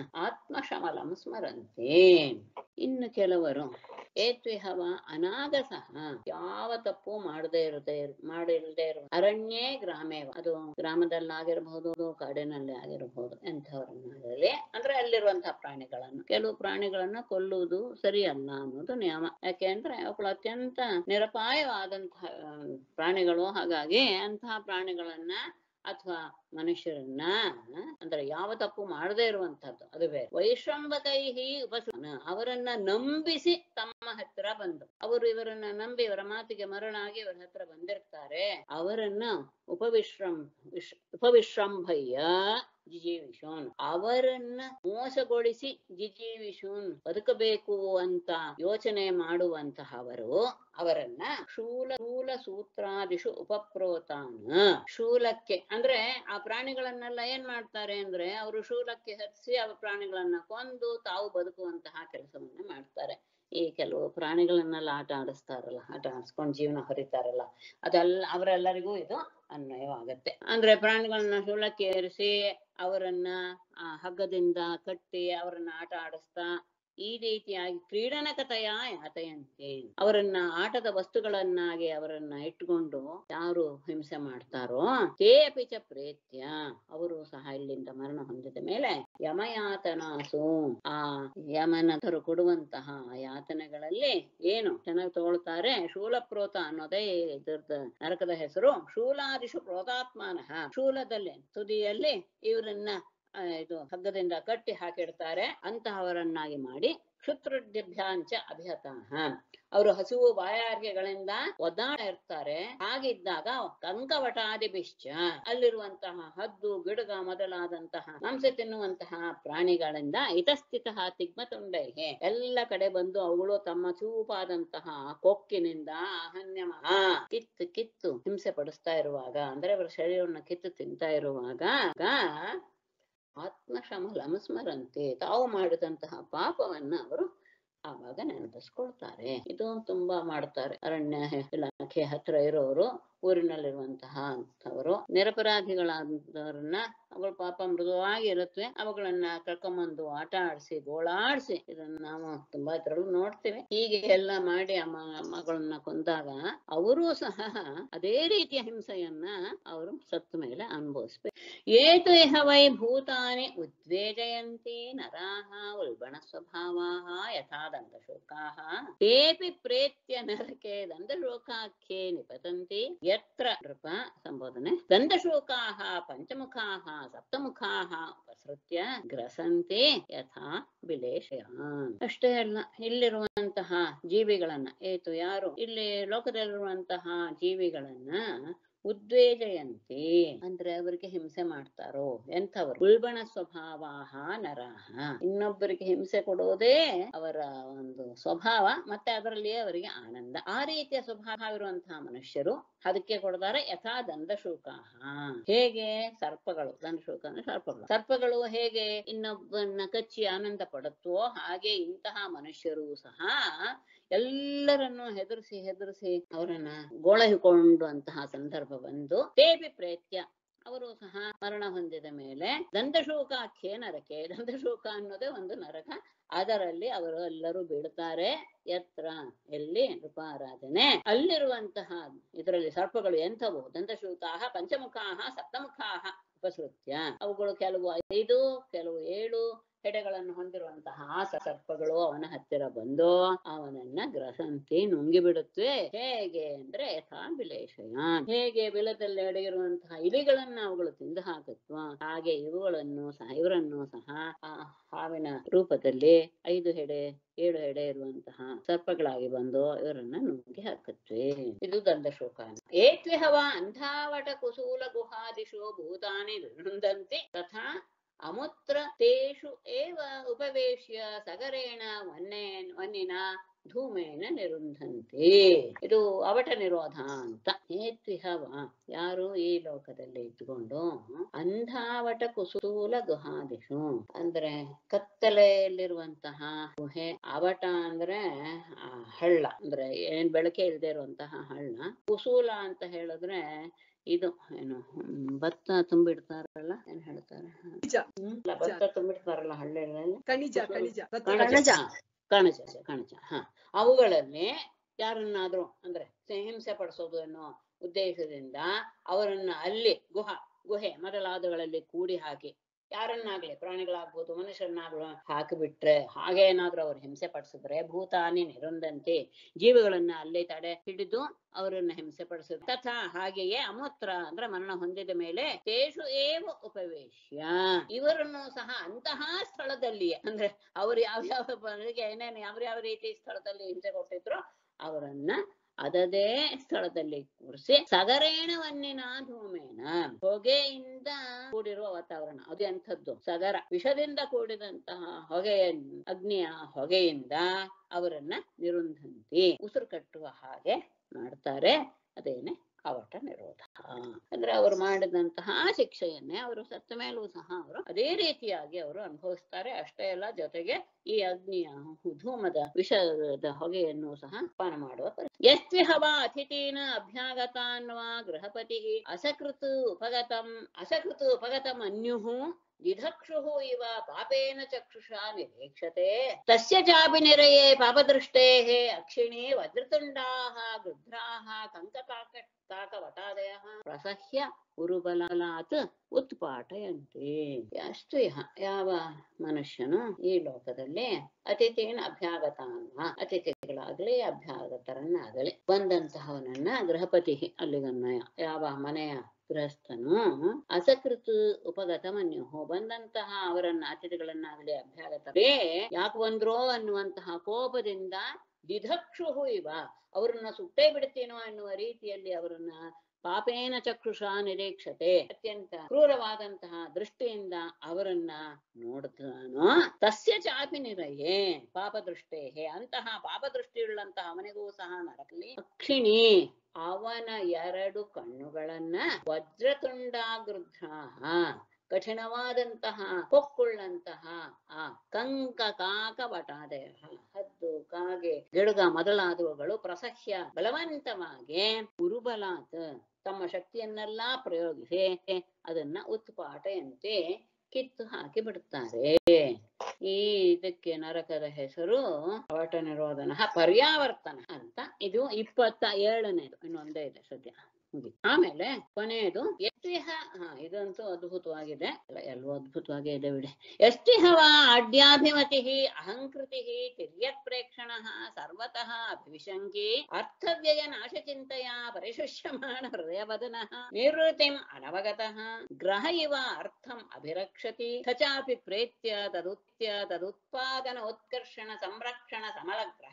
ಆತ್ಮಶಮಲಂ ಸ್ಮರಂತೆ ಇನ್ನು ಕೆಲವರು ಏತ್ವಿಹವ ಅನಾಗಸಃ ಯಾವ ತಪ್ಪು ಮಾಡದೇ ಇರದೆ ಮಾಡಿಲ್ಲದೆ ಇರುವ ಅರಣ್ಯೇ ಗ್ರಾಮೇವ ಅದು ಗ್ರಾಮದಲ್ಲಾಗಿರಬಹುದು ಕಾಡಿನಲ್ಲಿ ಆಗಿರಬಹುದು ಎಂಥವರನ್ನಾಗಲಿ ಅಂದ್ರೆ ಅಲ್ಲಿರುವಂತಹ ಪ್ರಾಣಿಗಳನ್ನು ಕೆಲವು ಪ್ರಾಣಿಗಳನ್ನ ಕೊಲ್ಲುವುದು ಸರಿಯಲ್ಲ ಅನ್ನೋದು ನಿಯಮ ಯಾಕೆ ಅಂದ್ರೆ ಅವುಗಳು ಅತ್ಯಂತ ನಿರಪಾಯವಾದಂತಹ ಆ, ಪ್ರಾಣಿಗಳು ಹಾಗಾಗಿ ಅಂತಹ ಪ್ರಾಣಿಗಳನ್ನ ಅಥವಾ ಮನುಷ್ಯರನ್ನ ಆ, ಅಂದ್ರೆ ಯಾವ ತಪ್ಪು ಮಾಡದೇ ಇರುವಂತಹದ್ದು ಅದು ಬೇರೆ ವೈಶ್ರಂಬಕೈಹಿ ಉಪಸ ಅವರನ್ನ ನಂಬಿಸಿ ತಮ್ಮ ಹತ್ರ ಬಂದು ಅವರು ಇವರನ್ನ ನಂಬಿ ಇವರ ಮಾತಿಗೆ ಮರಳಾಗಿ ಇವರ ಹತ್ರ ಬಂದಿರ್ತಾರೆ ಅವರನ್ನ ಉಪವಿಶ್ರಂ ವಿಶ್ ಉಪವಿಶ್ರಂಭಯ್ಯ ಜಿಜೀವಿಶೂನ್ ಅವರನ್ನ ಮೋಸಗೊಳಿಸಿ ಜಿಜೀವಿಶೂನ್ ಬದುಕಬೇಕು ಅಂತ ಯೋಚನೆ ಮಾಡುವಂತಹವರು ಅವರನ್ನ ಶೂಲ ಶೂಲ ಸೂತ್ರಾದಿಶು ಉಪಪ್ರೋತಾನ ಶೂಲಕ್ಕೆ ಅಂದ್ರೆ ಆ ಪ್ರಾಣಿಗಳನ್ನೆಲ್ಲ ಏನ್ ಮಾಡ್ತಾರೆ ಅಂದ್ರೆ ಅವರು ಶೂಲಕ್ಕೆ ಹರಿಸಿ ಆ ಪ್ರಾಣಿಗಳನ್ನ ಕೊಂದು ತಾವು ಬದುಕುವಂತಹ ಕೆಲಸವನ್ನ ಮಾಡ್ತಾರೆ ಈ ಕೆಲವು ಪ್ರಾಣಿಗಳನ್ನೆಲ್ಲ ಆಟ ಆಡಿಸ್ತಾರಲ್ಲ ಆಟ ಆಡಿಸ್ಕೊಂಡು ಜೀವನ ಹೊರಿತಾರಲ್ಲ ಅದೆಲ್ಲ ಅವರೆಲ್ಲರಿಗೂ ಇದು ಅನ್ವಯವಾಗತ್ತೆ ಅಂದ್ರೆ ಪ್ರಾಣಿಗಳನ್ನ ಶೂಲಕ್ಕೆ ಏರಿಸಿ ಅವರನ್ನ ಆ ಹಗ್ಗದಿಂದ ಕಟ್ಟಿ ಅವರನ್ನ ಆಟ ಆಡಿಸ್ತಾ ಈ ರೀತಿಯಾಗಿ ಕ್ರೀಡನಕತೆಯ ಯಾತಯಂತೆ ಅವರನ್ನ ಆಟದ ವಸ್ತುಗಳನ್ನಾಗಿ ಅವರನ್ನ ಇಟ್ಕೊಂಡು ಯಾರು ಹಿಂಸೆ ಮಾಡ್ತಾರೋ ತೇ ಅಪಿ ಚ ಪ್ರೇತ್ಯ ಅವರು ಸಹ ಇಲ್ಲಿಂದ ಮರಣ ಹೊಂದಿದ ಮೇಲೆ ಯಮಯಾತನಾಸು ಆ ಯಮನದರು ಕೊಡುವಂತಹ ಯಾತನೆಗಳಲ್ಲಿ ಏನು ಚೆನ್ನಾಗಿ ತಗೊಳ್ತಾರೆ ಶೂಲಪ್ರೋತ ಅನ್ನೋದೇ ಇದ್ರದ್ದು ನರಕದ ಹೆಸರು ಶೂಲಾದಿಶು ಪ್ರೋತಾತ್ಮಾನಃ ಶೂಲದಲ್ಲಿ ತುದಿಯಲ್ಲಿ ಇವರನ್ನ ಆ, ಇದು ಹಗ್ಗದಿಂದ ಕಟ್ಟಿ ಹಾಕಿಡ್ತಾರೆ ಅಂತಹವರನ್ನಾಗಿ ಮಾಡಿ ಕ್ಷುತ್ರಭ್ಯಾಂಚ ಅಭಿಹತಾಹ ಅವರು ಹಸಿವು ಬಾಯಾರಿಕೆಗಳಿಂದ ಒದ್ದಾಡ ಇರ್ತಾರೆ ಹಾಗಿದ್ದಾಗ ಕಂಕವಟಾದಿಭಿಶ್ಚ ಅಲ್ಲಿರುವಂತಹ ಹದ್ದು ಗಿಡಗ ಮೊದಲಾದಂತಹ ಮಾಂಸ ತಿನ್ನುವಂತಹ ಪ್ರಾಣಿಗಳಿಂದ ಇತಸ್ಥಿತ ತಿಗ್ಮತುಂಡೈಹೆ ಎಲ್ಲ ಕಡೆ ಬಂದು ಅವುಗಳು ತಮ್ಮ ಚೂಪಾದಂತಹ ಕೊಕ್ಕಿನಿಂದ ಅಹನ್ಯಮ ಕಿತ್ತು ಕಿತ್ತು ಹಿಂಸೆ ಪಡಿಸ್ತಾ ಇರುವಾಗ ಅಂದ್ರೆ ಅವರ ಶರೀರವನ್ನು ಕಿತ್ತು ತಿಂತಾ ಇರುವಾಗ ಆಗ ಆತ್ಮಶಮಲಂ ಸ್ಮರಂತೆ ತಾವು ಮಾಡಿದಂತಹ ಪಾಪವನ್ನ ಅವರು ಆವಾಗ ನೆನಪಿಸ್ಕೊಳ್ತಾರೆ ಇದು ತುಂಬಾ ಮಾಡ್ತಾರೆ ಅರಣ್ಯ ಇಲಾಖೆ ಹತ್ರ ಇರೋರು ಊರಿನಲ್ಲಿರುವಂತಹ ಅಂಥವರು ನಿರಪರಾಧಿಗಳಾದವ್ರನ್ನ ಅವಳ ಪಾಪ ಮೃದುವಾಗಿ ಇರುತ್ತವೆ ಅವುಗಳನ್ನ ಕರ್ಕೊಂಬಂದು ಆಟ ಆಡಿಸಿ ಗೋಳಾಡಿಸಿ ಇದನ್ನ ನಾವು ತುಂಬಾ ಇದ್ರಲ್ಲೂ ನೋಡ್ತೇವೆ ಹೀಗೆ ಎಲ್ಲ ಮಾಡಿ ಆ ಮ- ಮಗಳನ್ನ ಕೊಂದಾಗ ಅವರೂ ಸಹ ಅದೇ ರೀತಿಯ ಹಿಂಸೆಯನ್ನ ಅವರು ಸತ್ತ ಮೇಲೆ ಅನುಭವಿಸ್ಬೇಕು ಏತು ಇಹ ವೈ ಭೂತಾನಿ ಉದ್ವೇಜಯಂತಿ ನರಾಹ ಉಲ್ಬಣ ಸ್ವಭಾವಾಹ ಯಥಾ ದಂತಶೋಕಾಹ ತೇಪಿ ಪ್ರೇತ್ಯ ನರಕೆ ದಂತಶೋಕಾಖ್ಯೆ ನಿಪತಂತಿ ಯತ್ರ ನೃಪ ಸಂಬೋಧನೆ ದಂತಶೋಕಾಹ ಪಂಚಮುಖಾಹ ಸಪ್ತಮುಖಾಹ ಉಪಸೃತ್ಯ ಗ್ರಸಂತೆ ಯಥಾ ಬಿಲೇಶಯಾನ್ ಅಷ್ಟೇ ಅಲ್ಲ ಇಲ್ಲಿರುವಂತಹ ಜೀವಿಗಳನ್ನ ಏತು ಯಾರು ಇಲ್ಲಿ ಲೋಕದಲ್ಲಿರುವಂತಹ ಜೀವಿಗಳನ್ನ ಉದ್ವೇಜಯಂತಿ ಅಂದ್ರೆ ಅವರಿಗೆ ಹಿಂಸೆ ಮಾಡ್ತಾರೋ ಎಂಥವರು ಉಲ್ಬಣ ಸ್ವಭಾವಾಹ ನರಾಹ ಇನ್ನೊಬ್ಬರಿಗೆ ಹಿಂಸೆ ಕೊಡೋದೇ ಅವರ ಒಂದು ಸ್ವಭಾವ ಮತ್ತೆ ಅದರಲ್ಲಿಯೇ ಅವರಿಗೆ ಆನಂದ ಆ ರೀತಿಯ ಸ್ವಭಾವ ಇರುವಂತಹ ಮನುಷ್ಯರು ಅದಕ್ಕೆ ಕೊಡ್ತಾರೆ ಯಥಾ ದಂದಶೂಕಾಹ ಹೇಗೆ ಸರ್ಪಗಳು ದಂದಶೂಕ ಅಂದ್ರೆ ಸರ್ಪಗಳು ಸರ್ಪಗಳು ಹೇಗೆ ಇನ್ನೊಬ್ಬನ್ನ ಕಚ್ಚಿ ಆನಂದ ಪಡುತ್ತೋ ಹಾಗೆ ಇಂತಹ ಮನುಷ್ಯರು ಸಹ ಎಲ್ಲರನ್ನು ಹೆದರಿಸಿ ಹೆದರಿಸಿ ಅವರನ್ನ ಗೋಳಹಿಕೊಂಡುವಂತಹ ಸಂದರ್ಭ ಬಂದು ತೇಪಿ ಪ್ರೇತ್ಯ ಅವರು ಸಹ ಮರಣ ಹೊಂದಿದ ಮೇಲೆ ದಂತಶೋಕಾಖ್ಯೆ ನರಕೆ ದಂತಶೋಕ ಅನ್ನೋದೇ ಒಂದು ನರಕ ಅದರಲ್ಲಿ ಅವರು ಎಲ್ಲರೂ ಬೀಳ್ತಾರೆ ಎತ್ರ ಎಲ್ಲಿ ನೃಪಾರಾಧನೆ ಅಲ್ಲಿರುವಂತಹ ಇದರಲ್ಲಿ ಸರ್ಪಗಳು ಎಂಥವು ದಂತಶೂಕಾಹ ಪಂಚಮುಖಾಹ ಸಪ್ತಮುಖಾಹ ಉಪಸೃತ್ಯ ಅವುಗಳು ಕೆಲವು ಐದು ಕೆಲವು ಏಳು ಹೆಡೆಗಳನ್ನು ಹೊಂದಿರುವಂತಹ ಆ ಸರ್ಪಗಳು ಅವನ ಹತ್ತಿರ ಬಂದು ಅವನನ್ನ ಗ್ರಸಂತಿ ನುಂಗಿ ಬಿಡುತ್ತವೆ ಹೇಗೆ ಅಂದ್ರೆ ಯಥಾ ಬಿಲೇಶಯ ಹೇಗೆ ಬಿಲದಲ್ಲಿ ಅಡಗಿರುವಂತಹ ಇಲಿಗಳನ್ನ ಅವುಗಳು ತಿಂದು ಹಾಕುತ್ತವ ಹಾಗೆ ಇವುಗಳನ್ನು ಸಹ ಇವರನ್ನು ಸಹ ಆ ಹಾವಿನ ರೂಪದಲ್ಲಿ ಐದು ಹೆಡೆ ಏಳು ಹೆಡೆ ಇರುವಂತಹ ಸರ್ಪಗಳಾಗಿ ಬಂದು ಇವರನ್ನ ನುಂಗಿ ಹಾಕುತ್ತವೆ ಇದು ದಂಡಶೋಕ ಏತ್ವಿಹವ ಅಂಧಾವಟ ಕುಸೂಲ ಗುಹಾದಿಶು ಭೂತಾನಿ ವೃಂದಂತಿ ತಥಾ ಅಮುತ್ರ ತೇಷು ಏವ ಉಪವೇಶ್ಯ ಸಗರೇಣ ವನ್ನೇನ್ ವನ್ನಿನ ಧೂಮೇನ ನಿರುಂಧಂತೆ ಇದು ಅವಟ ನಿರೋಧ ಅಂತ ಹೇತ್ವಿಹವ ಯಾರು ಈ ಲೋಕದಲ್ಲಿ ಇದ್ಕೊಂಡು ಅಂಧಾವಟ ಕುಸೂಲ ಗುಹಾದಿಷು ಅಂದ್ರೆ ಕತ್ತಲೆಯಲ್ಲಿರುವಂತಹ ಗುಹೆ ಅವಟ ಅಂದ್ರೆ ಆ, ಹಳ್ಳ ಅಂದ್ರೆ ಏನ್ ಬೆಳಕೆ ಇಲ್ಲದೆ ಇರುವಂತಹ ಹಳ್ಳ ಕುಸೂಲ ಅಂತ ಹೇಳಿದ್ರೆ ಇದು ಏನು ಹ್ಮ್, ಭತ್ತ ತುಂಬಿಡ್ತಾರಲ್ಲ ಏನ್ ಹೇಳ್ತಾರೆ ನಿಜ ಹ್ಮ್? ಅಲ್ಲ, ಭತ್ತ ತುಂಬಿಡ್ತಾರಲ್ಲ ಹಳ್ಳಿಗಳಲ್ಲಿ ಖನಿಜ ಖನಿಜ ಭತ್ತ ಕಣಜ ಕಣಜ ಕಣಜ ಹ ಅವುಗಳಲ್ಲಿ ಯಾರನ್ನಾದ್ರೂ ಅಂದ್ರೆ ಹಿಂಸೆ ಪಡಿಸೋದು ಅನ್ನೋ ಉದ್ದೇಶದಿಂದ ಅವರನ್ನ ಅಲ್ಲಿ ಗುಹ ಗುಹೆ ಮೊದಲಾದಗಳಲ್ಲಿ ಕೂಡಿ ಹಾಕಿ ಯಾರನ್ನಾಗ್ಲಿ ಪ್ರಾಣಿಗಳಾಗ್ಬೋದು ಮನುಷ್ಯರನ್ನಾಗ್ಲೂ ಹಾಕಿಬಿಟ್ರೆ ಹಾಗೆ ಏನಾದ್ರೂ ಅವ್ರು ಹಿಂಸೆ ಪಡಿಸಿದ್ರೆ ಭೂತಾನಿ ನಿರುಂದಂತೆ ಜೀವಿಗಳನ್ನ ಅಲ್ಲೇ ತಡೆ ಹಿಡಿದು ಅವರನ್ನ ಹಿಂಸೆ ಪಡಿಸಿದ್ರು ತಥಾ ಹಾಗೆಯೇ ಅಮೂತ್ರ ಅಂದ್ರೆ ಮರಣ ಹೊಂದಿದ ಮೇಲೆ ತೇಷು ಏವ ಉಪವೇಶ್ಯ ಇವರನ್ನು ಸಹ ಅಂತಹ ಸ್ಥಳದಲ್ಲಿಯೇ ಅಂದ್ರೆ ಅವ್ರು ಯಾವ್ಯಾವ ಬಗೆಗೆ ಏನೇನು ಯಾವ ಯಾವ ರೀತಿ ಸ್ಥಳದಲ್ಲಿ ಹಿಂಸೆ ಕೊಟ್ಟಿದ್ರು ಅವರನ್ನ ಅದದೇ ಸ್ಥಳದಲ್ಲಿ ಕೂರಿಸಿ ಸಗರೇಣ ವನ್ನಿನ ಧೂಮೇನ ಹೊಗೆಯಿಂದ ಕೂಡಿರುವ ವಾತಾವರಣ ಅದು ಎಂಥದ್ದು ಸಗರ ವಿಷದಿಂದ ಕೂಡಿದಂತಹ ಹೊಗೆಯ ಅಗ್ನಿಯ ಹೊಗೆಯಿಂದ ಅವರನ್ನ ನಿರುಂಧಂತಿ ಉಸಿರು ಕಟ್ಟುವ ಹಾಗೆ ಮಾಡ್ತಾರೆ ಅದೇನೆ ಅವಟ ನಿರೋಧ ಅಂದ್ರೆ ಅವರು ಮಾಡಿದಂತಹ ಶಿಕ್ಷೆಯನ್ನೇ ಅವರು ಸತ್ತ ಮೇಲೂ ಸಹ ಅವರು ಅದೇ ರೀತಿಯಾಗಿ ಅವರು ಅನುಭವಿಸ್ತಾರೆ ಅಷ್ಟೇ ಅಲ್ಲ ಜೊತೆಗೆ ಈ ಅಗ್ನಿಯ ಧೂಮದ ವಿಷದ ಹೊಗೆಯನ್ನು ಸಹ ಪಾನ ಮಾಡುವ ಪರಿಸ್ಥಿತಿ ಯಸ್ವಿಹವ ಅತಿಥೀನ ಅಭ್ಯಾಗತಾನ್ವಾ ಗೃಹಪತಿ ಅಸಕೃತ್ ಉಪಗತಂ ಅಸಕೃತ್ ಉಪಗತಂ ಅನ್ಯುಃ ದಿಧಕ್ಷುಃ ಇವ ಪಾಪೇನ ಚಕ್ಷುಷಾ ನಿರೀಕ್ಷತೆ ತಸ್ಯ ಚಾಪಿ ನಿರಯೇ ಪಾಪದೃಷ್ಟೇಃ ಅಕ್ಷಿಣೇ ವಜ್ರತುಂಡಾಃ ಗೃಧ್ರಾಃ ಕಂಕತಾಕ ತಾಕವಟಾದಯಃ ಪ್ರಸಹ್ಯ ಉರುಬಲಾತ್ ಉತ್ಪಾಟಯಂತೆ ಅಷ್ಟು ಯಹ- ಯಾವ ಮನುಷ್ಯನು ಈ ಲೋಕದಲ್ಲಿ ಅತಿಥಿನ ಅಭ್ಯಾಗತ ಅನ್ನುವ ಅತಿಥಿಗಳಾಗಲಿ ಅಭ್ಯಾಗತರನ್ನಾಗಲಿ ಬಂದಂತಹವನನ್ನ ಗೃಹಪತಿ ಅಲ್ಲಿಗನ್ನಯ ಯಾವ ಮನೆಯ ಗೃಹಸ್ಥನು ಅಸಕೃತ್ ಉಪಗತ ಮನ್ಯು ಬಂದಂತಹ ಅವರನ್ನ ಅತಿಥಿಗಳನ್ನಾಗಲಿ ಅಭ್ಯಾಗತರೇ ಯಾಕೆ ಬಂದ್ರೋ ಅನ್ನುವಂತಹ ಕೋಪದಿಂದ ದಿಧಕ್ಷು ಇವ ಅವರನ್ನ ಸುಟ್ಟೇ ಬಿಡ್ತೀನೋ ಎನ್ನುವ ರೀತಿಯಲ್ಲಿ ಅವರನ್ನ ಪಾಪೇನ ಚಕ್ಷುಷ ನಿರೀಕ್ಷತೆ ಅತ್ಯಂತ ಕ್ರೂರವಾದಂತಹ ದೃಷ್ಟಿಯಿಂದ ಅವರನ್ನ ನೋಡ್ತಾನೋ ತಸ್ಯ ಚಾಪಿ ನಿರಯೇ ಪಾಪ ದೃಷ್ಟೇ ಅಂತಹ ಪಾಪ ದೃಷ್ಟಿಯುಳ್ಳಂತಹ ಅವನಿಗೂ ಸಹ ನರಕಲಿ ಅಕ್ಷಿಣಿ ಅವನ ಎರಡು ಕಣ್ಣುಗಳನ್ನ ವಜ್ರತುಂಡಾಗೃಧ್ರಾಹ ಕಠಿಣವಾದಂತಹ ಹೊಕ್ಕುಳ್ಳಂತಹ ಆ ಕಂಕ ಕಾಕ ವಟಾದಯ ಹದ್ದು ಕಾಗೆ ಗಿಡುಗ ಮೊದಲಾದವುಗಳು ಪ್ರಸಹ್ಯ ಬಲವಂತವಾಗಿ ಉರುಬಲಾತ್ ತಮ್ಮ ಶಕ್ತಿಯನ್ನೆಲ್ಲ ಪ್ರಯೋಗಿಸಿ ಅದನ್ನ ಉತ್ಪಾಟೆಯಂತೆ ಕಿತ್ತು ಹಾಕಿ ಬಿಡುತ್ತಾರೆ ಈ ಇದಕ್ಕೆ ನರಕದ ಹೆಸರು ಅವಟ ನಿರೋಧನ ಪರ್ಯಾವರ್ತನ ಅಂತ ಇದು ಇಪ್ಪತ್ತ ಏಳನೇದು ಇನ್ನೊಂದೇ ಇದೆ ಸದ್ಯ ಮುಗೀತು. ಆಮೇಲೆ ಕೊನೆಯದು ಎಷ್ಟಿಹ ಹಾ ಇದಂತೂ ಅದ್ಭುತವಾಗಿದೆ ಅಲ್ಲ, ಎಲ್ಲವೂ ಅದ್ಭುತವಾಗೇ ಇದೆ ಬಿಡಿ ಎಷ್ಟಿಹವ ಅಡ್ಯಾಭಿಮತಿ ಅಹಂಕೃತಿ ತಿರ್ಯಕ್ ಪ್ರೇಕ್ಷಣ ಸರ್ವತಃ ಅಭಿವಿಶಂಕಿ ಅರ್ಥವ್ಯಯ ನಾಶಚಿಂತೆಯ ಪರಿಶುಷ್ಯಮಾಣ ಹೃದಯವದನ ನಿವೃತ್ತಿಂ ಅನವಗತಃ ಗ್ರಹ ಇವ ಅರ್ಥಂ ಅಭಿರಕ್ಷತಿ ತಚಾಪಿ ಪ್ರೇತ್ಯ ತದುತ್ಯ ತದುತ್ಪಾದನ ಉತ್ಕರ್ಷಣ ಸಂರಕ್ಷಣ ಸಮಲಗ್ರಹ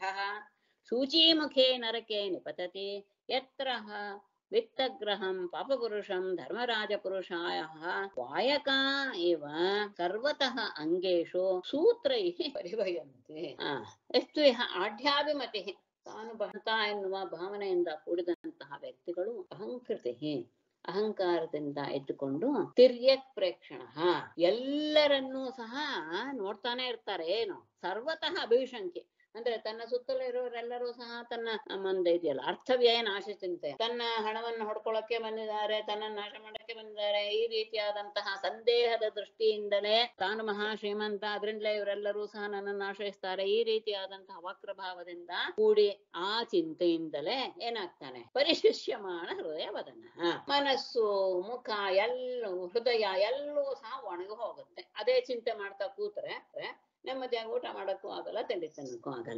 ಶೂಚೀಮುಖೇ ನರಕೆ ನಿಪತತಿ ಯತ್ರ ವಿತ್ತಗ್ರಹಂ ಪಾಪಪುರುಷಂ ಧರ್ಮರಾಜಪುರುಷಾಯ ವಾಯಕಾ ಇವ ಸರ್ವತಃ ಅಂಗೇಶು ಸೂತ್ರೈಃ ಪರಿಭಯಂತೆ ಆ, ಎಷ್ಟು ಇಹ ಆಢ್ಯಾಭಿಮತಿ ತಾನು ಭಂತ ಎನ್ನುವ ಭಾವನೆಯಿಂದ ಕೂಡಿದಂತಹ ವ್ಯಕ್ತಿಗಳು ಅಹಂಕೃತಿ ಅಹಂಕಾರದಿಂದ ಇದ್ದುಕೊಂಡು ತಿರ್ಯಕ್ ಪ್ರೇಕ್ಷಣ ಎಲ್ಲರನ್ನೂ ಸಹ ನೋಡ್ತಾನೆ ಇರ್ತಾರೆ ಏನು ಸರ್ವತಃ ಅಭಿಶಂಕೆ ಅಂದ್ರೆ ತನ್ನ ಸುತ್ತಲೂ ಇರೋರೆಲ್ಲರೂ ಸಹ ತನ್ನ ಮುಂದೆ ಇದೆಯಲ್ಲ ಅರ್ಥವ್ಯಯ ನಾಶ ಚಿಂತೆ ತನ್ನ ಹಣವನ್ನು ಹೊಡ್ಕೊಳ್ಳಕ್ಕೆ ಬಂದಿದ್ದಾರೆ ತನ್ನ ನಾಶ ಮಾಡಕ್ಕೆ ಬಂದಿದ್ದಾರೆ ಈ ರೀತಿಯಾದಂತಹ ಸಂದೇಹದ ದೃಷ್ಟಿಯಿಂದಲೇ ತಾನು ಮಹಾ ಶ್ರೀಮಂತ ಅದರಿಂದಲೇ ಇವರೆಲ್ಲರೂ ಸಹ ನನ್ನನ್ನು ಆಶ್ರಯಿಸ್ತಾರೆ ಈ ರೀತಿಯಾದಂತಹ ವಕ್ರಭಾವದಿಂದ ಕೂಡಿ ಆ ಚಿಂತೆಯಿಂದಲೇ ಏನಾಗ್ತಾನೆ ಪರಿಶಿಷ್ಯಮಾಣ ಹೃದಯ ವದನ ಮನಸ್ಸು ಮುಖ ಎಲ್ಲೂ ಹೃದಯ ಎಲ್ಲವೂ ಸಹ ಒಣಗಿ ಹೋಗುತ್ತೆ ಅದೇ ಚಿಂತೆ ಮಾಡ್ತಾ ಕೂತ್ರೆ ನೆಮ್ಮದಿಯಾಗಿ ಊಟ ಮಾಡಕ್ಕೂ ಆಗಲ್ಲ ತಿಂಡಿ ತಿನ್ನಕ್ಕೂ ಆಗಲ್ಲ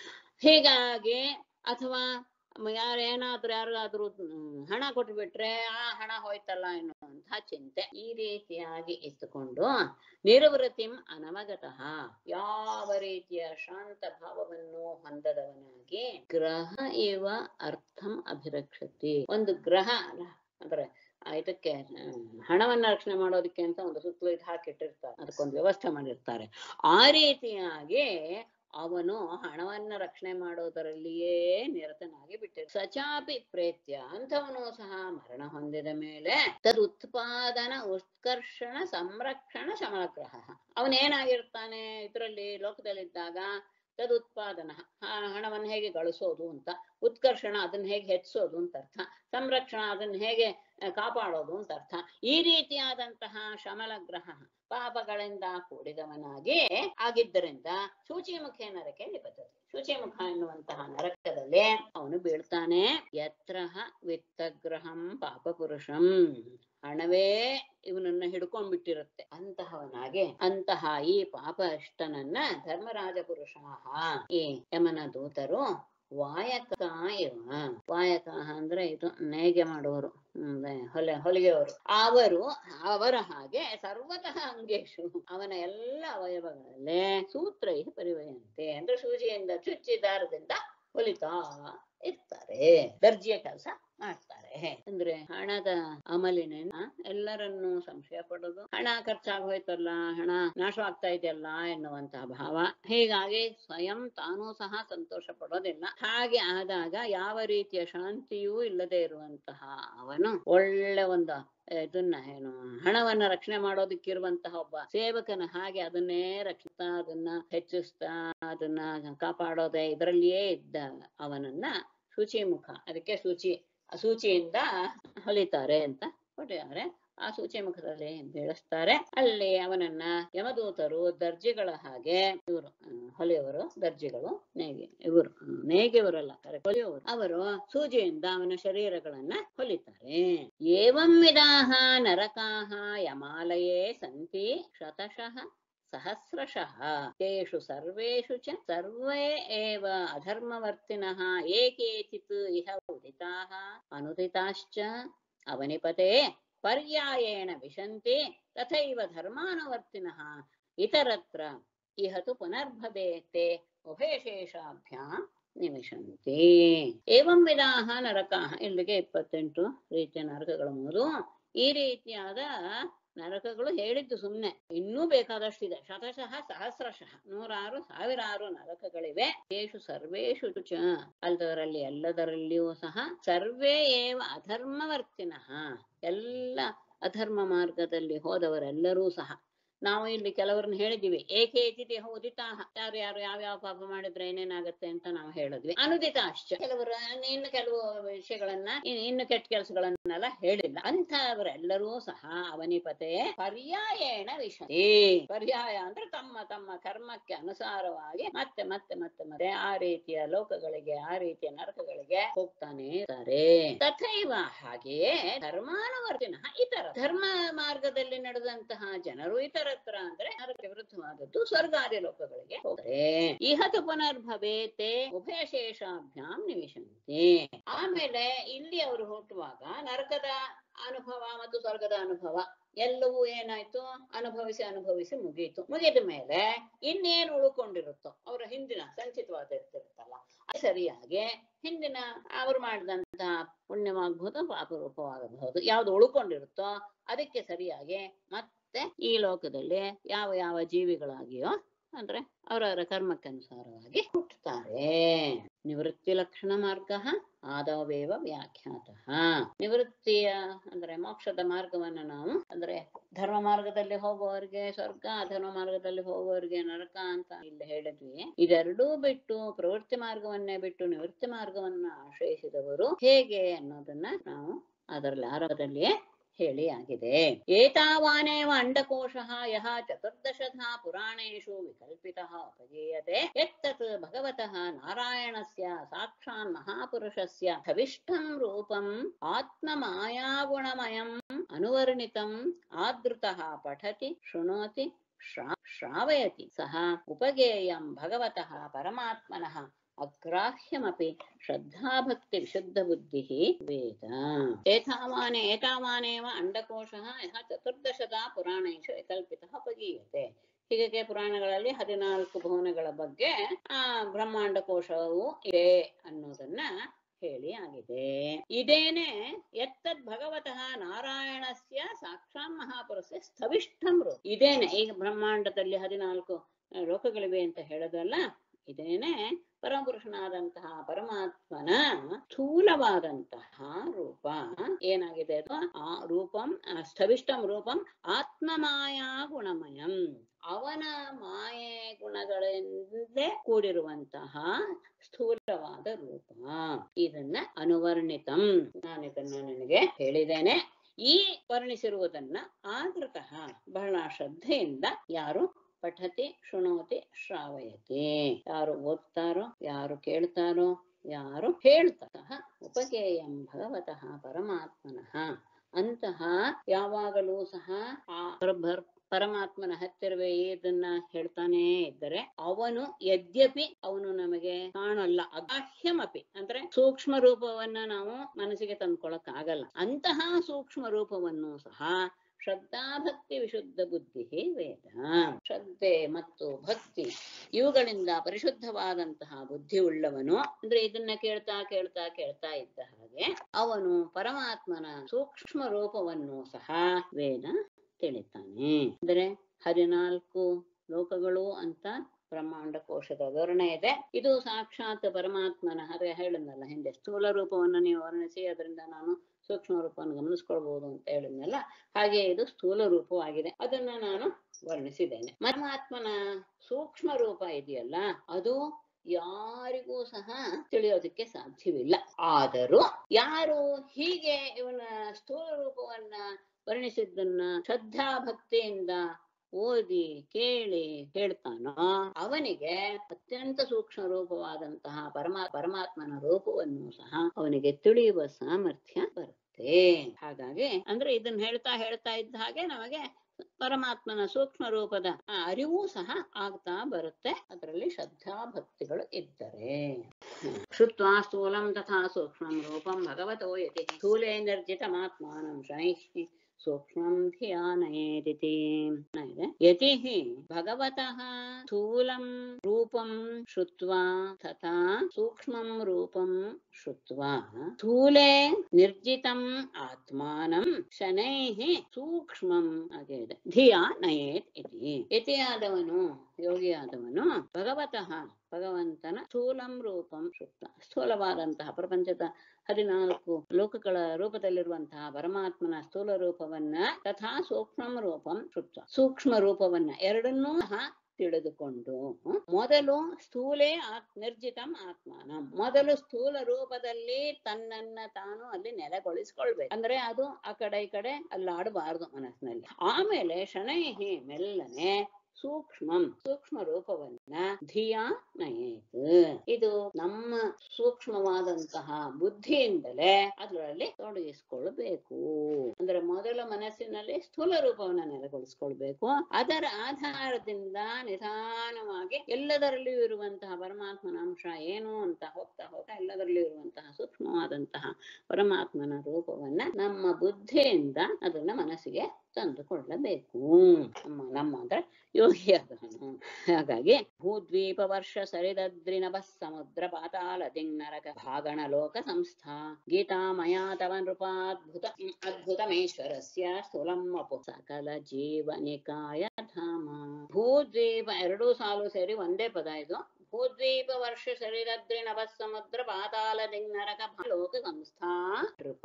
ಹೀಗಾಗಿ ಅಥವಾ ಯಾರೇನಾದ್ರೂ ಯಾರಿಗಾದ್ರೂ ಹ್ಮ್, ಹಣ ಕೊಟ್ಬಿಟ್ರೆ ಆ ಹಣ ಹೋಯ್ತಲ್ಲ ಎನ್ನುವಂತಹ ಚಿಂತೆ ಈ ರೀತಿಯಾಗಿ ಇತ್ತುಕೊಂಡು ನಿರ್ವೃತಿಂ ಅನವಗತಃ ಯಾವ ರೀತಿಯ ಶಾಂತ ಭಾವವನ್ನು ಹೊಂದದವನಾಗಿ ಗ್ರಹ ಇವ ಅರ್ಥಂ ಅಭಿರಕ್ಷತಿ ಒಂದು ಗ್ರಹ ಅಲ್ಲ ಅಂದ್ರೆ ಆ ಇದಕ್ಕೆ ಹ್ಮ್, ಹಣವನ್ನ ರಕ್ಷಣೆ ಮಾಡೋದಕ್ಕೆ ಅಂತ ಒಂದು ಸುತ್ತಲೂ ಇದು ಹಾಕಿಟ್ಟಿರ್ತಾರೆ ಅದಕ್ಕೊಂದು ವ್ಯವಸ್ಥೆ ಮಾಡಿರ್ತಾರೆ ಆ ರೀತಿಯಾಗಿ ಅವನು ಹಣವನ್ನ ರಕ್ಷಣೆ ಮಾಡೋದರಲ್ಲಿಯೇ ನಿರತನಾಗಿ ಬಿಟ್ಟಿರು ಸಚಾಪಿ ಪ್ರೇತ್ಯ ಅಂಥವನು ಸಹ ಮರಣ ಹೊಂದಿದ ಮೇಲೆ ತದುತ್ಪಾದನ ಉತ್ಕರ್ಷಣ ಸಂರಕ್ಷಣ ಶಮಲಗ್ರಹ ಅವನೇನಾಗಿರ್ತಾನೆ ಇದರಲ್ಲಿ ಲೋಕದಲ್ಲಿದ್ದಾಗ ತದುತ್ಪಾದನ ಹಣವನ್ನು ಹೇಗೆ ಗಳಿಸೋದು ಅಂತ ಉತ್ಕರ್ಷಣ ಅದನ್ನ ಹೇಗೆ ಹೆಚ್ಚಿಸೋದು ಅಂತ ಅರ್ಥ ಸಂರಕ್ಷಣ ಅದನ್ನ ಹೇಗೆ ಆ, ಕಾಪಾಡೋದು ಅಂತ ಅರ್ಥ ಈ ರೀತಿಯಾದಂತಹ ಶಮಲಗ್ರಹ ಪಾಪಗಳಿಂದ ಕೂಡಿದವನಾಗಿ ಆಗಿದ್ದರಿಂದ ಶುಚಿಮುಖೇ ನರಕೆ ನಿಪತತೆ ಶುಚಿಮುಖ ಎನ್ನುವಂತಹ ನರಕದಲ್ಲಿ ಅವನು ಬೀಳ್ತಾನೆ ಯತ್ರ ವಿತ್ತಗ್ರಹಂ ಪಾಪಪುರುಷಂ ಹಣವೇ ಇವನನ್ನ ಹಿಡ್ಕೊಂಡ್ಬಿಟ್ಟಿರುತ್ತೆ ಅಂತಹವನಾಗೆ ಅಂತಹ ಈ ಪಾಪ ಅಷ್ಟನನ್ನ ಧರ್ಮರಾಜ ಪುರುಷ ಈ ಯಮನ ದೂತರು ವಾಯಕ ಇವ ವಾಯಕ ಅಂದ್ರೆ ಇದು ನೇಯ್ಗೆ ಮಾಡುವವರು ಹ್ಮ್, ಹೊಲೆ ಹೊಲಿಗೆಯವರು ಅವರು ಅವರ ಹಾಗೆ ಸರ್ವತಃ ಅಂಗೇಶು ಅವನ ಎಲ್ಲ ಅವಯವಗಳಲ್ಲೇ ಸೂತ್ರೈ ಪರಿವಯಂತೆ ಅಂದ್ರೆ ಸೂಜಿಯಿಂದ ಚುಚ್ಚಿ ದಾರದಿಂದ ಹೊಲಿತಾ ಇರ್ತಾರೆ ದರ್ಜಿಯ ಕೆಲಸ ಮಾಡ್ತಾರೆ ಅಂದ್ರೆ ಹಣದ ಅಮಲಿನ ಎಲ್ಲರನ್ನೂ ಸಂಶಯ ಪಡೋದು ಹಣ ಖರ್ಚಾಗಿ ಹೋಯ್ತಲ್ಲ ಹಣ ನಾಶವಾಗ್ತಾ ಇದೆಯಲ್ಲ ಎನ್ನುವಂತಹ ಭಾವ ಹೀಗಾಗಿ ಸ್ವಯಂ ತಾನೂ ಸಹ ಸಂತೋಷ ಪಡೋದಿಲ್ಲ ಹಾಗೆ ಆದಾಗ ಯಾವ ರೀತಿಯ ಶಾಂತಿಯೂ ಇಲ್ಲದೆ ಇರುವಂತಹ ಅವನು ಒಳ್ಳೆ ಒಂದು ಇದನ್ನ ಏನು ಹಣವನ್ನ ರಕ್ಷಣೆ ಮಾಡೋದಕ್ಕಿರುವಂತಹ ಒಬ್ಬ ಸೇವಕನ ಹಾಗೆ ಅದನ್ನೇ ರಕ್ಷಿಸ್ತಾ ಅದನ್ನ ಹೆಚ್ಚಿಸ್ತಾ ಅದನ್ನ ಕಾಪಾಡೋದೆ ಇದರಲ್ಲಿಯೇ ಇದ್ದ ಅವನನ್ನ ಶುಚಿಮುಖ ಅದಕ್ಕೆ ಶುಚಿ ಅಸೂಚಿಯಿಂದ ಹೊಲಿತಾರೆ ಅಂತ ಕೊಟ್ಟಿದ್ದಾರೆ ಆ ಸೂಚಿ ಮುಖದಲ್ಲಿ ಬೆಳೆಸ್ತಾರೆ ಅಲ್ಲಿ ಅವನನ್ನ ಯಮದೂತರು ದರ್ಜಿಗಳ ಹಾಗೆ ಇವರು ಹೊಲೆಯವರು ದರ್ಜಿಗಳು ನೇಗೆ ಇವರು ನೇಗೆಯವರಲ್ಲ ಕರೆ ಹೊಲೆಯವರು ಅವರು ಸೂಜಿಯಿಂದ ಅವನ ಶರೀರಗಳನ್ನ ಹೊಲಿತಾರೆ ಏವಂ ವಿಧಾಹ ನರಕಾಹ ಯಮಾಲಯೇ ಸಂತಿ ಶತಶಃ ಸಹಸ್ರಶಃ ತೇಷು ಸರ್ವೇಷು ಚ ಸರ್ವೇ ಏವ ಅಧರ್ಮವರ್ತಿನಃ ಏಕೇಚಿತ್ ಇಹ ಉದಿತಾಃ ಅನುದಿತಾಶ್ಚ ಅವನಿಪತೆ ಪರ್ಯಾಯೇಣ ವಿಶಂತಿ ತಥೈವ ಧರ್ಮಾನುವರ್ತಿನಃ ಇತರತ್ರ ಇಹ ತು ಪುನರ್ಭವೇತೆ ಉಭಯಶೇಷಾಭ್ಯಾಂ ನಿಮಿಷಂತಿ ಏವಂ ವಿಧಾಹ ನರಕಾಹ ಇಲ್ಲಿಗೆ ಇಪ್ಪತ್ತೆಂಟು ರೀತಿಯ ನರಕಗಳ ಮುಗಿದು ಈ ರೀತಿಯಾದ ನರಕಗಳು ಹೇಳಿದ್ದು ಸುಮ್ನೆ ಇನ್ನೂ ಬೇಕಾದಷ್ಟಿದೆ ಶತಶಃ ಸಹಸ್ರಶಃ ನೂರಾರು ಸಾವಿರಾರು ನರಕಗಳಿವೆ ತೇಷು ಸರ್ವೇಷು ಚ ಅಲ್ಲದರಲ್ಲಿ ಎಲ್ಲದರಲ್ಲಿಯೂ ಸಹ ಸರ್ವೇ ಏವ ಅಧರ್ಮವರ್ತಿನಃ ಎಲ್ಲ ಅಧರ್ಮ ಮಾರ್ಗದಲ್ಲಿ ಹೋದವರೆಲ್ಲರೂ ಸಹ ನಾವು ಇಲ್ಲಿ ಕೆಲವರನ್ನ ಹೇಳಿದೀವಿ ಏಕೆ ಇತಿಥಿ ಉದಿತಾಹ ಯಾರು ಯಾರು ಯಾವ್ಯಾವ ಪಾಪ ಮಾಡಿದ್ರೆ ಏನೇನಾಗತ್ತೆ ಅಂತ ನಾವು ಹೇಳಿದ್ವಿ ಅನುದಿತ ಅಷ್ಟ ಕೆಲವರು ಇನ್ನು ಕೆಲವು ವಿಷಯಗಳನ್ನ ಇನ್- ಇನ್ನು ಕೆಟ್ಟ ಕೆಲಸಗಳನ್ನೆಲ್ಲ ಹೇಳಿಲ್ಲ ಅಂತವರೆಲ್ಲರೂ ಸಹ ಅವನಿಪತೆ ಪರ್ಯಾಯೇಣ ವಿಷಯ ಪರ್ಯಾಯ ಅಂದ್ರೆ ತಮ್ಮ ತಮ್ಮ ಕರ್ಮಕ್ಕೆ ಅನುಸಾರವಾಗಿ ಮತ್ತೆ ಮತ್ತೆ ಮತ್ತೆ ಮತ್ತೆ ಆ ರೀತಿಯ ಲೋಕಗಳಿಗೆ ಆ ರೀತಿಯ ನರಕಗಳಿಗೆ ಹೋಗ್ತಾನೆ ಇರ್ತಾರೆ ತಥೈವ ಹಾಗೆಯೇ ಧರ್ಮಾನುವರ್ತಿನ ಇತರ ಧರ್ಮ ಮಾರ್ಗದಲ್ಲಿ ನಡೆದಂತಹ ಜನರು ಇತರತ್ರ ಅಂದ್ರೆ ನರಕ ವಿರುದ್ಧವಾದದ್ದು ಸ್ವರ್ಗಾದಿ ಲೋಕಗಳಿಗೆ ಹೋಗ್ತಾರೆ ಇಹತು ಪುನರ್ಭವೇತೆ ಉಭಯಶೇಷಾಭ್ಯಾಂ ನಿಮಿಷಂತೆ ಆಮೇಲೆ ಇಲ್ಲಿ ಅವರು ಹುಟ್ಟುವಾಗ ನರಕದ ಅನುಭವ ಮತ್ತು ಸ್ವರ್ಗದ ಅನುಭವ ಎಲ್ಲವೂ ಏನಾಯ್ತು ಅನುಭವಿಸಿ ಅನುಭವಿಸಿ ಮುಗೀತು ಮುಗಿದ ಮೇಲೆ ಇನ್ನೇನು ಉಳ್ಕೊಂಡಿರುತ್ತೋ ಅವರ ಹಿಂದಿನ ಸಂಚಿತವಾದ ಇರ್ತಿರುತ್ತಲ್ಲ ಅದು ಸರಿಯಾಗಿ ಹಿಂದಿನ ಅವರು ಮಾಡಿದಂತಹ ಪುಣ್ಯವಾಗಬಹುದು ಪಾಪರೂಪವಾಗಬಹುದು ಯಾವ್ದು ಉಳ್ಕೊಂಡಿರುತ್ತೋ ಅದಕ್ಕೆ ಸರಿಯಾಗಿ ಮತ್ತೆ ಈ ಲೋಕದಲ್ಲಿ ಯಾವ ಯಾವ ಜೀವಿಗಳಾಗಿಯೋ ಅಂದ್ರೆ ಅವರವರ ಕರ್ಮಕ್ಕನುಸಾರವಾಗಿ ಹುಟ್ಟುತ್ತಾರೆ ನಿವೃತ್ತಿ ಲಕ್ಷಣ ಮಾರ್ಗ ಆದವೇವ ವ್ಯಾಖ್ಯಾತಃ ನಿವೃತ್ತಿಯ ಅಂದ್ರೆ ಮೋಕ್ಷದ ಮಾರ್ಗವನ್ನ ನಾವು ಅಂದ್ರೆ ಧರ್ಮ ಮಾರ್ಗದಲ್ಲಿ ಹೋಗುವವರಿಗೆ ಸ್ವರ್ಗ ಅಧರ್ಮ ಮಾರ್ಗದಲ್ಲಿ ಹೋಗುವವರಿಗೆ ನರಕ ಅಂತ ಇಲ್ಲಿ ಹೇಳಿದ್ವಿ ಇದೆರಡೂ ಬಿಟ್ಟು ಪ್ರವೃತ್ತಿ ಮಾರ್ಗವನ್ನೇ ಬಿಟ್ಟು ನಿವೃತ್ತಿ ಮಾರ್ಗವನ್ನ ಆಶ್ರಯಿಸಿದವರು ಹೇಗೆ ಅನ್ನೋದನ್ನ ನಾವು ಅದರಲ್ಲಿ ಆರಂಭದಲ್ಲಿಯೇ ಹೇಳಿ ಆಗಿದೆ ಏತಾವಾನೇವ ಅಂಡಕೋಶಃ ಯಹ ಚತುರ್ದಶಧಾ ಪುರಾಣೇಷು ವಿಕಲ್ಪಿತಃ ಉಪಜೀಯತೆ ಯತ್ತತ್ ಭಗವತಃ ನಾರಾಯಣಸ್ಯ ಸಾಕ್ಷಾನ್ ಮಹಾಪುರುಷಸ್ಯ ಭವಿಷ್ಠಂ ರೂಪಂ ಆತ್ಮಮಾಯಾಗುಣಮಯಂ ಅನುವರ್ಣಿತಂ ಆದೃತಃ ಪಠತಿ ಶೃಣೋತಿ ಶ್ರಾ- ಶ್ರಾವಯತಿ ಸಹ ಉಪಗೇಯಂ ಭಗವತಃ ಪರಮಾತ್ಮನಃ ಅಗ್ರಾಹ್ಯಮಪಿ ಶ್ರದ್ಧಾಭಕ್ತಿ ವಿಶುದ್ಧ ಬುದ್ಧಿ ವೇದ ಏತಾವಾನೆ ಏತಾವಾನೇವ ಅಂಡಕೋಶಃ ಯಹ ಚತುರ್ದಶದ ಪುರಾಣೇಶು ವಿಕಲ್ಪಿತಃ ಉಪಗೀಯತೆ ಹೀಗೆ ಪುರಾಣಗಳಲ್ಲಿ ಹದಿನಾಲ್ಕು ಭುವನಗಳ ಬಗ್ಗೆ ಆ ಬ್ರಹ್ಮಾಂಡ ಕೋಶವು ಇದೆ ಅನ್ನೋದನ್ನ ಹೇಳಿ ಆಗಿದೆ ಇದೇನೆ ಎತ್ತದ್ ಭಗವತಃ ನಾರಾಯಣಸ್ಯ ಸಾಕ್ಷಾತ್ ಮಹಾಪುರುಷ ಸ್ಥವಿಷ್ಠಂ ರು ಇದೇನೆ ಈಗ ಬ್ರಹ್ಮಾಂಡದಲ್ಲಿ ಹದಿನಾಲ್ಕು ಆ, ಲೋಕಗಳಿವೆ ಅಂತ ಹೇಳೋದಲ್ಲ ಇದೇನೆ ಪರಮಪುರುಷನಾದಂತಹ ಪರಮಾತ್ಮನ ಸ್ಥೂಲವಾದಂತಹ ರೂಪ ಏನಾಗಿದೆ ಅದು ಆ ರೂಪಂ ಆ ಸ್ಥವಿಷ್ಟಂ ರೂಪಂ ಆತ್ಮಮಾಯಾ ಗುಣಮಯಂ ಅವನ ಮಾಯೆ ಗುಣಗಳಿಂದಲೇ ಕೂಡಿರುವಂತಹ ಸ್ಥೂಲವಾದ ರೂಪ ಇದನ್ನ ಅನುವರ್ಣಿತಂ ನಾನು ಇದನ್ನ ನಿನಗೆ ಹೇಳಿದ್ದೇನೆ ಈ ವರ್ಣಿಸಿರುವುದನ್ನ ಆದೃತಃ ಬಹಳ ಶ್ರದ್ಧೆಯಿಂದ ಯಾರು ಪಠತಿ ಶೃಣೋತಿ ಶ್ರಾವಯತಿ ಯಾರು ಓದ್ತಾರೋ ಯಾರು ಕೇಳ್ತಾರೋ ಯಾರು ಹೇಳ್ತಾರ ಉಪಗೇಯಂ ಭಗವತಃ ಪರಮಾತ್ಮನಃ ಅಂತಹ ಯಾವಾಗಲೂ ಸಹ ಆ ಪರಭರ್- ಪರಮಾತ್ಮನ ಹತ್ತಿರವೇ ಇದನ್ನ ಹೇಳ್ತಾನೇ ಇದ್ದರೆ ಅವನು ಯದ್ಯಪಿ ಅವನು ನಮಗೆ ಕಾಣಲ್ಲ ಅಗಾಹ್ಯಮಪಿ ಅಂದ್ರೆ ಸೂಕ್ಷ್ಮ ರೂಪವನ್ನ ನಾವು ಮನಸ್ಸಿಗೆ ತಂದ್ಕೊಳಕ್ ಆಗಲ್ಲ ಅಂತಹ ಸೂಕ್ಷ್ಮ ರೂಪವನ್ನು ಸಹ ಶ್ರದ್ಧಾಭಕ್ತಿ ವಿಶುದ್ಧ ಬುದ್ಧಿ ವೇದ ಶ್ರದ್ಧೆ ಮತ್ತು ಭಕ್ತಿ ಇವುಗಳಿಂದ ಪರಿಶುದ್ಧವಾದಂತಹ ಬುದ್ಧಿ ಉಳ್ಳವನು ಅಂದ್ರೆ ಇದನ್ನ ಕೇಳ್ತಾ ಕೇಳ್ತಾ ಕೇಳ್ತಾ ಇದ್ದ ಹಾಗೆ ಅವನು ಪರಮಾತ್ಮನ ಸೂಕ್ಷ್ಮ ರೂಪವನ್ನು ಸಹ ವೇದ ತಿಳಿತಾನೆ ಅಂದ್ರೆ ಹದಿನಾಲ್ಕು ಲೋಕಗಳು ಅಂತ ಬ್ರಹ್ಮಾಂಡ ಕೋಶದ ವಿವರಣೆ ಇದೆ ಇದು ಸಾಕ್ಷಾತ್ ಪರಮಾತ್ಮನ ಅದೇ ಹೇಳಿದ್ನಲ್ಲ ಹಿಂದೆ ಸ್ಥೂಲ ರೂಪವನ್ನು ನೀವು ವರ್ಣಿಸಿ ಅದರಿಂದ ನಾನು ಸೂಕ್ಷ್ಮ ರೂಪವನ್ನು ಗಮನಿಸ್ಕೊಳ್ಬಹುದು ಅಂತ ಹೇಳಿದ್ನಲ್ಲ ಹಾಗೆ ಇದು ಸ್ಥೂಲ ರೂಪವಾಗಿದೆ ಅದನ್ನ ನಾನು ವರ್ಣಿಸಿದ್ದೇನೆ ಪರಮಾತ್ಮನ ಸೂಕ್ಷ್ಮ ರೂಪ ಇದೆಯಲ್ಲ ಅದು ಯಾರಿಗೂ ಸಹ ತಿಳಿಯೋದಕ್ಕೆ ಸಾಧ್ಯವಿಲ್ಲ ಆದರೂ ಯಾರು ಹೀಗೆ ಇವನ ಸ್ಥೂಲ ರೂಪವನ್ನ ವರ್ಣಿಸಿದ್ದನ್ನ ಶ್ರದ್ಧಾ ಭಕ್ತಿಯಿಂದ ಓದಿ ಕೇಳಿ ಹೇಳ್ತಾನೋ ಅವನಿಗೆ ಅತ್ಯಂತ ಸೂಕ್ಷ್ಮ ರೂಪವಾದಂತಹ ಪರಮಾ ಪರಮಾತ್ಮನ ರೂಪವನ್ನು ಸಹ ಅವನಿಗೆ ತಿಳಿಯುವ ಸಾಮರ್ಥ್ಯ ಬರುತ್ತೆ ಹಾಗಾಗಿ ಅಂದ್ರೆ ಇದನ್ನ ಹೇಳ್ತಾ ಹೇಳ್ತಾ ಇದ್ದ ಹಾಗೆ ನಮಗೆ ಪರಮಾತ್ಮನ ಸೂಕ್ಷ್ಮ ರೂಪದ ಆ ಅರಿವು ಸಹ ಆಗ್ತಾ ಬರುತ್ತೆ ಅದರಲ್ಲಿ ಶ್ರದ್ಧಾ ಭಕ್ತಿಗಳು ಇದ್ದರೆ ಶ್ರುತ್ವಾ ಸ್ಥೂಲಂ ತಥಾ ಸೂಕ್ಷ್ಮಂ ರೂಪಂ ಭಗವತೋ ಯತಿ ಸ್ಥೂಲೇ ನಿರ್ಜಿತಮಾತ್ಮಾನಂ ಶನೈಃ ಸೂಕ್ಷ್ಮಂ ಧಿಯಾ ನಯೇದಿತಿ ಇದೆ ಯತಿಃ ಭಗವತಃ ಸ್ಥೂಲಂ ರೂಪಂ ಶ್ರುತ್ವಾ ತಥಾ ಸೂಕ್ಷ್ಮಂ ರೂಪಂ ಶ್ರುತ್ವಾ ಸ್ಥೂಲೇ ನಿರ್ಜಿತಂ ಆತ್ಮಾನಂ ಶನೈಃ ಸೂಕ್ಷ್ಮಂ ಹಾಗೆ ಇದೆ ಧಿಯಾ ನಯೇತ್ ಇತಿ ಯತಿಯಾದವನು ಯೋಗಿಯಾದವನು ಭಗವತಃ ಭಗವಂತನ ಸ್ಥೂಲಂ ರೂಪಂ ಶುಕ್ತ ಸ್ಥೂಲವಾದಂತಹ ಪ್ರಪಂಚದ ಹದಿನಾಲ್ಕು ಲೋಕಗಳ ರೂಪದಲ್ಲಿರುವಂತಹ ಪರಮಾತ್ಮನ ಸ್ಥೂಲ ರೂಪವನ್ನ ತಥಾ ಸೂಕ್ಷ್ಮಂ ರೂಪಂ ಶುಕ್ತ ಸೂಕ್ಷ್ಮ ರೂಪವನ್ನ ಎರಡನ್ನೂ ಸಹ ತಿಳಿದುಕೊಂಡು ಮೊದಲು ಸ್ಥೂಲೇ ಆತ್ ನಿರ್ಜಿತಂ ಆತ್ಮಾನ ಮೊದಲು ಸ್ಥೂಲ ರೂಪದಲ್ಲಿ ತನ್ನನ್ನ ತಾನು ಅಲ್ಲಿ ನೆಲೆಗೊಳಿಸ್ಕೊಳ್ಬೇಕು ಅಂದ್ರೆ ಅದು ಆ ಕಡೆ ಈ ಕಡೆ ಅಲ್ಲಾಡಬಾರದು ಮನಸ್ಸಿನಲ್ಲಿ ಆಮೇಲೆ ಶನೈಹಿ ಮೆಲ್ಲನೆ ಸೂಕ್ಷ್ಮಂ ಸೂಕ್ಷ್ಮ ರೂಪವನ್ನ ಧಿಯಾ ನಯೇತ್ ಇದು ನಮ್ಮ ಸೂಕ್ಷ್ಮವಾದಂತಹ ಬುದ್ಧಿಯಿಂದಲೇ ಅದರಲ್ಲಿ ತೊಡಗಿಸ್ಕೊಳ್ಬೇಕು ಅಂದ್ರೆ ಮೊದಲ ಮನಸ್ಸಿನಲ್ಲಿ ಸ್ಥೂಲ ರೂಪವನ್ನ ನೆಲೆಗೊಳಿಸ್ಕೊಳ್ಬೇಕು ಅದರ ಆಧಾರದಿಂದ ನಿಧಾನವಾಗಿ ಎಲ್ಲದರಲ್ಲಿಯೂ ಇರುವಂತಹ ಪರಮಾತ್ಮನ ಅಂಶ ಏನು ಅಂತ ಹೋಗ್ತಾ ಹೋಗ್ತಾ ಎಲ್ಲದರಲ್ಲಿಯೂ ಇರುವಂತಹ ಸೂಕ್ಷ್ಮವಾದಂತಹ ಪರಮಾತ್ಮನ ರೂಪವನ್ನ ನಮ್ಮ ಬುದ್ಧಿಯಿಂದ ಅದನ್ನ ಮನಸ್ಸಿಗೆ ತಂದುಕೊಳ್ಳಬೇಕು ನಮ್ಮ ನಮ್ಮ ಅಂದ್ರೆ ಯೋಗಿಯಾದವನು ಹಾಗಾಗಿ ಭೂದ್ವೀಪ ವರ್ಷ ಸರಿದದ್ರಿನಭ ಸಮುದ್ರ ಪಾತಾಳ ದಿಗ್ನರಕ ಭಾಗಣ ಲೋಕ ಸಂಸ್ಥಾ ಗೀತಾ ಮಯಾ ತವ ನೃಪಾದ್ಭುತ ಅದ್ಭುತಮೇಶ್ವರಸ್ಯ ಸ್ಥೂಲಂ ಅಪು ಸಕಲ ಜೀವನಿಕಾಯ ಧಾಮ ಭೂದ್ವೀಪ ಎರಡೂ ಸಾಲು ಸೇರಿ ಒಂದೇ ಪದ ಇದು ಭೂದ್ವೀಪ ವರ್ಷ ಶರೀರದ್ರಿ ನಭ ಸಮುದ್ರ ಪಾತಾಳ ದಿಗ್ನರಕ ಲೋಕ ಸಂಸ್ಥಾ ನೃಪ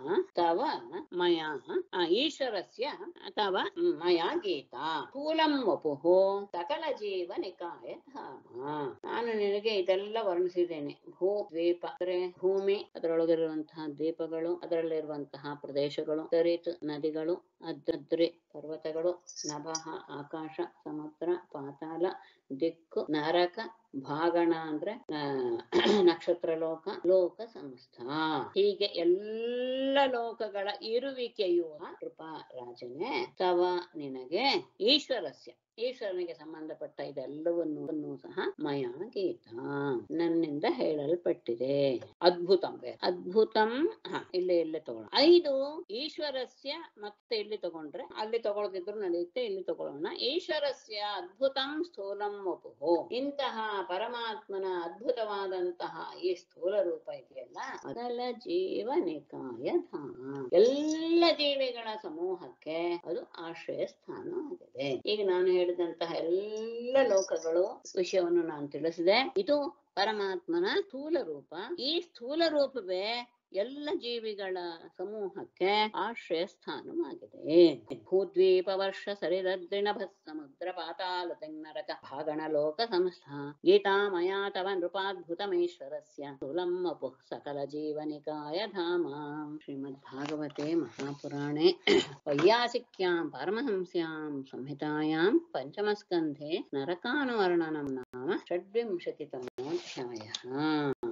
ತವ ಮಯಾ ಆ, ಈಶ್ವರಸ್ಯ ತವ ಮಯಾ ಗೀತಾ ಸ್ಥೂಲಂ ವಪುಃ ಸಕಲ ಜೀವ ನಿಕಾಯ ಧಾಮ ನಾನು ನಿನಗೆ ಇದೆಲ್ಲ ವರ್ಣಿಸಿದ್ದೇನೆ ಭೂ ದ್ವೀಪ ಅಂದ್ರೆ ಭೂಮಿ ಅದರೊಳಗಿರುವಂತಹ ದ್ವೀಪಗಳು ಅದರಲ್ಲಿರುವಂತಹ ಪ್ರದೇಶಗಳು ಸರಿತ್ ನದಿಗಳು ಅದ್ರಿ ಪರ್ವತಗಳು ನಭಃ ಆಕಾಶ ಸಮುದ್ರ ಪಾತಾಳ ದಿಕ್ಕು ನರಕ ಭಾಗಣ ಅಂದ್ರೆ ಆ, ನಕ್ಷತ್ರ ಲೋಕ ಲೋಕ ಸಂಸ್ಥಾ ಹೀಗೆ ಎಲ್ಲ ಲೋಕಗಳ ಇರುವಿಕೆಯು ಕೃಪಾ ರಾಜನೇ ತವ ನಿನಗೆ ಈಶ್ವರಸ್ಯ ಈಶ್ವರನಿಗೆ ಸಂಬಂಧಪಟ್ಟ ಇದೆಲ್ಲವನ್ನು ಸಹ ಮಯ ಗೀತ ನನ್ನಿಂದ ಹೇಳಲ್ಪಟ್ಟಿದೆ ಅದ್ಭುತಂ ಬೇರೆ. ಅದ್ಭುತಂ ಹ ಇಲ್ಲಿ ಇಲ್ಲಿ ತಗೊಳ್ಳೋಣ ಐದು ಈಶ್ವರಸ್ಯ ಮತ್ತೆ ಇಲ್ಲಿ ತಗೊಂಡ್ರೆ ಅಲ್ಲಿ ತಗೊಳ್ದಿದ್ರು ನಡೆಯುತ್ತೆ ಇಲ್ಲಿ ತಗೊಳ್ಳೋಣ ಈಶ್ವರಸ್ಯ ಅದ್ಭುತಂ ಸ್ಥೂಲಂ ವಪುಃ ಇಂತಹ ಪರಮಾತ್ಮನ ಅದ್ಭುತವಾದಂತಹ ಈ ಸ್ಥೂಲ ರೂಪ ಇದೆಯಲ್ಲ ಅದಲ್ಲ ಜೀವ ನಿಕಾಯ ಧಾಮ ಎಲ್ಲ ಜೀವಿಗಳ ಸಮೂಹಕ್ಕೆ ಅದು ಆಶ್ರಯ ಸ್ಥಾನ ಆಗಿದೆ ಈಗ ನಾನು ಹೇಳಿದಂತಹ ಎಲ್ಲ ಲೋಕಗಳು ವಿಷಯವನ್ನು ನಾನು ತಿಳಿಸಿದೆ ಇದು ಪರಮಾತ್ಮನ ಸ್ಥೂಲ ರೂಪ ಈ ಸ್ಥೂಲ ರೂಪವೇ ಎಲ್ಲ ಜೀವಿಗಳ ಸಮೂಹಕ್ಕೆ ಆಶ್ರಯ ಸ್ಥಾನವಾಗಿದೆ ಭೂದ್ವೀಪ ವರ್ಷ ಸರಿದೃಣಭ ಸಮುದ್ರ ಪಾತಾಲ ನರಕ ಭಾಗಣ ಲೋಕ ಸಂಸ್ಥ ಗೀತಾಮಯಾ ತವ ನೃಪಾದ್ಭುತಮೇಶ್ವರಸ್ಯ ಸ್ಥೂಲಂ ಅಪುಃ ಸಕಲ ಜೀವನಿಕಾಯ ಧಾಮ ಶ್ರೀಮದ್ಭಾಗವತೆ ಮಹಾಪುರಾಣೆ ವೈಯಾಸಿಕ್ಯಾಂ ಪರಮಹಂಸ್ಯಾಂ ಸಂಹಿತಾಯಾಂ ಪಂಚಮಸ್ಕಂಧೆ ನರಕಾನುವರ್ಣನಂ ನಾಮ ಷಡ್ವಿಂಶತಿತಮೋऽಧ್ಯಾಯः